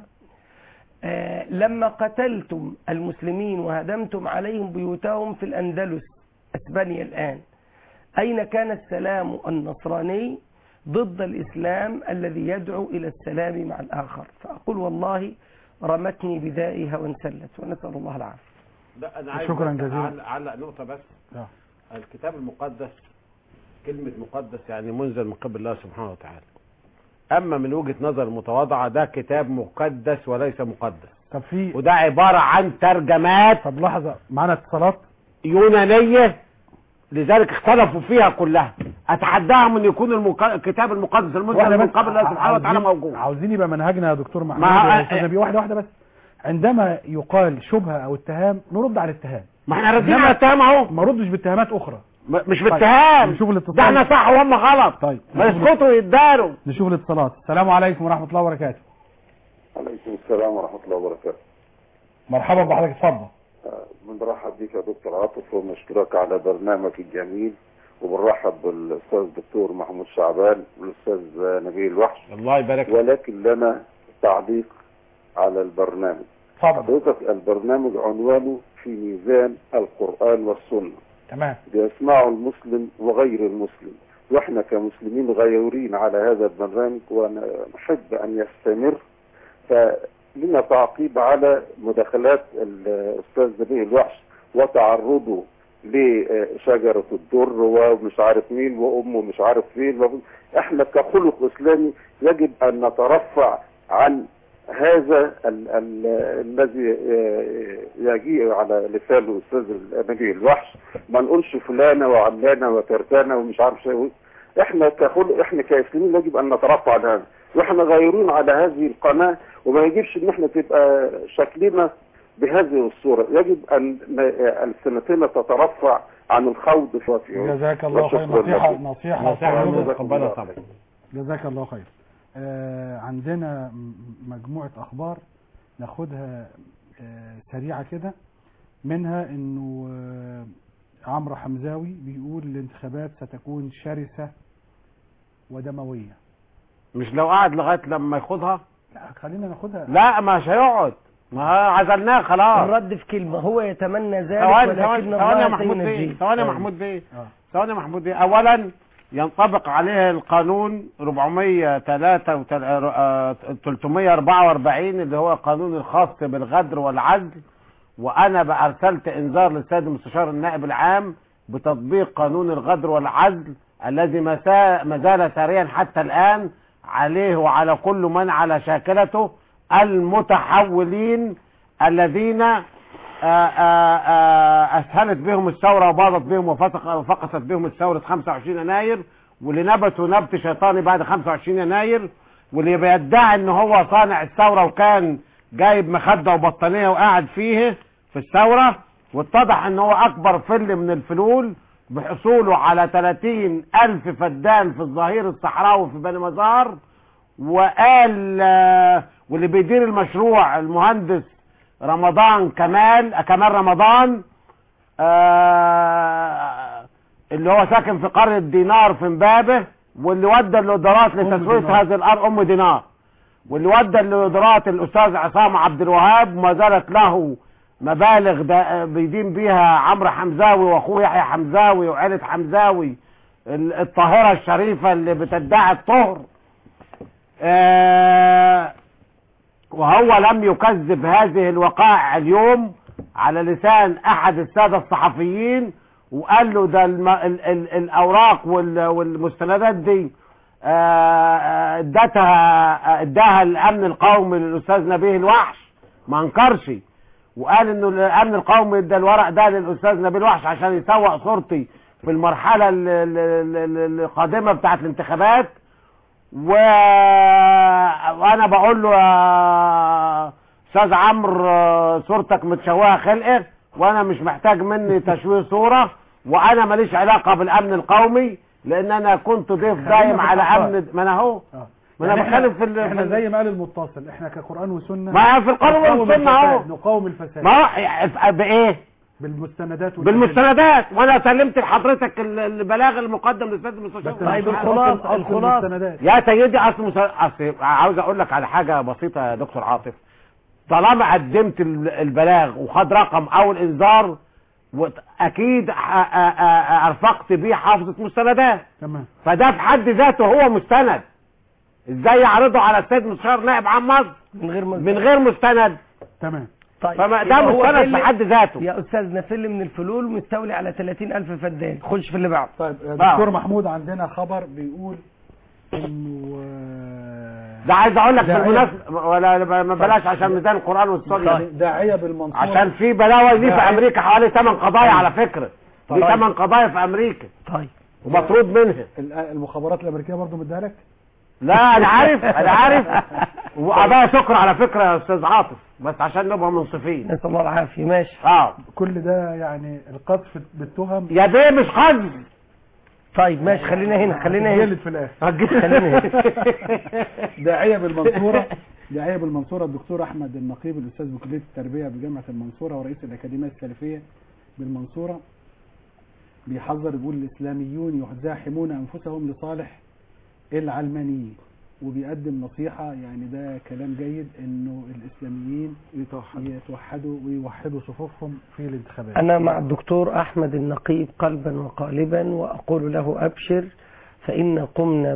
[SPEAKER 4] آه، لما قتلتم المسلمين وهدمتم عليهم بيوتهم في الأندلس أسبانيا الآن أين كان السلام النصراني ضد الإسلام الذي يدعو إلى السلام مع الآخر فأقول والله رمتني بدائها وانسلت ونسأل الله العافية
[SPEAKER 3] لا انا عايز
[SPEAKER 2] شكراً
[SPEAKER 3] بس
[SPEAKER 2] جزيلاً.
[SPEAKER 3] أعلق- اعلق نقطه بس
[SPEAKER 2] آه.
[SPEAKER 3] الكتاب المقدس كلمه مقدس يعني منزل من قبل الله سبحانه وتعالى اما من وجهه نظر المتواضعه ده كتاب مقدس وليس مقدس
[SPEAKER 2] طب في
[SPEAKER 3] وده عباره عن ترجمات
[SPEAKER 2] طب لحظه معانا اتصالات
[SPEAKER 3] يونانيه لذلك اختلفوا فيها كلها اتحداهم ان يكون المك... الكتاب المقدس المنزل
[SPEAKER 2] واحنا
[SPEAKER 3] من
[SPEAKER 2] بس
[SPEAKER 3] قبل الله سبحانه وتعالى
[SPEAKER 2] عاوزين-
[SPEAKER 3] موجود
[SPEAKER 2] عاوزين يبقى منهجنا يا دكتور محمود
[SPEAKER 3] ما-
[SPEAKER 2] يا أستاذ نبيل واحده واحده بس عندما يقال شبهه او اتهام نرد على الاتهام
[SPEAKER 3] ما احنا ردين
[SPEAKER 2] إنما
[SPEAKER 3] على الاتهام اهو
[SPEAKER 2] ما ردش باتهامات اخرى
[SPEAKER 3] مش
[SPEAKER 2] طيب،
[SPEAKER 3] باتهام
[SPEAKER 2] نشوف الاتصال
[SPEAKER 3] ده احنا صح وهم غلط
[SPEAKER 2] طيب
[SPEAKER 3] ما يسكتوا ويتداروا
[SPEAKER 2] نشوف الاتصالات السلام عليكم ورحمه الله وبركاته
[SPEAKER 12] عليكم السلام ورحمة الله وبركاته
[SPEAKER 2] مرحبا بحضرتك اتفضل
[SPEAKER 12] بنرحب بك يا دكتور عاطف ونشكرك على برنامجك الجميل وبنرحب بالاستاذ الدكتور محمود شعبان والاستاذ نبيل الوحش
[SPEAKER 3] الله يبارك
[SPEAKER 12] ولكن لنا تعليق على البرنامج حضرتك البرنامج عنوانه في ميزان القرآن والسنة
[SPEAKER 2] تمام
[SPEAKER 12] بيسمعه المسلم وغير المسلم واحنا كمسلمين غيورين على هذا البرنامج ونحب ان يستمر فلنا تعقيب على مداخلات الاستاذ نبيه الوحش وتعرضه لشجرة الدر ومش عارف مين وامه مش عارف فين احنا كخلق اسلامي يجب ان نترفع عن هذا ال- ال- الذي يجيء على لسان الاستاذ نبيه الوحش ما نقولش فلانه وعلانه وترتانه ومش عارف شيء احنا كخلق احنا كاسلاميين يجب ان نترفع عن هذا واحنا غيرون على هذه القناه وما يجبش ان احنا تبقى شكلنا بهذه الصوره يجب ان ن- السنتنا تترفع عن الخوض في
[SPEAKER 2] جزاك الله خير
[SPEAKER 12] وشكراً
[SPEAKER 2] نصيحه
[SPEAKER 12] لكم.
[SPEAKER 2] نصيحه
[SPEAKER 12] نصيحة
[SPEAKER 2] طيبة.
[SPEAKER 12] تقبلها طبعا.
[SPEAKER 2] جزاك الله خير آه عندنا م- مجموعة أخبار ناخدها آه سريعة كده منها إنه آه عمرو حمزاوي بيقول الانتخابات ستكون شرسة ودموية
[SPEAKER 3] مش لو قعد لغايه لما ياخدها
[SPEAKER 2] لا خلينا ناخدها
[SPEAKER 3] لا مش هيقعد ما عزلناه خلاص
[SPEAKER 4] الرد في كلمة هو يتمنى ذلك
[SPEAKER 3] ثواني
[SPEAKER 4] ولكن
[SPEAKER 3] ثواني
[SPEAKER 4] الله
[SPEAKER 3] ثواني يا محمود
[SPEAKER 4] سينجيه.
[SPEAKER 3] بيه ثواني يا
[SPEAKER 4] آه.
[SPEAKER 3] محمود بيه ثواني يا محمود بيه اولا ينطبق عليه القانون 344 اللي هو القانون الخاص بالغدر والعزل وانا بقى ارسلت انذار للسيد المستشار النائب العام بتطبيق قانون الغدر والعزل الذي ما سا- ما زال ساريا حتى الان عليه وعلى كل من على شاكلته المتحولين الذين آه، آه، آه، اسهلت بهم الثوره وباضت بهم وفسق- وفقست بهم الثوره 25 يناير واللي نبتوا نبت شيطاني بعد 25 يناير واللي بيدعي ان هو صانع الثوره وكان جايب مخده وبطانيه وقاعد فيه في الثوره واتضح ان هو اكبر فل من الفلول بحصوله على 30 الف فدان في الظهير الصحراوي في بني مزار وقال آه، واللي بيدير المشروع المهندس رمضان كمال آه، كمال رمضان آه، اللي هو ساكن في قرية دينار في امبابة واللي ودى الادارات لتسوية
[SPEAKER 2] دينار.
[SPEAKER 3] هذه الارض ام دينار واللي ودى الادارات الاستاذ عصام عبد الوهاب وما زالت له مبالغ دا- بيدين بيها عمرو حمزاوي واخوه يحيى حمزاوي وعيلة حمزاوي ال- الطاهرة الشريفة اللي بتدعي الطهر آه، وهو لم يكذب هذه الوقائع اليوم على لسان احد السادة الصحفيين وقال له ده الم... ال... ال... الاوراق وال... والمستندات دي آه، آه، ادتها اداها الامن القومي للاستاذ نبيه الوحش ما انكرش وقال انه الامن القومي ادى الورق ده للاستاذ نبيل وحش عشان يسوق صورتي في المرحله ال- ال- ال- ال- القادمه بتاعه الانتخابات و... وانا بقول له يا استاذ عمرو آه، صورتك متشوهه خلقه وانا مش محتاج مني تشويه صوره وانا ماليش علاقه بالامن القومي لان انا كنت ضيف دايم على امن ما انا اهو ما انا
[SPEAKER 2] يعني
[SPEAKER 3] بتكلم
[SPEAKER 2] إحنا-
[SPEAKER 3] في ال-
[SPEAKER 2] احنا
[SPEAKER 3] في-
[SPEAKER 2] زي ما قال المتصل احنا كقرآن وسنة
[SPEAKER 3] ما في القرآن
[SPEAKER 2] نقاوم
[SPEAKER 3] والسنة أهو.
[SPEAKER 2] الفساد، نقاوم الفساد
[SPEAKER 3] ما هو بايه
[SPEAKER 2] بالمستندات والأدلة.
[SPEAKER 3] بالمستندات وانا سلمت لحضرتك ال- البلاغ المقدم للسيد المستشار
[SPEAKER 2] طيب الخلاصة- الخلاصة.
[SPEAKER 3] يا سيدي اصل مس... اصل عاوز اقول لك على حاجه بسيطه يا دكتور عاطف طالما قدمت ال- البلاغ وخد رقم او الانذار وت- اكيد ح- أ- أ- ارفقت بيه حافظه مستندات
[SPEAKER 2] تمام
[SPEAKER 3] فده في حد ذاته هو مستند ازاي يعرضه على السيد مستشار نائب عام مصر
[SPEAKER 4] من غير
[SPEAKER 3] من غير مستند
[SPEAKER 2] تمام
[SPEAKER 4] طيب
[SPEAKER 3] فما ده
[SPEAKER 4] يبقى هو
[SPEAKER 3] مستند
[SPEAKER 4] فل-
[SPEAKER 3] في حد ذاته
[SPEAKER 4] يا استاذنا فل من الفلول مستولي على 30000 فدان خش في اللي بعده
[SPEAKER 2] طيب دكتور محمود عندنا خبر بيقول انه آه،
[SPEAKER 3] ده عايز اقول لك
[SPEAKER 2] داعية-
[SPEAKER 3] بالمناسبه ولا ما بلاش عشان ميزان القران والسنه
[SPEAKER 2] طيب، داعية بالمنصورة
[SPEAKER 3] عشان في بلاوي دي في
[SPEAKER 2] داعية-
[SPEAKER 3] امريكا حوالي 8 قضايا على فكره دي
[SPEAKER 2] طيب.
[SPEAKER 3] 8 قضايا في امريكا
[SPEAKER 4] طيب
[SPEAKER 3] ومطرود منها
[SPEAKER 2] ال- المخابرات الامريكيه برضه مديها لك
[SPEAKER 3] لا انا عارف انا عارف وقضايا شكر على فكره يا استاذ عاطف بس عشان نبقى منصفين
[SPEAKER 4] نسال الله العافيه ماشي
[SPEAKER 3] اه
[SPEAKER 2] كل ده يعني القذف بالتهم
[SPEAKER 3] يا بيه مش قذف
[SPEAKER 4] طيب ماشي خلينا هنا خلينا هنا
[SPEAKER 2] هتتجلد في الاخر
[SPEAKER 4] خلينا هنا
[SPEAKER 2] داعية بالمنصورة داعية بالمنصورة الدكتور أحمد النقيب الأستاذ بكلية التربية بجامعة المنصورة ورئيس الأكاديمية السلفية بالمنصورة بيحذر بيقول الإسلاميون يزاحمون أنفسهم لصالح العلمانيين وبيقدم نصيحة يعني ده كلام جيد إنه الإسلاميين يتوحدوا ويوحدوا صفوفهم في الانتخابات
[SPEAKER 4] أنا مع الدكتور أحمد النقيب قلبا وقالبا وأقول له أبشر فإن قمنا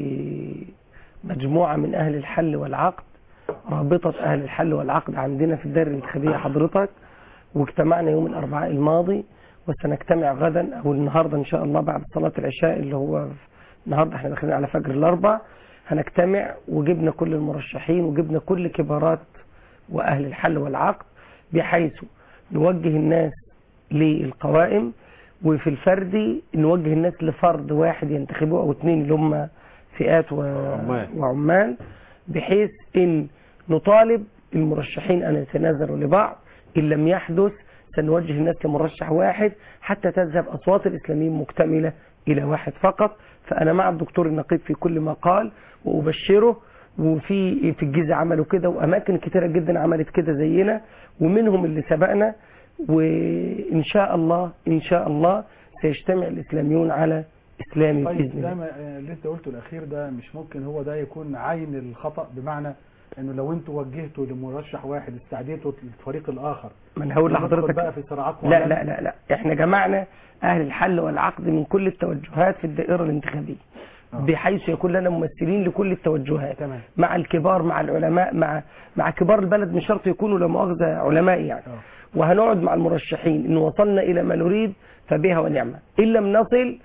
[SPEAKER 4] بمجموعة من أهل الحل والعقد رابطة أهل الحل والعقد عندنا في الدائرة الانتخابية حضرتك واجتمعنا يوم الأربعاء الماضي وسنجتمع غدا أو النهاردة إن شاء الله بعد صلاة العشاء اللي هو النهاردة احنا داخلين على فجر الأربع هنجتمع وجبنا كل المرشحين وجبنا كل كبارات وأهل الحل والعقد بحيث نوجه الناس للقوائم وفي الفردي نوجه الناس لفرد واحد ينتخبوه او اثنين اللي هم فئات و...
[SPEAKER 3] عمال.
[SPEAKER 4] وعمال بحيث ان نطالب المرشحين ان يتنازلوا لبعض ان لم يحدث سنوجه الناس لمرشح واحد حتى تذهب اصوات الاسلاميين مكتمله الى واحد فقط فانا مع الدكتور النقيب في كل ما قال وابشره وفي في الجيزه عملوا كده واماكن كتيره جدا عملت كده زينا ومنهم اللي سبقنا وان شاء الله ان شاء الله سيجتمع الاسلاميون على اسلامي
[SPEAKER 2] طيب
[SPEAKER 4] باذن
[SPEAKER 2] ده
[SPEAKER 4] الله
[SPEAKER 2] ما- اللي انت قلته الاخير ده مش ممكن هو ده يكون عين الخطأ بمعنى انه لو انتوا وجهتوا لمرشح واحد استعديتوا للفريق الاخر
[SPEAKER 4] ما انا هقول
[SPEAKER 2] وندخل
[SPEAKER 4] لحضرتك
[SPEAKER 2] بقى في صراعات
[SPEAKER 4] لا
[SPEAKER 2] معينة.
[SPEAKER 4] لا لا لا احنا جمعنا اهل الحل والعقد من كل التوجهات في الدائره الانتخابيه بحيث يكون لنا ممثلين لكل التوجهات
[SPEAKER 2] تمام.
[SPEAKER 4] مع الكبار مع العلماء مع مع كبار البلد مش شرط يكونوا لا مؤاخذه علماء يعني وهنقعد مع المرشحين ان وصلنا الى ما نريد فبها ونعمه ان لم نصل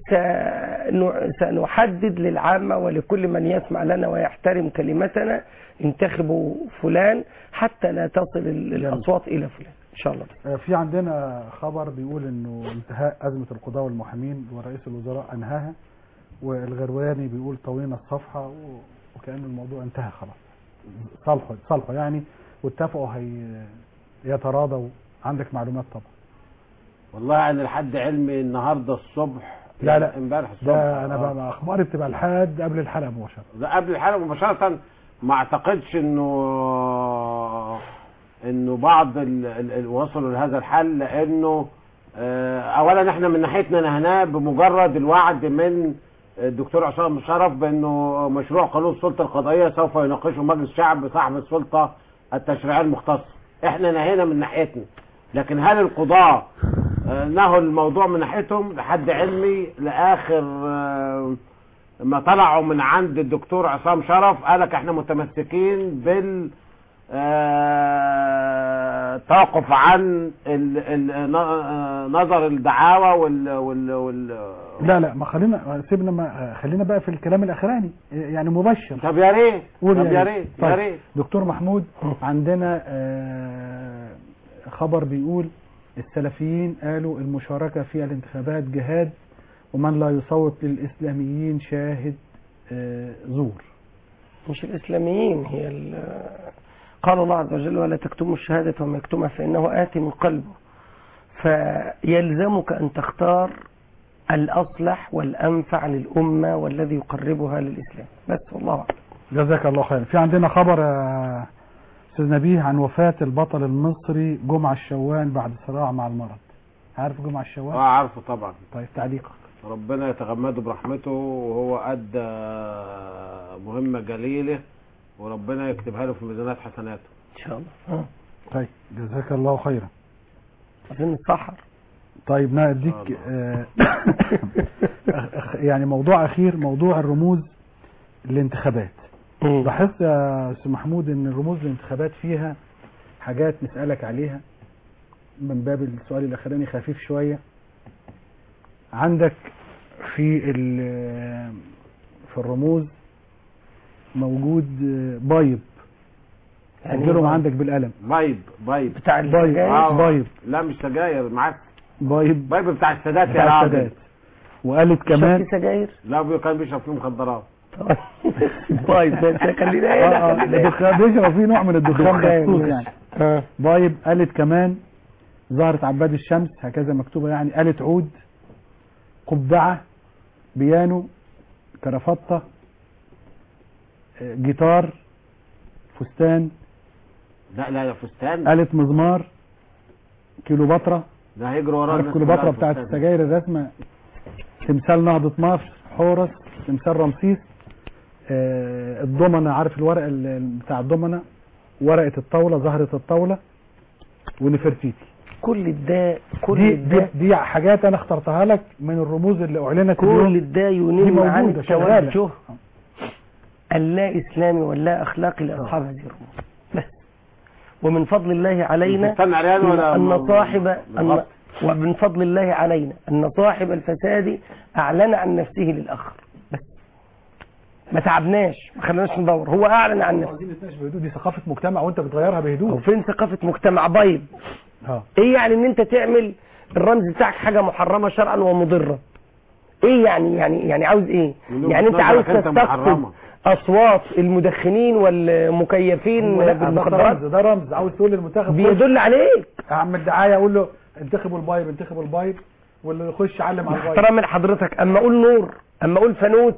[SPEAKER 4] سن- سنحدد للعامه ولكل من يسمع لنا ويحترم كلمتنا انتخبوا فلان حتى لا تصل ال- الاصوات الى فلان ان شاء الله
[SPEAKER 2] آه، في عندنا خبر بيقول انه انتهاء ازمه القضاء والمحامين ورئيس الوزراء انهاها والغرواني بيقول طوينا الصفحه و- وكأن الموضوع انتهى خلاص صالحوا صالحوا يعني واتفقوا هي يتراضوا عندك معلومات طبعا
[SPEAKER 3] والله انا لحد علمي النهارده الصبح
[SPEAKER 2] لا لا
[SPEAKER 3] امبارح الصبح
[SPEAKER 2] ده انا
[SPEAKER 3] آه.
[SPEAKER 2] بقى اخباري بتبقى لحد قبل الحلقه مباشره
[SPEAKER 3] ده قبل الحلقه مباشره ما اعتقدش انه انه بعض ال... ال... ال... وصلوا لهذا الحل لانه آه، اولا احنا من ناحيتنا نهناه بمجرد الوعد من الدكتور عصام شرف بانه مشروع قانون السلطه القضائيه سوف يناقشه مجلس الشعب صاحب السلطه التشريعيه المختصه احنا نهينا من ناحيتنا لكن هل القضاه آه، نهوا الموضوع من ناحيتهم لحد علمي لاخر آه، ما طلعوا من عند الدكتور عصام شرف قالك احنا متمسكين بال آه، توقف عن ال ال ن- نظر الدعاوى وال وال وال
[SPEAKER 2] لا لا ما خلينا سيبنا ما خلينا بقى في الكلام الاخراني يعني مبشر
[SPEAKER 3] طب يا ريت
[SPEAKER 2] قول
[SPEAKER 3] طب يا ريت يا
[SPEAKER 2] طيب.
[SPEAKER 3] ريت
[SPEAKER 2] دكتور محمود عندنا آه، خبر بيقول السلفيين قالوا المشاركة في الانتخابات جهاد ومن لا يصوت للإسلاميين شاهد آه، زور
[SPEAKER 4] مش الإسلاميين هي ال- قال الله عز وجل ولا تكتموا الشهادة وما يكتمها فإنه آتي من قلبه فيلزمك أن تختار الأصلح والأنفع للأمة والذي يقربها للإسلام بس والله أعلم
[SPEAKER 2] جزاك الله خير في عندنا خبر يا استاذ نبيه عن وفاة البطل المصري جمعة الشوان بعد صراع مع المرض عارف جمعة الشوان
[SPEAKER 3] اه عارفه طبعا
[SPEAKER 2] طيب تعليقك
[SPEAKER 3] ربنا يتغمده برحمته وهو أدى مهمة جليلة وربنا يكتبها له في ميزانات حسناته
[SPEAKER 4] إن شاء الله آه.
[SPEAKER 2] طيب جزاك الله خيرا
[SPEAKER 4] عايزين نتسحر
[SPEAKER 2] طيب نديك آه أخ- يعني موضوع اخير موضوع الرموز الانتخابات لاحظت يا استاذ محمود ان الرموز الانتخابات فيها حاجات نسالك عليها من باب السؤال الاخراني خفيف شويه عندك في ال- في الرموز موجود آه، بايب
[SPEAKER 3] يعني
[SPEAKER 2] سجلهم
[SPEAKER 3] إيه
[SPEAKER 2] عندك بالقلم
[SPEAKER 3] بايب بايب
[SPEAKER 4] بتاع
[SPEAKER 2] بايب
[SPEAKER 3] آه،
[SPEAKER 2] بايب
[SPEAKER 3] لا مش سجاير معاك
[SPEAKER 2] بايب
[SPEAKER 3] بايب بتاع السادات يا
[SPEAKER 2] بتاع
[SPEAKER 3] راجل
[SPEAKER 2] السادات وقالت كمان
[SPEAKER 4] سجاير
[SPEAKER 3] لا أبويا كان بيشرب فيه مخدرات
[SPEAKER 4] بايب بس خلينا
[SPEAKER 2] آه،
[SPEAKER 4] هنا
[SPEAKER 2] آه،
[SPEAKER 4] خلينا
[SPEAKER 2] الدخان بيشرب فيه نوع من الدخان
[SPEAKER 4] دخان،
[SPEAKER 2] مخصوص
[SPEAKER 4] ماشي.
[SPEAKER 2] يعني
[SPEAKER 4] آه.
[SPEAKER 2] بايب قالت كمان ظهرت عباد الشمس هكذا مكتوبة يعني قالت عود قبعة بيانو كرافتة آه، جيتار فستان
[SPEAKER 3] لا لا لا فستان
[SPEAKER 2] قالت مزمار كيلوباترا
[SPEAKER 3] ده هيجروا وراه
[SPEAKER 2] عارف
[SPEAKER 3] الناس
[SPEAKER 2] كيلوباترا
[SPEAKER 3] كلها
[SPEAKER 2] بتاعت
[SPEAKER 3] فستان.
[SPEAKER 2] السجاير الرسمة تمثال نهضة مصر حورس تمثال رمسيس آه، الضمنة عارف الورق ال- ال- بتاع الضمنة ورقة الطاولة زهرة الطاولة ونفرتيتي
[SPEAKER 4] كل ده كل
[SPEAKER 2] دي, دي,
[SPEAKER 4] ده
[SPEAKER 2] دي حاجات انا اخترتها لك من الرموز اللي اعلنت اليوم
[SPEAKER 4] كل ده
[SPEAKER 2] دي
[SPEAKER 4] ينم عن
[SPEAKER 2] موجودة شغالة
[SPEAKER 4] التوجه اللا إسلامي واللا أخلاقي لأصحاب هذه الرموز بس ومن فضل الله علينا
[SPEAKER 3] الفستان عريان ولا
[SPEAKER 4] أن
[SPEAKER 3] م-
[SPEAKER 4] صاحب أن
[SPEAKER 3] مغطى؟
[SPEAKER 4] ومن فضل الله علينا أن صاحب الفساد أعلن عن نفسه للآخر بس ما تعبناش ما خليناش ندور هو أعلن عن نفسه
[SPEAKER 2] عايزين نتناقش بهدوء دي ثقافة مجتمع وانت بتغيرها بهدوء
[SPEAKER 4] وفين ثقافة مجتمع بيض
[SPEAKER 2] اه
[SPEAKER 4] ايه يعني ان انت تعمل الرمز بتاعك حاجة محرمة شرعا ومضرة ايه يعني يعني يعني عاوز ايه
[SPEAKER 3] من وجهة
[SPEAKER 4] يعني انت
[SPEAKER 3] نظرك
[SPEAKER 4] عاوز
[SPEAKER 3] أنت
[SPEAKER 4] تستقطب
[SPEAKER 3] محرمة.
[SPEAKER 4] اصوات المدخنين والمكيفين
[SPEAKER 2] لا، ده رمز
[SPEAKER 4] بالمخدرات
[SPEAKER 2] ده رمز عاوز تقول للمنتخب
[SPEAKER 4] بيدل عليك
[SPEAKER 2] اعمل دعايه اقول له انتخبوا البايب انتخبوا البايب واللي يخش علم على البايب
[SPEAKER 4] احترام من حضرتك اما اقول نور اما اقول فانوس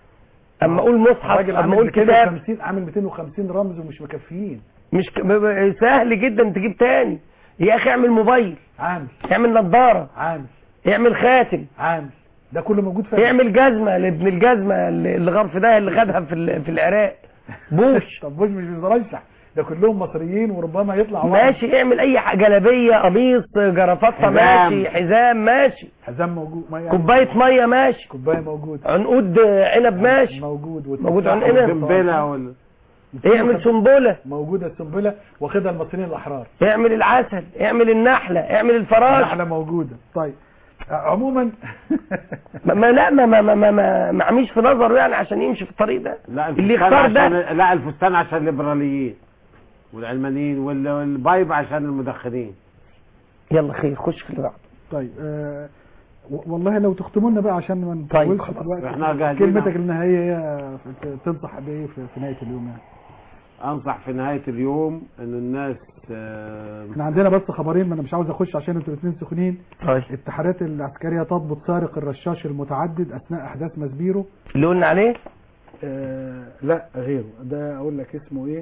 [SPEAKER 4] اما اقول مصحف
[SPEAKER 2] الراجل
[SPEAKER 4] اما
[SPEAKER 2] عامل
[SPEAKER 4] اقول كتاب
[SPEAKER 2] 250 عامل 250 رمز ومش مكفيين
[SPEAKER 4] مش ك... ب- ب- سهل جدا تجيب تاني يا اخي اعمل موبايل
[SPEAKER 2] عامل
[SPEAKER 4] اعمل نظارة
[SPEAKER 2] عامل
[SPEAKER 4] اعمل خاتم
[SPEAKER 2] عامل ده كله موجود في
[SPEAKER 4] اعمل جزمة لابن الجزمة اللي اللي غرف ده اللي خدها في ال- في العراق بوش
[SPEAKER 2] طب بوش مش بيترشح ده كلهم مصريين وربما يطلع واحد.
[SPEAKER 4] ماشي اعمل اي حاجة جلابية قميص جرافطة
[SPEAKER 2] حزام.
[SPEAKER 4] ماشي حزام ماشي
[SPEAKER 2] حزام موجود ما يعني
[SPEAKER 4] كوباية مية ماشي
[SPEAKER 2] كوبايه موجود
[SPEAKER 4] عنقود عنب ماشي
[SPEAKER 2] موجود
[SPEAKER 4] موجود عنقود
[SPEAKER 3] قنبلة وال...
[SPEAKER 4] اعمل سنبلة
[SPEAKER 2] موجوده السنبله واخدها المصريين الاحرار
[SPEAKER 4] اعمل العسل اعمل النحلة اعمل الفراش
[SPEAKER 2] النحله موجوده طيب عموما
[SPEAKER 4] ما ما- لا ما ما ما ما, ما, ما عميش في نظره يعني عشان يمشي في الطريق ده
[SPEAKER 3] لا
[SPEAKER 4] اللي
[SPEAKER 3] الفستان
[SPEAKER 4] يختار ده
[SPEAKER 3] عشان لا الفستان عشان الليبراليين والعلمانيين وال- والبايب عشان المدخنين
[SPEAKER 4] يلا خير خش في اللي بعده
[SPEAKER 2] طيب آه و- والله لو تختموا لنا بقى عشان ما
[SPEAKER 4] طيب،
[SPEAKER 2] نطولش
[SPEAKER 4] خلاص.
[SPEAKER 2] في الوقت.
[SPEAKER 3] إحنا جاهزين.
[SPEAKER 2] كلمتك النهائيه هي ت- تنصح بايه في, في نهايه اليوم يعني
[SPEAKER 3] انصح في نهاية اليوم ان الناس آه،
[SPEAKER 2] احنا عندنا بس خبرين ما انا مش عاوز اخش عشان انتوا الاثنين سخنين
[SPEAKER 4] طيب
[SPEAKER 2] الاتحادات العسكريه تضبط سارق الرشاش المتعدد اثناء احداث مسبيرو
[SPEAKER 4] اللي قلنا عليه
[SPEAKER 2] آه لا غيره ده اقول لك اسمه ايه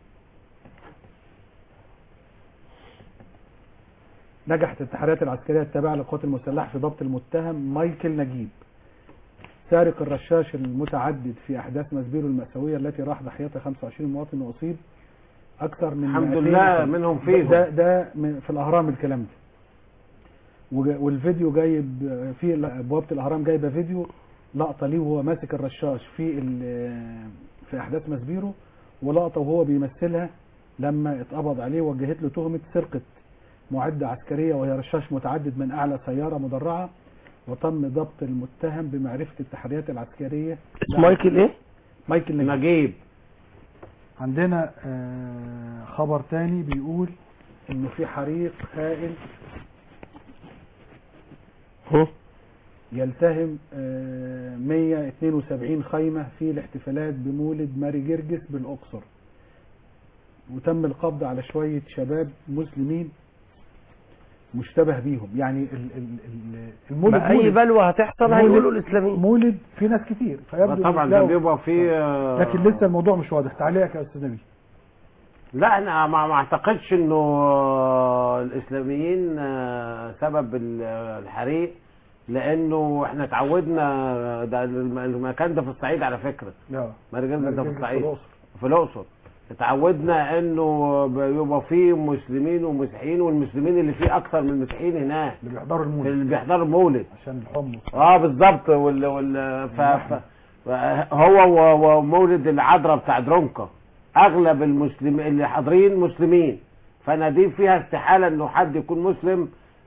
[SPEAKER 2] نجحت الاتحادات العسكريه التابعه للقوات المسلحه في ضبط المتهم مايكل نجيب سارق الرشاش المتعدد في احداث مسبيرو المأساويه التي راح ضحيتها 25 مواطن واصيب اكثر من
[SPEAKER 3] الحمد
[SPEAKER 2] 200
[SPEAKER 3] لله منهم فيهم.
[SPEAKER 2] ده ده من- في الاهرام الكلام ده وج- والفيديو جايب في ال- بوابه الاهرام جايبه فيديو لقطه ليه وهو ماسك الرشاش في ال- في احداث مسبيرو ولقطه وهو بيمثلها لما اتقبض عليه وجهت له تهمه سرقه معده عسكريه وهي رشاش متعدد من اعلى سياره مدرعه وتم ضبط المتهم بمعرفه التحريات العسكريه
[SPEAKER 4] اسمه مايكل ايه
[SPEAKER 2] مايكل نجيب
[SPEAKER 3] نجيب
[SPEAKER 2] عندنا آه، خبر تاني بيقول انه في حريق هائل
[SPEAKER 4] هو
[SPEAKER 2] يلتهم آه، 172 خيمة في الاحتفالات بمولد ماري جرجس بالأقصر وتم القبض على شوية شباب مسلمين مشتبه بيهم يعني ال- ال- ال- المولد
[SPEAKER 4] ما اي
[SPEAKER 2] مولد.
[SPEAKER 4] بلوى هتحصل
[SPEAKER 2] مولد-
[SPEAKER 4] هيقولوا الاسلاميين
[SPEAKER 2] مولد في ناس كتير فيبدو
[SPEAKER 3] طبعا
[SPEAKER 2] إن
[SPEAKER 3] ده
[SPEAKER 2] لو-
[SPEAKER 3] بيبقى فيه آه،
[SPEAKER 2] لكن لسه الموضوع مش واضح تعليقك يا استاذ نبيل
[SPEAKER 3] لا انا ما ما اعتقدش انه آه، الاسلاميين آه، سبب ال- الحريق لانه احنا اتعودنا ده الم- المكان ده في الصعيد على فكره
[SPEAKER 2] لا
[SPEAKER 3] مرجان ده في
[SPEAKER 2] مرجان في
[SPEAKER 3] الصعيد
[SPEAKER 2] الأقصر.
[SPEAKER 3] في الاقصر اتعودنا انه بيبقى فيه مسلمين ومسيحيين والمسلمين اللي فيه اكثر من المسيحيين هناك
[SPEAKER 2] اللي بيحضروا المولد
[SPEAKER 3] اللي بيحضروا المولد
[SPEAKER 2] عشان الحمص
[SPEAKER 3] اه بالظبط وال وال ف... ف... هو و- ومولد العذراء بتاع درونكا اغلب المسلمين اللي حاضرين مسلمين فانا دي فيها استحاله انه حد يكون مسلم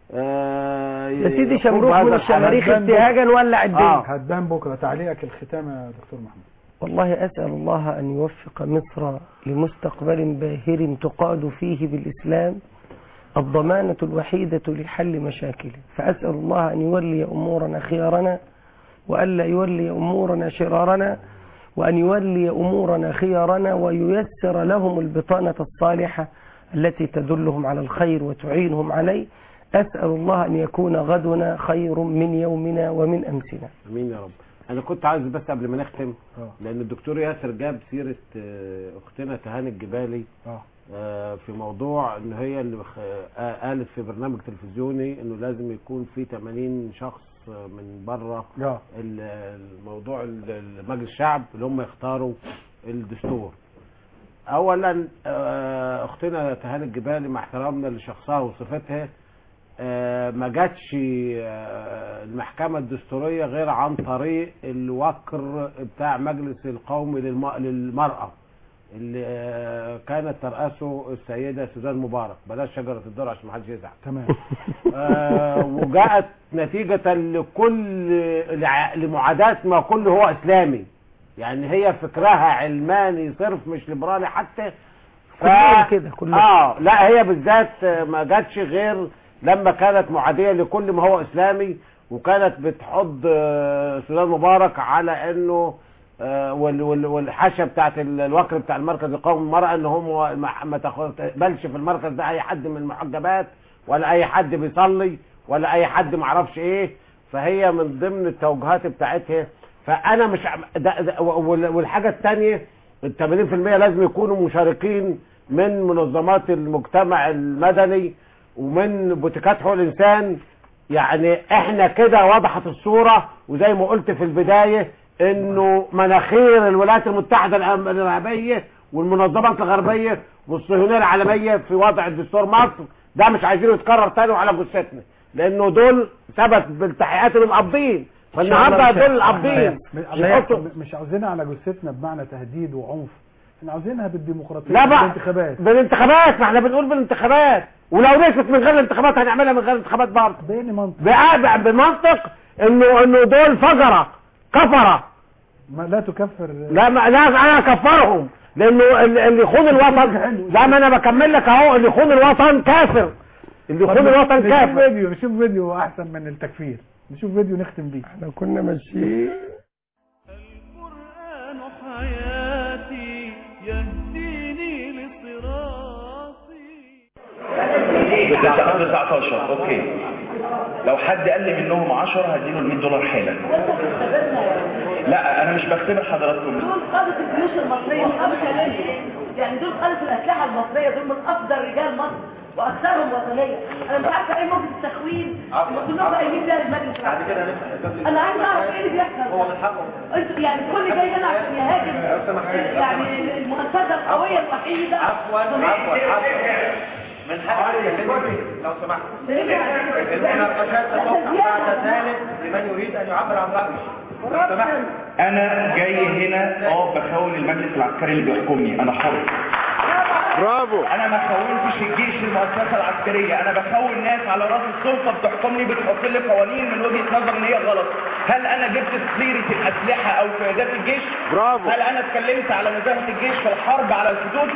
[SPEAKER 3] آه
[SPEAKER 4] يا سيدي
[SPEAKER 3] يقوم
[SPEAKER 4] شمروخ
[SPEAKER 3] بهذا
[SPEAKER 4] من
[SPEAKER 3] الحدث.
[SPEAKER 4] الشماريخ ابتهاجا ولع الدنيا
[SPEAKER 3] آه.
[SPEAKER 2] هتبان بكره تعليقك الختام يا دكتور محمود
[SPEAKER 4] والله أسأل الله أن يوفق مصر لمستقبل باهر تقاد فيه بالإسلام الضمانة الوحيدة لحل مشاكله فأسأل الله أن يولي أمورنا خيارنا وألا يولي أمورنا شرارنا وأن يولي أمورنا خيارنا وييسر لهم البطانة الصالحة التي تدلهم على الخير وتعينهم عليه أسأل الله أن يكون غدنا خير من يومنا ومن أمسنا
[SPEAKER 3] امين يا رب انا كنت عايز بس قبل ما نختم
[SPEAKER 2] اه
[SPEAKER 3] لان الدكتور ياسر جاب سيره آه، اختنا تهاني الجبالي
[SPEAKER 2] اه
[SPEAKER 3] آه، في موضوع ان هي اللي خ- آه، قالت في برنامج تلفزيوني انه لازم يكون في 80 شخص آه، من بره
[SPEAKER 2] اه
[SPEAKER 3] ال- الموضوع ال- مجلس الشعب اللي هم يختاروا الدستور اولا آه، اختنا تهاني الجبالي مع احترامنا لشخصها وصفتها آه، ما جاتش آه، المحكمة الدستورية غير عن طريق الوكر بتاع مجلس القومي للم- للمرأة اللي آه، كانت ترأسه السيدة سوزان مبارك بلاش شجرة الدر عشان محدش يزعل
[SPEAKER 2] تمام
[SPEAKER 3] آه، وجاءت نتيجة لكل لع- لمعاداة ما كل هو إسلامي يعني هي فكرها علماني صرف مش ليبرالي حتى ف...
[SPEAKER 4] كلهم كده كلهم
[SPEAKER 3] اه لا هي بالذات آه، ما جاتش غير لما كانت معادية لكل ما هو إسلامي وكانت بتحض آه، سوزان مبارك على انه آه، وال- وال- والحاشيه بتاعت ال- الوكر بتاع المركز القومي للمراه ان هم ما ما تقبلش في المركز ده اي حد من المحجبات ولا اي حد بيصلي ولا اي حد ما اعرفش ايه فهي من ضمن التوجهات بتاعتها فانا مش عم- ده ده وال- والحاجه الثانيه ال 80% لازم يكونوا مشاركين من منظمات المجتمع المدني ومن بوتيكات حقوق الانسان يعني احنا كده وضحت الصورة وزي ما قلت في البداية انه مناخير الولايات المتحدة الأم- الارهابية والمنظمات الغربية والصهيونية العالمية في وضع الدستور مصر ده مش عايزينه يتكرر تاني وعلى جثتنا لانه دول ثبت بالتحقيقات انهم قابضين فالنهارده
[SPEAKER 2] إن شاء
[SPEAKER 3] دول
[SPEAKER 2] الله مش
[SPEAKER 3] قابضين
[SPEAKER 2] مش-
[SPEAKER 3] يحطوا
[SPEAKER 2] مش عاوزينها على جثتنا بمعنى تهديد وعنف احنا عاوزينها بالديمقراطيه
[SPEAKER 3] لا بقى
[SPEAKER 2] بالانتخابات
[SPEAKER 3] بالانتخابات ما احنا بنقول بالانتخابات ولو نسيت من غير الانتخابات هنعملها من غير انتخابات برضه
[SPEAKER 2] بأي منطق
[SPEAKER 3] بقى- بمنطق انه انه دول فجرة كفرة
[SPEAKER 2] ما لا تكفر
[SPEAKER 3] لا ما لا انا اكفرهم لانه اللي اللي يخون الوطن زي ما انا بكمل لك اهو اللي يخون الوطن كافر اللي يخون
[SPEAKER 2] طب
[SPEAKER 3] الوطن
[SPEAKER 2] نشوف
[SPEAKER 3] كافر
[SPEAKER 2] فيديو نشوف فيديو احسن من التكفير نشوف فيديو نختم بيه
[SPEAKER 4] احنا كنا ماشيين
[SPEAKER 1] القرآن حياتي يهديني لصراطي
[SPEAKER 6] بتاع 19 اوكي لو حد قال لي منهم 10 هديله ال 100 دولار حالا لا انا مش بختبر حضراتكم
[SPEAKER 7] دول قادة الجيوش المصرية مش كلامي يعني دول قادة الأسلحة المصرية دول من أفضل رجال مصر وأكثرهم وطنية أنا مش عارفة إيه موجة التخوين اللي كلهم قايمين بيها المجلس
[SPEAKER 6] بعد كده هنفتح
[SPEAKER 7] أنا عايز أعرف إيه اللي بيحصل
[SPEAKER 6] هو من حقه
[SPEAKER 7] انتوا يعني كل جاي هنا عشان يهاجم يعني المؤسسة القوية الوحيدة
[SPEAKER 6] عفوا عفوا عفوا من حقك تكلمني لو سمحت المناقشات ستفتح بعد ذلك لمن يريد ان يعبر عن رايه لو سمحت انا جاي هنا اه بخون المجلس العسكري اللي بيحكمني انا حر برافو انا ما خونتش الجيش المؤسسه العسكريه انا بخون ناس على راس السلطه بتحكمني بتحط لي قوانين من وجهه نظر ان هي غلط هل انا جبت سيره الاسلحه او قيادات الجيش برافو هل انا اتكلمت على نزاهه الجيش في الحرب على الحدود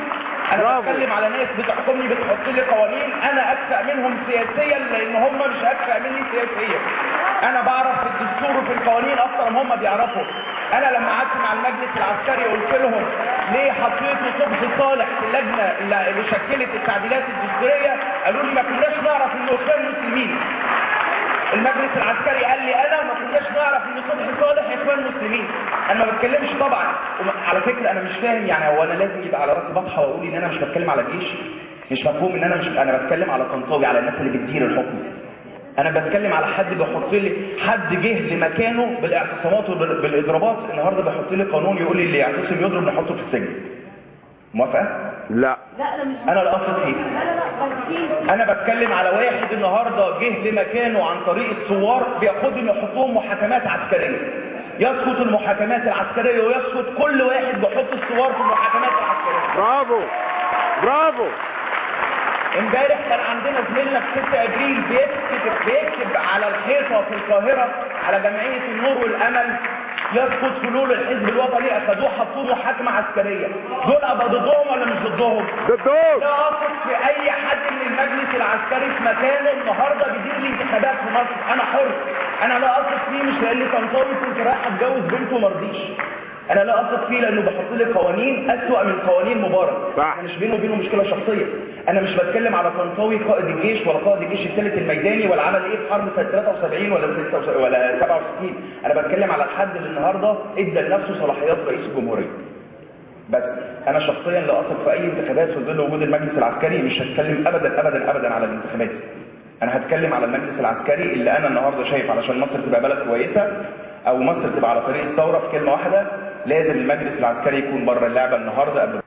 [SPEAKER 6] انا بتكلم على ناس بتحكمني بتحط لي قوانين انا اكفأ منهم سياسيا لان هم مش اكفأ مني سياسيا انا بعرف في الدستور وفي القوانين اكتر ما هم بيعرفوا انا لما قعدت مع المجلس العسكري قلت لهم ليه حطيتوا صبحي صالح في اللجنه اللي اللي شكلت التعديلات الدستوريه قالوا لي ما كناش نعرف انه اخوان مسلمين المجلس العسكري قال لي انا ما كناش نعرف ان صبحي صالح اخوان مسلمين انا ما بتكلمش طبعا وم- على فكره انا مش فاهم يعني هو انا لازم يبقى على راسي بطحه واقول ان انا مش بتكلم على الجيش مش مفهوم ان انا مش انا بتكلم على طنطاوي على الناس اللي بتدير الحكم انا بتكلم على حد بيحط لي حد جه لمكانه بالاعتصامات وبالاضرابات النهارده بيحط لي قانون يقول لي اللي يعتصم يضرب نحطه في السجن موافقه
[SPEAKER 3] لا
[SPEAKER 7] لا انا مش
[SPEAKER 6] انا لا اقصد فيه
[SPEAKER 7] لا لا لا خالصين
[SPEAKER 6] انا بتكلم على واحد النهارده جه لمكانه عن طريق الثوار بياخدهم يحطوهم محاكمات عسكريه يسقط المحاكمات العسكريه ويسقط كل واحد بيحط الثوار في المحاكمات العسكريه
[SPEAKER 3] برافو برافو
[SPEAKER 6] امبارح كان عندنا زميلنا في 6 ابريل بيكتب بيكتب على الحيطه في القاهره على جمعيه النور والامل يسقط فلول الحزب الوطني اخذوه حطوه محاكمه عسكريه دول ابقى ضدهم ولا مش ضدهم؟
[SPEAKER 3] ضدهم
[SPEAKER 6] لا اثق في اي حد من المجلس العسكري في مكانه النهارده بيدير الانتخابات في مصر انا حر انا لا اثق فيه مش لان طنطاوي كنت رايح اتجوز بنته مرضيش انا لا اثق فيه لانه بيحط لي قوانين اسوأ من قوانين مبارك
[SPEAKER 3] صح.
[SPEAKER 6] أنا مش بينه وبينه مشكله شخصيه انا مش بتكلم على طنطاوي قائد الجيش ولا قائد الجيش الثالث الميداني ولا عمل ايه في حرب سنه 73 ولا 76 ولا 67 انا بتكلم على الحد اللي النهارده ادى لنفسه صلاحيات رئيس الجمهوريه بس انا شخصيا لا اثق في اي انتخابات في ظل وجود المجلس العسكري مش هتكلم ابدا ابدا ابدا على الانتخابات انا هتكلم على المجلس العسكري اللي انا النهارده شايف علشان مصر تبقى بلد كويسه او مصر تبقى على طريق الثوره في كلمه واحده لازم المجلس العسكري يكون بره اللعبه النهارده قبل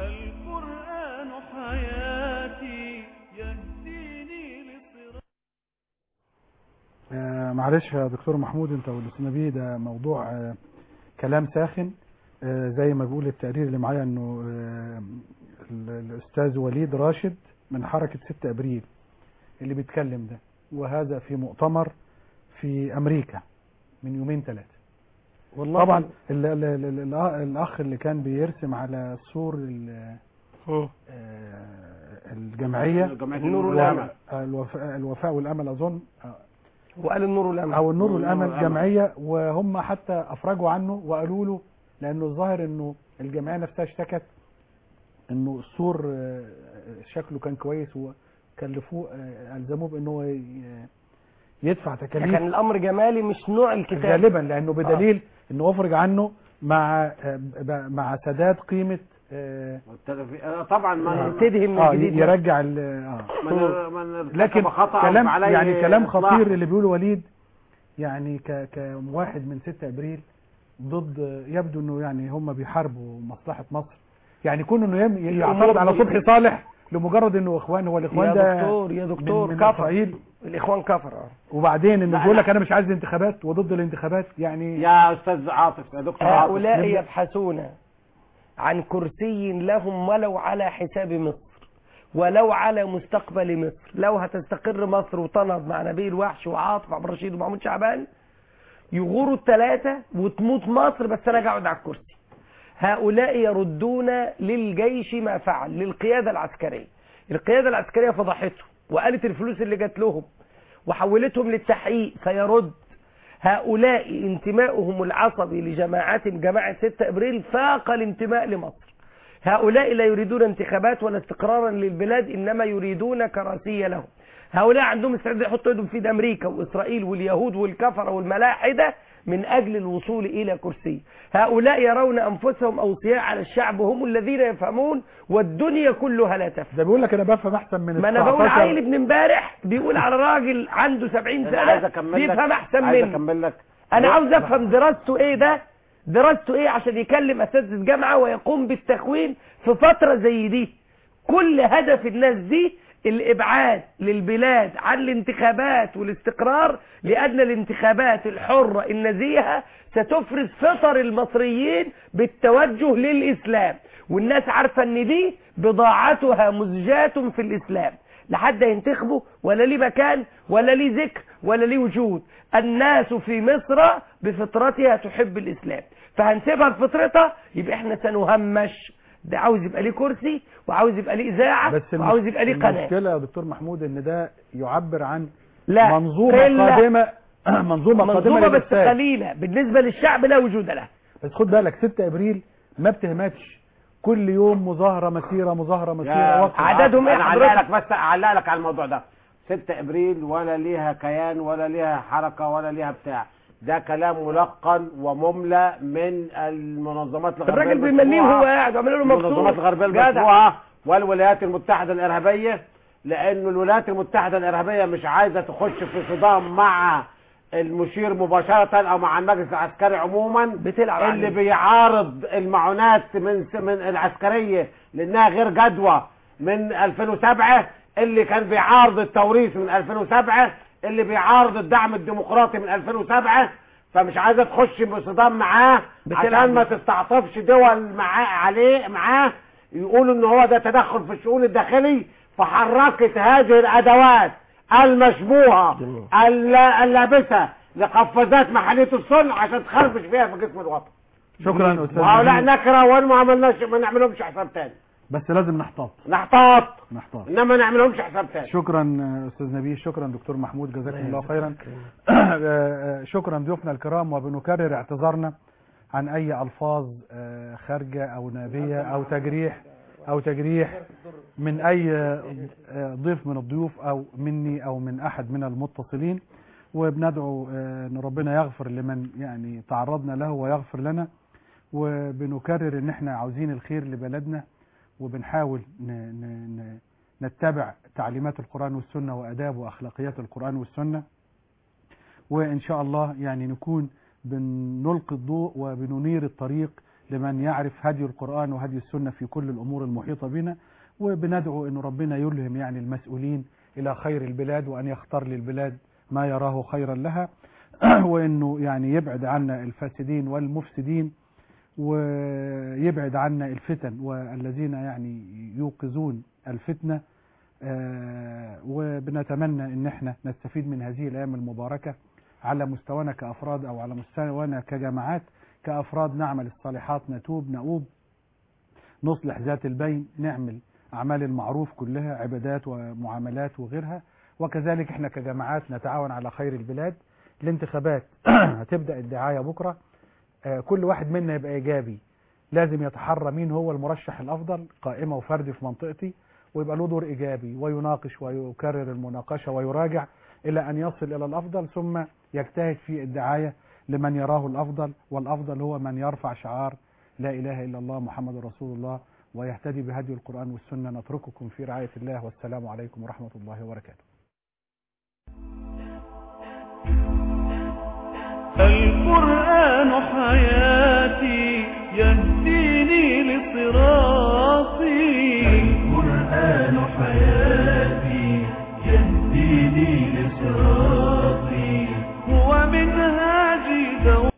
[SPEAKER 1] القرآن حياتي يهديني لصراط
[SPEAKER 2] آه، معلش يا دكتور محمود انت والاستاذ نبيه ده موضوع آه، كلام ساخن آه، زي ما بيقول التقرير اللي معايا انه آه، ال- الاستاذ وليد راشد من حركة 6 ابريل اللي بيتكلم ده وهذا في مؤتمر في امريكا من يومين ثلاثة
[SPEAKER 4] والله
[SPEAKER 2] طبعا ال ال ال ال الاخ اللي كان بيرسم على سور ال- آه، الجمعية
[SPEAKER 20] جمعية
[SPEAKER 4] النور
[SPEAKER 2] و-
[SPEAKER 4] والأمل.
[SPEAKER 2] الوفاء, الوفاء والامل اظن آه،
[SPEAKER 4] وقال النور والامل
[SPEAKER 2] او النور والامل
[SPEAKER 20] والأمل.
[SPEAKER 2] جمعيه وهم حتى افرجوا عنه وقالوا له لانه الظاهر انه الجمعيه نفسها اشتكت انه السور آه، شكله كان كويس وكلفوه آه، الزموه بانه هو ي- يدفع تكاليف
[SPEAKER 4] كان الامر جمالي مش نوع الكتاب
[SPEAKER 2] غالبا لانه بدليل انه افرج عنه مع آه، ب- مع سداد قيمه آه،
[SPEAKER 3] آه، طبعا ما
[SPEAKER 4] تدهي من
[SPEAKER 2] اه
[SPEAKER 4] جديد
[SPEAKER 2] يرجع ال- اه
[SPEAKER 3] من من ارتكب
[SPEAKER 2] لكن
[SPEAKER 3] خطأ
[SPEAKER 2] كلام
[SPEAKER 3] فعليه
[SPEAKER 2] يعني كلام
[SPEAKER 3] إصلاحه.
[SPEAKER 2] خطير اللي بيقوله وليد يعني ك كواحد من 6 ابريل ضد يبدو انه يعني هم بيحاربوا مصلحه مصر يعني كون انه يم- يعترض على صبحي صالح لمجرد انه اخوان هو الاخوان
[SPEAKER 4] يا
[SPEAKER 2] ده
[SPEAKER 4] دكتور يا دكتور
[SPEAKER 2] من, من
[SPEAKER 4] كفر
[SPEAKER 2] اسرائيل
[SPEAKER 4] الاخوان كفر اه
[SPEAKER 2] وبعدين انه
[SPEAKER 3] لا،
[SPEAKER 2] بيقول
[SPEAKER 3] لا.
[SPEAKER 2] لك انا مش عايز انتخابات وضد الانتخابات يعني
[SPEAKER 3] يا استاذ عاطف يا دكتور عاطف
[SPEAKER 4] هؤلاء
[SPEAKER 2] نبدأ.
[SPEAKER 4] يبحثون عن كرسي لهم ولو على حساب مصر ولو على مستقبل مصر لو هتستقر مصر وتنهض مع نبيل وحش وعاطف عبد الرشيد ومحمود شعبان يغوروا الثلاثة وتموت مصر بس انا اقعد على الكرسي هؤلاء يردون للجيش ما فعل للقيادة العسكرية القيادة العسكرية فضحته وقالت الفلوس اللي جات لهم وحولتهم للتحقيق فيرد هؤلاء انتماؤهم العصبي لجماعات جماعة 6 ابريل فاق الانتماء لمصر هؤلاء لا يريدون انتخابات ولا استقرارا للبلاد انما يريدون كراسي لهم هؤلاء عندهم استعداد يحطوا ايدهم في ايد امريكا واسرائيل واليهود والكفره والملاحده من اجل الوصول الى كرسي هؤلاء يرون انفسهم اوصياء على الشعب هم الذين يفهمون والدنيا كلها لا تفهم
[SPEAKER 2] ده بيقول لك انا بفهم احسن من
[SPEAKER 4] ما انا بقول
[SPEAKER 2] 19
[SPEAKER 4] عيل ابن امبارح بيقول على راجل عنده 70
[SPEAKER 3] انا عايز
[SPEAKER 4] سنه
[SPEAKER 3] اكمل لك
[SPEAKER 4] بيفهم احسن
[SPEAKER 3] عايز
[SPEAKER 4] مني
[SPEAKER 3] اكمل لك
[SPEAKER 4] انا عاوز افهم دراسته ايه ده دراسته ايه عشان يكلم اساتذه جامعه ويقوم بالتخوين في فتره زي دي كل هدف الناس دي الابعاد للبلاد عن الانتخابات والاستقرار لان الانتخابات الحره النزيهه ستفرز فطر المصريين بالتوجه للاسلام والناس عارفه ان دي بضاعتها مزجات في الاسلام لحد ينتخبوا ولا ليه مكان ولا ليه ذكر ولا ليه وجود الناس في مصر بفطرتها تحب الإسلام فهنسيبها بفطرتها يبقى احنا سنهمش ده عاوز يبقى ليه كرسي وعاوز يبقى ليه اذاعه
[SPEAKER 2] بس المش-
[SPEAKER 4] وعاوز يبقى ليه قناه
[SPEAKER 2] المشكله يا دكتور محمود ان ده يعبر عن
[SPEAKER 4] لا
[SPEAKER 2] منظومه
[SPEAKER 4] قلة.
[SPEAKER 2] قادمه منظومه قادمه
[SPEAKER 4] منظومه بس
[SPEAKER 2] للإفساد.
[SPEAKER 4] قليله بالنسبه للشعب لا وجود لها
[SPEAKER 2] بس خد بالك 6 ابريل ما بتهمتش كل يوم مظاهره مسيره مظاهره مسيره وقت
[SPEAKER 3] انا اعلق لك بس اعلق لك على الموضوع ده 6 ابريل ولا ليها كيان ولا ليها حركه ولا ليها بتاع ده كلام ملقن ومملى من المنظمات الغربيه
[SPEAKER 4] الراجل بيمنيه
[SPEAKER 3] المدفوعة.
[SPEAKER 4] وهو قاعد وعامل له مبسوط
[SPEAKER 3] المنظمات الغربيه
[SPEAKER 4] جدع.
[SPEAKER 3] المدفوعه والولايات المتحده الارهابيه لانه الولايات المتحده الارهابيه مش عايزه تخش في صدام مع المشير مباشرة او مع المجلس العسكري عموما
[SPEAKER 4] بتلعب
[SPEAKER 3] اللي
[SPEAKER 4] عليه.
[SPEAKER 3] بيعارض المعونات من من العسكرية لانها غير جدوى من 2007 اللي كان بيعارض التوريث من 2007 اللي بيعارض الدعم الديمقراطي من 2007 فمش عايزه تخش بصدام معاه
[SPEAKER 4] بتلعب
[SPEAKER 3] عشان ما
[SPEAKER 4] بيه.
[SPEAKER 3] تستعطفش دول معاه عليه معاه يقولوا ان هو ده تدخل في الشؤون الداخلي فحركت هذه الادوات المشبوهه الل- اللابسه لقفازات محليه الصلح عشان تخربش فيها في جسم الوطن
[SPEAKER 2] شكرا استاذ
[SPEAKER 3] وهؤلاء
[SPEAKER 2] نبيل.
[SPEAKER 3] نكره وما عملناش ما نعملهمش حساب تاني
[SPEAKER 2] بس لازم نحتاط
[SPEAKER 3] نحتاط
[SPEAKER 2] نحتاط
[SPEAKER 3] انما ما نعملهمش حساب تاني
[SPEAKER 2] شكرا آه، استاذ نبيل شكرا دكتور محمود جزاكم الله خيرا آه، آه، شكرا ضيوفنا الكرام وبنكرر اعتذارنا عن اي الفاظ آه، خارجه او نابيه او تجريح او تجريح من اي آه، آه، ضيف من الضيوف او مني او من احد من المتصلين وبندعو آه، ان ربنا يغفر لمن يعني تعرضنا له ويغفر لنا وبنكرر ان احنا عاوزين الخير لبلدنا وبنحاول ن... ن... ن... نتبع تعليمات القرآن والسنة وأداب وأخلاقيات القرآن والسنة وإن شاء الله يعني نكون بنلقي الضوء وبننير الطريق لمن يعرف هدي القرآن وهدي السنة في كل الأمور المحيطة بنا وبندعو أن ربنا يلهم يعني المسؤولين إلى خير البلاد وأن يختار للبلاد ما يراه خيرا لها وأنه يعني يبعد عنا الفاسدين والمفسدين ويبعد عنا الفتن والذين يعني يوقظون الفتنة آه، وبنتمنى ان احنا نستفيد من هذه الايام المباركة على مستوانا كافراد او على مستوانا كجماعات كافراد نعمل الصالحات نتوب نؤوب نصلح ذات البين نعمل اعمال المعروف كلها عبادات ومعاملات وغيرها وكذلك احنا كجماعات نتعاون على خير البلاد الانتخابات هتبدأ الدعاية بكرة آه، كل واحد منا يبقى ايجابي لازم يتحرى مين هو المرشح الافضل قائمه وفردي في منطقتي ويبقى له دور ايجابي ويناقش ويكرر المناقشه ويراجع الى ان يصل الى الافضل ثم يجتهد في الدعايه لمن يراه الافضل والافضل هو من يرفع شعار لا اله الا الله محمد رسول الله ويهتدي بهدي القران والسنه نترككم في رعايه الله والسلام عليكم ورحمه الله وبركاته
[SPEAKER 1] القرآن حياتي يهديني لصراط